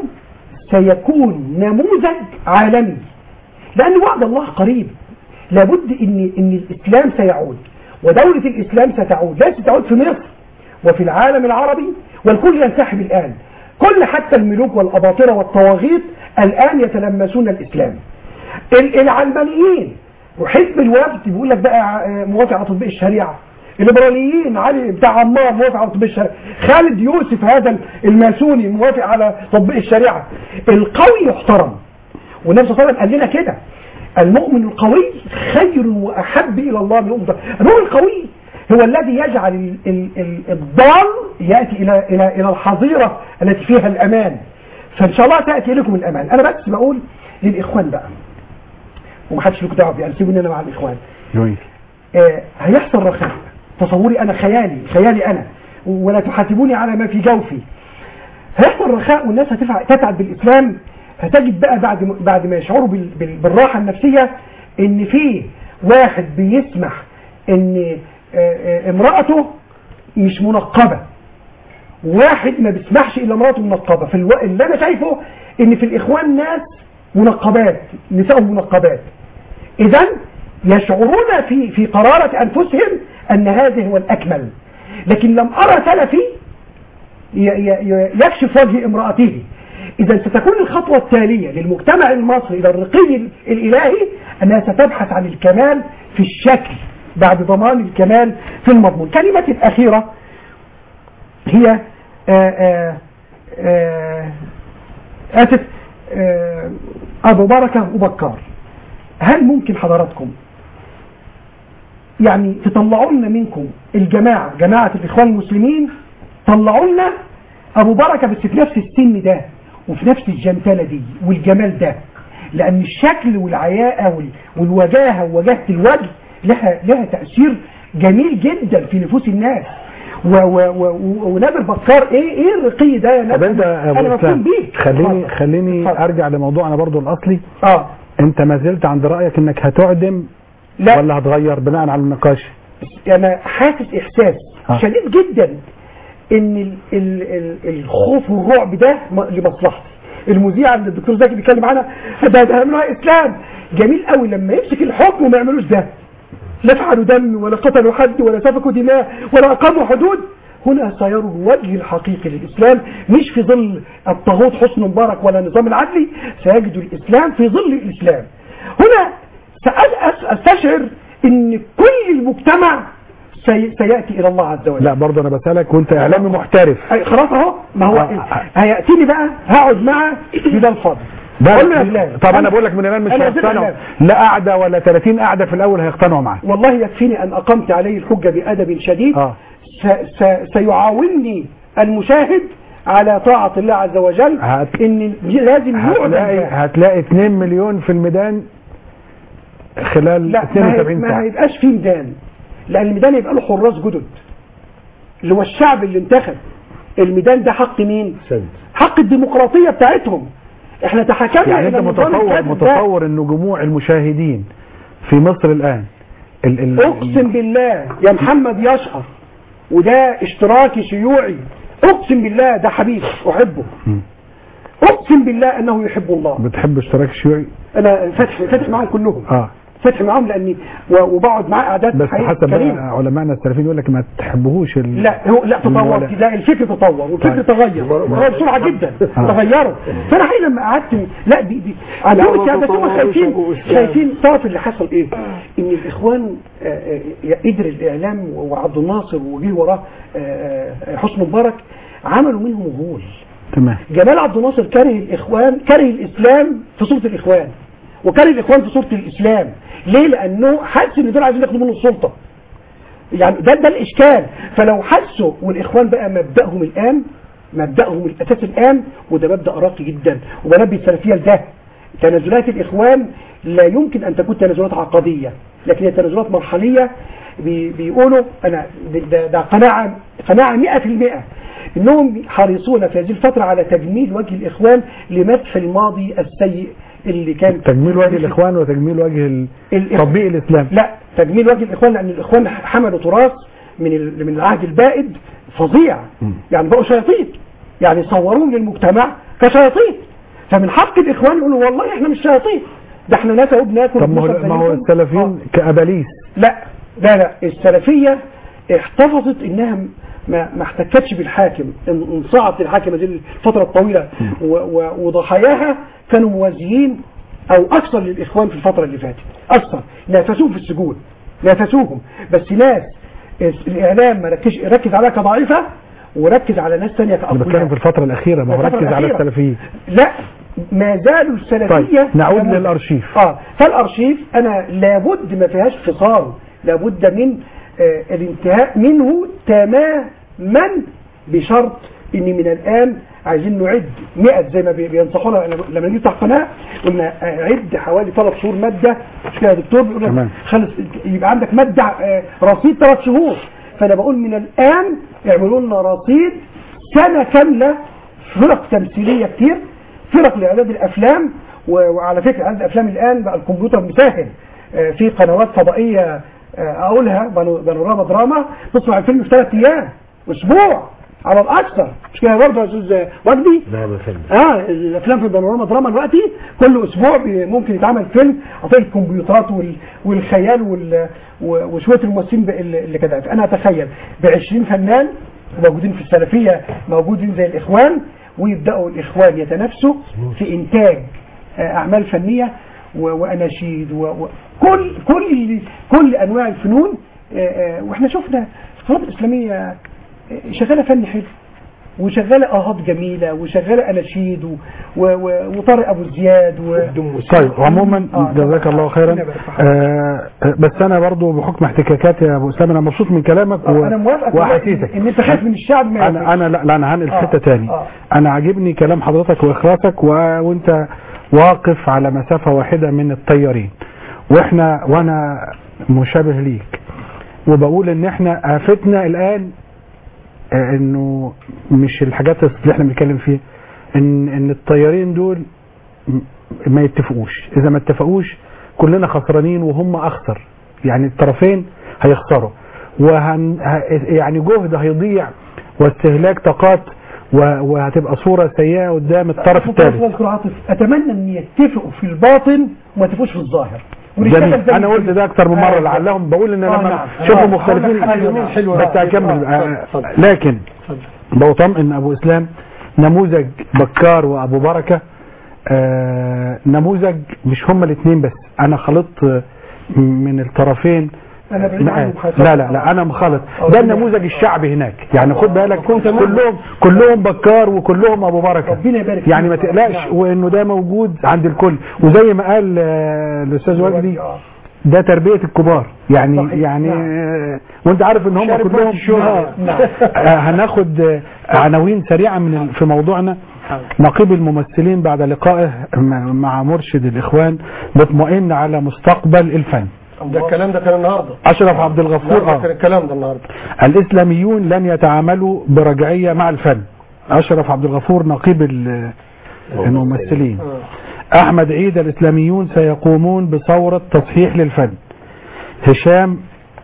سيكون نموذج عالمي لأن وعد الله قريب لابد ان ان الاسلام سيعود ودولة الاسلام ستعود لا ستعود في مصر وفي العالم العربي والكل ينسحب الان كل حتى الملوك والاباطرة والطواغيت الان يتلمسون الاسلام ال- العلمانيين وحزب الوفد بيقول لك بقى آه، موافق على تطبيق الشريعه الليبراليين علي بتاع عمار موافق على تطبيق الشريعه خالد يوسف هذا الماسوني موافق على تطبيق الشريعه القوي يحترم والنبي صلى الله عليه وسلم قال لنا كده المؤمن القوي خير واحب الى الله من المؤمن المؤمن القوي هو الذي يجعل ال- ال- ال- الضال ياتي الى الى الى الحظيره التي فيها الامان فان شاء الله تاتي لكم الامان انا بس بقول للاخوان بقى ومحدش له دعوه بيه سيبوني انا مع الاخوان جميل آه، هيحصل رخاء تصوري انا خيالي خيالي انا ولا تحاسبوني على ما في جوفي هيحصل رخاء والناس هتفع تتعب بالاسلام هتجد بقى بعد ما- بعد ما يشعروا بال- بال- بالراحه النفسيه ان في واحد بيسمح ان آه، آه، امراته مش منقبه واحد ما بيسمحش الا امراته منقبه في الو... اللي انا شايفه ان في الاخوان ناس منقبات نساء منقبات اذا يشعرون في في قرارة انفسهم ان هذا هو الاكمل لكن لم ارى سلفي ي- ي- ي- يكشف وجه امرأته اذا ستكون الخطوة التالية للمجتمع المصري الى الرقي ال- الالهي انها ستبحث عن الكمال في الشكل بعد ضمان الكمال في المضمون كلمتي الاخيرة هي آآ آآ آآ آسف آه، أبو بركة وبكار هل ممكن حضراتكم يعني تطلعوا لنا منكم الجماعة جماعة الإخوان المسلمين طلعوا لنا أبو بركة بس في نفس السن ده وفي نفس الجمتلة دي والجمال ده لأن الشكل والعياءة وال- والوجاهة ووجاهة الوجه لها لها تأثير جميل جدا في نفوس الناس و و و و- ونادر بكار ايه ايه الرقي ده يا طب نادر انت يا انا ابو مفهوم اسلام بيه خليني اتفضل. خليني اتفضل. ارجع لموضوعنا برضو الاصلي اه انت ما زلت عند رايك انك هتعدم لا. ولا هتغير بناء على النقاش انا حاسس احساس آه. شديد جدا ان ال ال ال الخوف والرعب ده م- لمصلحتي المذيعه اللي الدكتور زكي بيتكلم عنها ده ده يعملوها اسلام جميل قوي لما يمسك الحكم وما يعملوش ده لا فعلوا دم ولا قتلوا حد ولا سفكوا دماء ولا اقاموا حدود هنا سيروا الوجه الحقيقي للاسلام مش في ظل الطاغوت حسن مبارك ولا النظام العدلي سيجدوا الاسلام في ظل الاسلام هنا سأل- أس- استشعر ان كل المجتمع سي- سياتي الى الله عز وجل لا برضو انا بسالك وانت اعلامي محترف أي خلاص اهو ما هو آه. هياتيني بقى هقعد معاه بده الفضل قول له يا بلال طب انا بقول لك من الان مش أنا أزيد هيقتنعوا إعلام. لا قاعده ولا 30 قاعده في الاول هيقتنعوا معاك والله يكفيني ان اقمت عليه الحجه بادب شديد اه س- س- سيعاونني المشاهد على طاعة الله عز وجل هت- ان لازم هتلاقي يعدم هتلاقي 2 مليون في الميدان خلال لا ما, هي 72 ما ساعه هيبقاش فيه ميدان لان الميدان يبقى له حراس جدد اللي هو الشعب اللي انتخب الميدان ده حق مين سد حق الديمقراطية بتاعتهم احنا تحكمنا يعني انت إلى النظام متصور الكاذب ده. متصور ان جموع المشاهدين في مصر الان ال ال اقسم بالله يا محمد يشقر وده اشتراكي شيوعي اقسم بالله ده حبيبي احبه مم. اقسم بالله انه يحب الله بتحب اشتراك الشيوعي انا فاتح فاتح معاهم كلهم اه فاتح معاهم لاني و- وبقعد معاه قعدات بس حقيقة حسب كريمة. بقى علمائنا السلفيين يقول لك ما تحبهوش ال... لا هو لا تطور الموالاه. لا الفكر تطور والفكر طيب. تغير هو بسرعه جدا آه. تغيروا فانا حقيقة لما قعدت لا دي دي على لا، قولك ما يا بس هم تطورش خايفين أبو إسلام. شايفين تعرف اللي حصل ايه ان الاخوان آه، آه، قدر الاعلام وعبد الناصر وجه وراه آه، آه، حسني مبارك عملوا منهم غول تمام جمال عبد الناصر كره الاخوان كره الاسلام في صوره الاخوان وكره الاخوان في صوره الاسلام ليه لانه حس ان دول عايزين ياخدوا منه السلطه يعني ده ده الاشكال فلو حسوا والاخوان بقى مبداهم الان مبداهم الاساس الان وده مبدا راقي جدا وبنبي السلفيه لده تنازلات الاخوان لا يمكن ان تكون تنازلات عقديه لكن هي تنازلات مرحليه بي بيقولوا انا ده, ده قناعه قناعه 100% انهم حريصون في هذه الفتره على تجميل وجه الاخوان لمدح الماضي السيء اللي كان تجميل وجه الاخوان وتجميل وجه ال- الإخ- تطبيق الاسلام لا تجميل وجه الاخوان لان الاخوان حملوا تراث من ال- من العهد البائد فظيع يعني بقوا شياطين يعني صوروهم للمجتمع كشياطين فمن حق الاخوان يقولوا والله احنا مش شياطين ده احنا ناس اهو بناكل طب ما هو وبنشرب ما هو زيكم. السلفيين كاباليس لا لا لا السلفية احتفظت انها ما ما احتكتش بالحاكم ان- انصاعت الحاكم هذه الفترة الطويلة و- و- وضحاياها كانوا موازيين او اكثر للاخوان في الفترة اللي فاتت اكثر نافسوهم في السجون نافسوهم بس ناس الاعلام ما ركز ركز عليها كضعيفة وركز على ناس ثانيه انا بتكلم كاقوياء في الفتره الاخيره ما هو الفترة ركز على الأخيرة. السلفيين لا ما زالوا السلفية طيب نعود كانوا- للارشيف اه فالارشيف انا لابد ما فيهاش فصال لابد من آه الانتهاء منه تماما بشرط ان من الان عايزين نعد 100 زي ما بي- بينصحونا لما- لما نيجي تحت قناه قلنا عد حوالي ثلاث شهور ماده مش كده يا دكتور بيقول لك تمام. خلص يبقى عندك ماده آه، رصيد ثلاث شهور فانا بقول من الان اعملوا لنا رصيد سنه كامله فرق تمثيليه كتير فرق لاعداد الافلام و- وعلى فكره اعداد الافلام الان بقى الكمبيوتر مسهل آه، في قنوات فضائيه آه، اقولها بانو- بانوراما دراما تصنع الفيلم في ثلاث ايام اسبوع على الاكثر مش كده برضه يا استاذ وجدي نعم يا فندم اه الافلام في البانوراما دراما دلوقتي كل اسبوع بي- ممكن يتعمل فيلم عطيه الكمبيوترات وال- والخيال وال- و- وشويه الممثلين ب- اللي اللي كده انا اتخيل ب 20 فنان موجودين في السلفيه موجودين زي الاخوان ويبداوا الاخوان يتنافسوا في انتاج آه، اعمال فنيه و- واناشيد وكل كل كل انواع الفنون آه، آه، واحنا شفنا القنوات الاسلاميه آه، شغاله فن حلو وشغاله اهات جميله وشغاله اناشيد و- و- و- وطارق ابو زياد و... طيب عموما آه، جزاك الله خيرا ربنا يبارك في حضرتك. آه آه، بس انا برضو بحكم احتكاكاتي يا ابو اسلام انا مبسوط من كلامك و- انا موافقك واحاسيسك ان انت خايف من الشعب ما انا انا لا, لا انا هنقل آه، حته تاني آه. انا عاجبني كلام حضرتك واخلاصك و... وانت واقف على مسافه واحده من الطيارين واحنا وانا مشابه ليك وبقول ان احنا افتنا الان آه، انه مش الحاجات اللي احنا بنتكلم فيها ان ان الطيارين دول م- ما يتفقوش اذا ما اتفقوش كلنا خسرانين وهم اخسر يعني الطرفين هيخسروا وهن ه- يعني جهد هيضيع واستهلاك طاقات و- وهتبقى صورة سيئة قدام الطرف الثالث دكتور عاطف اتمنى ان يتفقوا في الباطن وما يتفقوش في الظاهر ونشتغل جميل زي انا قلت ده اكتر من مرة آه. لعلهم بقول ان آه، لما نعم. شوفوا آه، مختلفين آه، جميل، حلو. بس آه، هكمل آه، آه، اتفضل. لكن بطمئن ابو اسلام نموذج بكار وابو بركة آه، نموذج مش هما الاثنين بس انا خلطت آه، من الطرفين انا بعيد لا عنهم لا لا, لا انا مخلط ده النموذج الشعبي هناك يعني خد بالك كلهم كلهم بكار وكلهم ابو بركه ربنا يبارك يعني ما فيك. تقلقش نعم. وانه ده موجود عند الكل وزي ما قال آه، الاستاذ وجدي ده تربيه الكبار يعني صحيح. يعني نعم. آه، وانت عارف ان هم شارب كلهم وقت الشغل. آه. نعم. آه، هناخد آه، عناوين سريعه من ال- في موضوعنا نقيب الممثلين بعد لقائه م- مع مرشد الاخوان مطمئن على مستقبل الفن ده الكلام ده كان النهارده اشرف عبد الغفور لا، ده اه كان الكلام ده النهارده الاسلاميون لن يتعاملوا برجعيه مع الفن اشرف عبد الغفور نقيب ال- الممثلين احمد عيد الاسلاميون سيقومون بثوره تصحيح للفن هشام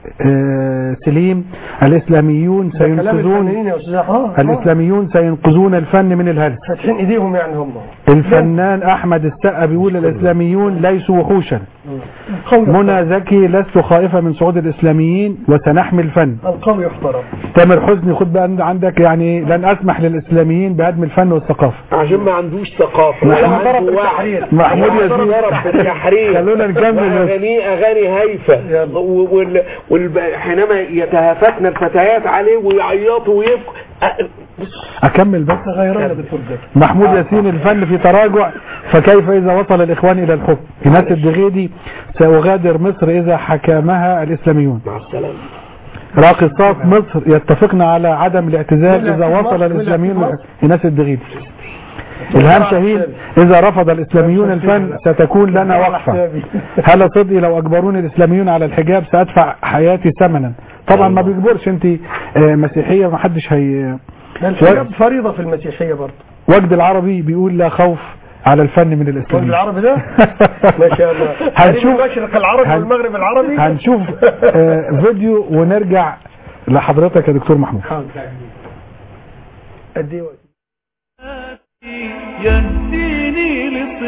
آه، سليم الاسلاميون ده كلام سينقذون الفنانين يا استاذ اه آه. الاسلاميون سينقذون الفن من الهلك فاتحين ايديهم يعني هم الفنان احمد السقا بيقول الاسلاميون ليسوا وحوشا قول منى زكي لست خائفة من صعود الاسلاميين وسنحمي الفن القول يحترم تامر حسني خد بقى عندك يعني لن اسمح للاسلاميين بهدم الفن والثقافة عشان ما عندوش ثقافه ولا محمود عنده وعي محمود ولا ياسين. ضرب بالتحرير خلونا نكمل بس. واغانيه اغاني هايفه و- وال... وال... حينما يتهافتن الفتيات عليه ويعيطوا ويبكوا أ- اكمل بس غيرنا دكتور زكي محمود ياسين الفن في تراجع فكيف اذا وصل الاخوان الى الحكم ايناس الدغيدي ساغادر مصر اذا حكمها الاسلاميون مع السلامه راقصات مصر يتفقن على عدم الاعتزال اذا ملة وصل مصر، الاسلاميون ملة للحكم. ايناس الدغيدي الهام شاهين اذا رفض الاسلاميون الفن ستكون لنا وقفه هلا صدقي لو اجبروني الاسلاميون على الحجاب سادفع حياتي ثمنا طبعا ما بيجبرش انت آه، مسيحيه ما حدش هي ده الحجاب فريضه في المسيحيه برضه وجد العربي بيقول لا خوف على الفن من الوجه الاسلاميين العربي ده ما شاء الله هنشوف- المشرق العربي هن- والمغرب العربي هنشوف آه، فيديو ونرجع لحضرتك يا دكتور محمود قد ايه وقت؟ يهديني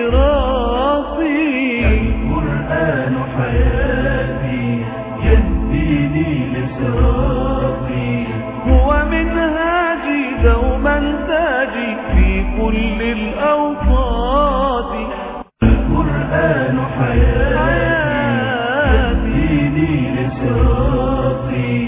لصراطي القرآن حياتي يهديني لصراطي هو منهاجي دوما تاجي في كل الأوقات القرآن حياتي يهديني لصراطي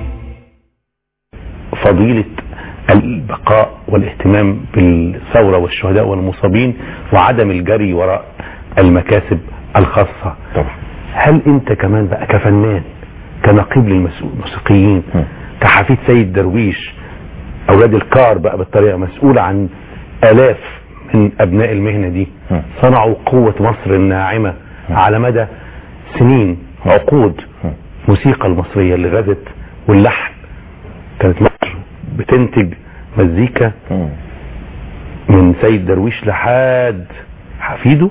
فضيلة البقاء والاهتمام بالثورة والشهداء والمصابين وعدم الجري وراء المكاسب الخاصة طبعا هل انت كمان بقى كفنان كنقيب للموسيقيين كحفيد سيد درويش اولاد الكار بقى بالطريقة مسؤول عن الاف من ابناء المهنة دي صنعوا قوة مصر الناعمة على مدى سنين عقود موسيقى المصرية اللي غزت واللحن كانت مصر بتنتج مزيكا من سيد درويش لحد حفيده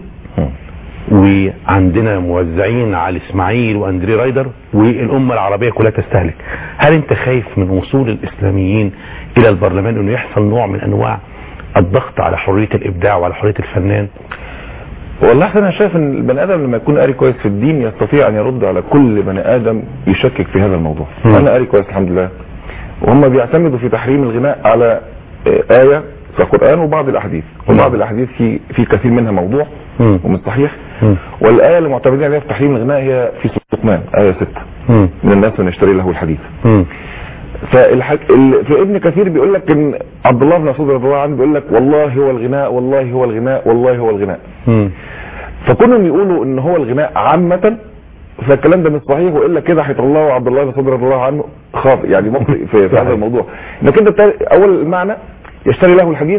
وعندنا موزعين علي اسماعيل واندري رايدر والامه العربيه كلها تستهلك هل انت خايف من وصول الاسلاميين الى البرلمان انه يحصل نوع من انواع الضغط على حريه الابداع وعلى حريه الفنان والله انا شايف ان البني ادم لما يكون قاري كويس في الدين يستطيع ان يرد على كل بني ادم يشكك في هذا الموضوع مم. انا قاري كويس الحمد لله وهم بيعتمدوا في تحريم الغناء على آه، آية في القرآن وبعض الأحاديث وبعض الأحاديث في في كثير منها موضوع ومش صحيح والآية اللي معتمدين عليها في تحريم الغناء هي في سورة لقمان آية 6 من الناس من يشتري له الحديث فالحك... ال... في ابن كثير بيقول لك ان عبد الله بن مسعود رضي الله عنه بيقول لك والله هو الغناء والله هو الغناء والله هو الغناء فكونهم يقولوا ان هو الغناء عامة فالكلام ده مش صحيح والا كده هيطلعوا عبد الله بن مسعود رضي الله عنه خاطئ يعني مخطئ في, في هذا الموضوع انك انت بتاع- اول المعنى يشتري له الحديث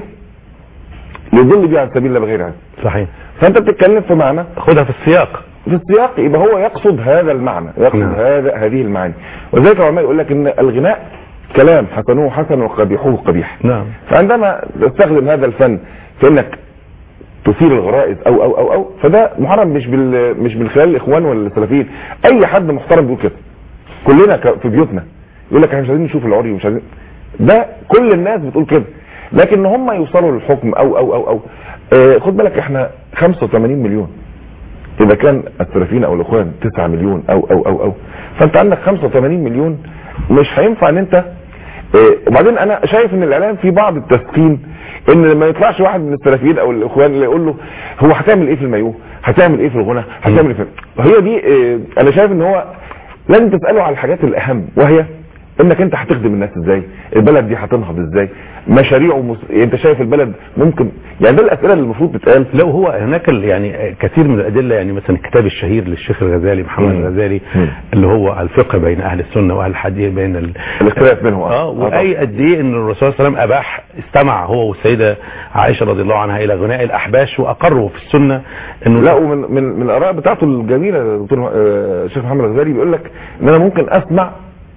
يضل به عن سبيل الله بغير علم صحيح فانت بتتكلم في معنى خدها في السياق في السياق يبقى هو يقصد هذا المعنى يقصد نعم. هذا هذه المعاني وذلك العلماء يقول لك ان الغناء كلام حسنه حسن وقبيحه قبيح نعم فعندما تستخدم هذا الفن في انك تثير الغرائز او او او او فده محرم مش بال مش من خلال الاخوان ولا السلفيين اي حد محترم بيقول كده كلنا ك- في بيوتنا يقول لك احنا مش عايزين نشوف العري ومش عايزين ده كل الناس بتقول كده لكن ان هم يوصلوا للحكم او او او او آه خد بالك احنا 85 مليون اذا كان السلفيين او الاخوان 9 مليون او او او او فانت عندك 85 مليون مش هينفع ان انت آه، وبعدين انا شايف ان الاعلام في بعض التسخين ان لما يطلعش واحد من السلفيين او الاخوان اللي يقول له هو هتعمل ايه في المايوه هتعمل ايه في الغنى هتعمل ايه في هي دي آه، انا شايف ان هو لازم تساله على الحاجات الاهم وهي انك انت هتخدم الناس ازاي البلد دي هتنهض ازاي مشاريعه مس... انت شايف البلد ممكن يعني ده الاسئله اللي المفروض تتقال لو هو هناك ال- يعني كثير من الادله يعني مثلا الكتاب الشهير للشيخ الغزالي محمد مم. الغزالي مم. اللي هو الفقه بين اهل السنه واهل الحديث بين ال... الاختلاف بينهم اه واي قد ايه ان الرسول صلى الله عليه وسلم اباح استمع هو والسيده عائشه رضي الله عنها الى غناء الاحباش واقروا في السنه انه لا ومن من من الاراء بتاعته الجميله دكتور آه، الشيخ محمد الغزالي بيقول لك ان انا ممكن اسمع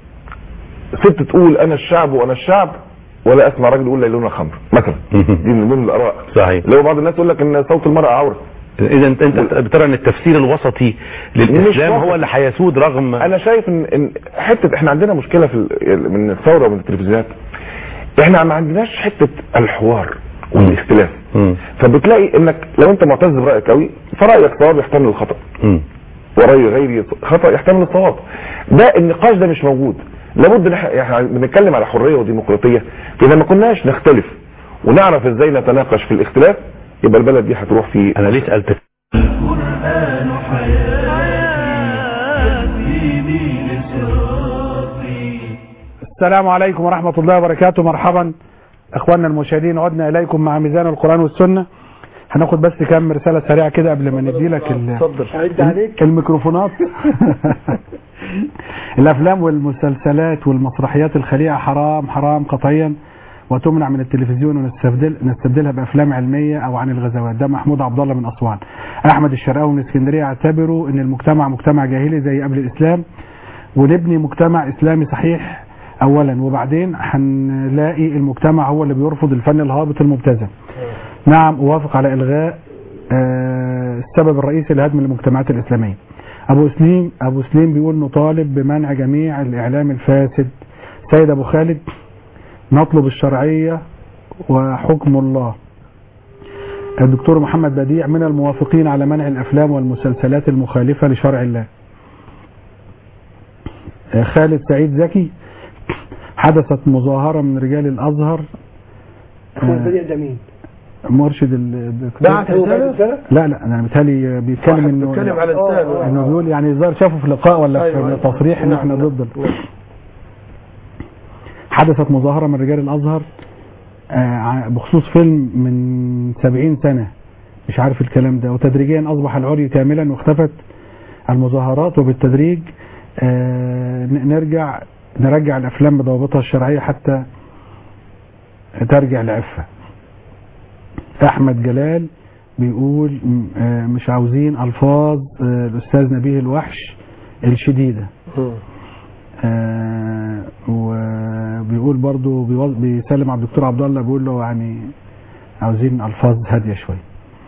ست تقول انا الشعب وانا الشعب ولا اسمع راجل يقول ليلونا خمر مثلا دي من ضمن الاراء صحيح اللي هو بعض الناس يقول لك ان صوت المراه عوره اذا انت انت بترى ان التفسير الوسطي للاسلام مش هو وسط. اللي هيسود رغم انا شايف ان ان حته احنا عندنا مشكله في ال- من الثوره ومن التلفزيونات احنا ما عندناش حته الحوار والاختلاف فبتلاقي انك لو انت معتز برايك قوي فرايك صواب يحتمل الخطا وراي غيري خطا يحتمل الصواب ده النقاش ده مش موجود لابد ان احنا احنا بنتكلم على حريه وديمقراطيه فاذا ما كناش نختلف ونعرف ازاي نتناقش في الاختلاف يبقى البلد دي هتروح في انا ليه سالت القرآن حياتي ديني لصراطي السلام عليكم ورحمة الله وبركاته مرحبا اخواننا المشاهدين عدنا اليكم مع ميزان القرآن والسنة هناخد بس كام رسالة سريعة كده قبل ما ندي لك عد عليك الميكروفونات الافلام والمسلسلات والمسرحيات الخليعة حرام حرام قطعيا وتمنع من التلفزيون ونستبدل نستبدلها بافلام علميه او عن الغزوات ده محمود عبد الله من اسوان احمد الشرقاوي من اسكندريه اعتبروا ان المجتمع مجتمع جاهلي زي قبل الاسلام ونبني مجتمع اسلامي صحيح اولا وبعدين هنلاقي المجتمع هو اللي بيرفض الفن الهابط المبتذل نعم اوافق على الغاء آه، السبب الرئيسي لهدم المجتمعات الاسلاميه ابو سليم ابو سليم بيقول نطالب بمنع جميع الاعلام الفاسد سيد ابو خالد نطلب الشرعيه وحكم الله الدكتور محمد بديع من الموافقين على منع الافلام والمسلسلات المخالفه لشرع الله آه، خالد سعيد زكي حدثت مظاهره من رجال الازهر اخوان بديع ده مين؟ مرشد الدكتور بعت رسالة؟ لا لا انا متهيألي بيتكلم واحد انه بيتكلم على لسانه. انه بيقول يعني الظاهر شافه في لقاء ولا أيوة، في أيوة. تصريح ان نعم، احنا نعم. ضد ال- حدثت مظاهره من رجال الازهر آه، ع- بخصوص فيلم من 70 سنه مش عارف الكلام ده وتدريجيا اصبح العري كاملا واختفت المظاهرات وبالتدريج آه، ن- نرجع نرجع الافلام بضوابطها الشرعيه حتى ترجع لعفه احمد جلال بيقول م- آه، مش عاوزين الفاظ آه، الاستاذ نبيه الوحش الشديده آه، وبيقول برضو بيوز- بيسلم على الدكتور عبد الله بيقول له يعني عاوزين الفاظ هاديه شويه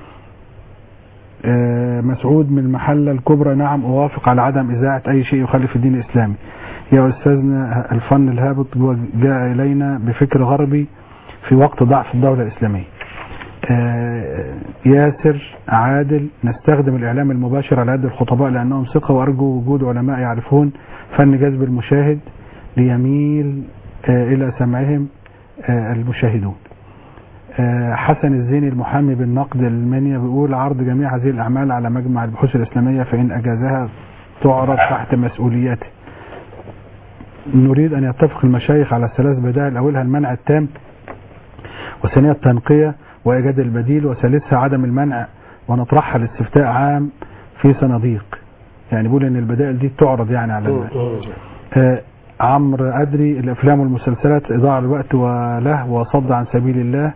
آه، مسعود من المحلة الكبرى نعم أوافق على عدم إذاعة أي شيء يخالف الدين الإسلامي يا أستاذنا الفن الهابط جاء إلينا بفكر غربي في وقت ضعف الدولة الإسلامية آه، ياسر عادل نستخدم الإعلام المباشر على يد الخطباء لأنهم ثقة وأرجو وجود علماء يعرفون فن جذب المشاهد ليميل آه، إلى سمعهم آه، المشاهدون آه، حسن الزيني المحامي بالنقد المنيا بيقول عرض جميع هذه الأعمال على مجمع البحوث الإسلامية فإن أجازها تعرض تحت مسؤوليته نريد أن يتفق المشايخ على ثلاث بدائل أولها المنع التام وثانيها التنقية وإيجاد البديل وثالثها عدم المنع ونطرحها لاستفتاء عام في صناديق يعني بيقول ان البدائل دي تعرض يعني على الناس آه، عمرو أدري الأفلام والمسلسلات إضاعة الوقت وله وصد عن سبيل الله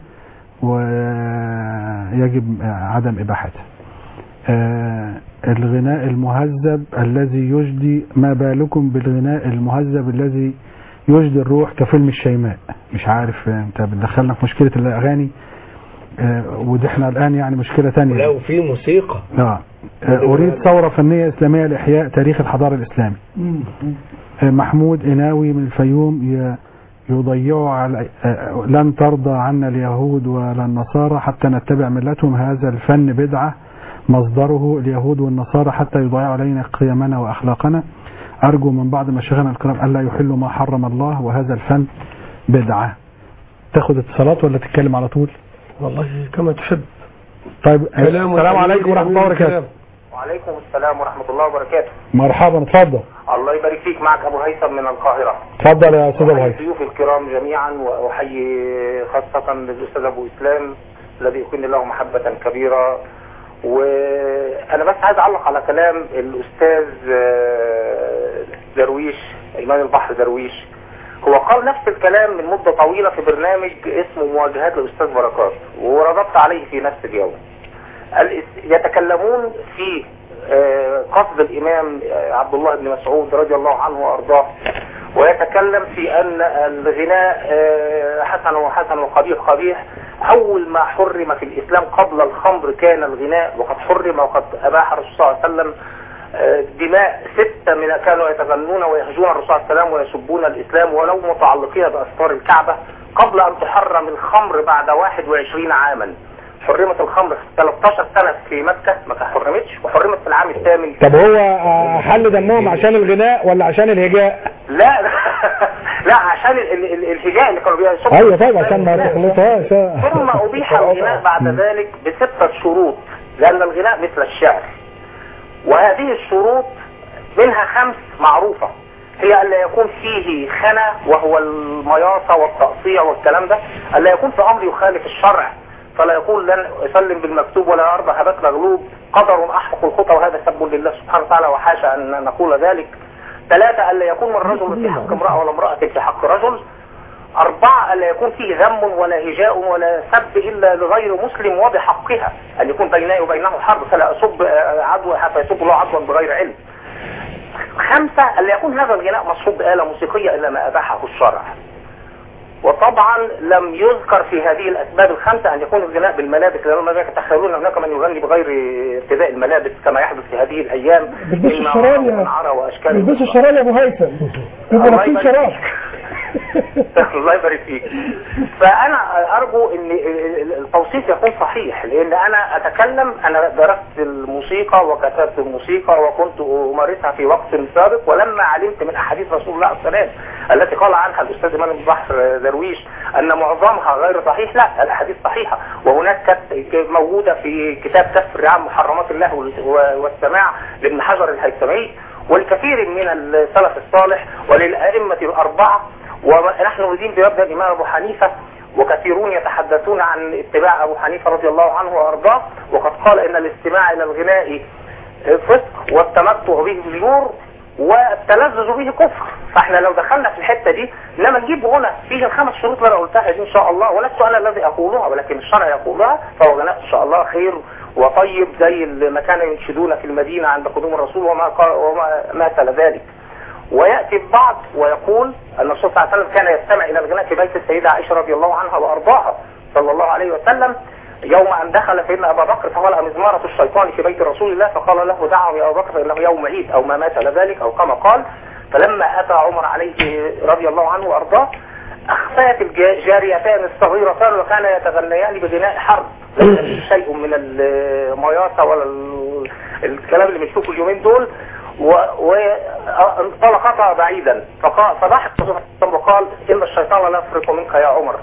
ويجب عدم إباحته آه، الغناء المهذب الذي يجدي ما بالكم بالغناء المهذب الذي يجدي الروح كفيلم الشيماء مش عارف آه، انت بتدخلنا في مشكلة الأغاني آه، ودي احنا الآن يعني مشكلة تانية لو في موسيقى آه. آه، أريد ثورة فنية إسلامية لإحياء تاريخ الحضارة الإسلامي آه، محمود إناوي من الفيوم ي- يضيعوا على آه، لن ترضى عنا اليهود ولا النصارى حتى نتبع ملتهم هذا الفن بدعة مصدره اليهود والنصارى حتى يضيعوا علينا قيمنا وأخلاقنا أرجو من بعض مشايخنا الكرام ألا يحلوا ما حرم الله وهذا الفن بدعة تاخد اتصالات ولا تتكلم على طول والله كما تحب طيب كلام السلام عليكم ورحمة الله وبركاته وعليكم السلام ورحمة الله وبركاته مرحبا اتفضل الله يبارك فيك معك أبو هيثم من القاهرة اتفضل يا استاذ ابو أحيي هيثم الضيوف الكرام جميعا وأحيي خاصة الأستاذ أبو إسلام الذي يكون له محبة كبيرة وأنا بس عايز أعلق على كلام الأستاذ آه، درويش إيمان البحر درويش هو قال نفس الكلام من مدة طويلة في برنامج اسمه مواجهات الأستاذ بركات ورددت عليه في نفس اليوم الاس- يتكلمون في آه، قصد الإمام آه، عبد الله بن مسعود رضي الله عنه وأرضاه ويتكلم في أن الغناء آه، حسن وحسن وقبيح قبيح أول ما حرم في الإسلام قبل الخمر كان الغناء وقد حرم وقد أباح الرسول صلى الله عليه وسلم آه، دماء ستة من كانوا يتغنون ويهجون الرسول صلى الله عليه وسلم ويسبون الإسلام ولو متعلقين بأستار الكعبة قبل أن تحرم الخمر بعد 21 عاما حرمت الخمر في 13 سنة في مكة ما حرمتش وحرمت في العام الثامن طب هو آه، حل دمهم عشان الغناء ولا عشان الهجاء لا لا عشان ال- ال- ال- الهجاء اللي كانوا بيصبوا ايوه طبعا عشان ما تخلطهاش ثم أبيح الغناء بعد ذلك بستة شروط لأن الغناء مثل الشعر وهذه الشروط منها خمس معروفة هي ألا يكون فيه خنا وهو المياصة والتقطيع والكلام ده ألا يكون في أمر يخالف الشرع فلا يقول لن أسلم بالمكتوب ولا أرضى هبات مغلوب قدر أحفق الخطى وهذا سب لله سبحانه وتعالى وحاشا أن نقول ذلك ثلاثة ألا يكون من رجل في حق امرأة ولا امرأة في حق رجل أربعة ألا يكون فيه ذم ولا هجاء ولا سب إلا لغير مسلم وبحقها أن يكون بيني وبينه حرب فلا أسب آه، عدوى حتى يسب الله عدوا بغير علم خمسة ألا يكون هذا الغناء مصحوب بآلة موسيقية إلا ما أباحه الشرع وطبعا لم يذكر في هذه الأسباب الخمسة أن يكون الغناء بالملابس لأنهم لا يتخيلون هناك من يغني بغير ارتداء الملابس كما يحدث في هذه الأيام بيلبسوا إن الشراب عرب يا- ومنعرة وأشكال بيلبسوا الشراب يا ابو هيثم بيبقوا الله لابسين يبارك شراب الله يبارك فيك فانا ارجو ان التوصيف يكون صحيح لان انا اتكلم انا درست الموسيقى وكتبت الموسيقى وكنت امارسها في وقت سابق ولما علمت من احاديث رسول الله صلى الله عليه وسلم التي قال عنها الاستاذ امام البحر درويش ان معظمها غير صحيح لا الاحاديث صحيحه وهناك كت- موجوده في كتاب كف عن محرمات الله وال- والسماع لابن حجر الهيثمي والكثير من السلف الصالح وللأئمة الأربعة ونحن ندين بمبدأ الإمام أبو حنيفة وكثيرون يتحدثون عن اتباع أبو حنيفة رضي الله عنه وأرضاه وقد قال إن الاستماع إلى الغناء فسق والتمتع به زور والتلذذ به كفر فاحنا لو دخلنا في الحته دي انما نجيب هنا فيه الخمس شروط اللي انا قلتها دي ان شاء الله ولست انا الذي اقولها ولكن الشرع يقولها فهو غناء ان شاء الله خير وطيب زي ما كانوا ينشدون في المدينه عند قدوم الرسول وما قال- وما مثل ذلك وياتي البعض ويقول ان الرسول صلى الله عليه وسلم كان يستمع الى الغناء في بيت السيده عائشه رضي الله عنها وارضاها صلى الله عليه وسلم يوم ان دخل سيدنا ابا بكر فولأ مزمارة الشيطان في بيت رسول الله فقال له دعه يا ابا بكر فانه يوم عيد او ما مثل ذلك او كما قال فلما اتى عمر عليه رضي الله عنه وارضاه اخفات الجاريتان الصغيرتان وكان يتغنيان بغناء حرب ليس فيه شيء من المياسة ولا ال- الكلام اللي بنشوفه اليومين دول وانطلقتا بعيدا فقال فضحك الرسول صلى الله عليه وسلم وقال ان الشيطان لا يفرق منك يا عمر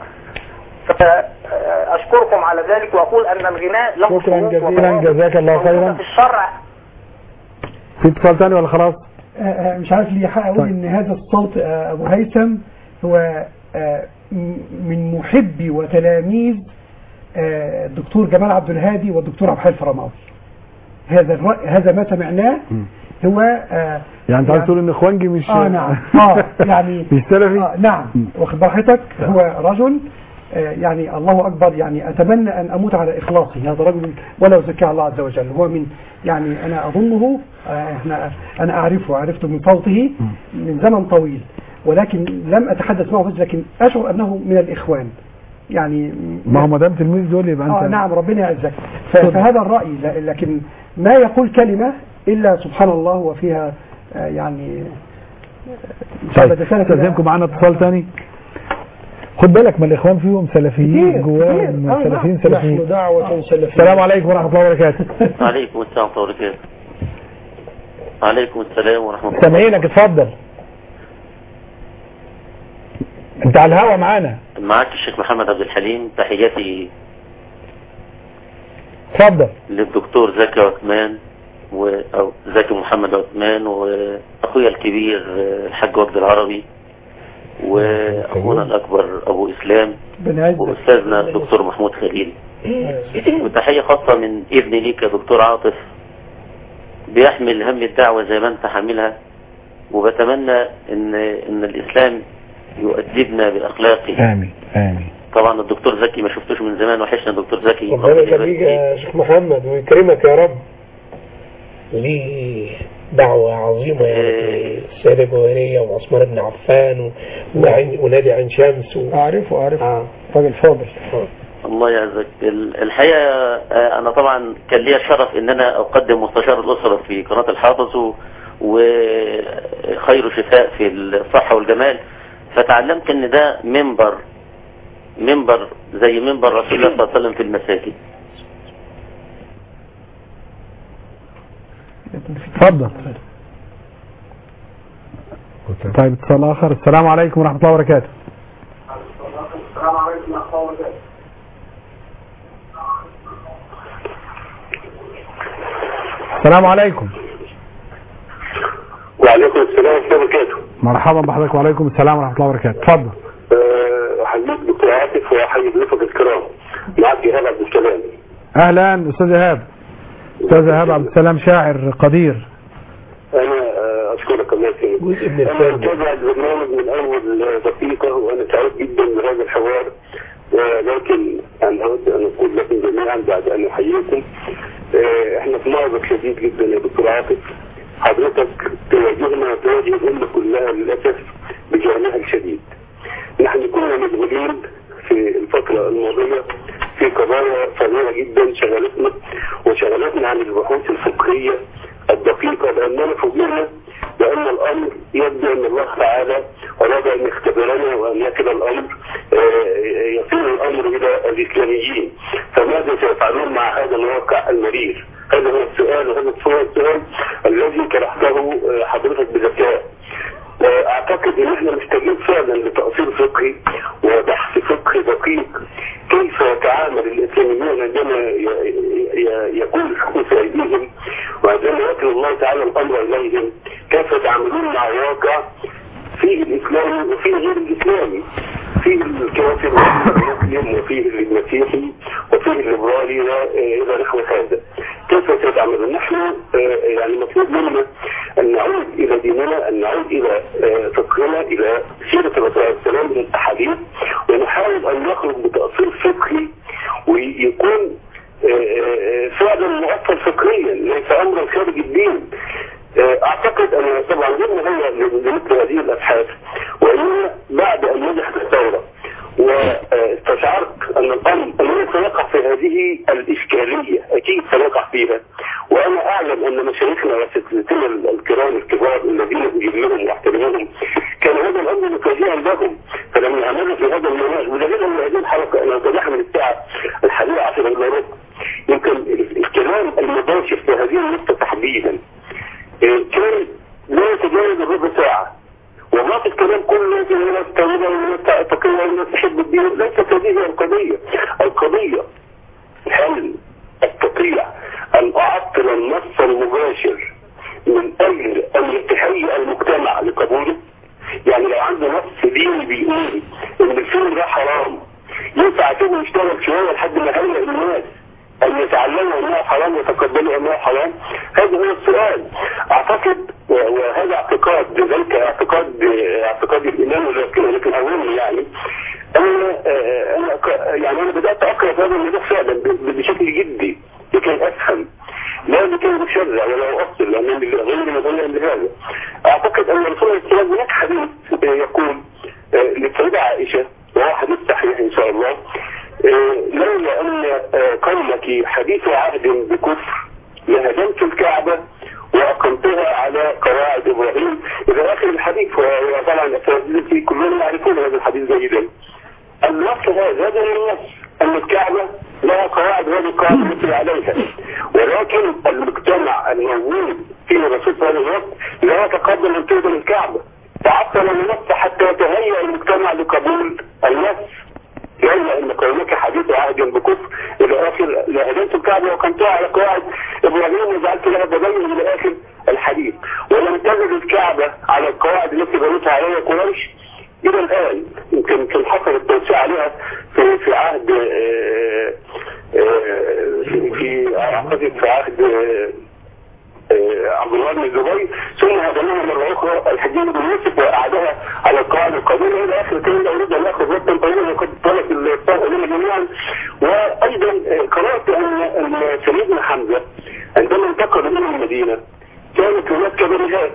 فاشكركم على ذلك واقول ان الغناء له شكرا شروط جزيلا وضوابط جزاك الله موجودة خيرا في الشرع في اتصال تاني ولا خلاص آه، آه، مش عارف ليه حق اقول طيب. ان هذا الصوت آه، ابو هيثم هو آه، م- من محبي وتلاميذ آه، الدكتور جمال عبد الهادي والدكتور عبد الحي الفرماوي هذا الرأي هذا ما سمعناه هو آه، يعني انت عايز تقول ان اخوانجي مش اه نعم اه يعني مش سلفي آه نعم واخد بال حضرتك هو رجل آه يعني الله اكبر يعني اتمنى ان اموت على اخلاصي هذا رجل ولا ازكي على الله عز وجل هو من يعني انا اظنه آه احنا انا اعرفه عرفته من صوته من زمن طويل ولكن لم اتحدث معه بس لكن اشعر انه من الاخوان يعني ما هو ما دام تلميذ دول يبقى اه انت نعم ربنا يعزك ف- فهذا الرأي ل- لكن ما يقول كلمة إلا سبحان الله وفيها آه، يعني طيب رسالة إلى- استاذنكم معانا اتصال تاني خد بالك ما الاخوان فيهم سلفيين كتير، جواهم كتير. آه، سلفيين نعم. سلفيين نحن دعوة سلفية السلام عليكم ورحمه الله وبركاته عليكم السلام ورحمة الله وبركاته عليكم السلام ورحمة الله سامعينك اتفضل انت على الهوا معانا معك الشيخ محمد عبد الحليم تحياتي اتفضل للدكتور زكي عثمان و... أو زكي محمد عثمان وأخويا الكبير آه، الحاج وجد العربي وأخونا الأكبر أبو إسلام وأستاذنا الدكتور محمود خليل وتحية خاصة من ابني ليك يا دكتور عاطف بيحمل هم الدعوة زي ما انت حاملها وبتمنى ان ان الاسلام يؤدبنا باخلاقه امين امين طبعا الدكتور زكي ما شفتوش من زمان وحشنا الدكتور زكي ربنا يخليك يا شيخ محمد ويكرمك يا رب ليه دعوة عظيمة يعني السيدة جوهرية وعثمان بن عفان و- وعين- ونادي عين شمس و... أعرفه أعرفه راجل فاضل الله يعزك ال- الحقيقة آه، أنا طبعا كان لي الشرف إن أنا أقدم مستشار الأسرة في قناة الحافظ و- وخير شفاء في الصحة والجمال فتعلمت إن ده منبر منبر زي منبر رسول الله صلى الله عليه وسلم في المساجد اتفضل طيب اتصال اخر السلام عليكم ورحمه الله وبركاته السلام عليكم ورحمة الله وبركاته السلام عليكم وعليكم السلام ورحمة الله وبركاته مرحبا بحضرتك وعليكم السلام ورحمه الله وبركاته اتفضل أه، أحييك دكتور عاطف وأحيي ضيوفك الكرام معك إيهاب عبد السلام اهلا استاذ ايهاب استاذ ايهاب عبد السلام شاعر قدير أنا أه، أشكرك الله يسلمك جزء من أنا الفن متابع البرنامج من أول دقيقة وأنا سعيد جدا بهذا الحوار ولكن أنا أود أن أقول لكم جميعا بعد أن أحييكم أه، إحنا في مأزق شديد جدا يا دكتور عاطف حضرتك تواجهنا وتواجه الأمة كلها للأسف بجهلها الشديد نحن كنا مشغولين في الفترة الماضية في قضايا صغيرة جدا شغلتنا وشغلتنا عن البحوث الفقهية الدقيقة لأننا فوجئنا بأن الأمر يبدو أن الله تعالى أراد أن يختبرنا وأن يكل الأمر آه، يصير الأمر إلى الإسلاميين فماذا سيفعلون مع هذا الواقع المرير هذا هو السؤال وهذا هو السؤال الذي طرحته آه، حضرتك بذكاء اعتقد ان احنا محتاجين فعلا لتأصيل فقهي وبحث فقهي دقيق كيف يتعامل الاسلاميون عندما ي- ي- يكون الحكم في ايديهم وعندما يكل الله تعالى الامر اليهم كيف يتعاملون مع واقع فيه الاسلامي وفيه غير الاسلامي فيه الكافر وفيه المسلم وفيه المسيحي وفيه الليبرالي والى نحو هذا كيف سيتعاملون نحن آه، يعني مطلوب منا ان نعود الى ديننا ان نعود الى آه، فقهنا الى سيره الرسول عليه السلام من الاحاديث ونحاول ان نخرج بتاصيل فقهي ويكون آه، آه، فعلا مؤثر فقهيا ليس امرا خارج الدين آه، اعتقد ان طبعا غير مهيئ لمثل هذه الابحاث وانما بعد ان نجحت الثوره واستشعرت ان الامر انه سيقع في هذه الاشكاليه اكيد سيقع فيها وانا اعلم ان مشايخنا واساتذتنا الكرام الكبار الذين اجلهم واحترمهم كان هذا الامر مفاجئا لهم فلما عملنا في هذا المناهج ودليل ان هذه الحلقه انا بتابعها من الساعه الحادية عشر الا ربع يمكن الكلام المباشر في هذه النقطه تحديدا آه، كان لا يتجاوز الربع ساعه وما في الكلام كله في الناس طيبة والناس تقية والناس تحب الدين ليست هذه القضية القضية هل استطيع ان اعطل النص المباشر من اجل ان يتهيأ المجتمع لقبوله يعني لو عنده نص ديني بيقول ان الفيلم ده حرام ينفع كده يشتغل شوية لحد ما يهيئ الناس أن يتعلموا أنه حرام ويتقبلوا أنه حرام هذا هو السؤال أعتقد و- وهذا اعتقاد ذلك اعتقاد اعتقاد الإمام ولكن لكن أولي يعني أنا آه، أنا ك- يعني أنا بدأت أقرأ في هذا الموضوع فعلا ب- بشكل جدي لكي أفهم لا لكي أشرع ولا أؤصل لأن غير مبنى لهذا أعتقد أن الرسول عليه السلام هناك حديث آه، يقول آه، للسيدة عائشة وهو حديث صحيح إن شاء الله آه، لولا أن آه، قومك حديث عهد بكفر لهدمت الكعبة وأقمتها على قواعد إبراهيم إلى آخر الحديث وطبعا أساتذتي كلهم يعرفون هذا الحديث جيدا النص هذا هذا النص أن الكعبة لها قواعد وهذه القواعد التي عليها ولكن المجتمع الموجود فيه الرسول صلى الله عليه وسلم لا يتقبل أن تهدم الكعبة تعطل النص حتى يتهيأ المجتمع لقبول النص لولا ان قومك حديث عهد بكفر الى اخر لهدمت الكعبه وقمتها على قواعد ابراهيم وجعلت لها بدين الى اخر الحديث ولم تزل الكعبه على القواعد التي بنتها عليها قريش الى الان يمكن كان حصل التوسيع عليها في في عهد آه، آه، في في اعتقد في عهد آه، آه، عبد الله بن الزبير ثم هدمها مرة أخرى الحجاج بن يوسف وأعادها على القواعد القديمة إلى آخر كان لا أريد أن آخذ وقتا طويلا وقد طالت الصلاة لنا جميعا وأيضا آه، قرأت أن أن سيدنا حمزة عندما انتقل من المدينة كانت هناك كبريهات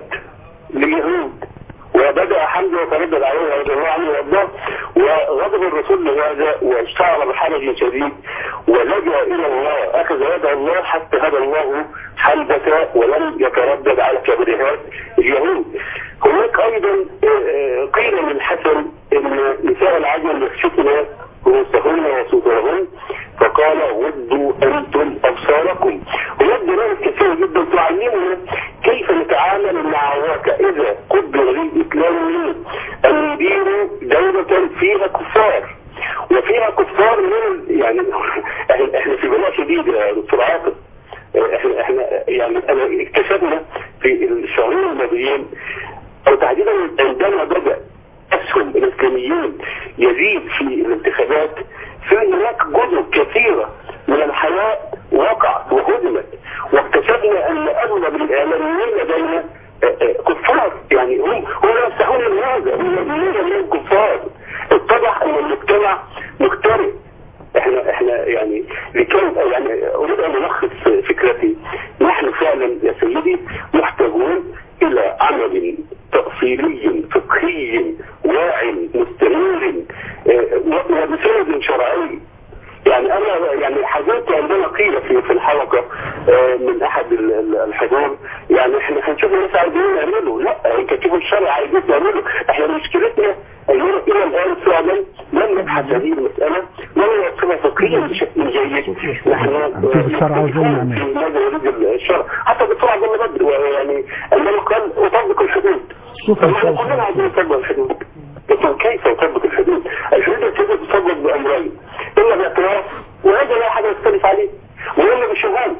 لليهود وبدأ حمزة يتردد عليه رضي الله عنه وارضاه وغضب الرسول لهذا واشتعل بحرج شديد ولجأ إلى الله أخذ يد الله حتى هدى الله حمزة ولم يتردد على كبريهات اليهود هناك أيضا آه، قيل للحسن إن نساء العجم يخشفن رؤوسهن وصدورهن فقال غضوا أنتم أبصاركم هناك دلائل كثيرة جدا تعلمنا كيف نتعامل مع واقع إذا قدر للإسلام منه أن يديروا دولة فيها كفار وفيها كفار من يعني احنا احنا في بلاء شديد يا دكتور عاطف احنا احنا يعني انا اكتشفنا في الشهرين الماضيين او تحديدا عندما بدا اسهم الاسلاميين يزيد في الانتخابات في هناك جزر كثيره من الحياه وقعت وهدمت واكتشفنا ان اغلب الاعلاميين لدينا آه، آه، كفار يعني هم هم يفتحون هذا هم يؤمنون انهم كفار اتضح ان المجتمع مختلف احنا احنا يعني لكي يعني اريد ان الخص فكرتي نحن فعلا يا سيدي محتاجون الى عمل تأصيلي فقهي واعي مستمر آه، وبسند شرعي يعني انا يعني حزنت عندما قيل في في الحلقه آه، من احد ال- ال- الحضور يعني احنا هنشوف الناس عايزين نعمله لا الكتاب الشرعي عايزين نعمله احنا مشكلتنا اننا الى الان فعلا لم نبحث هذه المساله ولم نوصلها فقهيا بشكل جيد نحن كتاب الشرع عاوزين نعمله. في ماذا يريد الشرع حتى الدكتور عبد الله بدر يعني انه قال اطبق الحدود شوف احنا كلنا عايزين نطبق الحدود لكن كيف يطبق الحدود؟ الحدود تجب تطبق بامرين اما باعتراف وهذا لا احد يختلف عليه واما بشهود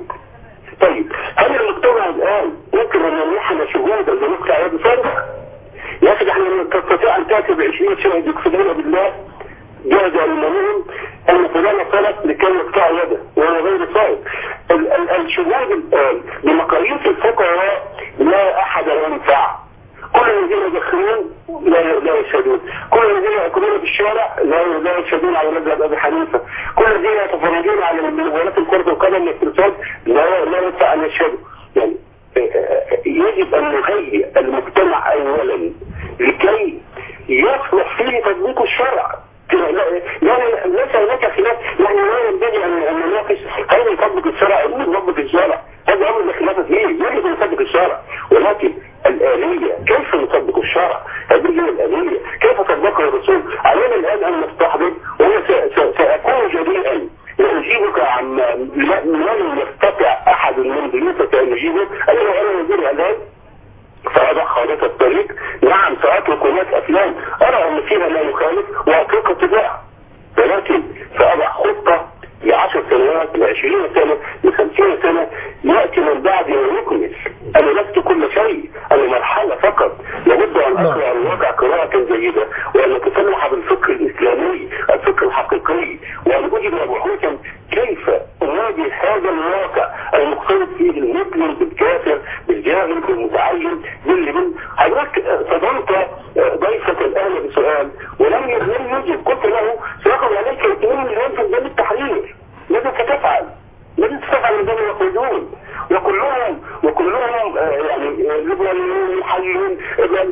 طيب هل المجتمع الان يمكن ان يمنحنا شهودا لنقطع يد فارغ؟ يا اخي احنا تستطيع ان تاتي ب 20 شهد يقصدون بالله جاز علمهم ان فلان طلب لكي يقطع يده وهو غير صائب ال- ال- الشهود الان بمقاييس الفقهاء لا احد ينفع كل الذين يدخنون لا لا يشهدون كل الذين يأكلون في الشارع لا لا يشهدون على مذهب ابي حنيفه كل الذين يتفرجون على مباريات كرة القدم والاقتصاد لا لا ينفع ان يشهدوا يعني آه، آه، يجب ان نهيئ المجتمع اولا لكي يصلح فيه تطبيق الشرع لا لا ليس هناك خلاف يعني لا ينبغي ان ان نناقش هل نطبق الشرع او نطبق الشرع هذا امر لا خلاف فيه يجب ان نطبق الشرع ولكن الآلية كيف نطبق الشرع هذه هي الآلية كيف طبقها الرسول علينا الآن أن نستحضر وأنا س- س- سأكون جريئا وأجيبك عما لا- لن يستطع أحد من ضيوفك أن يجيبه أنا لو أنا وزير الإعلام فأضع خارطة الطريق نعم سأترك هناك أفلام أرى أن فيها لا يخالف وأتركها تباع ولكن سأضع خطة لعشر سنوات لعشرين سنة لخمسين سنة يأتي من بعدي ويكمل أنا لست كل شيء أنا مرحلة فقط لابد أن أقرأ الواقع قراءة جيدة وأن أتسلح بالفكر الإسلامي الفكر الحقيقي وأن أجد بحوثا كيف أواجه هذا الواقع المختلط فيه المسلم بالكافر بالجاهل بالمتعين باللي من حضرتك صدمت ضيفك الآن بسؤال ولم لم يجب قلت له سيأخذ عليك 2 مليون في ميدان التحرير ماذا ستفعل؟ ماذا ستفعل عندما يخرجون وكلهم وكلهم آه، يعني آه، ليبراليين محليين إذن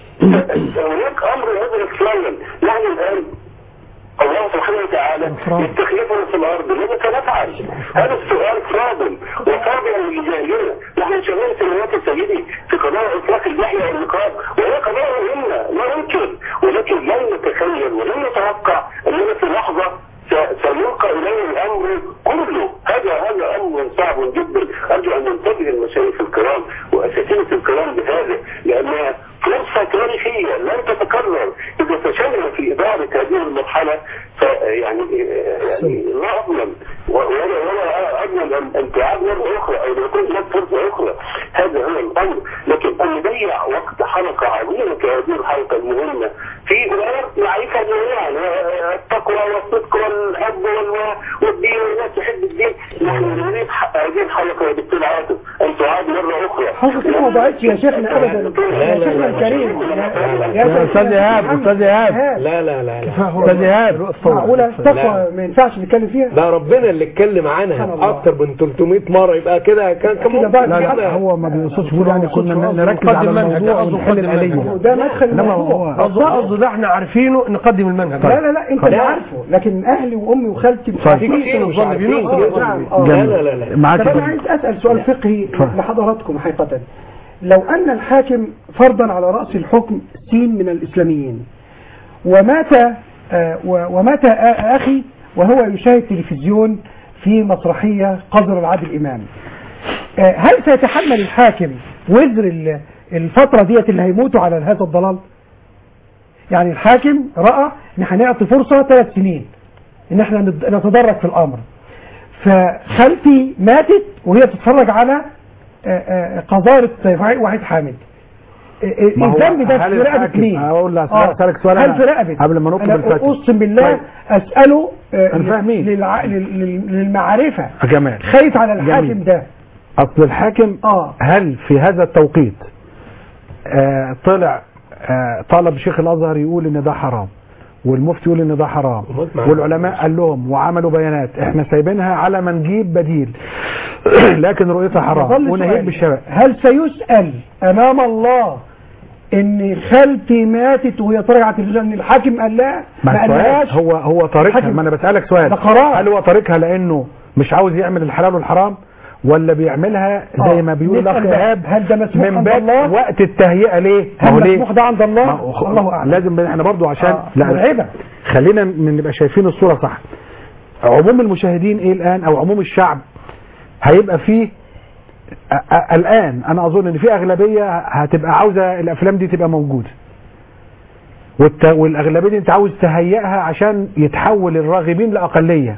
هناك أمر يدرك فعلا نحن الآن الله سبحانه وتعالى يستخلفنا في الارض ماذا سنفعل؟ هذا السؤال فاضل وفاضل لجاهلنا نحن شغال سنوات سيدي في قضايا اطلاق اللحيه والنقاب وهي قضايا مهمه لا يمكن ولكن لن نتخيل ولن نتوقع اننا في لحظه س- سيلقى اليه الامر كله هذا هذا امر صعب جدا ارجو ان ينتبه المشايخ الكرام واساتذه الكرام بهذا لانها فرصه تاريخيه لن تتكرر اذا فشلنا في اداره هذه المرحله فيعني يعني لا اضمن ولا ولا اضمن ان ان تعاد مره اخرى او يكون هناك فرصه اخرى هذا هو الامر لكن ان نضيع وقت حلقه عظيمه كهذه الحلقه المهمه في امور نعرفها جميعا التقوى والصدق والحب و- والدين والناس تحب الدين نحن نريد ح- هذه الحلقه يا دكتور عاطف ان تعاد مره اخرى حلقة ما ضاعتش يا شيخنا ابدا يا شيخنا الكريم يا استاذ ايهاب استاذ ايهاب لا لا لا لا استاذ ايهاب معقولة تقوى ما ينفعش نتكلم فيها ده ربنا اللي اتكلم عنها اكتر من 300 مره يبقى كده كان كان كده بقى لا لا كده. هو ما بيقصدش يقول يعني كنا نركز على نقدم منهج، الموضوع قصده ونحل نقدم منهج. الآلية ده مدخل انما الموضوع هو قصده قصده ده احنا عارفينه نقدم المنهج لا لا لا انت اللي عارفه لكن اهلي وامي وخالتي مش عارفين كتير مش الظن عارفين. بينهم. آه، نعم آه. لا لا لا لا معاك طب انا عايز اسال سؤال فقهي لحضراتكم حقيقه لو ان الحاكم فرضا على راس الحكم سين من الاسلاميين ومات آه، و- ومات آ- اخي وهو يشاهد تلفزيون في مسرحيه قذر العادل امام آه، هل سيتحمل الحاكم وزر ال- الفتره ديت اللي هيموتوا على هذا الضلال يعني الحاكم راى ان هنعطي فرصه ثلاث سنين ان احنا نت- نتدرج في الامر فخالتي ماتت وهي تتفرج على آه، آه، قذارة وحيد حامد آه، آه، ما هو الذنب ده هل في رقبة الحاكم- مين؟ أقول لك- آه، أسألك سؤال هل أنا في رقبة قبل ما نطلب أنا الفتوى. أقسم بالله طيب. أسأله آه، أنا فاهمين. للع- لل- لل- للمعرفة يا جمال خايف على الحاكم جميل. ده اصل الحاكم اه هل في هذا التوقيت آه طلع آه طلب شيخ الازهر يقول ان ده حرام والمفتي يقول ان ده حرام معاك. والعلماء قال لهم وعملوا بيانات احنا سايبينها على ما نجيب بديل لكن رؤيتها حرام يظل ونهيب سؤال. بالشباب هل سيسأل أمام الله إن خالتي ماتت وهي طالعة على التلفزيون إن الحاكم قال لا ما ما السؤال قالهاش هو هو طريقها الحاكم- ما انا بسالك سؤال ده قرار. هل هو طريقها لانه مش عاوز يعمل الحلال والحرام ولا بيعملها زي آه. ما بيقول الاخ نسأل بقى، ايهاب هل ده مسموح من عند باب الله؟ وقت التهيئه ليه؟ ما هو هل ليه؟ مسموح ده عند الله؟ ما هو- الله أعلم لازم احنا برضو عشان آه. مرعبة. خلينا ن- نبقى شايفين الصوره صح عموم المشاهدين ايه الان او عموم الشعب هيبقى فيه أ- أ- الان انا اظن ان في اغلبيه هتبقى عاوزه الافلام دي تبقى موجوده والت... والاغلبيه دي انت عاوز تهيئها عشان يتحول الراغبين لاقليه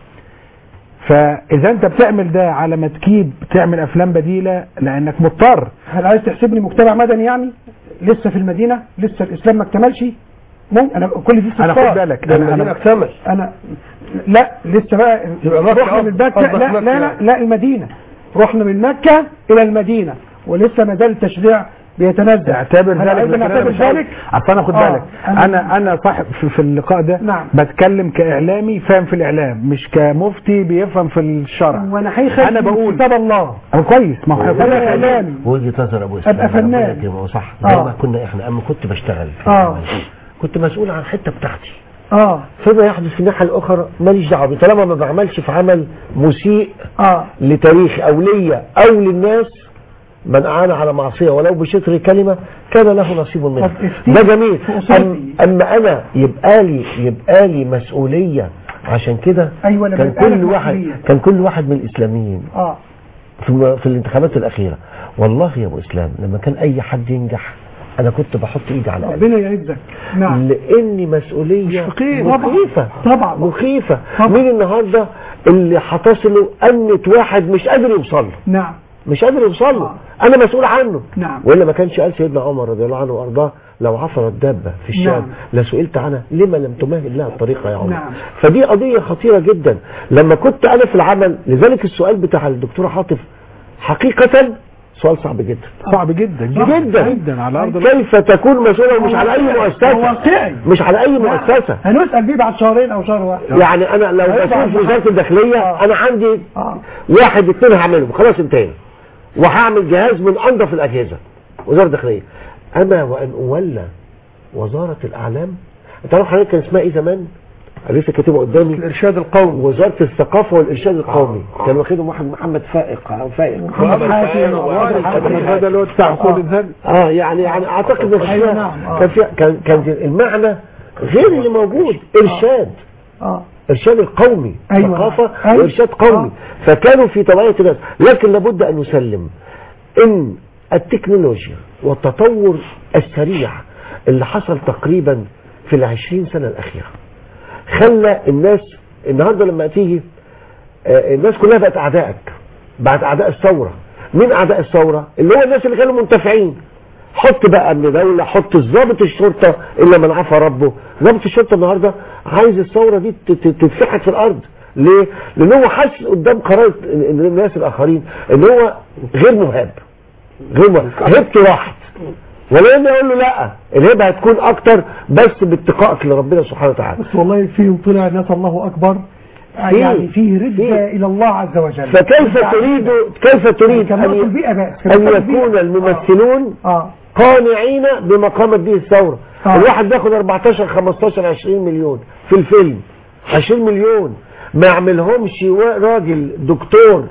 فاذا انت بتعمل ده على ما تجيب تعمل افلام بديله لانك مضطر هل عايز تحسبني مجتمع مدني يعني لسه في المدينة لسه الإسلام ما اكتملش ممكن أنا كل دي انا استفسار. خد بالك ده انا المدينة انا اكتمل أنا لا لسه بقى يبقى مكة رحنا من قصد- مكة قصدك لا مكة لا لا, يعني. لا المدينة رحنا من مكة إلى المدينة ولسه ما زال التشريع بيتنزل اعتبر هل ذلك عايزنا لكن أنا نعتبر مش عاوز- ذلك اصل انا خد آه، بالك أنا- انا انا صاحب في, في اللقاء ده نعم. بتكلم كاعلامي فاهم في الاعلام مش كمفتي بيفهم في الشرع وانا هيخاف انا من بقول كتاب الله أه كويس ما هو انا اعلامي وجهه نظر ابو اسلام أبقى فنان. ربنا يكرمه، صح آه. زي ما كنا احنا اما كنت بشتغل في آه. العمل. كنت مسؤول عن الحته بتاعتي اه فيما يحدث في الناحيه الاخرى ماليش دعوه بيه. طالما ما بعملش في عمل مسيء اه لتاريخ او ليا او للناس من اعان على معصيه ولو بشطر كلمه كان له نصيب منها طب افتي ده جميل في أسرتي. أم اما انا يبقى لي يبقى لي مسؤوليه عشان كده أيوة، لما كان يبقى لك كل واحد مسؤولية. كان كل واحد من الاسلاميين اه في في الانتخابات الاخيره والله يا ابو اسلام لما كان اي حد ينجح انا كنت بحط ايدي على قلبي ربنا يعزك نعم لاني مسؤوليه فقير. مخيفه طبعا مخيفه طبعا. مين النهارده اللي هتصله انت واحد مش قادر يوصل له نعم مش قادر يوصل له انا مسؤول عنه نعم والا ما كانش قال سيدنا عمر رضي الله عنه وارضاه لو عثرت دابه في الشام نعم. لسئلت عنها لما لم تمهد لها الطريقه يا عمر نعم. فدي قضيه خطيره جدا لما كنت انا في العمل لذلك السؤال بتاع الدكتوره عاطف حقيقه سؤال صعب جدا صعب جدا جدا جدا على ارض الواقع. كيف تكون مسؤولا مش على اي مؤسسه واقعي مش على اي مؤسسه هنسأل بيه بعد شهرين او شهر واحد يعني انا لو هيطلع مسؤول في وزاره المحل. الداخليه آه. انا عندي اه واحد اتنين هعملهم خلاص انتهينا وهعمل جهاز من انظف الاجهزه وزاره الداخليه اما وان اولى وزاره الاعلام انت عارف حضرتك كان اسمها ايه زمان؟ أنا لسه كاتبه قدامي الارشاد القومي وزاره الثقافه والارشاد القومي كان واخدهم واحد محمد فائق او فائق محمد حاتم محمد هذا اللي هو بتاع عقود الذهب اه يعني يعني اعتقد ان أيوة في- نعم، آه. كان في كان كان المعنى غير اللي موجود ارشاد اه ارشاد القومي أيوة. ثقافه أيوة. وارشاد قومي فكانوا في توعيه الناس لكن لابد ان نسلم ان التكنولوجيا والتطور السريع اللي حصل تقريبا في العشرين سنه الاخيره خلى الناس النهارده لما تيجي آه، الناس كلها بقت اعدائك بعد اعداء الثوره مين اعداء الثوره اللي هو الناس اللي كانوا منتفعين حط بقى امن دوله حط ضابط الشرطه الا من عفى ربه ضابط الشرطه النهارده عايز الثوره دي ت- ت- تتفحت في الارض ليه؟ لان هو حاسس قدام قرار الناس الاخرين ان هو غير مهاب غير مهاب هبته راحت ولان يقول له لا الهبه هتكون اكتر بس باتقائك لربنا سبحانه وتعالى بس والله فيهم طلع ناس الله أكبر يعني فيه رجة إلى الله عز وجل فكيف تريد كيف تريد كان ان نقل بيئة بس ان يكون الممثلون قانعين بما قامت به الثوره الواحد بياخد 14 15 20 مليون في الفيلم 20 مليون ما يعملهمش وا- راجل دكتور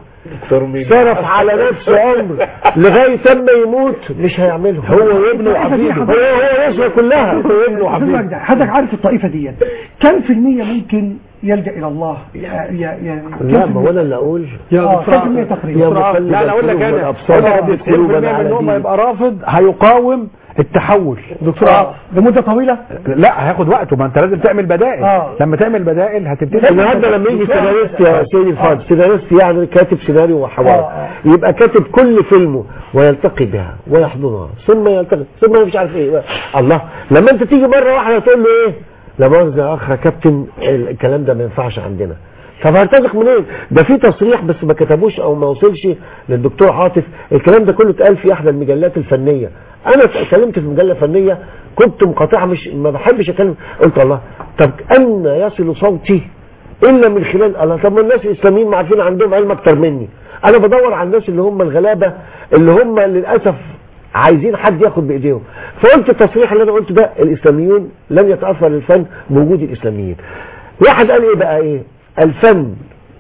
صرف على نفسه عمر لغايه اما يموت مش هيعملهم هو وابنه وحفيده. هو هو يسوى كلها هو وابنه وحفيده حضرتك عارف الطائفة دي كم في المية ممكن يلجأ إلى الله يا- يا- يعني كم لا في ما هو انا اللي اقول آه، كم في المية تقريبا يا مقلب لا انا اقول لك القلوب انا والأبصار أنا ثبت ثبت قلوبنا من على هم دينك. يبقى رافض هيقاوم التحول دكتور عاطف لمدة طويلة لا هياخد وقته ما انت لازم تعمل بدائل آه. لما تعمل بدائل هتبتدي النهارده لما يجي سيناريست يا سيدي الفاضل سيناريست يعني كاتب سيناريو وحوار يبقى كاتب كل فيلمه ويلتقي بها ويحضنها ثم يلتقي ثم مش عارف ايه الله لما انت تيجي مره واحده تقول له ايه لا مؤاخذه يا اخ يا كابتن الكلام ده ما ينفعش عندنا طب هرتزق منين؟ ده في تصريح بس ما كتبوش او ما وصلش للدكتور عاطف الكلام ده كله اتقال في احدى المجلات الفنيه انا اتكلمت في مجله فنيه كنت مقاطعه مش ما بحبش اتكلم قلت الله طب ان يصل صوتي الا من خلال الله طب ما الناس الاسلاميين ما عارفين عندهم علم اكتر مني انا بدور على الناس اللي هم الغلابه اللي هم للاسف عايزين حد ياخد بايديهم فقلت التصريح اللي انا قلته ده الاسلاميون لن يتاثر الفن بوجود الاسلاميين واحد قال ايه بقى ايه الفن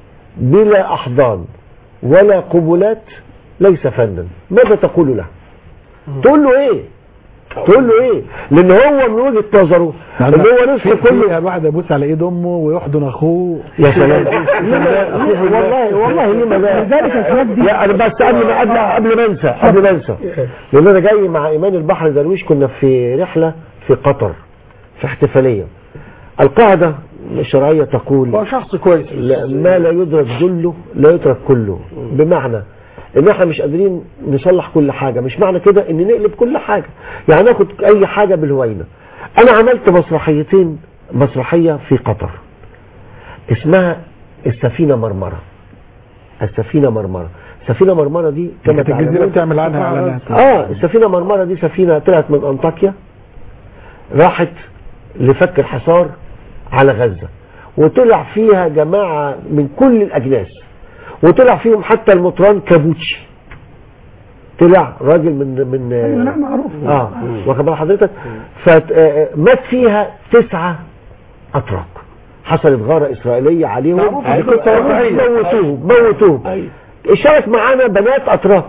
بلا احضان ولا قبلات ليس فنا ماذا تقول له تقول له ايه تقول له ايه لان هو من وجهه نظره ان هو نفسه كله كل واحد يبص على ايد امه ويحضن اخوه يا سلام والله والله ليه لا لذلك الحاجات دي لا انا بس قبل ما قبل قبل ما انسى قبل ما انسى لان انا جاي مع ايمان البحر درويش كنا في رحله في قطر في احتفاليه القاعده الشرعيه تقول هو شخص كويس لا ما لا يدرك جله لا يترك كله بمعنى ان احنا مش قادرين نصلح كل حاجة مش معنى كده ان نقلب كل حاجة يعني ناخد اي حاجة بالهوينة انا عملت مسرحيتين مسرحية في قطر اسمها السفينة مرمرة السفينة مرمرة السفينة مرمرة دي كما كانت الجزيرة تعلمون- بتعمل عنها اعلانات اه السفينة مرمرة دي سفينة طلعت من انطاكيا راحت لفك الحصار على غزة وطلع فيها جماعة من كل الأجناس وطلع فيهم حتى المطران كابوتشي طلع راجل من من لا معروف اه واخد بال حضرتك فمات فيها تسعة أتراك حصلت غارة إسرائيلية عليهم معروف، دي قصة واقعية. موتوهم موتوهم اشترك معانا بنات أتراك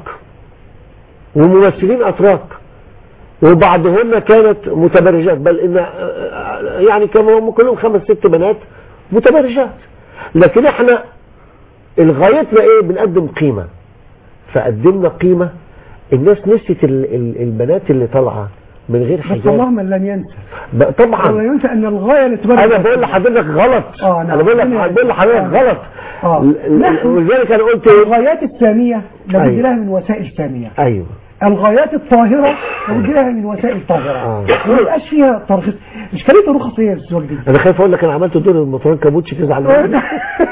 وممثلين أتراك وبعضهن كانت متبرجات بل إن يعني كانوا هم كلهم خمس ست بنات متبرجات لكن احنا الغايتنا ايه بنقدم قيمة فقدمنا قيمة الناس نسيت ال- ال- البنات اللي طالعة من غير بس حجاب اللهم لن ينسى ب- طبعا ولا ينسى ان الغايه اللي تبرر انا بقول لحضرتك غلط اه نعم انا بقول لك بقول لحضرتك غلط اه ل- نحن ولذلك انا قلت ايه الغايات الساميه لابد أيوة. لها من وسائل ساميه ايوه الغايات الطاهره لابد لها من وسائل طاهره ما يبقاش فيها ترخيص مش كلمه الرخص هي الزوج دي انا خايف اقول لك انا عملت دور المطران كابوتشي تزعل مني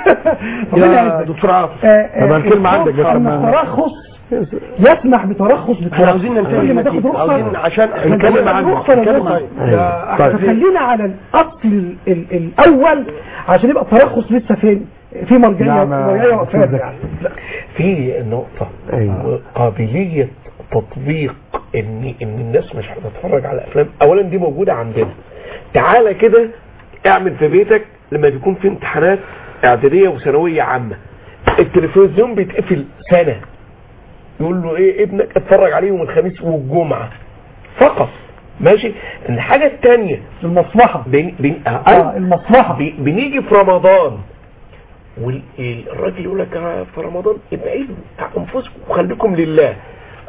يا دكتور عاطف طب الكلمة عندك بس ان ما- الترخص يسمح بترخص احنا بالترخص عاوزين ننتهي كل ما تاخد نتيجة. رخصه عاوزين عشان احنا نتكلم نتكلم عنه. رخصه نتكلم للرخصة. طيب. يا طيب. أحمد، فخلينا على الاصل ال- ال- الاول عشان يبقى الترخص لسه فين في مرجعيه نعم، مرجعيه وقفات يعني في نقطة أيوة. قابلية تطبيق ان ان الناس مش هتتفرج على افلام اولا دي موجودة عندنا تعالى كده اعمل في بيتك لما بيكون في امتحانات اعدادية وثانوية عامة التلفزيون بيتقفل سنة يقول له ايه ابنك اتفرج عليه يوم الخميس والجمعة فقط ماشي الحاجة التانية المصلحة بن بن آه آه، المصلحة بي- بنيجي في رمضان والراجل يقول لك أنا في رمضان ابعدوا عن انفسكم وخليكم لله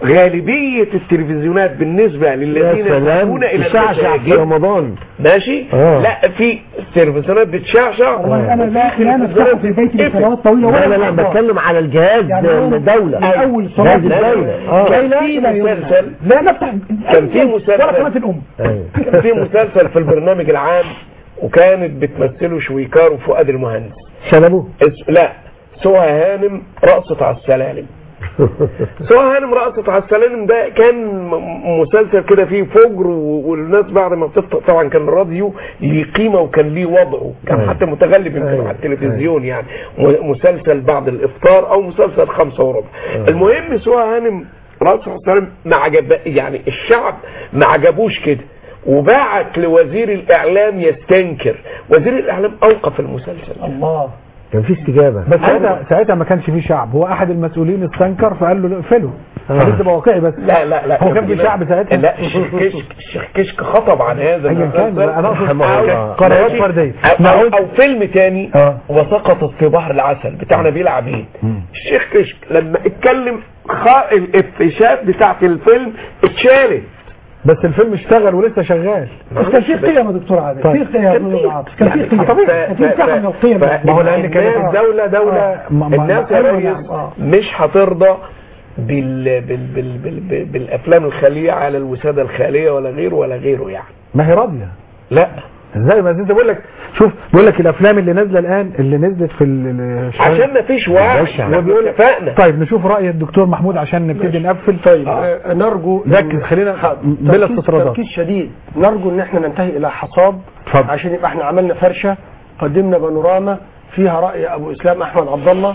غالبية التلفزيونات بالنسبة للذين يا سلام يذهبون الى تشعشع في المساجد رمضان ماشي آه. لا في تلفزيونات بتشعشع والله انا لا لا نفتح في بيتي لسنوات طويله لا ولا لا لا بتكلم على الجهاز يعني هو الدولة من اول صلاه جهاز الدولة اه كان في مسلسل لا نفتح كان في مسلسل ولا قناه الام أيوة. كان في مسلسل في البرنامج العام وكانت بتمثله شويكار وفؤاد المهندس شنبه اس- لا سوى هانم رقصت على السلالم سوى هانم رقصت على السلالم ده كان م- مسلسل كده فيه فجر و- والناس بعد ما بتفطر طبعا كان الراديو ليه قيمه وكان ليه وضعه كان أيوة. حتى متغلب يمكن أيوة. على التلفزيون يعني م- مسلسل بعد الافطار او مسلسل خمسة وربع المهم سوى هانم رقصت على السلالم ما عجب يعني الشعب ما عجبوش كده وبعت لوزير الاعلام يستنكر وزير الاعلام اوقف المسلسل الله كان في استجابة بس ساعتها ساعتها ما كانش في شعب هو احد المسؤولين استنكر فقال له اقفله آه. خليك تبقى واقعي بس لا لا لا هو كان في شعب ساعتها لا الشيخ كشك الشيخ كشك خطب عن هذا أيا كان، المسلسل. أنا أقصد أو- الله. قنوات ماشي. فردية. أو, أو, نعود. أو فيلم تاني آه. وسقطت في بحر العسل بتاع نبيل عبيد الشيخ كشك لما اتكلم خ- الافشات بتاعت الفيلم اتشالت بس الفيلم اشتغل ولسه شغال بس كان في قيم يا دكتور عادل طيب. في قيم يا دكتور عاطف كان في يعني قيم طبيعي. كان في مساحه من القيم ف- ما هو لان كانت الناس- الدوله دوله ما- ما- الناس يا أيوة ريس نعم، آه. مش هترضى بال بال بال بال بال بالافلام الخاليه على الوساده الخاليه ولا غيره ولا غيره يعني ما هي راضيه لا ازاي ما انت بقول لك شوف بقول لك الافلام اللي نازله الان اللي نزلت في ال- عشان ما فيش وعي هو بيقول اتفقنا طيب نشوف راي الدكتور محمود عشان نبتدي نقفل طيب آه. نرجو ركز خلينا بلا تركيز- استطرادات تركيز شديد نرجو ان احنا ننتهي الى حصاد اتفضل. عشان يبقى احنا عملنا فرشه قدمنا بانوراما فيها راي ابو اسلام احمد عبد الله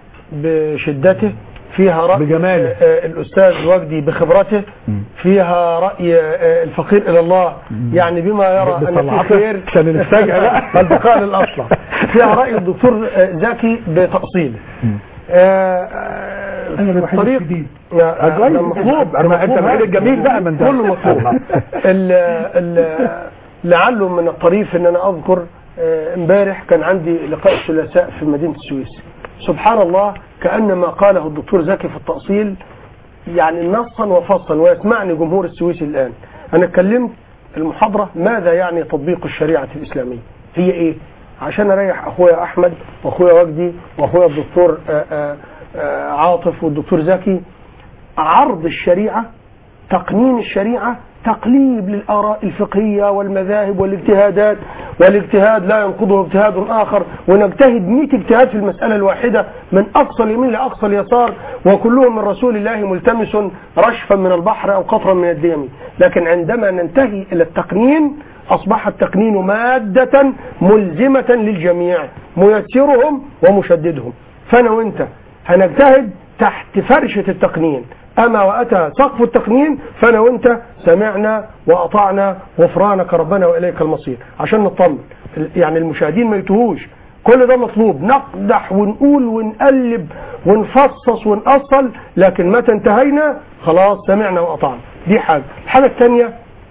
بشدته فيها راي بجماله. آه، الاستاذ وجدي بخبرته فيها راي آه، الفقير الى الله يعني بما يرى ان في بصلعته خير عشان الفجأة بقى. فالبقاء للاصلع فيها راي الدكتور آه، زكي بتاصيله آه، آه، أنا في الوحيد الطريق الجديد. يا- أجل. ده مطلوب أنا- أنت مطلوب الوحيد الجميل بقى، ما أنت- كله مطلوب ال- ال- لعله من الطريف ان انا اذكر آه، امبارح كان عندي لقاء الثلاثاء في مدينه السويس سبحان الله كان ما قاله الدكتور زكي في التاصيل يعني نصا وفصا ويسمعني جمهور السويس الان انا اتكلمت المحاضره ماذا يعني تطبيق الشريعه الاسلاميه هي ايه عشان اريح اخويا احمد واخويا وجدي واخويا الدكتور آه، آه، آه، عاطف والدكتور زكي عرض الشريعه تقنين الشريعة تقليب للآراء الفقهية والمذاهب والاجتهادات والاجتهاد لا ينقضه اجتهاد آخر ونجتهد 100 اجتهاد في المسألة الواحدة من أقصى اليمين لأقصى اليسار وكلهم من رسول الله ملتمس رشفا من البحر أو قطرا من الديم لكن عندما ننتهي إلى التقنين أصبح التقنين مادة ملزمة للجميع ميسرهم ومشددهم فأنا وأنت هنجتهد تحت فرشة التقنين أما وأتى سقف التقنين فأنا وأنت سمعنا وأطعنا غفرانك ربنا وإليك المصير عشان نطمن يعني المشاهدين ما يتوهوش كل ده مطلوب نقدح ونقول ونقلب ونفصص ونأصل لكن متى انتهينا خلاص سمعنا وأطعنا دي حاجة الحاجة الثانية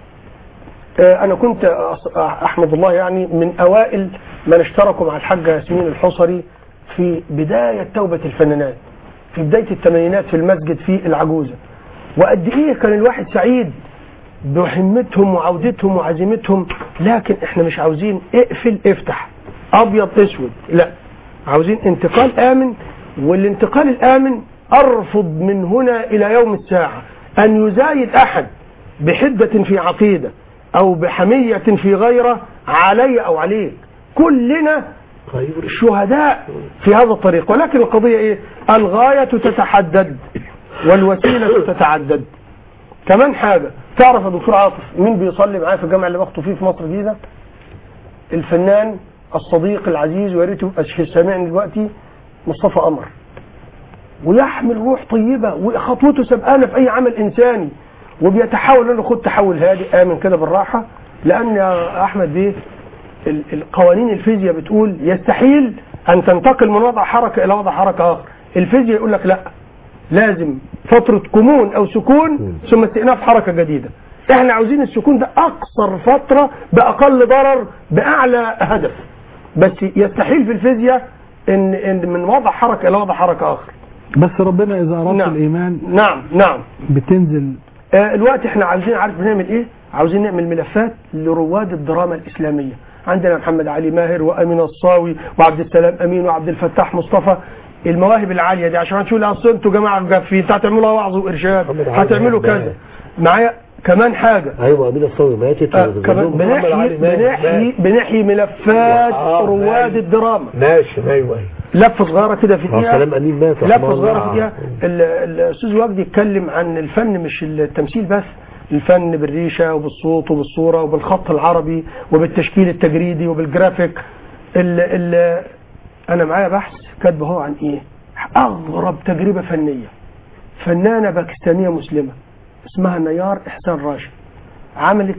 آه، أنا كنت أص- أحمد الله يعني من أوائل من اشتركوا مع الحاجة ياسمين الحصري في بداية توبة الفنانات في بداية الثمانينات في المسجد في العجوزة وقد ايه كان الواحد سعيد بهمتهم وعودتهم وعزيمتهم لكن احنا مش عاوزين اقفل افتح ابيض اسود لا عاوزين انتقال امن والانتقال الامن ارفض من هنا الى يوم الساعة ان يزايد احد بحدة في عقيدة او بحمية في غيره علي او عليك كلنا شهداء في هذا الطريق ولكن القضية ايه الغاية تتحدد والوسيلة تتعدد كمان حاجة تعرف يا دكتور عاطف مين بيصلي معايا في الجامع اللي باخده فيه في مصر الجديدة الفنان الصديق العزيز ويا ريته أش- سامعني دلوقتي مصطفى قمر ويحمل روح طيبة وخطوته سبقانة في أي عمل إنساني وبيتحاول انه خد تحول هادئ آمن كده بالراحة لأن يا أحمد بيه ال- القوانين الفيزياء بتقول يستحيل أن تنتقل من وضع حركة إلى وضع حركة آخر الفيزياء يقول لك لا لازم فترة كمون أو سكون ثم استئناف حركة جديدة احنا عاوزين السكون ده أقصر فترة بأقل ضرر بأعلى هدف بس يستحيل في الفيزياء إن, إن من وضع حركة إلى وضع حركة آخر بس ربنا اذا اراد نعم. الايمان نعم نعم بتنزل آه، الوقت احنا عاوزين عارف بنعمل ايه عاوزين نعمل ملفات لرواد الدراما الاسلاميه عندنا محمد علي ماهر وامين الصاوي وعبد السلام امين وعبد الفتاح مصطفى المواهب العاليه دي عشان تقول اصل انتوا جماعه مجفين هتعملوا وعظ وارشاد هتعملوا كذا معايا كمان حاجه ايوه امين الصاوي ماتت آه كمان بنحيي بنحيي بنحيي ملفات آه، رواد الدراما ماشي ايوه لفه صغيره كده في آه، دقيقه سلام امين مات رحمه لفه صغيره في الله. دقيقه ال- الاستاذ وجدي اتكلم عن الفن مش التمثيل بس الفن بالريشه وبالصوت وبالصوره وبالخط العربي وبالتشكيل التجريدي وبالجرافيك ال ال انا معايا بحث كاتبه هو عن ايه اغرب تجربه فنيه فنانه باكستانيه مسلمه اسمها نيار احسان راشد عملت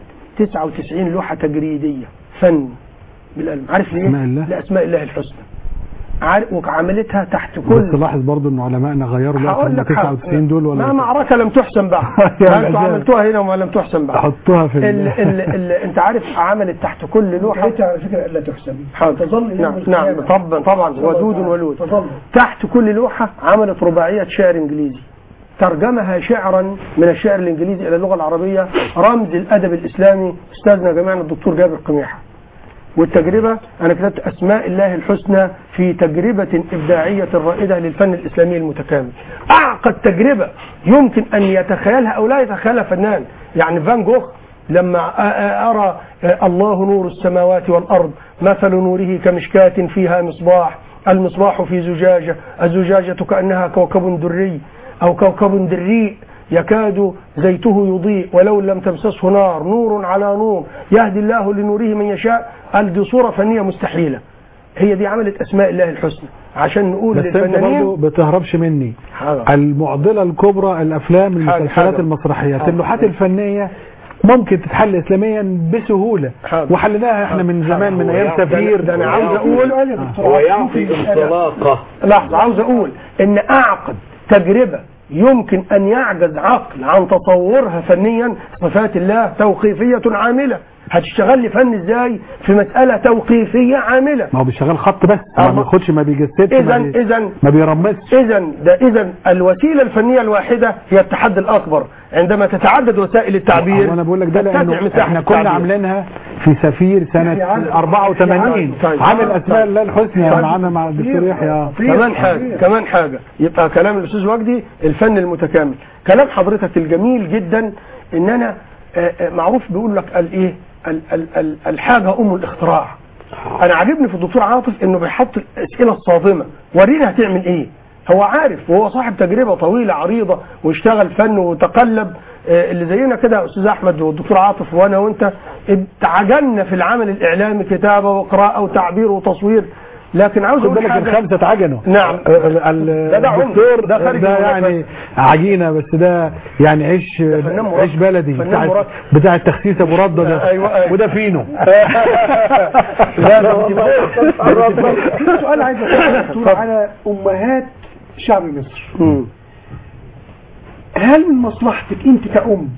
99 لوحه تجريديه فن بالقلم عارف ليه؟ أسماء الله؟ لاسماء الله الحسنى عارف وعملتها تحت بس كل لاحظ برضو ان علمائنا غيروا الوقت هقول هم لك حاجة. 99 دول ما ولا معركه لم تحسم بعد يا ما انتوا العجاب. عملتوها هنا وما لم تحسم بعد حطوها في ال ال... ال ال انت عارف عملت تحت كل لوحه على فكره لا تحسن حاضر تظل نعم يوم نعم القيامة. طبعا طبعا ودود ولود تظل تحت كل لوحه عملت رباعيه شعر انجليزي ترجمها شعرا من الشعر الانجليزي الى اللغه العربيه رمز الادب الاسلامي استاذنا جميعا الدكتور جابر قميحه والتجربة أنا كتبت أسماء الله الحسنى في تجربة إبداعية رائدة للفن الإسلامي المتكامل أعقد تجربة يمكن أن يتخيلها أو لا يتخيلها فنان يعني فان جوخ لما أ- أ- أرى الله نور السماوات والأرض مثل نوره كمشكاة فيها مصباح المصباح في زجاجة الزجاجة كأنها كوكب دري أو كوكب دريء يكاد زيته يضيء ولو لم تمسسه نار نور على نور يهدي الله لنوره من يشاء قال دي صورة فنية مستحيلة هي دي عملت أسماء الله الحسنى عشان نقول بس انت برضو للفنانين بتهربش مني حاضر. المعضله الكبرى الافلام حاضر، المسلسلات حاضر. المسرحيات حاضر. اللوحات الفنيه ممكن تتحل اسلاميا بسهوله حاضر. وحلناها احنا من زمان من ايام ده أنا- سفير ده انا عاوز اقول هو يعطي انطلاقه لحظة عاوز اقول ان اعقد تجربة يمكن ان يعجز عقل عن تصورها فنيا صفات الله توقيفية عاملة هتشتغل لي فن ازاي في مسألة توقيفية عاملة ما هو بيشتغل خط بس ما أما- بياخدش ما بيجسدش ما, اذا بي... اذا ما بيرمسش اذا ده اذا الوسيله الفنيه الواحده هي التحدي الاكبر عندما تتعدد وسائل التعبير وانا بقول لك ده تتسع لانه مساحة احنا كنا التعبير. عاملينها في سفير سنه 84 طيب. عامل اسماء الله الحسنى طيب. معانا مع الدكتور يحيى كمان حاجة كمان حاجة يبقى كلام الأستاذ وجدي الفن المتكامل كلام حضرتك الجميل جدا إن أنا آه، آه، معروف بيقول لك الإيه ال- ال- ال- الحاجة أم الاختراع أنا عاجبني في الدكتور عاطف إنه بيحط الأسئلة الصادمة ورينا هتعمل إيه هو عارف وهو صاحب تجربة طويلة عريضة واشتغل فن وتقلب آه، اللي زينا كده يا أستاذ أحمد والدكتور عاطف وأنا وأنت اتعجلنا في العمل الإعلامي كتابة وقراءة وتعبير وتصوير لكن عاوز خد أقول بالك حاجة الخمسه اتعجنوا نعم ال- ال- ده ده عمر. الدكتور ده خارج ده المنافسة. يعني عجينه بس ده يعني عيش فنان مركب. عيش بلدي فنان بتاع مركب. بتاع التخسيس ابو رده ده أيوة، أيوة. وده فينو لا ده انتباه. في سؤال عايز اساله دكتور على امهات شعب مصر مم. هل من مصلحتك انت كأم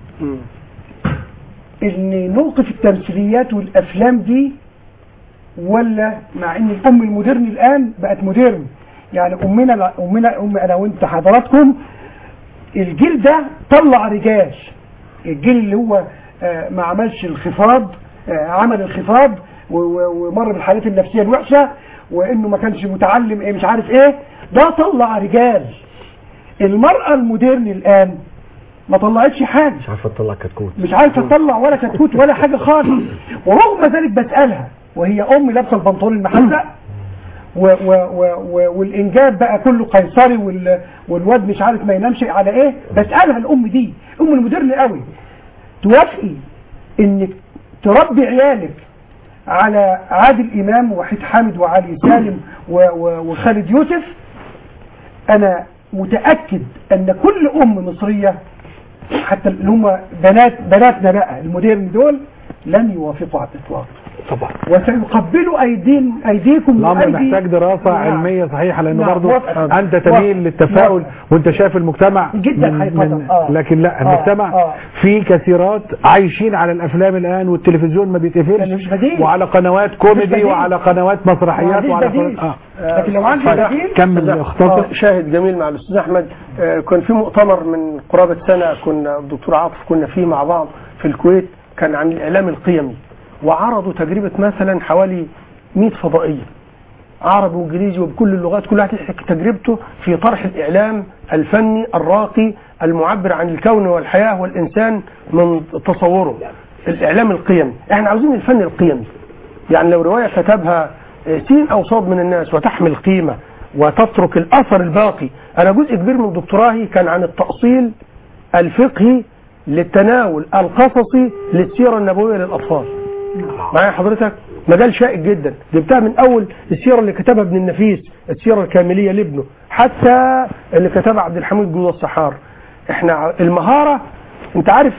ان نوقف التمثيليات والافلام دي ولا مع ان الام المودرن الان بقت مودرن يعني امنا امنا ام انا وانت حضراتكم الجيل ده طلع رجال الجيل اللي هو آه، ما عملش الخفاض آه، عمل الخفاض و- و- ومر بالحالات النفسيه الوحشه وانه ما كانش متعلم ايه مش عارف ايه ده طلع رجال المراه المودرن الان ما طلعتش حاجه مش عارفه تطلع كتكوت مش عارفه تطلع ولا كتكوت ولا حاجه خالص ورغم ذلك بسالها وهي ام لابسه البنطلون المحزق و و و و والانجاب بقى كله قيصري وال والواد مش عارف ما ينامش على ايه بسالها الام دي ام المودرن قوي توافقي انك تربي عيالك على عادل امام ووحيد حامد وعلي سالم و و وخالد يوسف انا متاكد ان كل ام مصريه حتى اللي هم بنات بناتنا بقى المودرن دول لن يوافقوا على الاطلاق طبعا وسيقبل أيدين أيديكم الامر وأيدي محتاج دراسه نعم. علميه صحيحه لانه نعم، برضه موافق. انت تميل موافق. للتفاؤل موافق. وانت شايف المجتمع جدا من حقيقة. من آه. لكن لا آه. المجتمع آه. في كثيرات عايشين على الافلام الان والتلفزيون ما بيتقفلش مش بديل. وعلى قنوات مش كوميدي بديل. وعلى قنوات مسرحيات ما وعلى عنديش بديل. قنوات آه. لكن لو عندي طيب، بديل كمل آه، اختصر شاهد جميل مع الاستاذ احمد آه، كان في مؤتمر من قرابه سنه كنا الدكتور عاطف كنا فيه مع بعض في الكويت كان عن الاعلام القيمي وعرضوا تجربه مثلا حوالي 100 فضائيه عربي وانجليزي وبكل اللغات كل واحد يحكي تجربته في طرح الاعلام الفني الراقي المعبر عن الكون والحياه والانسان من تصوره الاعلام القيمي احنا عاوزين الفن القيمي يعني لو روايه كتبها آه، سين او صاد من الناس وتحمل قيمه وتترك الاثر الباقي انا جزء كبير من دكتوراهي كان عن التاصيل الفقهي للتناول القصصي للسيره النبويه للاطفال معايا حضرتك مجال شائك جدا جبتها من اول السيره اللي كتبها ابن النفيس السيره الكامليه لابنه حتى اللي كتبها عبد الحميد جوز الصحار احنا ع- المهاره انت عارف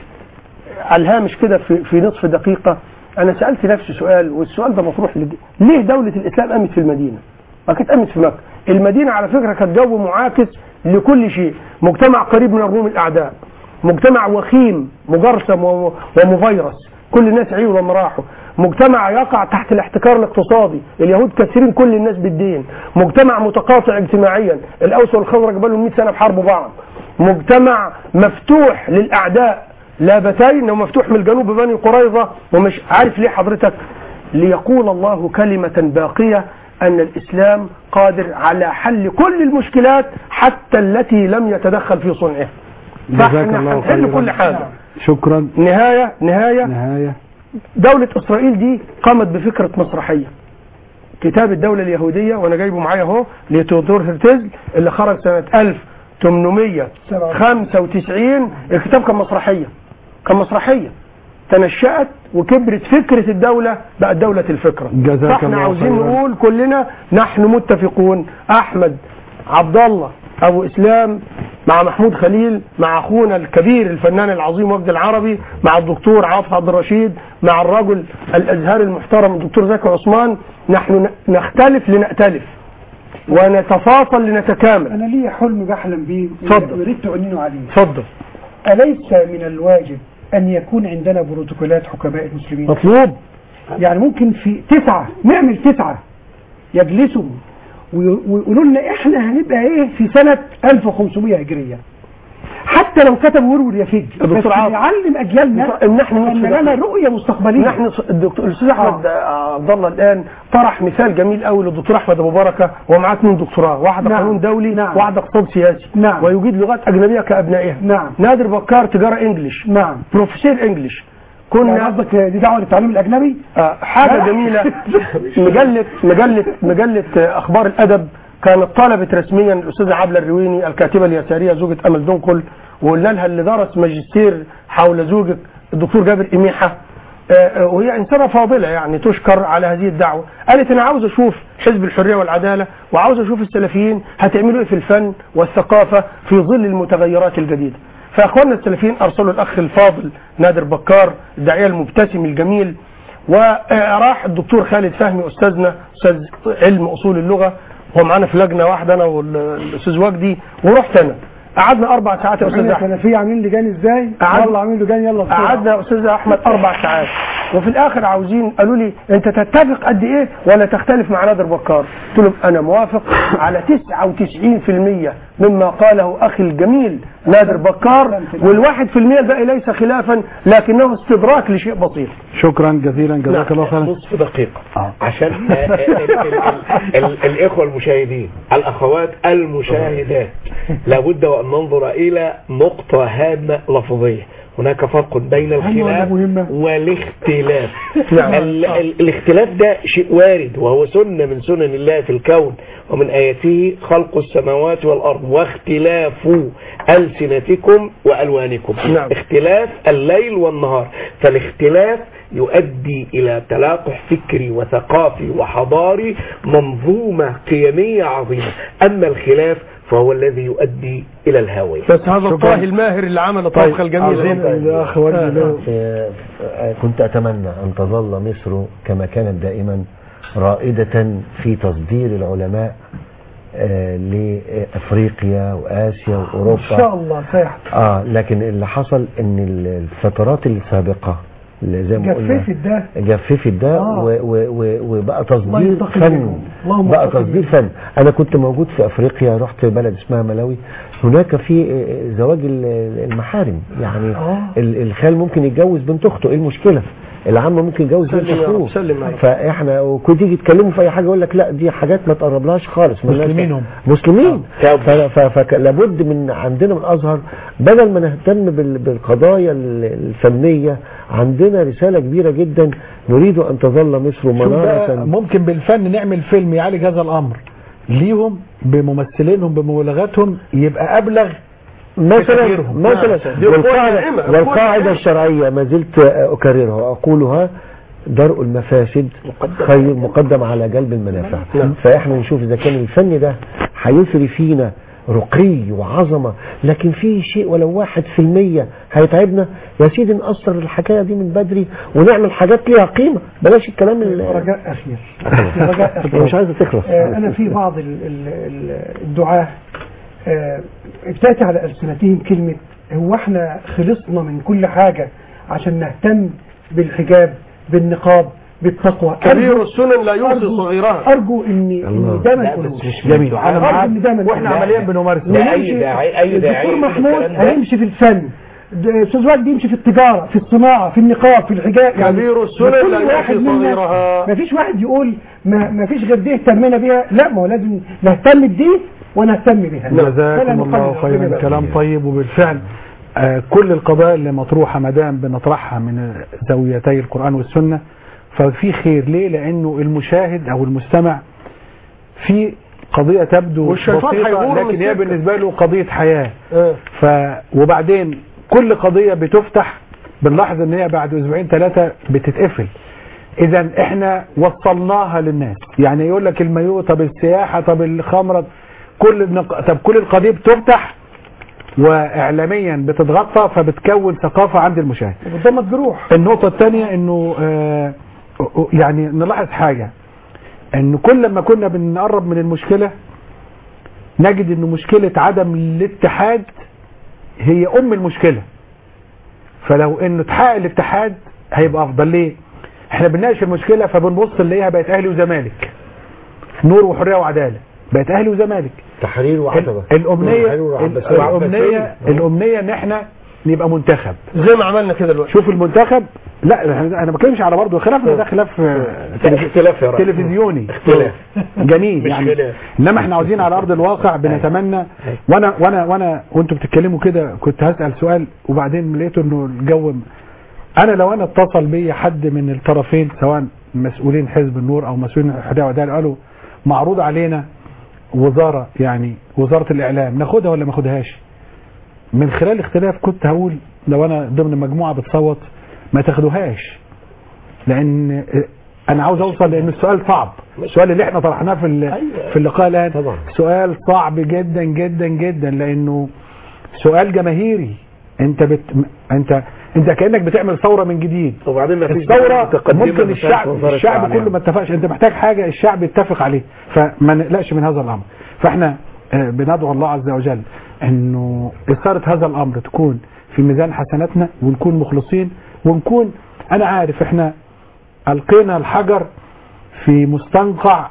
على الهامش كده في, في نصف دقيقه انا سالت نفسي سؤال والسؤال ده مطروح لج- ليه دوله الاسلام قامت في المدينه؟ ما كانت قامت في مكه المدينه على فكره كانت جو معاكس لكل شيء مجتمع قريب من الروم الاعداء مجتمع وخيم مجرثم وم- ومفيرس كل الناس عيوا لما راحوا مجتمع يقع تحت الاحتكار الاقتصادي اليهود كثيرين كل الناس بالدين مجتمع متقاطع اجتماعيا الاوس والخزرج بقى لهم 100 سنه بحرب بعض مجتمع مفتوح للاعداء لابتين ومفتوح من الجنوب ببني قريظه ومش عارف ليه حضرتك ليقول الله كلمه باقيه ان الاسلام قادر على حل كل المشكلات حتى التي لم يتدخل في صنعها جزاك فاحنا الله هنحل خيرا كل حاجه شكرا نهايه نهايه نهايه دولة إسرائيل دي قامت بفكرة مسرحية كتاب الدولة اليهودية وأنا جايبه معايا أهو لتودور هرتزل اللي خرج سنة 1895 الكتاب كان مسرحية كان مسرحية تنشأت وكبرت فكرة الدولة بقت دولة الفكرة جزاك فاحنا الله عاوزين خيرا. نقول كلنا نحن متفقون أحمد عبد الله أبو إسلام مع محمود خليل مع أخونا الكبير الفنان العظيم وجد العربي مع الدكتور عاطف عبد الرشيد مع الرجل الأزهري المحترم الدكتور زكي عثمان نحن ن- نختلف لنأتلف ونتفاصل لنتكامل أنا لي حلم بحلم بيه اتفضل. وريت تؤننوا عليه اتفضل أليس من الواجب أن يكون عندنا بروتوكولات حكماء المسلمين مطلوب يعني ممكن في تسعة نعمل تسعة يجلسوا وي- ويقولوا لنا احنا هنبقى ايه في سنة 1500 هجرية حتى لو كتب ورور يفج يا بس دكتور عاطف. يعلم اجيالنا ان نحن ان لنا رؤية مستقبلية نحن ص- الدكتور الاستاذ احمد آه، عبد الله الان طرح مثال جميل قوي للدكتور احمد ابو بركه ومعاه اثنين دكتوراه واحده نعم. قانون دولي نعم. واحده اقتصاد سياسي نعم. ويجيد لغات اجنبيه كابنائها نعم نادر بكار تجاره انجلش نعم بروفيسور انجلش يعني كنا قصدك دي دعوة للتعليم الأجنبي؟ آه، حاجه لا. جميله مجله مجله مجله آه، اخبار الادب كانت طلبت رسميا الاستاذه عبله الرويني الكاتبه اليساريه زوجة امل دنقل وقلنا لها اللي درس ماجستير حول زوجك الدكتور جابر اميحه آه، آه، وهي انسانه فاضله يعني تشكر على هذه الدعوه قالت انا عاوز اشوف حزب الحريه والعداله وعاوز اشوف السلفيين هتعملوا ايه في الفن والثقافه في ظل المتغيرات الجديده فاخواننا السلفيين ارسلوا الاخ الفاضل نادر بكار الداعيه المبتسم الجميل وراح الدكتور خالد فهمي استاذنا استاذ علم اصول اللغه هو معانا في لجنه واحده انا والاستاذ وجدي ورحت انا قعدنا اربع ساعات يا استاذ احنا احمد سلفيه عاملين لجان ازاي؟ قعد- يلا عاملين لجان يلا بسرعة. قعدنا يا استاذ احمد اربع ساعات وفي الاخر عاوزين قالوا لي انت تتفق قد ايه ولا تختلف مع نادر بكار قلت لهم انا موافق على 99% مما قاله اخي الجميل نادر بكار والواحد في المية الباقي ليس خلافا لكنه استدراك لشيء بسيط شكرا جزيلا جزاك الله خيرا نصف دقيقة عشان آه، آه، ال- ال- ال- الإخوة المشاهدين الأخوات المشاهدات لابد وأن ننظر إلى نقطة هامة لفظية هناك فرق بين الخلاف والاختلاف نعم. ال- ال- الاختلاف ده شيء وارد وهو سنة من سنن الله في الكون ومن آياته خلق السماوات والأرض واختلاف ألسنتكم وألوانكم نعم. اختلاف الليل والنهار فالاختلاف يؤدي إلى تلاقح فكري وثقافي وحضاري منظومة قيمية عظيمة أما الخلاف فهو الذي يؤدي الى الهاويه بس هذا الطاهي الماهر اللي عمل الطبخه الجميله آه، آه، كنت أتمنى أن تظل مصر كما كانت دائما رائدة في تصدير العلماء آه، لأفريقيا وآسيا وأوروبا ان شاء الله سيحدث آه لكن اللي حصل ان الفترات السابقة اللي زي ما قلنا جففت ده جففت ده آه. و- و- و- وبقى الله تصدير ينتقم فن منهم. اللهم بقى ينتقم تصدير فن انا كنت موجود في افريقيا رحت بلد اسمها ملاوي هناك في آه، زواج ال- المحارم يعني آه. ال- الخال ممكن يتجوز بنت اخته ايه المشكله العم ممكن يتجوز بنت سلم يا رب، اخوه سلم يا رب. فاحنا وكنت تيجي تكلموا في اي حاجه يقول لك لا دي حاجات ما تقربلهاش خالص ملهاش- مسلمين هم. مسلمين فلابد من عندنا من الازهر بدل ما نهتم بال- بالقضايا ال- الفنيه عندنا رساله كبيره جدا نريد ان تظل مصر شوف بقى مناره ممكن بالفن نعمل فيلم يعالج هذا الامر ليهم بممثلينهم بمبالغاتهم يبقى ابلغ مثلا تغييرهم. مثلا دي قوة والقاعدة, دائمة. والقاعدة الشرعية ما زلت أكررها وأقولها درء المفاسد خير مقدم على جلب المنافع فإحنا نشوف إذا كان الفن ده هيثري فينا رقي وعظمة لكن في شيء ولو واحد في المية هيتعبنا يا سيدي نقصر الحكاية دي من بدري ونعمل حاجات ليها قيمة بلاش الكلام ال- رجاء اخير رجاء اخير مش عايزة تخلص آه، انا في بعض ال- ال- ال- الدعاة آه، بتاتي على السنتهم كلمه هو احنا خلصنا من كل حاجه عشان نهتم بالحجاب بالنقاب بالتقوى كبير أرجو- السنن لا يوصي أرجو- صغيرها ارجو ان ان ده ما لا، بس نقولوش مش جميل. أنا أرجو معاك. إن ده ما وإحنا نقولوش. عمليا بنمارس ده. لا، أي ونمشي- داعي- أي داعي الدكتور يقول محمود الكلام ده. هيمشي في الفن د- استاذ وجدي يمشي في التجاره في الصناعه في النقاب في الحجاب كبير السنن كل لا واحد يوصي منا- صغيرها. ما فيش واحد يقول ما, ما فيش غير دي اهتمينا بيها لا ما هو لازم نهتم بدي ونهتم بها فلا جزاكم نقلل الله خيرا ربنا كلام طيب وبالفعل آه، كل القضايا اللي مطروحة ما دام بنطرحها من زاويتي القرآن والسنة ففي خير ليه لأنه المشاهد أو المستمع في قضية تبدو والشيطان بسيطة هيغوره من لكن هي السكة. بالنسبة له قضية حياة آه. ف وبعدين كل قضية بتفتح بنلاحظ ان هي بعد اسبوعين ثلاثة بتتقفل اذا احنا وصلناها للناس يعني يقول لك المايو طب السياحة طب الخمرة كل النق... طب كل القضية بتفتح واعلاميا بتتغطى فبتكون ثقافة عند المشاهد وبتضمد جروح النقطة الثانية انه آه يعني نلاحظ حاجة ان كل ما كنا بنقرب من المشكلة نجد ان مشكلة عدم الاتحاد هي ام المشكلة فلو انه تحقق الاتحاد هيبقى افضل ليه احنا بنناقش المشكلة فبنبص نلاقيها بقت اهلي وزمالك نور وحرية وعدالة بقت اهلي وزمالك تحرير وعتبة الامنية تحرير وعباسية. الامنية الامنية ان احنا نبقى منتخب زي ما عملنا كده دلوقتي شوف المنتخب لا انا ما بتكلمش على برضه خلافنا ده خلاف آه، تلف- اختلاف يا رب. تلفزيوني اختلاف. جميل مش يعني خلاف. انما احنا عاوزين على ارض الواقع بنتمنى وانا وانا وانا وانتوا بتتكلموا كده كنت هسال سؤال وبعدين لقيته انه الجو م- انا لو انا اتصل بيا حد من الطرفين سواء مسؤولين حزب النور او مسؤولين الحريه والعداله قالوا معروض علينا وزاره يعني وزاره الاعلام ناخدها ولا ما ناخدهاش من خلال الاختلاف كنت هقول لو انا ضمن مجموعه بتصوت ما تاخدوهاش لان انا عاوز اوصل لان السؤال صعب السؤال اللي احنا طرحناه في ال- في اللقاء الان طبعا. سؤال صعب جدا جدا جدا لانه سؤال جماهيري انت بت انت انت كانك بتعمل ثوره من جديد وبعدين ما فيش الثوره متقدمة ممكن بتاعت الشعب وزارة الشعب الإعلام. كله ما اتفقش انت محتاج حاجه الشعب يتفق عليه فما نقلقش من هذا الامر فاحنا آه، بندعو الله عز وجل انه اثاره هذا الامر تكون في ميزان حسناتنا ونكون مخلصين ونكون انا عارف احنا القينا الحجر في مستنقع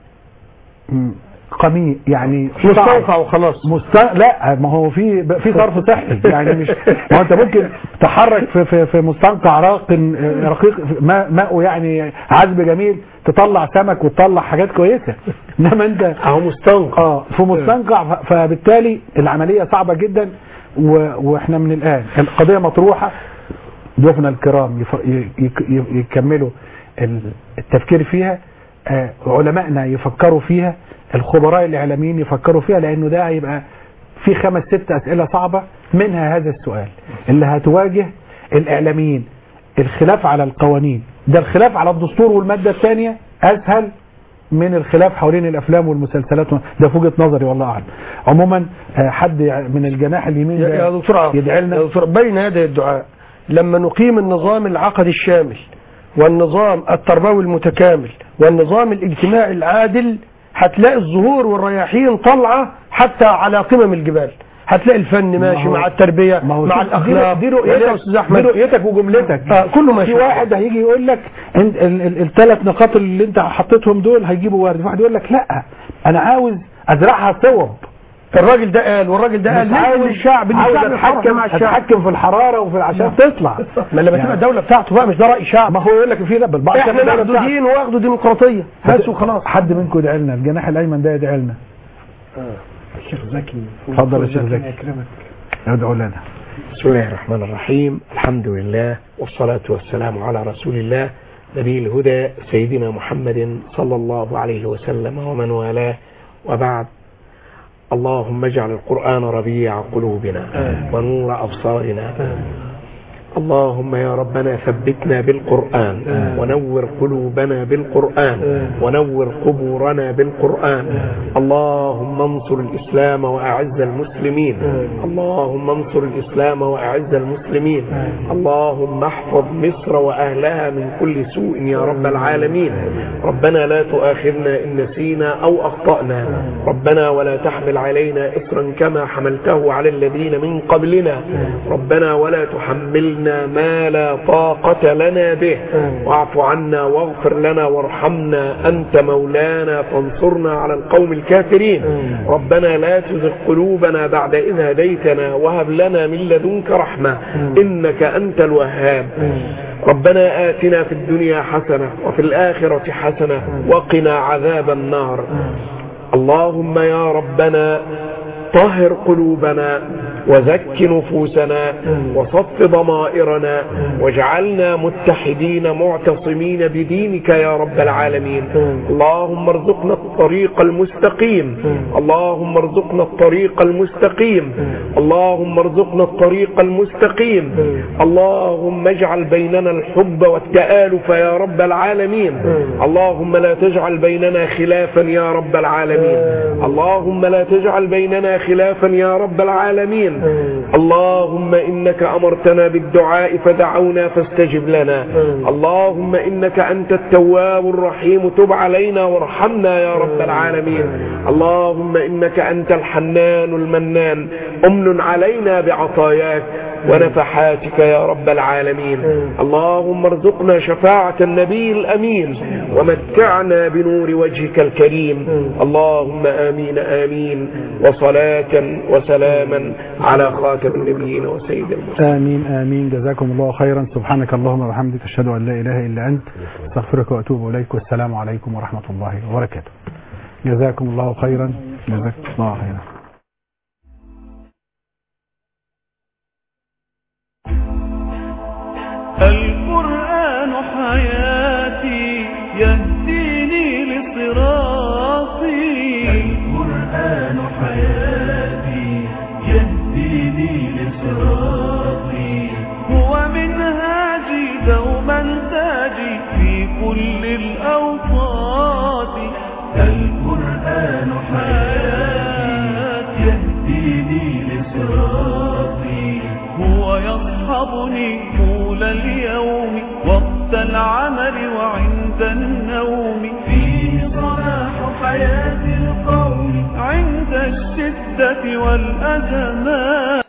م، قميء يعني مش مستنقع وخلاص مست... لا ما هو في في صرف صحي يعني مش ما هو انت ممكن تحرك في في, في مستنقع راق رقيق ماء ماءه يعني عذب جميل تطلع سمك وتطلع حاجات كويسه انما انت اهو مستنقع اه في مستنقع ف- فبالتالي العمليه صعبه جدا و... واحنا من الان القضيه مطروحه ضيوفنا الكرام يف... ي... ي... يكملوا ال- التفكير فيها آه، علمائنا يفكروا فيها الخبراء الاعلاميين يفكروا فيها لانه ده هيبقى في خمس ست اسئله صعبه منها هذا السؤال اللي هتواجه الاعلاميين الخلاف على القوانين ده الخلاف على الدستور والماده الثانيه اسهل من الخلاف حوالين الافلام والمسلسلات ده في وجهه نظري والله اعلم عموما آه، حد من الجناح اليمين يا ده يا دكتور عاطف يدعي لنا يا دكتور بين يدي الدعاء لما نقيم النظام العقدي الشامل والنظام التربوي المتكامل والنظام الاجتماعي العادل هتلاقي الزهور والرياحين طالعه حتى على قمم الجبال هتلاقي الفن ماشي هو- مع التربيه ما هو مع شوف، الاخلاق دي, دي ولا يا رؤيتك استاذ احمد دي رؤيتك وجملتك آه كله ماشي في واحد هيجي يقول لك الثلاث نقاط اللي انت حطيتهم دول هيجيبوا ورد واحد يقول لك لا انا عاوز ازرعها صوب الراجل ده قال والراجل ده قال مش ليه عاوز الشعب اللي عاوز الشعب يتحرك اتحكم مع الشعب اتحكم في الحراره وفي عشان تطلع ما لما تبقى الدوله بتاعته بقى مش ده راي شعب ما هو يقول لك في ده بالبعض احنا ناخده دين واخده ديمقراطيه بس وخلاص حد منكم يدعي لنا الجناح الايمن ده يدعي لنا الشيخ زكي اتفضل يا شيخ زكي. يكرمك ادعوا لنا بسم الله الرحمن الرحيم الحمد لله والصلاة والسلام على رسول الله نبي الهدى سيدنا محمد صلى الله عليه وسلم ومن والاه وبعد اللهم اجعل القرآن ربيع قلوبنا ونور أبصارنا اللهم يا ربنا ثبتنا بالقرآن ونور قلوبنا بالقرآن ونور قبورنا بالقرآن اللهم انصر الإسلام وأعز المسلمين اللهم انصر الإسلام وأعز المسلمين اللهم احفظ مصر وأهلها من كل سوء يا رب العالمين ربنا لا تؤاخذنا إن نسينا أو أخطأنا ربنا ولا تحمل علينا إصرا كما حملته على الذين من قبلنا ربنا ولا تحملنا ما لا طاقة لنا به واعف عنا واغفر لنا وارحمنا أنت مولانا فانصرنا على القوم الكافرين ربنا لا تزغ قلوبنا بعد إذ هديتنا وهب لنا من لدنك رحمة إنك أنت الوهاب ربنا آتنا في الدنيا حسنة وفي الآخرة حسنة وقنا عذاب النار اللهم يا ربنا طهر قلوبنا وزك نفوسنا وصف ضمائرنا واجعلنا متحدين معتصمين بدينك يا رب العالمين اللهم ارزقنا الطريق المستقيم اللهم ارزقنا الطريق المستقيم اللهم ارزقنا الطريق المستقيم اللهم اجعل بيننا الحب والتآلف يا رب العالمين اللهم لا تجعل بيننا خلافا يا رب العالمين اللهم لا تجعل بيننا خلافا يا رب العالمين اللهم إنك أمرتنا بالدعاء فدعونا فاستجب لنا اللهم إنك أنت التواب الرحيم تب علينا وارحمنا يا رب العالمين اللهم إنك أنت الحنان المنان أمن علينا بعطاياك ونفحاتك يا رب العالمين اللهم ارزقنا شفاعة النبي الأمين ومتعنا بنور وجهك الكريم اللهم آمين آمين وصلاة وسلاما على خاتم النبيين وسيد المرسلين آمين آمين جزاكم الله خيرا سبحانك اللهم وبحمدك أشهد أن لا إله إلا أنت استغفرك وأتوب إليك والسلام عليكم ورحمة الله وبركاته جزاكم الله خيرا جزاكم الله خيرا القرآن حياتي يهديني لصراطي القرآن حياتي يهديني لصراطي هو منهاجي دوما تاجي في كل الأوقات القرآن حياتي يهديني لصراطي هو يصحبني طول اليوم وقت العمل وعند النوم فيه صلاح حياة القوم عند الشدة والأزمات